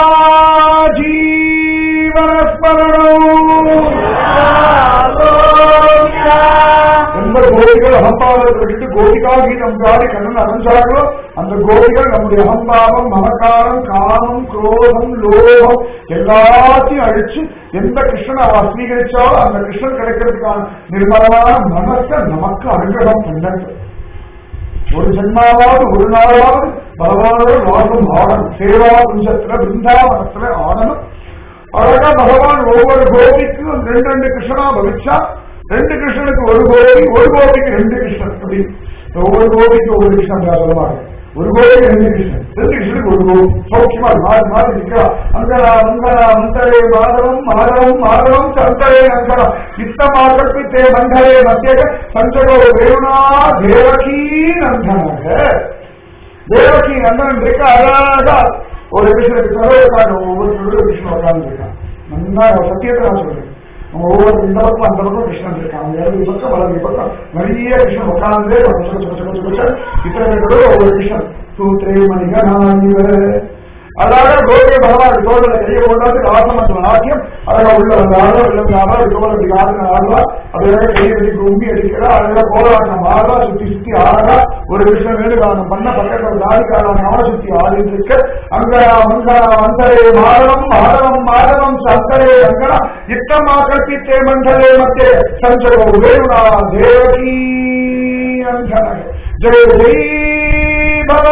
ஜீவனஸ்மரணம் எந்த கோபிகள் அகம்பாவத்தை விட்டு கோபிகா கீதம் பாடி கண்ணன் அடைஞ்சார்களோ அந்த கோபிகள் நம்முடைய அகம்பாவம் மமக்காரம் காமம் குரோதம் லோகம் எல்லாத்தையும் அழிச்சு எந்த கிருஷ்ணனை அவ அஸ்வீகரிச்சாலோ அந்த கிருஷ்ணன் கிடைக்கிறதுக்கான நிர்மலமான மனசை நமக்கு அனுகிரகம் பண்ணது ஒரு ஜென்மாவாவது ஒரு நாளாவது பகவானோட வாசம் ஆடணும் சேவா குஞ்சத்துல பிருந்தாவனத்துல ஆடணும் அழகா பகவான் ஒவ்வொரு கோபிக்கும் ரெண்டு ரெண்டு கிருஷ்ணனா பவிச்சா ரெண்டு கிருஷ்ணனுக்கு ஒரு கோபி ஒரு கோபிக்கு ரெண்டு கிருஷ்ணன் அப்படி ஒவ்வொரு கோபிக்கு ஒவ்வொரு கிருஷ்ணன் சொல்லுவாங்க ஒரு கோபிக்கு ரெண்டு கிருஷ்ணன் ரெண்டு கிருஷ்ணனுக்கு ஒரு கோபி சௌக்கியமா மாறி மாறி நிற்கிறா அங்கரா அங்கரா மந்தரே மாதவம் மாதவம் மாதவம் சந்தரே அங்கரா இத்தமா கற்பித்தே மந்தரே மத்தியக சஞ்சகோ வேணுனா தேவகீ நந்தனாக தேவகி நந்தன் இருக்க அழகா ஒரு கிருஷ்ணனுக்கு சொல்லுவதற்காக ஒவ்வொரு சொல்லுவது கிருஷ்ணன் உட்கார்ந்து இருக்கான் நல்லா சத்தியத்தை நான் சொல்றேன் அவங்க ஒவ்வொரு இந்த பக்கம் அந்த பக்கம் கிருஷ்ணன் இருக்கான் அவங்க இடது பக்கம் வலது பக்கம் நிறைய கிருஷ்ணன் உட்கார்ந்து இத்தனை பேரோட ஒவ்வொரு கிருஷ்ணன் சூத்திரே மணிகனாயிவ அழகா கோபிய பகவான் தோழல கையை போட்டாது ராசமற்ற நாட்டியம் அழகா உள்ள வந்தாலும் வெள்ளம் அப்படி தோழ அப்படி காரணம் ஆடுவா அப்படியே கையை கட்டி கும்பி அடிக்கிறா அழகா கோலாட்டம் ஆடுவா சுத்தி சுத்தி ஆடுறா ஒரு கிருஷ்ணன் வேணுகாரணம் பண்ண பக்கத்துல ஒரு தாடிக்காரன் அவனை சுத்தி ஆடிட்டு இருக்க அங்க மங்கா மந்தரே மாதவம் மாதவம் மாதவம் சந்தரே அங்கனா இத்தமா கல்பித்தே மண்டலே மத்தே சஞ்சரோ வேணுனா தேவகீ அந்தனக ஜெய ஜெய் பவ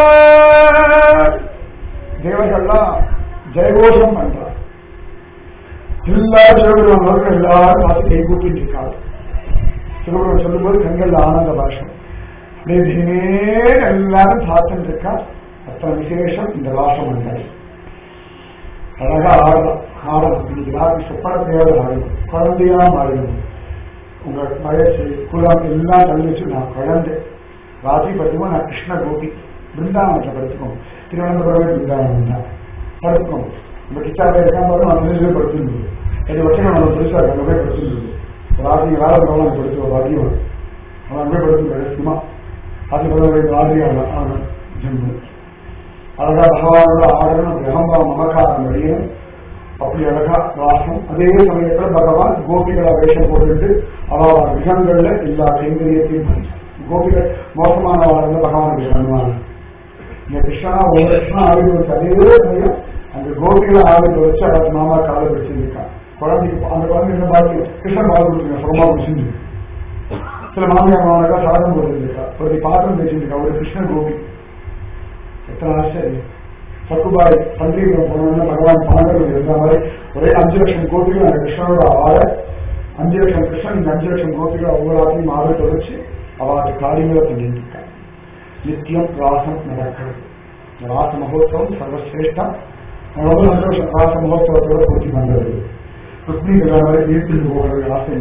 தேவர்கள்லாம் ஜெயகோஷம் பண்றார் எல்லா சிவபெருமான் எல்லாரும் பார்த்து கை கூப்பிட்டு இருக்காங்க சிவபெருமான் சொல்லும்போது கண்கள் ஆனந்த பாஷம் தினே எல்லாரும் பார்த்துட்டு இருக்கா அத்தனை விசேஷம் இந்த ராசம் வந்தாரு அழகா ஆடலாம் ஆடலாம் இன்னைக்கு ராத்திரி சொப்பனத்தையாவது ஆடணும் குழந்தையா மாறணும் உங்க வயசு குலம் எல்லாம் தள்ளி வச்சு நான் குழந்தை ராத்திரி படுத்துக்கும் நான் கிருஷ்ண கோபி பிருந்தாவனத்தில் படுத்துக்கோங்க திருவனந்தபுரமே பிருந்தாவனம் தான் படுத்துக்கோங்க நம்ம கிச்சாவே இருக்கா போது நான் பெருசு படுத்துருந்தது எது வச்சு நம்ம பெருசா அங்கே போய் படுத்துருந்தது ராத்திரி வேலை போகலாம் படுத்துவோம் பாக்கியம் அவன் போய் படுத்து சும்மா அது பிறகு ராத்திரி அவன் ஜம்மு அழகா பகவானோட ஆடணும் பிரகம்பா மமகாரம் வெளியே அப்படி அழகா ராசம் அதே சமயத்துல பகவான் கோபிகளா வேஷம் போட்டுட்டு அவ விகங்கள்ல எல்லா கைங்கரியத்தையும் கோபிகள் மோசமான வாழ்ந்த பகவானுக்கு பண்ணுவாங்க இந்த கிருஷ்ணா ஒரு கிருஷ்ணா ஆளுக்கு வச்சு அதே சமயம் அந்த கோபிகளை ஆளுக்கு வச்சு அவர் மாமா காலை வச்சிருக்கான் குழந்தைக்கு அந்த குழந்தை என்ன பாக்கி கிருஷ்ணன் பால் கொடுத்துருங்க சுகமா குடிச்சுட்டு சில மாமியார் மாமனாக்கா சாதம் போட்டுருக்கா ஒரு பாத்திரம் வச்சிருக்கா ஒரு கிருஷ்ண கோபி எத்தனை ஆச்சரியம் சக்குபாய் பந்திரிபுரம் போனோம்னா பகவான் பணங்கள் இருந்த மாதிரி ஒரே அஞ்சு லட்சம் கோபிகள் அந்த கிருஷ்ணனோட ஆள அஞ்சு லட்சம் கிருஷ்ணன் இந்த அஞ்சு லட்சம் கோபிகள் ஒவ்வொரு ஆத்தையும் ஆறு தொலைச்சு அவளுக்கு காரியங்களை பண்ணிட்டு இருக்காங்க நித்தியம் ராசம் நடக்கிறது இந்த ராச மகோத்சவம் சர்வசிரேஷ்டம் ரொம்ப சந்தோஷம் ராச மகோத்சவத்தோட பூர்த்தி பண்றது ருக்மி கல்யாணம் வீட்டுக்கு போகிறது ஆசை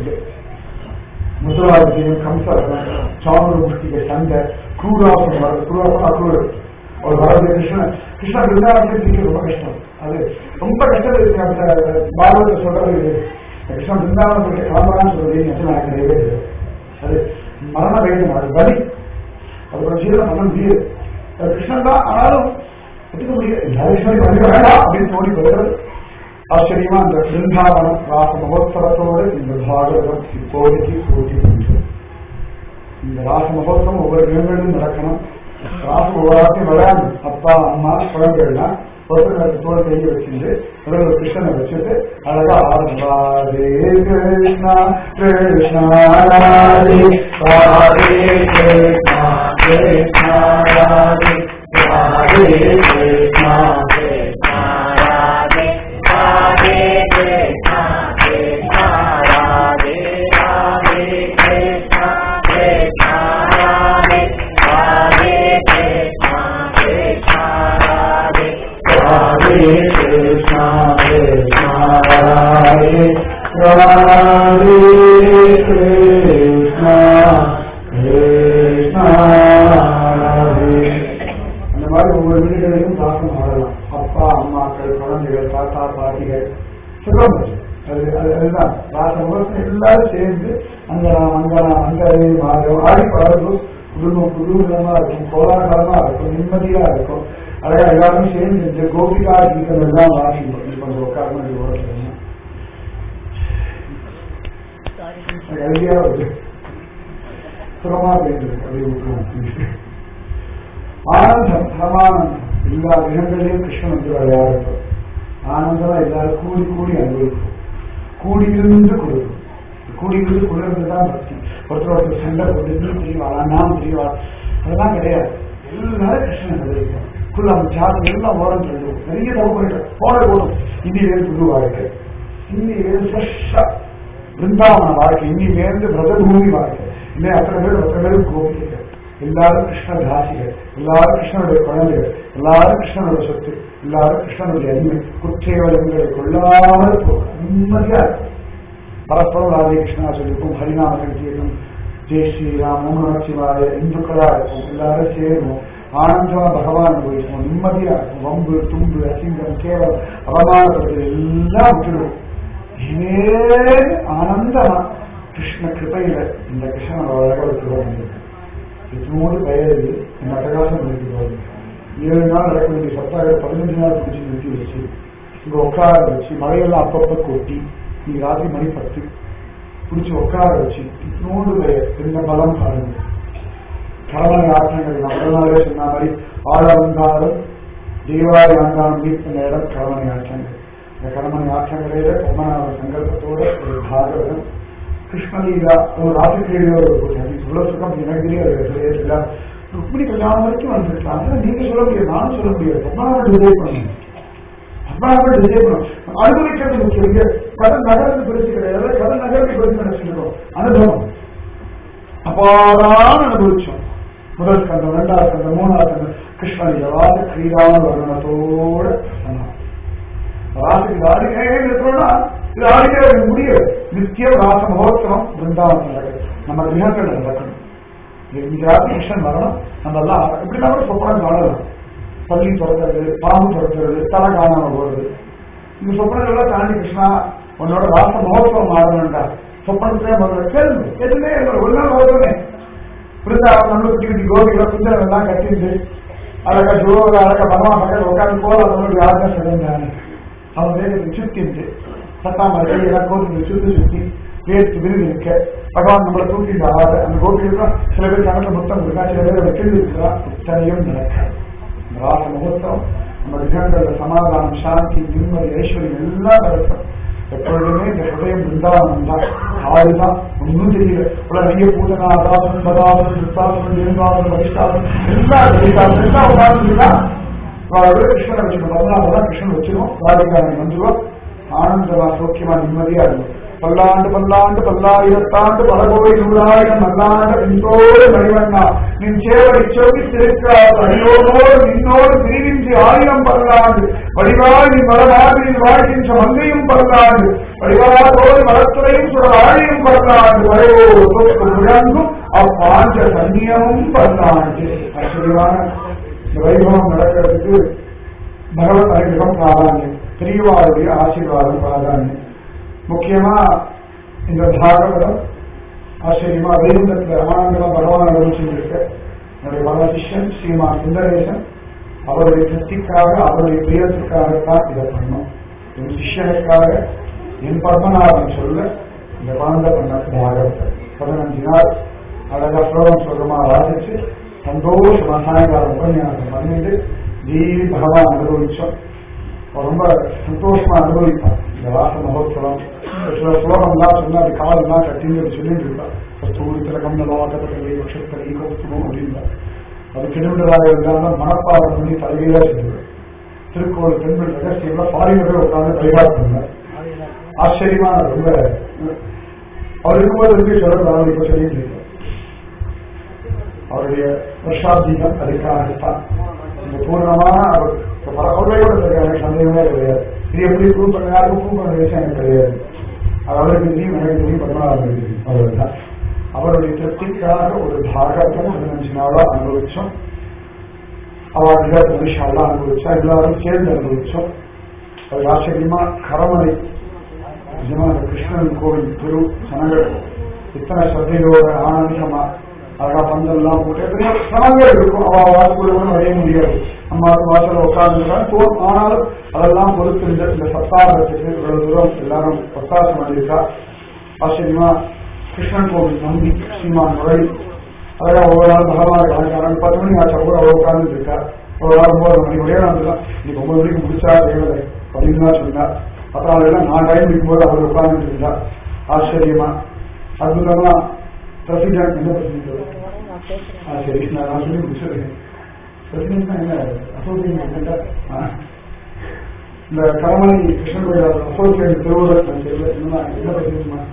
முதலாவது கம்சரகம் சாமர முஷ்டிகை சண்டை குரூராசம் வர்றது குரூராசம் அக்ரூர் ஒரு வரது கிருஷ்ணன் கிருஷ்ணன் பிருந்தாவனத்தை தீர்க்க ரொம்ப கஷ்டம் அது ரொம்ப கஷ்டம் இருக்கு அந்த பாரதத்தை சொல்றது இது. கிருஷ்ணன் பிருந்தாவனத்துக்கு கிளம்புறான்னு சொல்றது நிஜம் எனக்கு நிறையவே இல்லை. அது மரண வேணும் அது பலி அது ஒரு ஜீவன பண்ண முடியாது அது கிருஷ்ணன் தான் ஆனாலும் ஒத்துக்க முடியாது எல்லா கிருஷ்ணனையும் பண்ணி வேண்டாம் அப்படின்னு தோணி வருகிறது ஆச்சரியமா அந்த பிருந்தாவனம் ராச மகோத்சவத்தோடு இந்த பாகவதம் இப்போதைக்கு பூர்த்தி பண்ணுறது இந்த ராச மகோத்சவம் ஒவ்வொரு இடங்களிலும் நடக்கணும் ராசம் ஒவ்வொரு வராது அப்பா அம்மா குழந்தைகள்லாம் ஒருத்தர் தோல் கையை வச்சுட்டு அதில் ஒரு கிருஷ்ணனை வச்சுட்டு அழகா ஆராதே கிருஷ்ணா கிருஷ்ணா ராதே ராதே கிருஷ்ணா கிருஷ்ணா ராதே ராதே கிருஷ்ணா கிருஷ்ணா ராதே ராதே கிருஷ்ணா கிருஷ்ணா ராதே ராதே கிருஷ்ணா கிருஷ்ணா ராதே ராதே கிருஷ்ணா கிருஷ்ணா ராதே ராதே கிருஷ்ணா கிருஷ்ணா ராதே ராதே கிருஷ்ணா கிருஷ்ணா ராதே அந்த மாதிரி ஒவ்வொரு வீடுகளிலும் தாக்கம் ஆடலாம் அப்பா அம்மாக்கள் குழந்தைகள் தாத்தா பாட்டிகள் சுகம் அது அது அதுதான் ராச முகத்தில் எல்லாரும் சேர்ந்து அங்கலாம் அங்கலாம் அங்கரே மாறும் ஆடி பாடுறதும் குடும்பம் குதூகலமா இருக்கும் கோலாகலமா இருக்கும் நிம்மதியா இருக்கும் அழகா எல்லாரும் சேர்ந்து இந்த கோபிகா கீதம் எல்லாம் வாசிக்கும் இது கொஞ்சம் உட்காரணும் இது ஓரத்தில் ஐடியா வருது சுகமா பேசுறது அப்படியே விட்டுருவோம் ஆனந்தம் பரமானந்தம் எல்லா கிரகங்களிலும் கிருஷ்ணன் வந்து விளையாடுறோம் ஆனந்தமா எல்லாரும் கூடி கூடி அனுபவிக்கும் கூடி இருந்து கொடுக்கும் கூடி இருந்து கொடுறது தான் பக்தி ஒருத்தர் ஒருத்தர் சண்டை போட்டு நீ பிரிவாளா நான் பிரிவா அதெல்லாம் கிடையாது எல்லாரும் கிருஷ்ணன் அனுபவிக்கும் குலம் ஜாதி எல்லாம் ஓரம் சொல்லுவோம் நிறைய தவறு போட போடும் இன்னிலேருந்து புது வாழ்க்கை இன்னிலேருந்து ஃப்ரெஷ்ஷா பிருந்தாவன வாழ்க்கை இன்னிலேருந்து பிரதபூமி வாழ்க்கை இன்னும் அத்தனை பேர் அத்தனை பேரும் கோபிகள் எல்லாரும் கிருஷ்ண தாசிகள் எல்லாரும் கிருஷ்ணனுடைய குழந்தைகள் எல்லாரும் கிருஷ்ணனுடைய சொத்து எல்லாரும் கிருஷ்ணனுடைய அடிமை குற்றேவலங்களை கொள்ளாமல் போகும் நிம்மதியா இருக்கும் பரஸ்பரம் ராதே கிருஷ்ணா சொல்லிருக்கும் ஹரிநாம சங்கீதம் ஜெய் ஸ்ரீராம் ஓம் நமச்சிவாய இந்துக்களா இருக்கும் எல்லாரும் சேருவோம் ஆனந்தமா பகவான் அனுபவிப்போம் நிம்மதியா இருக்கும் வம்பு தும்பு அசிங்கம் கேவலம் அவமானப்படுறது எல்லாம் விட்டுடுவோம் இதே ஆனந்தமா கிருஷ்ண கிருபையில இந்த கிருஷ்ணன் அழகாக வச்சுருவாங்க இதோடு பெயர் என்ன அட்டகாசம் இருக்கிறது ஏழு நாள் நடக்க வேண்டிய சப்தாக பதினஞ்சு நாள் பிடிச்சி நிறுத்தி வச்சு இங்க உட்கார வச்சு மழையெல்லாம் அப்பப்ப கொட்டி நீங்க ராத்திரி மணி பத்து பிடிச்சி உட்கார வச்சு இன்னொன்று என்ன பலம் பாருங்க கடமை ஆற்றங்கள் நான் முதல் நாளே சொன்ன மாதிரி ஆழவந்தாலும் தீவாரி ஆண்டாலும் மீட் பண்ண இடம் கடமை ஆற்றங்கள் இந்த கடமை ஆற்றங்களிலே பத்மநாப சங்கல்பத்தோட ஒரு பாகவதம் கிருஷ்ணலீலா ஒரு ராத்திரியிலே ஒரு இவ்வளவு சுகம் எனக்கு தெரியல ருக்மிணி கல்யாணம் வரைக்கும் வந்திருக்கலாம் அதெல்லாம் நீங்க சொல்ல முடியாது நானும் சொல்ல முடியாது பத்மநாபன் டிசைட் பண்ணணும் பத்மநாபன் டிசைட் பண்ணணும் அனுபவிக்கிறது முக்கியம் இங்க கதை நகரத்து பெருசு கிடையாது கதை நகரத்தை பெருசு நினைச்சிருக்கோம் அனுபவம் அபாரான அனுபவிச்சோம் முதல் கந்தம் ரெண்டாவது கந்தம் மூணாவது கந்தம் கிருஷ்ணன் எவாத கிரீடான வர்ணத்தோட சொன்னான் ராசுக்கு ஆடினே இருக்கிறோம்னா இது ஆடினே முடியாது நித்தியம் ராச மகோத்சவம் பிருந்தாவனம் நடக்குது நம்ம கிரகங்கள் நடக்கணும் இன்னைக்கு ராத்திரி கிருஷ்ணன் வரணும் நம்ம எல்லாம் எப்படிலாம் கூட சொப்பனம் காணலாம் பள்ளி துறக்கிறது பாம்பு துறக்கிறது தலை காணாம போறது இந்த சொப்பனங்கள்லாம் தாண்டி கிருஷ்ணா உன்னோட ராச மகோத்சவம் ஆடணும்டா சொப்பனத்திலே முதல்ல கேள்வி எதுவுமே இல்லை ஒரு நாள் ஓடுறேன் பிருந்தாவனம் நல்ல குட்டி குட்டி கோபிகளை குந்தரம் எல்லாம் கட்டிட்டு அழகா ஜோக அழகா பகவான் பக்கத்தில் உட்காந்து போல அவனுக்கு யாருமே சொல்லுங்க அவன் வேகத்தை சுத்திட்டு சத்தாம கையெல்லாம் கோபிகளை சுத்தி சுத்தி வேர்த்து விருது இருக்க பகவான் நம்மளை தூக்கிட்டு ஆறு அந்த கோபிகளுக்கும் சில பேர் கணக்கு முத்தம் இருக்கா சில பேர் வெற்றி இருக்கிறா இத்தனையும் நடக்காது இந்த ராச முகூர்த்தம் நம்ம கிரகங்கள சமாதானம் சாந்தி நிம்மதி ஐஸ்வர்யம் எல்லாம் நடக்கும் எப்பொழுதுமே இந்த ஹிருதயம் பிருந்தாவனம் தான் ஆறுதான் ஒன்றும் தெரியல உள்ள நிறைய பூதனாதாசன் பதாசன் சித்தாசன் இருந்தாசன் வைஷ்டாசன் எல்லா வைஷ்டாசன் எல்லாம் உட்கார்ந்துருக்கா அவரோட கிருஷ்ணனை வச்சுக்கணும் பதினாறு கிருஷ்ணன் வச்சிருவோம் ராதிகாரன் வந்துருவோம் ஆனந்தமா சௌக்கியமா நிம்மதியா இருக்கும் பல்லாண்டு பல்லாண்டு பல்லாயிரத்தாண்டு பல கோடி நூறாயிரம் நல்லாண்டு நின்றோடு மணிவண்ணா நின் சேவடி செவி திருக்காது அடியோடு நின்னோடு பிரிவின்றி ஆயிரம் பல்லாண்டு வடிவாய் நீ மரமாதிரியில் வாழ்கின்ற மங்கையும் பல்லாண்டு வடிவாதோடு மரத்துறையும் சுட ஆழியும் பல்லாண்டு வரையோடு தொக்கு முழங்கும் அப்பாஞ்ச சன்னியமும் பல்லாண்டு ஆச்சரியமான இந்த வைபவம் நடக்கிறதுக்கு பகவத் அனுகிரகம் பிராதானியம் பெரியவாருடைய ஆசீர்வாதம் பிராதானியம் முக்கியமா இந்த பாகவதம் ஆச்சரியமா வேதத்துல ரமானந்தமா பகவான் அனுபவிச்சிருக்க என்னுடைய பல சிஷ்யன் ஸ்ரீமான் சுந்தரேசன் அவருடைய திருப்திக்காக அவருடைய பிரியத்துக்காகத்தான் இதை பண்ணோம் என் சிஷ்யனுக்காக என் பத்மநாபன் சொல்ல இந்த குழந்தை பண்ண பாகவத்தை பதினஞ்சு நாள் அழகா ஸ்லோகம் சொல்றமா வாசிச்சு சந்தோஷமா சாயங்காலம் உபன்யாசம் பண்ணிட்டு தீவி பகவான் அனுபவிச்சோம் ரொம்ப சந்தோஷமா அனுபவிப்பான் இந்த வாச மகோத்சவம் சில ஸ்லோகம்லாம் சொன்னா அது காலெல்லாம் கட்டின்னு சொல்லிட்டு இருப்பான் கஸ்தூரி திலகம் நவாக்கத்தை நட்சத்திர கௌத்துவம் அப்படின்னா அது திருவிழாக இருந்தாலும் மனப்பாடம் பண்ணி தலைகீழா சொல்லுவேன் திருக்கோள் பெண்கள் ரகசியம்லாம் பாரினர்கள் உட்கார்ந்து வழிபாடு பண்ணார் ஆச்சரியமா ரொம்ப அவர் இருக்கும்போது இருக்கு சொல்றது அவர் இப்ப சொல்லிட்டு இருக்கேன் அவருடைய வருஷாதீகம் அதுக்காகத்தான் இந்த பூர்ணமான அவர் அவர்களோட இருக்காங்க சந்தேகமே கிடையாது இது எப்படி ப்ரூவ் பண்ண யாருக்கும் ப்ரூவ் பண்ண விஷயம் எனக்கு கிடையாது அது அவருக்கு தெரியும் எனக்கு தெரியும் பத்மநாபன் தெரியும் அவ்வளவுதான் அவருடைய திருப்திக்காக ஒரு பாகத்தை பதினஞ்சு நாளா அனுபவிச்சோம் அவர் இருபத்தி நிமிஷம் அனுபவிச்சா எல்லாரும் சேர்ந்து அனுபவிச்சோம் அது ஆச்சரியமா கரமலை நிஜமா அந்த கிருஷ்ணன் கோவில் திரு சனங்கள் இத்தனை சத்தையோட ஆனந்தமா அழகா பந்தெல்லாம் போட்டு பெரிய சிரமங்கள் இருக்கும் அவ வாசலுடன் வரைய முடியாது அம்மாவுக்கு வாசல உட்கார்ந்துருக்காங்க ஆனாலும் அதெல்லாம் பொறுத்து இந்த இந்த சத்தாபத்துக்கு இவ்வளவு தூரம் எல்லாரும் பிரசாசம் பண்ணியிருக்கா ஆச்சரியமா கிருஷ்ணன் கோவில் நம்பி ஸ்ரீமான் முரளி அழகா ஒவ்வொரு நாள் பகவான் கலங்காரன் பத்து மணி ஆச்சா கூட அவள் உட்கார்ந்து இருக்கா ஒரு நாள் ஒன்பது மணி ஒரே நாள் தான் இன்னைக்கு ஒன்பது மணிக்கு முடிச்சா தேவதை அப்படின்னு தான் சொன்னா அப்புறம் அதெல்லாம் நான் டைம் இருக்கும்போது அவர் உட்கார்ந்து இருந்தா ஆச்சரியமா அற்புதமா பிரசிடன்ட் என்ன பிரசிடன்ட் ஆ சரி நான் நான் சொல்லி முடிச்சிருக்கேன் பிரசிடன்ட்னா என்ன அசோசியேட் இந்த கரமணி கிருஷ்ணன் கோயில் அசோசியேட் திருவள்ளுவர் என்ன என்ன பிரசிடன்ட்மா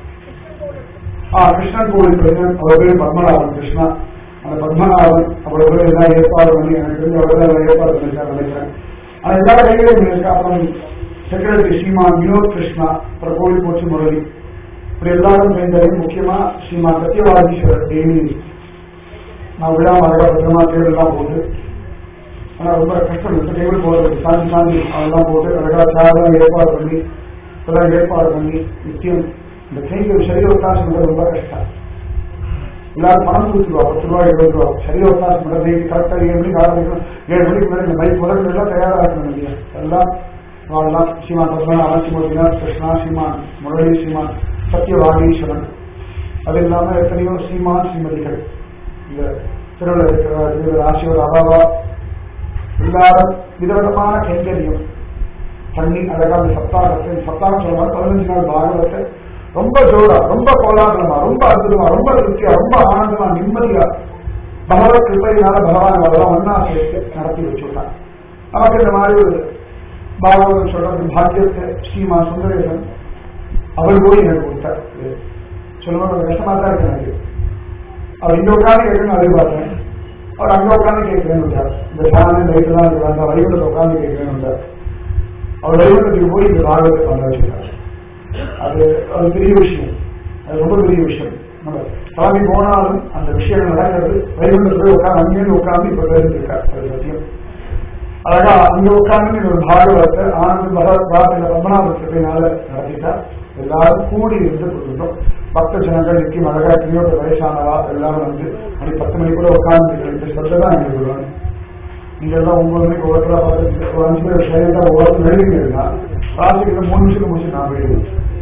ஆ கிருஷ்ணன் கோவில் பிரசிடன்ட் அவர் பேர் பத்மநாபன் கிருஷ்ணா அந்த பத்மநாபன் அவர் பேர் எல்லாம் ஏற்பாடு பண்ணி எனக்கு தெரிஞ்ச அவர் தான் ஏற்பாடு பண்ணிருக்காரு நினைக்கிறேன் ஆனா எல்லா கைகளையும் பண்ணியிருக்கா அப்புறம் செக்ரட்டரி ஸ்ரீமான் வினோத் கிருஷ்ணா அப்புறம் கோவில் போச்சு முரளி இப்படி எல்லாரும் சேர்ந்ததையும் முக்கியமா ஸ்ரீமான் சத்யவாதீஸ்வரர் தேவி நான் விழாம அழகா பத்திரமா தேவல் எல்லாம் போட்டு ஆனா ரொம்ப கஷ்டம் இந்த டேபிள் போடுறது சாந்தி சாந்தி அதெல்லாம் போட்டு அழகா சாதம் ஏற்பாடு பண்ணி இதெல்லாம் ஏற்பாடு பண்ணி நித்தியம் இந்த கைக்கு சரீர உத்தாசம் ரொம்ப கஷ்டம் எல்லாரும் பணம் கொடுத்துருவா பத்து ரூபா இருபது ரூபா சரியா உட்காந்து பண்ணுறது கரெக்டாக ஏழு மணிக்கு ஆரம்பிக்கணும் ஏழு மணிக்கு மேலே இந்த பைக் முதல்ல எல்லாம் தயாராக இருக்கணும் இல்லையா எல்லாம் வாழலாம் ஸ்ரீமான் பத்மநாபன் ஸ்ரீமதிநாத் கிருஷ்ணா ஸ்ரீமான் முரளி ஸ்ரீமான் சத்யவாகீஸ்வரன் அது இல்லாம எத்தனையோ ஸ்ரீமான் ஸ்ரீமதிகள் இந்த திருவிழா இருக்கிற ராசியோட அபாவா எல்லாரும் விதவிதமான கைங்கரியம் பண்ணி அழகா அந்த சப்தாகத்தை சப்தாகம் சொல்லுவாங்க பதினஞ்சு நாள் பாகவத்தை ரொம்ப ஜோரா ரொம்ப கோலாகலமா ரொம்ப அற்புதமா ரொம்ப திருப்தியா ரொம்ப ஆனந்தமா நிம்மதியா பகவத் கிருப்பையினால பகவான் அதெல்லாம் ஒன்னா சேர்த்து நடத்தி வச்சுட்டான் நமக்கு இந்த மாதிரி ஒரு பாகவதம் சொல்றது பாக்கியத்தை ஸ்ரீமா சுந்தரேசன் அவர் போய் எனக்கு கொடுத்தார் சொல்லுவாங்க கொஞ்சம் கஷ்டமா தான் இருக்கு எனக்கு அவர் இங்க உட்காந்து கேட்கணும் அது பார்த்தேன் அவர் அங்க உட்காந்து கேட்கிறேன்னு விட்டார் இந்த ஃபேன் லைட் எல்லாம் இருக்கு அந்த வைகுண்டத்தை உட்காந்து கேட்கிறேன்னு விட்டார் அவர் வைகுண்டத்துக்கு போய் இந்த பாகவத்தை பண்ண வச்சிருக்காரு அது அது பெரிய விஷயம் அது ரொம்ப பெரிய விஷயம் நம்ம கிளம்பி போனாலும் அந்த விஷயங்கள் நடக்கிறது வைகுண்டத்தில் போய் உட்காந்து அங்கேயும் உட்காந்து இப்ப பேருந்திருக்கார் அது சத்தியம் அழகா அங்க உட்கார்ந்து ஒரு பாகவத்தை ஆனந்த பகவத் வார்த்தையில பத்மநாபத்தினால நடத்திட்டார் எல்லாரும் கூடி இருந்து கொடுத்தோம் பக்த ஜனங்கள் நிற்கும் அழகா எத்தனையோ பேர் வயசானவா எல்லாரும் வந்து மணி பத்து மணி கூட உட்கார்ந்து இந்த சொல்ல தான் எங்களுக்கு சொல்லுவாங்க நீங்க எல்லாம் ஒன்பது மணிக்கு ஒவ்வொருத்தரா பார்த்து ஒரு அஞ்சு பேர் சைலண்டா ஒவ்வொருத்தர் எழுதிங்கன்னா ராசிக்கு மூணு நிமிஷம் முடிச்சு நான் போயிடுவேன்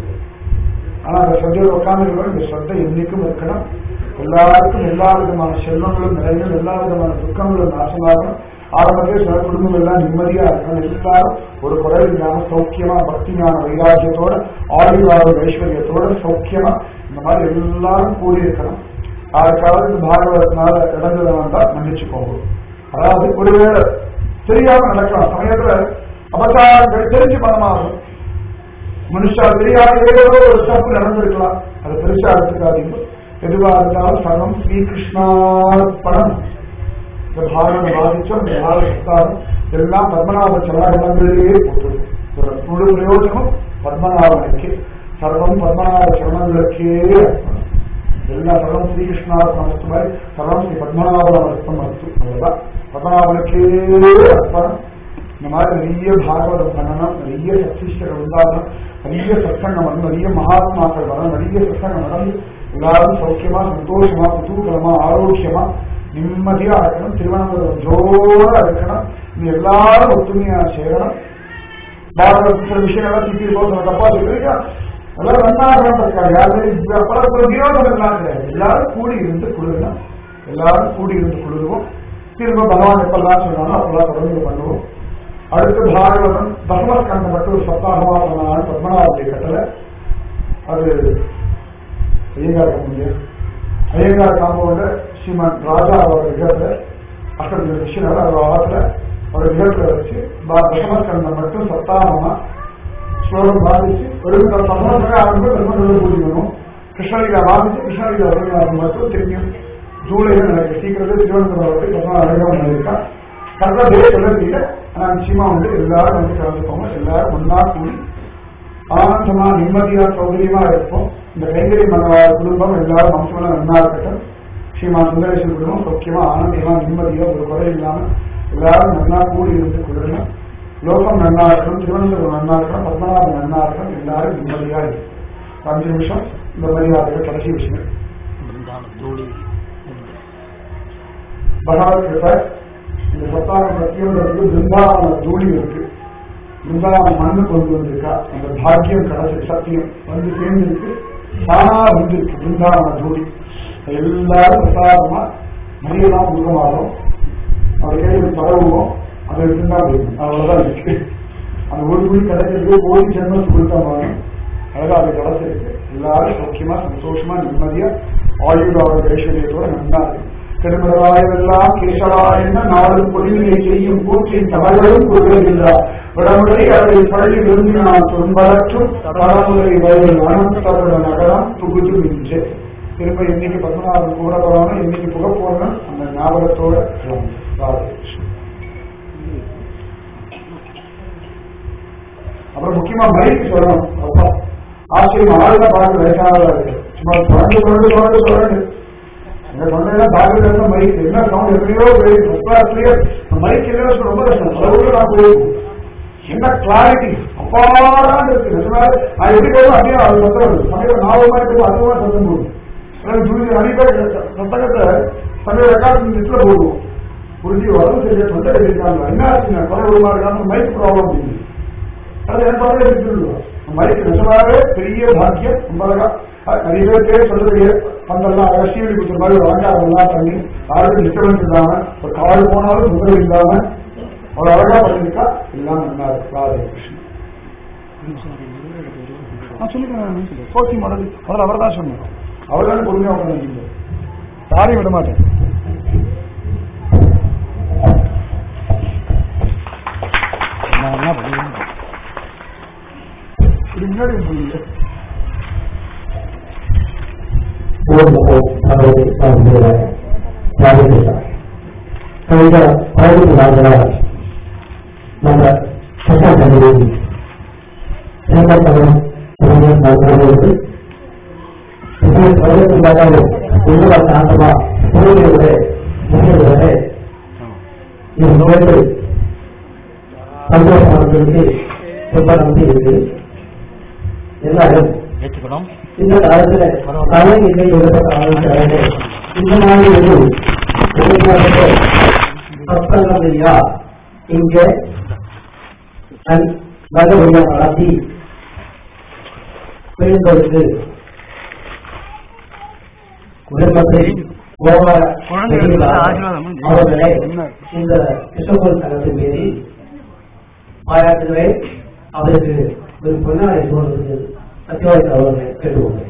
ஆனா அந்த சந்தையில் உட்கார்ந்து இந்த சத்தை என்னைக்கும் இருக்கணும் எல்லாருக்கும் எல்லா விதமான செல்வங்களும் நிறையும் எல்லா விதமான துக்கங்களும் நாசமாகணும் ஆரம்பத்தில் சில குடும்பங்கள் எல்லாம் நிம்மதியா இருக்கணும் எல்லாரும் ஒரு குறை இல்லாம சௌக்கியமா பக்தியான வைராக்கியத்தோட ஆயுர்வாத ஐஸ்வர்யத்தோட சௌக்கியமா இந்த மாதிரி எல்லாரும் கூடி இருக்கணும் யாருக்காவது இந்த பாகவதத்தினால இடங்களை வந்தா மன்னிச்சுக்கோங்க அதாவது ஒருவேளை தெரியாம நடக்கலாம் சமயத்துல அபச்சாரங்கள் தெரிஞ்சு பணமாகும் மனுஷா தெரியாத ஏதோ ஒரு தப்பு நடந்திருக்கலாம் அதை பெருசா எடுத்துக்காதீங்க எதுவா இருந்தாலும் சகம் ஸ்ரீகிருஷ்ணார்ப்பணம் இந்த பாரதம் பாதிச்சோம் இந்த நாலு சப்தாரம் எல்லாம் பத்மநாப சரணங்களிலேயே போட்டுருது ஒரு முழு பிரயோஜனம் பத்மநாபனுக்கு சர்வம் பத்மநாப சரணங்களுக்கே அர்ப்பணம். எல்லா சர்வம் ஸ்ரீகிருஷ்ணார்ப்பணம் மாதிரி சர்வம் ஸ்ரீ பத்மநாபன் அர்ப்பணம் அர்த்தம் அவ்வளவுதான் பத்மநாபனுக்கே அர்ப்பணம் இந்த மாதிரி நிறைய பாகவதம் பண்ணணும் நிறைய சக்திஷ்டர்கள் உண்டாகணும் நிறைய சத்சங்கம் வரணும் நிறைய மகாத்மாக்கள் வரணும் நிறைய சத்சங்கம் நடந்து எல்லாரும் சௌக்கியமா சந்தோஷமா குதூகலமா ஆரோக்கியமா நிம்மதியா இருக்கணும் திருவனந்தபுரம் ஜோரா இருக்கணும் இது எல்லாரும் ஒத்துமையா சேரணும் பாகவத் சில விஷயங்கள்லாம் சுத்தி போது தப்பா சொல்றீங்க எல்லாம் நன்னாகிறதுக்காக யாருமே பல பல விரோதம் எல்லாம் கிடையாது எல்லாரும் கூடி இருந்து குளிரணும் எல்லாரும் கூடி இருந்து குளிருவோம் திரும்ப பகவான் எப்பெல்லாம் சொன்னாலும் அப்பெல்லாம் தொடர்ந்து பண்ணுவோம் அடுத்து பாகவதம் தசமஸ்கந்தம் மட்டும் ஒரு சப்தாகமா பண்ணாலும் பத்மநாபத்தை கட்டல அது ஐயங்கார் முடியும் ஐயங்கார் காம்பவுண்ட ஸ்ரீமான் ராஜா அவரோட விகத்துல அஷ்டத்தில் விஷயம் அவர் ஆத்துல அவரோட விகத்துல வச்சு பா- தசமஸ்கந்தம் மட்டும் சப்தாகமா ஸ்லோகம் பாதிச்சு ஒரு சமஸ்கரம் ஆரம்பிச்சு தர்மத்தில் பூஜிக்கணும் கிருஷ்ணலீலா பாதிச்சு கிருஷ்ணலீலா வருகிறார் மட்டும் திரும்பியும் ஜூலையில் நடக்கு சீக்கிரத்தில் திருவனந்தபுரம் வரைக்கும் பத்மா அழகாக நடக்கா கர்ணதே சொல்லல ஆனா நிச்சயமா வந்து எல்லாரும் வந்து கலந்துக்கோங்க எல்லாரும் ஒன்னா கூடி ஆனந்தமா நிம்மதியா சௌகரியமா இருப்போம் இந்த கைங்கரி மன குடும்பம் எல்லாரும் மனசுல நன்னா இருக்கட்டும் ஸ்ரீமா சுந்தரேஸ்வர குடும்பம் சௌக்கியமா ஆனந்தமா நிம்மதியா ஒரு குறை இல்லாம எல்லாரும் நன்னா கூடி இருந்து குளிரணும் லோகம் நன்னா இருக்கணும் திருவனந்தபுரம் நன்னா இருக்கணும் பத்மநாபம் நன்னா இருக்கணும் எல்லாரும் நிம்மதியா இருக்கும் அஞ்சு நிமிஷம் இந்த மரியாதைகள் கடைசி விஷயம் பகவத் கிருபை இந்த சத்தாரம் சத்தியம் இருக்கு பிருந்தாவன தூளி இருக்கு பிருந்தாவன மண்ணு கொண்டு வந்திருக்கா அந்த பாக்கியம் கிடைச்ச சத்தியம் வந்து சேர்ந்திருக்கு தானா வந்திருக்கு பிருந்தாவன தூளி எல்லாரும் பிரசாதமா மணியெல்லாம் முகமாகும் அதை கையில் பரவுவோம் அதை எடுத்துதான் போயிடும் அவ்வளவுதான் இருக்கு அந்த ஒரு குழி கிடைக்கிறது கோடி ஜென்மத்துக்கு கொடுத்தமான அழகா அது கிடைச்சிருக்கு எல்லாரும் சௌக்கியமா சந்தோஷமா நிம்மதியா ஆயுர்வாத ஐஸ்வர்யத்தோட நல்லா இருக்கு திருமணவாயெல்லாம் கேசவாயன நாளும் பொழிவினை செய்யும் கூற்றின் தவறும் கூறுவதில்லா விடமுறை அதை பள்ளி விரும்பினால் துன்பலற்றும் தலைமுறை வயல் அனந்தருட நகரம் புகுது மிஞ்சே திரும்ப இன்னைக்கு பத்மநாபன் கூட போறாங்க இன்னைக்கு புக போறோம் அந்த ஞாபகத்தோட கிளம்பு. ராதே கிருஷ்ணா. அப்புறம் முக்கியமா மைக் சொல்லணும் அப்பா ஆச்சரியம் ஆளுநர் பார்க்க வயசானதா இருக்கு சும்மா தொடர்ந்து தொடர்ந்து தொடர்ந்து தொடர்ந்து இந்த தொண்டையில பாகவத இருந்த மைக் என்ன சவுண்ட் எப்படியோ போயிருக்கு கிளியர் மைக் இல்லைன்னு சொல்ல ரொம்ப கஷ்டம் பல ஊர்ல நான் போயிருக்கோம் என்ன கிளாரிட்டி அப்பாடான்னு இருக்கு நிஜமா நான் எப்படி போதும் அப்படியே அது சத்தம் வருது சமயம் நாலு மாதிரி போகும் அதுவா சத்தம் போகும் அதாவது ஜூனியர் நிறைய பேர் புத்தகத்தை தமிழ் ரெக்கார்டு லிஸ்ட்ல போடுவோம் புரிஞ்சு வரவு சரியா தொண்டை இருக்காங்க என்ன ஆச்சுங்க குறை ஒரு மாதிரி இருக்காம மைக் ப்ராப்ளம் அப்படின்னு அது எனக்கு வந்து எடுத்துருவோம் மைக் நிஜமாவே பெரிய பாக்கியம் ரொம்ப அழகா அது நிறைய பேர் பேர் சொல்றது பந்தெல்லாம் அழகா சீவடி கொடுத்த மாதிரி ஒரு அலங்காரம் பண்ணி யாருக்கும் டிஸ்டர்பன்ஸ் இல்லாம ஒரு கால் போனாலும் முகல் இல்லாம அவ்வளவு அழகா பண்ணிருக்கா எல்லாம் நல்லா இருக்கு ராதே கிருஷ்ணன் நான் சொல்லிக்கிறேன் கோச்சி மாடல் அதில் அவர் தான் சொன்னார் அவர் தான் பொறுமையா உட்காந்து யாரையும் விட மாட்டேன் நான் என்ன பண்ணுவேன் இது முன்னாடி சொல்லுங்க ஓம் நமோ பகவதி வாசுதேவாய ராஜகிருஷ்ணா ಕಳೆದ ಐದು ರಾಜರ ನಮ್ಮ ಹೊಸದಲ್ಲಿ ಸಂಕಲ್ಪಗಳು ಮಾತನಾಡುವುದು ಇದು ಪ್ರವೇಶಿಸಿದಾಗ ಉಳ್ಳುವ ಶಾಂತವ ಸೂರ್ಯರುಡೆ ಮುಗಿಯುವುದರೆ இது நோய்கள் சந்தோஷமானதற்கு ரொம்ப நம்பி இருக்கு எல்லாரும் ஏற்றுக்கணும் இந்த காலத்துல கலை இல்லை எழுதப்பட்ட ஆரம்பிக்கிறாங்க இந்த மாதிரி ஒரு எதிர்காலத்துல சத்தங்கம் இல்லையா இங்க தன் பகவதியா நடத்தி பெண்களுக்கு குடும்பத்தை கோபால குழந்தைகளுக்கு ஆசீர்வாதம் பண்ணு. அவர்களை இந்த கிருஷ்ணகோல் தளத்தின் மீது பாராட்டுகிறேன் அவருக்கு ஒரு பொன்னாடை போடுவது சத்தியவாய்க்கு அவர்களை கேட்டுக்கொள்கிறேன்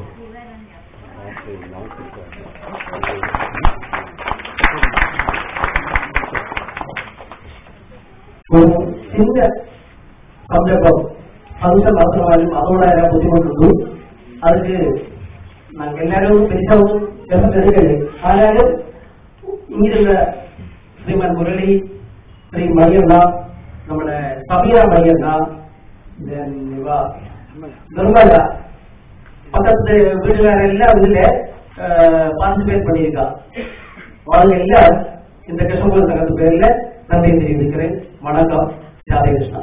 ஒரு சின்ன சந்தர்ப்பம் ஃபங்க்ஷன் அவசரமாயும் அதோட புத்திமட்டு அதுக்கு நாங்கள் எல்லாரும் பெரிசாவும் பேச தெரிவிக்கவில்லை ஆனாலும் இங்கிருந்த ஸ்ரீமன் முரளி ஸ்ரீ மையண்ணா நம்மளோட சபீரா மையண்ணா then இவா நிர்மலா பக்கத்து வீடுகார எல்லாம் இதுல பார்ட்டிசிபேட் பண்ணியிருக்கா அவங்க எல்லாம் இந்த கிருஷ்ணபுரம் சங்கத்து பேர்ல நன்றி தெரிவிக்கிறேன் வணக்கம் ராதே கிருஷ்ணா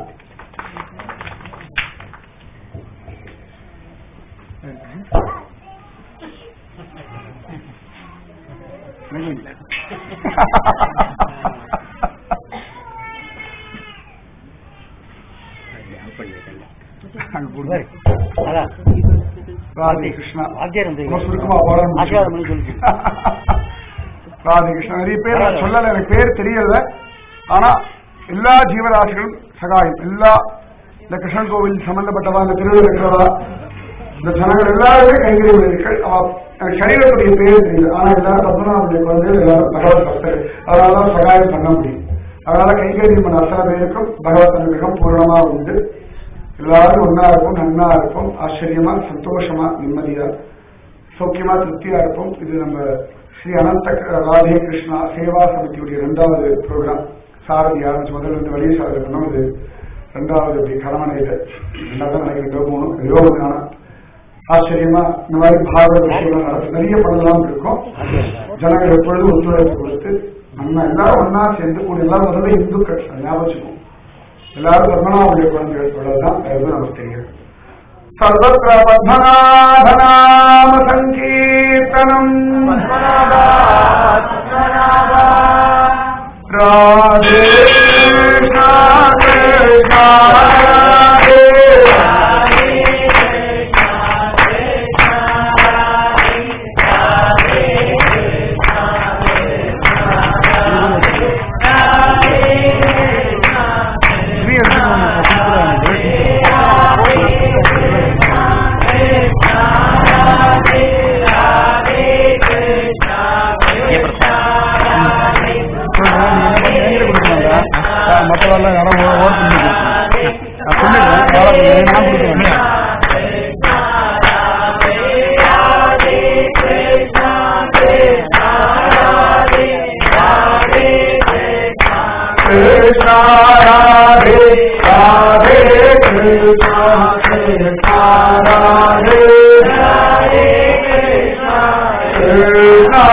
அதான் ராதே கிருஷ்ணா வாத்தியார் வந்து ரொம்ப சுருக்கமா பாடம் ஆசீர்வாதம் பண்ணி சொல்லிட்டு ராதே கிருஷ்ணா நிறைய பேர் நான் சொல்லல எனக்கு பேர் தெரியல ஆனா எல்லா ஜீவராசிகளும் சகாயம் எல்லா இந்த கிருஷ்ணன் கோவில் சம்பந்தப்பட்டவா இந்த திருவிழா இருக்கிறவா இந்த ஜனங்கள் எல்லாருமே கைங்கரியர்கள் அவ எனக்கு சரீரத்துடைய பேர் தெரியல ஆனா எல்லாரும் பத்மநாபனுடைய குழந்தைகள் எல்லாரும் பகவத் பக்தர் அதனாலதான் சகாயம் பண்ண முடியும் அதனால கைங்கரியம் பண்ண அத்தனை பேருக்கும் பகவத் அனுகிரகம் பூரணமா உண்டு எல்லாரும் ஒன்னா இருப்போம் நன்னா இருப்போம் ஆச்சரியமா சந்தோஷமா நிம்மதியா சௌக்கியமா திருப்தியா இருப்போம் இது நம்ம ஸ்ரீ அனந்த ராதே கிருஷ்ணா சேவா சமிதியுடைய இரண்டாவது ப்ரோக்ராம் சாரதி ஆரம்பிச்சு முதல்ல இருந்து வெளியே சாரதி பண்ணோம் இது ரெண்டாவது இப்படி கடமனை இது ரெண்டாவது நினைக்கிறேன் போகணும் யோகம் ஞானம் ஆச்சரியமா இந்த மாதிரி பாகவத விஷயங்கள் நடக்கும் நிறைய பண்ணலாம் இருக்கும் ஜனங்கள் எப்பொழுதும் ஒத்துழைப்பு கொடுத்து நம்ம எல்லாரும் ஒன்னா சேர்ந்து கூட எல்லாரும் முதல்ல இந்துக்கள் அதை ஞாபகம் வச்சுக்கோங்க. எல்லாரும் பத்மநாபுடைய குழந்தைகள் சொல்லதான் அது நமக்கு தெரியும் சர்வத்திர பத்மநாபநாம சங்கீர்த்தனம் ராதே கிருஷ்ணா கிருஷ்ணா ராதே ஸ்ரீ மற்றவெல்லாம் யாரும் ஓட் பண்ணி நான் சொல்லிடுறேன் நான் கொடுக்குறேன் கிருஷ்ணா ராதே ராதே கிருஷ்ணா கிருஷ்ணா ராதே கிருஷ்ணா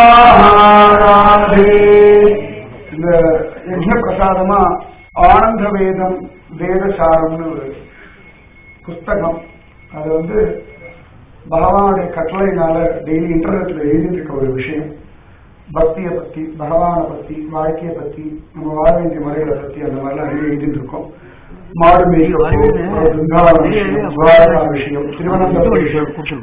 ராதே இந்த யஜ்ன பிரசாதமா ஆனந்த வேதம் வேதசாரம்னு ஒரு புஸ்தகம் அது வந்து பகவானுடைய கட்டளையினால டெய்லி இன்டர்நெட்ல எழுதிட்டு இருக்க ஒரு விஷயம் பக்தியை பத்தி பகவானை பத்தி வாழ்க்கையை பத்தி நம்ம வாழ வேண்டிய முறைகளை பத்தி அந்த மாதிரிலாம் நிறைய எழுதிட்டு இருக்கோம் மாடு மேய்க்க போ- பிருந்தாவன விஷயம் துவாரகா விஷயம் திருவனந்தபுரம் விஷயம்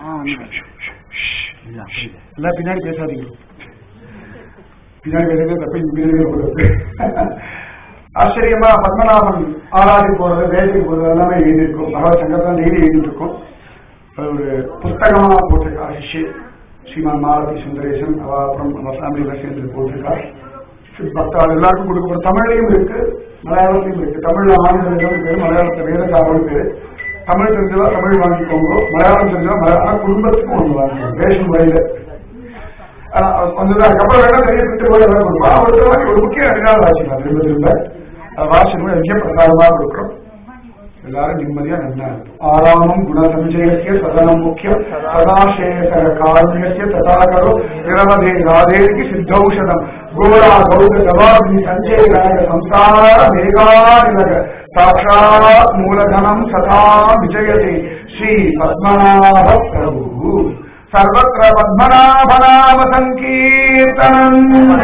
எல்லாம் பின்னாடி பேசாதீங்க பின்னாடி பேசுறது தப்பி பின்னாடி போறது ஆச்சரியமா பத்மநாபன் ஆராதி போறது வேலைக்கு போறது எல்லாமே எழுதியிருக்கும் பகவத் சங்கத்தான் டெய்லி எழுதியிருக்கும் அது ஒரு புஸ்தகமா போட்டிருக்கா சிஷ்ய ஸ்ரீமான் மாலதி சுந்தரேசன் அவ அப்புறம் நம்ம ஃபேமிலியில சேர்ந்து போட்டிருக்கா பக்தா எல்லாருக்கும் கொடுக்கப்படும் தமிழ்லையும் இருக்கு மலையாளத்திலும் இருக்கு தமிழ்ல ஆனந்தம் பேர் மலையாளத்துல வேதக்காரன் பேரு தமிழ் தெரிஞ்சதா தமிழ் வாங்கிக்கோங்க மலையாளம் தெரிஞ்சதா மலையாளம் குடும்பத்துக்கும் ஒன்று வாங்கிக்கோங்க பேச முறையில கொஞ்சம் அதுக்கப்புறம் வேணா பெரிய பிட்டு போய் எல்லாம் கொடுப்போம் அவருக்கு மாதிரி ஒரு முக்கிய அடிநாள் வாசிக்கலாம் திரும்ப திரும்ப அது வாசனம் எங்கே பிரசாதமா கொடுக்குறோம் எல்லாரும் நிம்மதியா நல்லா இருக்கும் ஆராமம் குணசஞ்சயசிய சதனம் முக்கியம் சதாசேகர காருண்யசிய ததாகரோ நிரவதே ராதேக்கு சித்தௌஷதம் கோரா கௌத கவாக்னி சஞ்சய ராக சம்சார மேகாநிலக சாட்சாத் மூலதனம் சதா விஜயதே ஸ்ரீ பத்மநாப பிரபு सर्वत्र पद्मनाभनाम संकीर्तनम्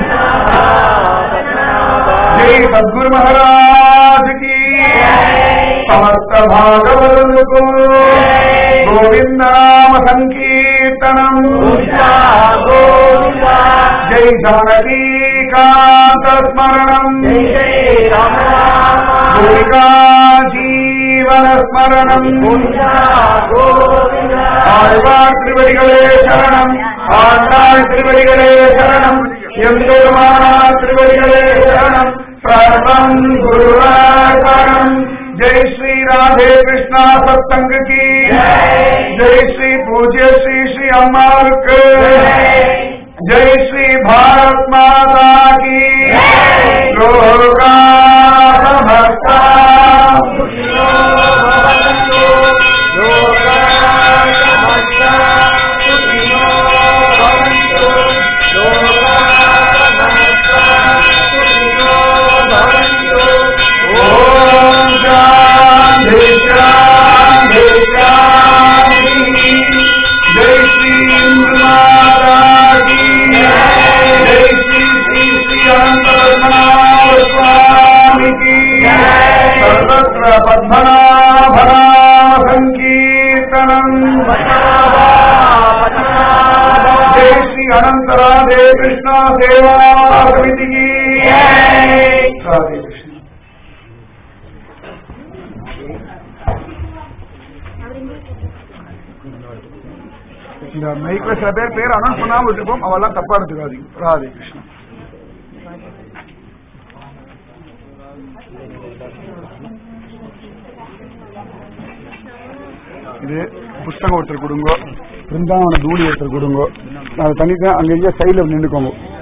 जय सद्गुरु महाराज की समस्त भागवत को गोविंद नाम संकीर्तनम जय जानकी कांत स्मरणम गोपिका जीवन स्मरणम ஆழ்வார் திருவடிகளே சரணம் ஆண்டாள் திருவடிகளே சரணம் எம்பெருமானார் திருவடிகளே சரணம் சர்வம் குருவார்பணம் ஜெய் ஸ்ரீ ராதே கிருஷ்ணா சத்சங்க கி ஜெய் ஸ்ரீ பூஜ்ய ஸ்ரீ ஸ்ரீ அம்மாவுக்கு ஜெய் ஸ்ரீ பாரத் மாதா கி லோகா சமஸ்தா ஓம் சாந்தி சாந்தி சாந்தி ஜெய் ஸ்ரீ இந்து மாதா கி ஜெய் ஸ்ரீ ஸ்ரீ ஸ்ரீ அனந்த பத்மநாப சுவாமி கி சர்வத்ர பத்மநாபநாம சங்கீர்த்தனம் जय श्री अनंत राधे कृष्णा सेवा समिति की राधे कृष्ण இந்த மைக்ல சில பேர் பேர் அனௌன்ஸ் பண்ணாம விட்டுப்போம் அவெல்லாம் தப்பா எடுத்துக்காதீங்க ராதே கிருஷ்ணா இது புஸ்தகம் ஒருத்தர் கொடுங்க பிருந்தாவன தூளி ஒருத்தர் கொடுங்க அது தனித்தான் அங்க இங்கே சைடில் நின்றுக்கோங்க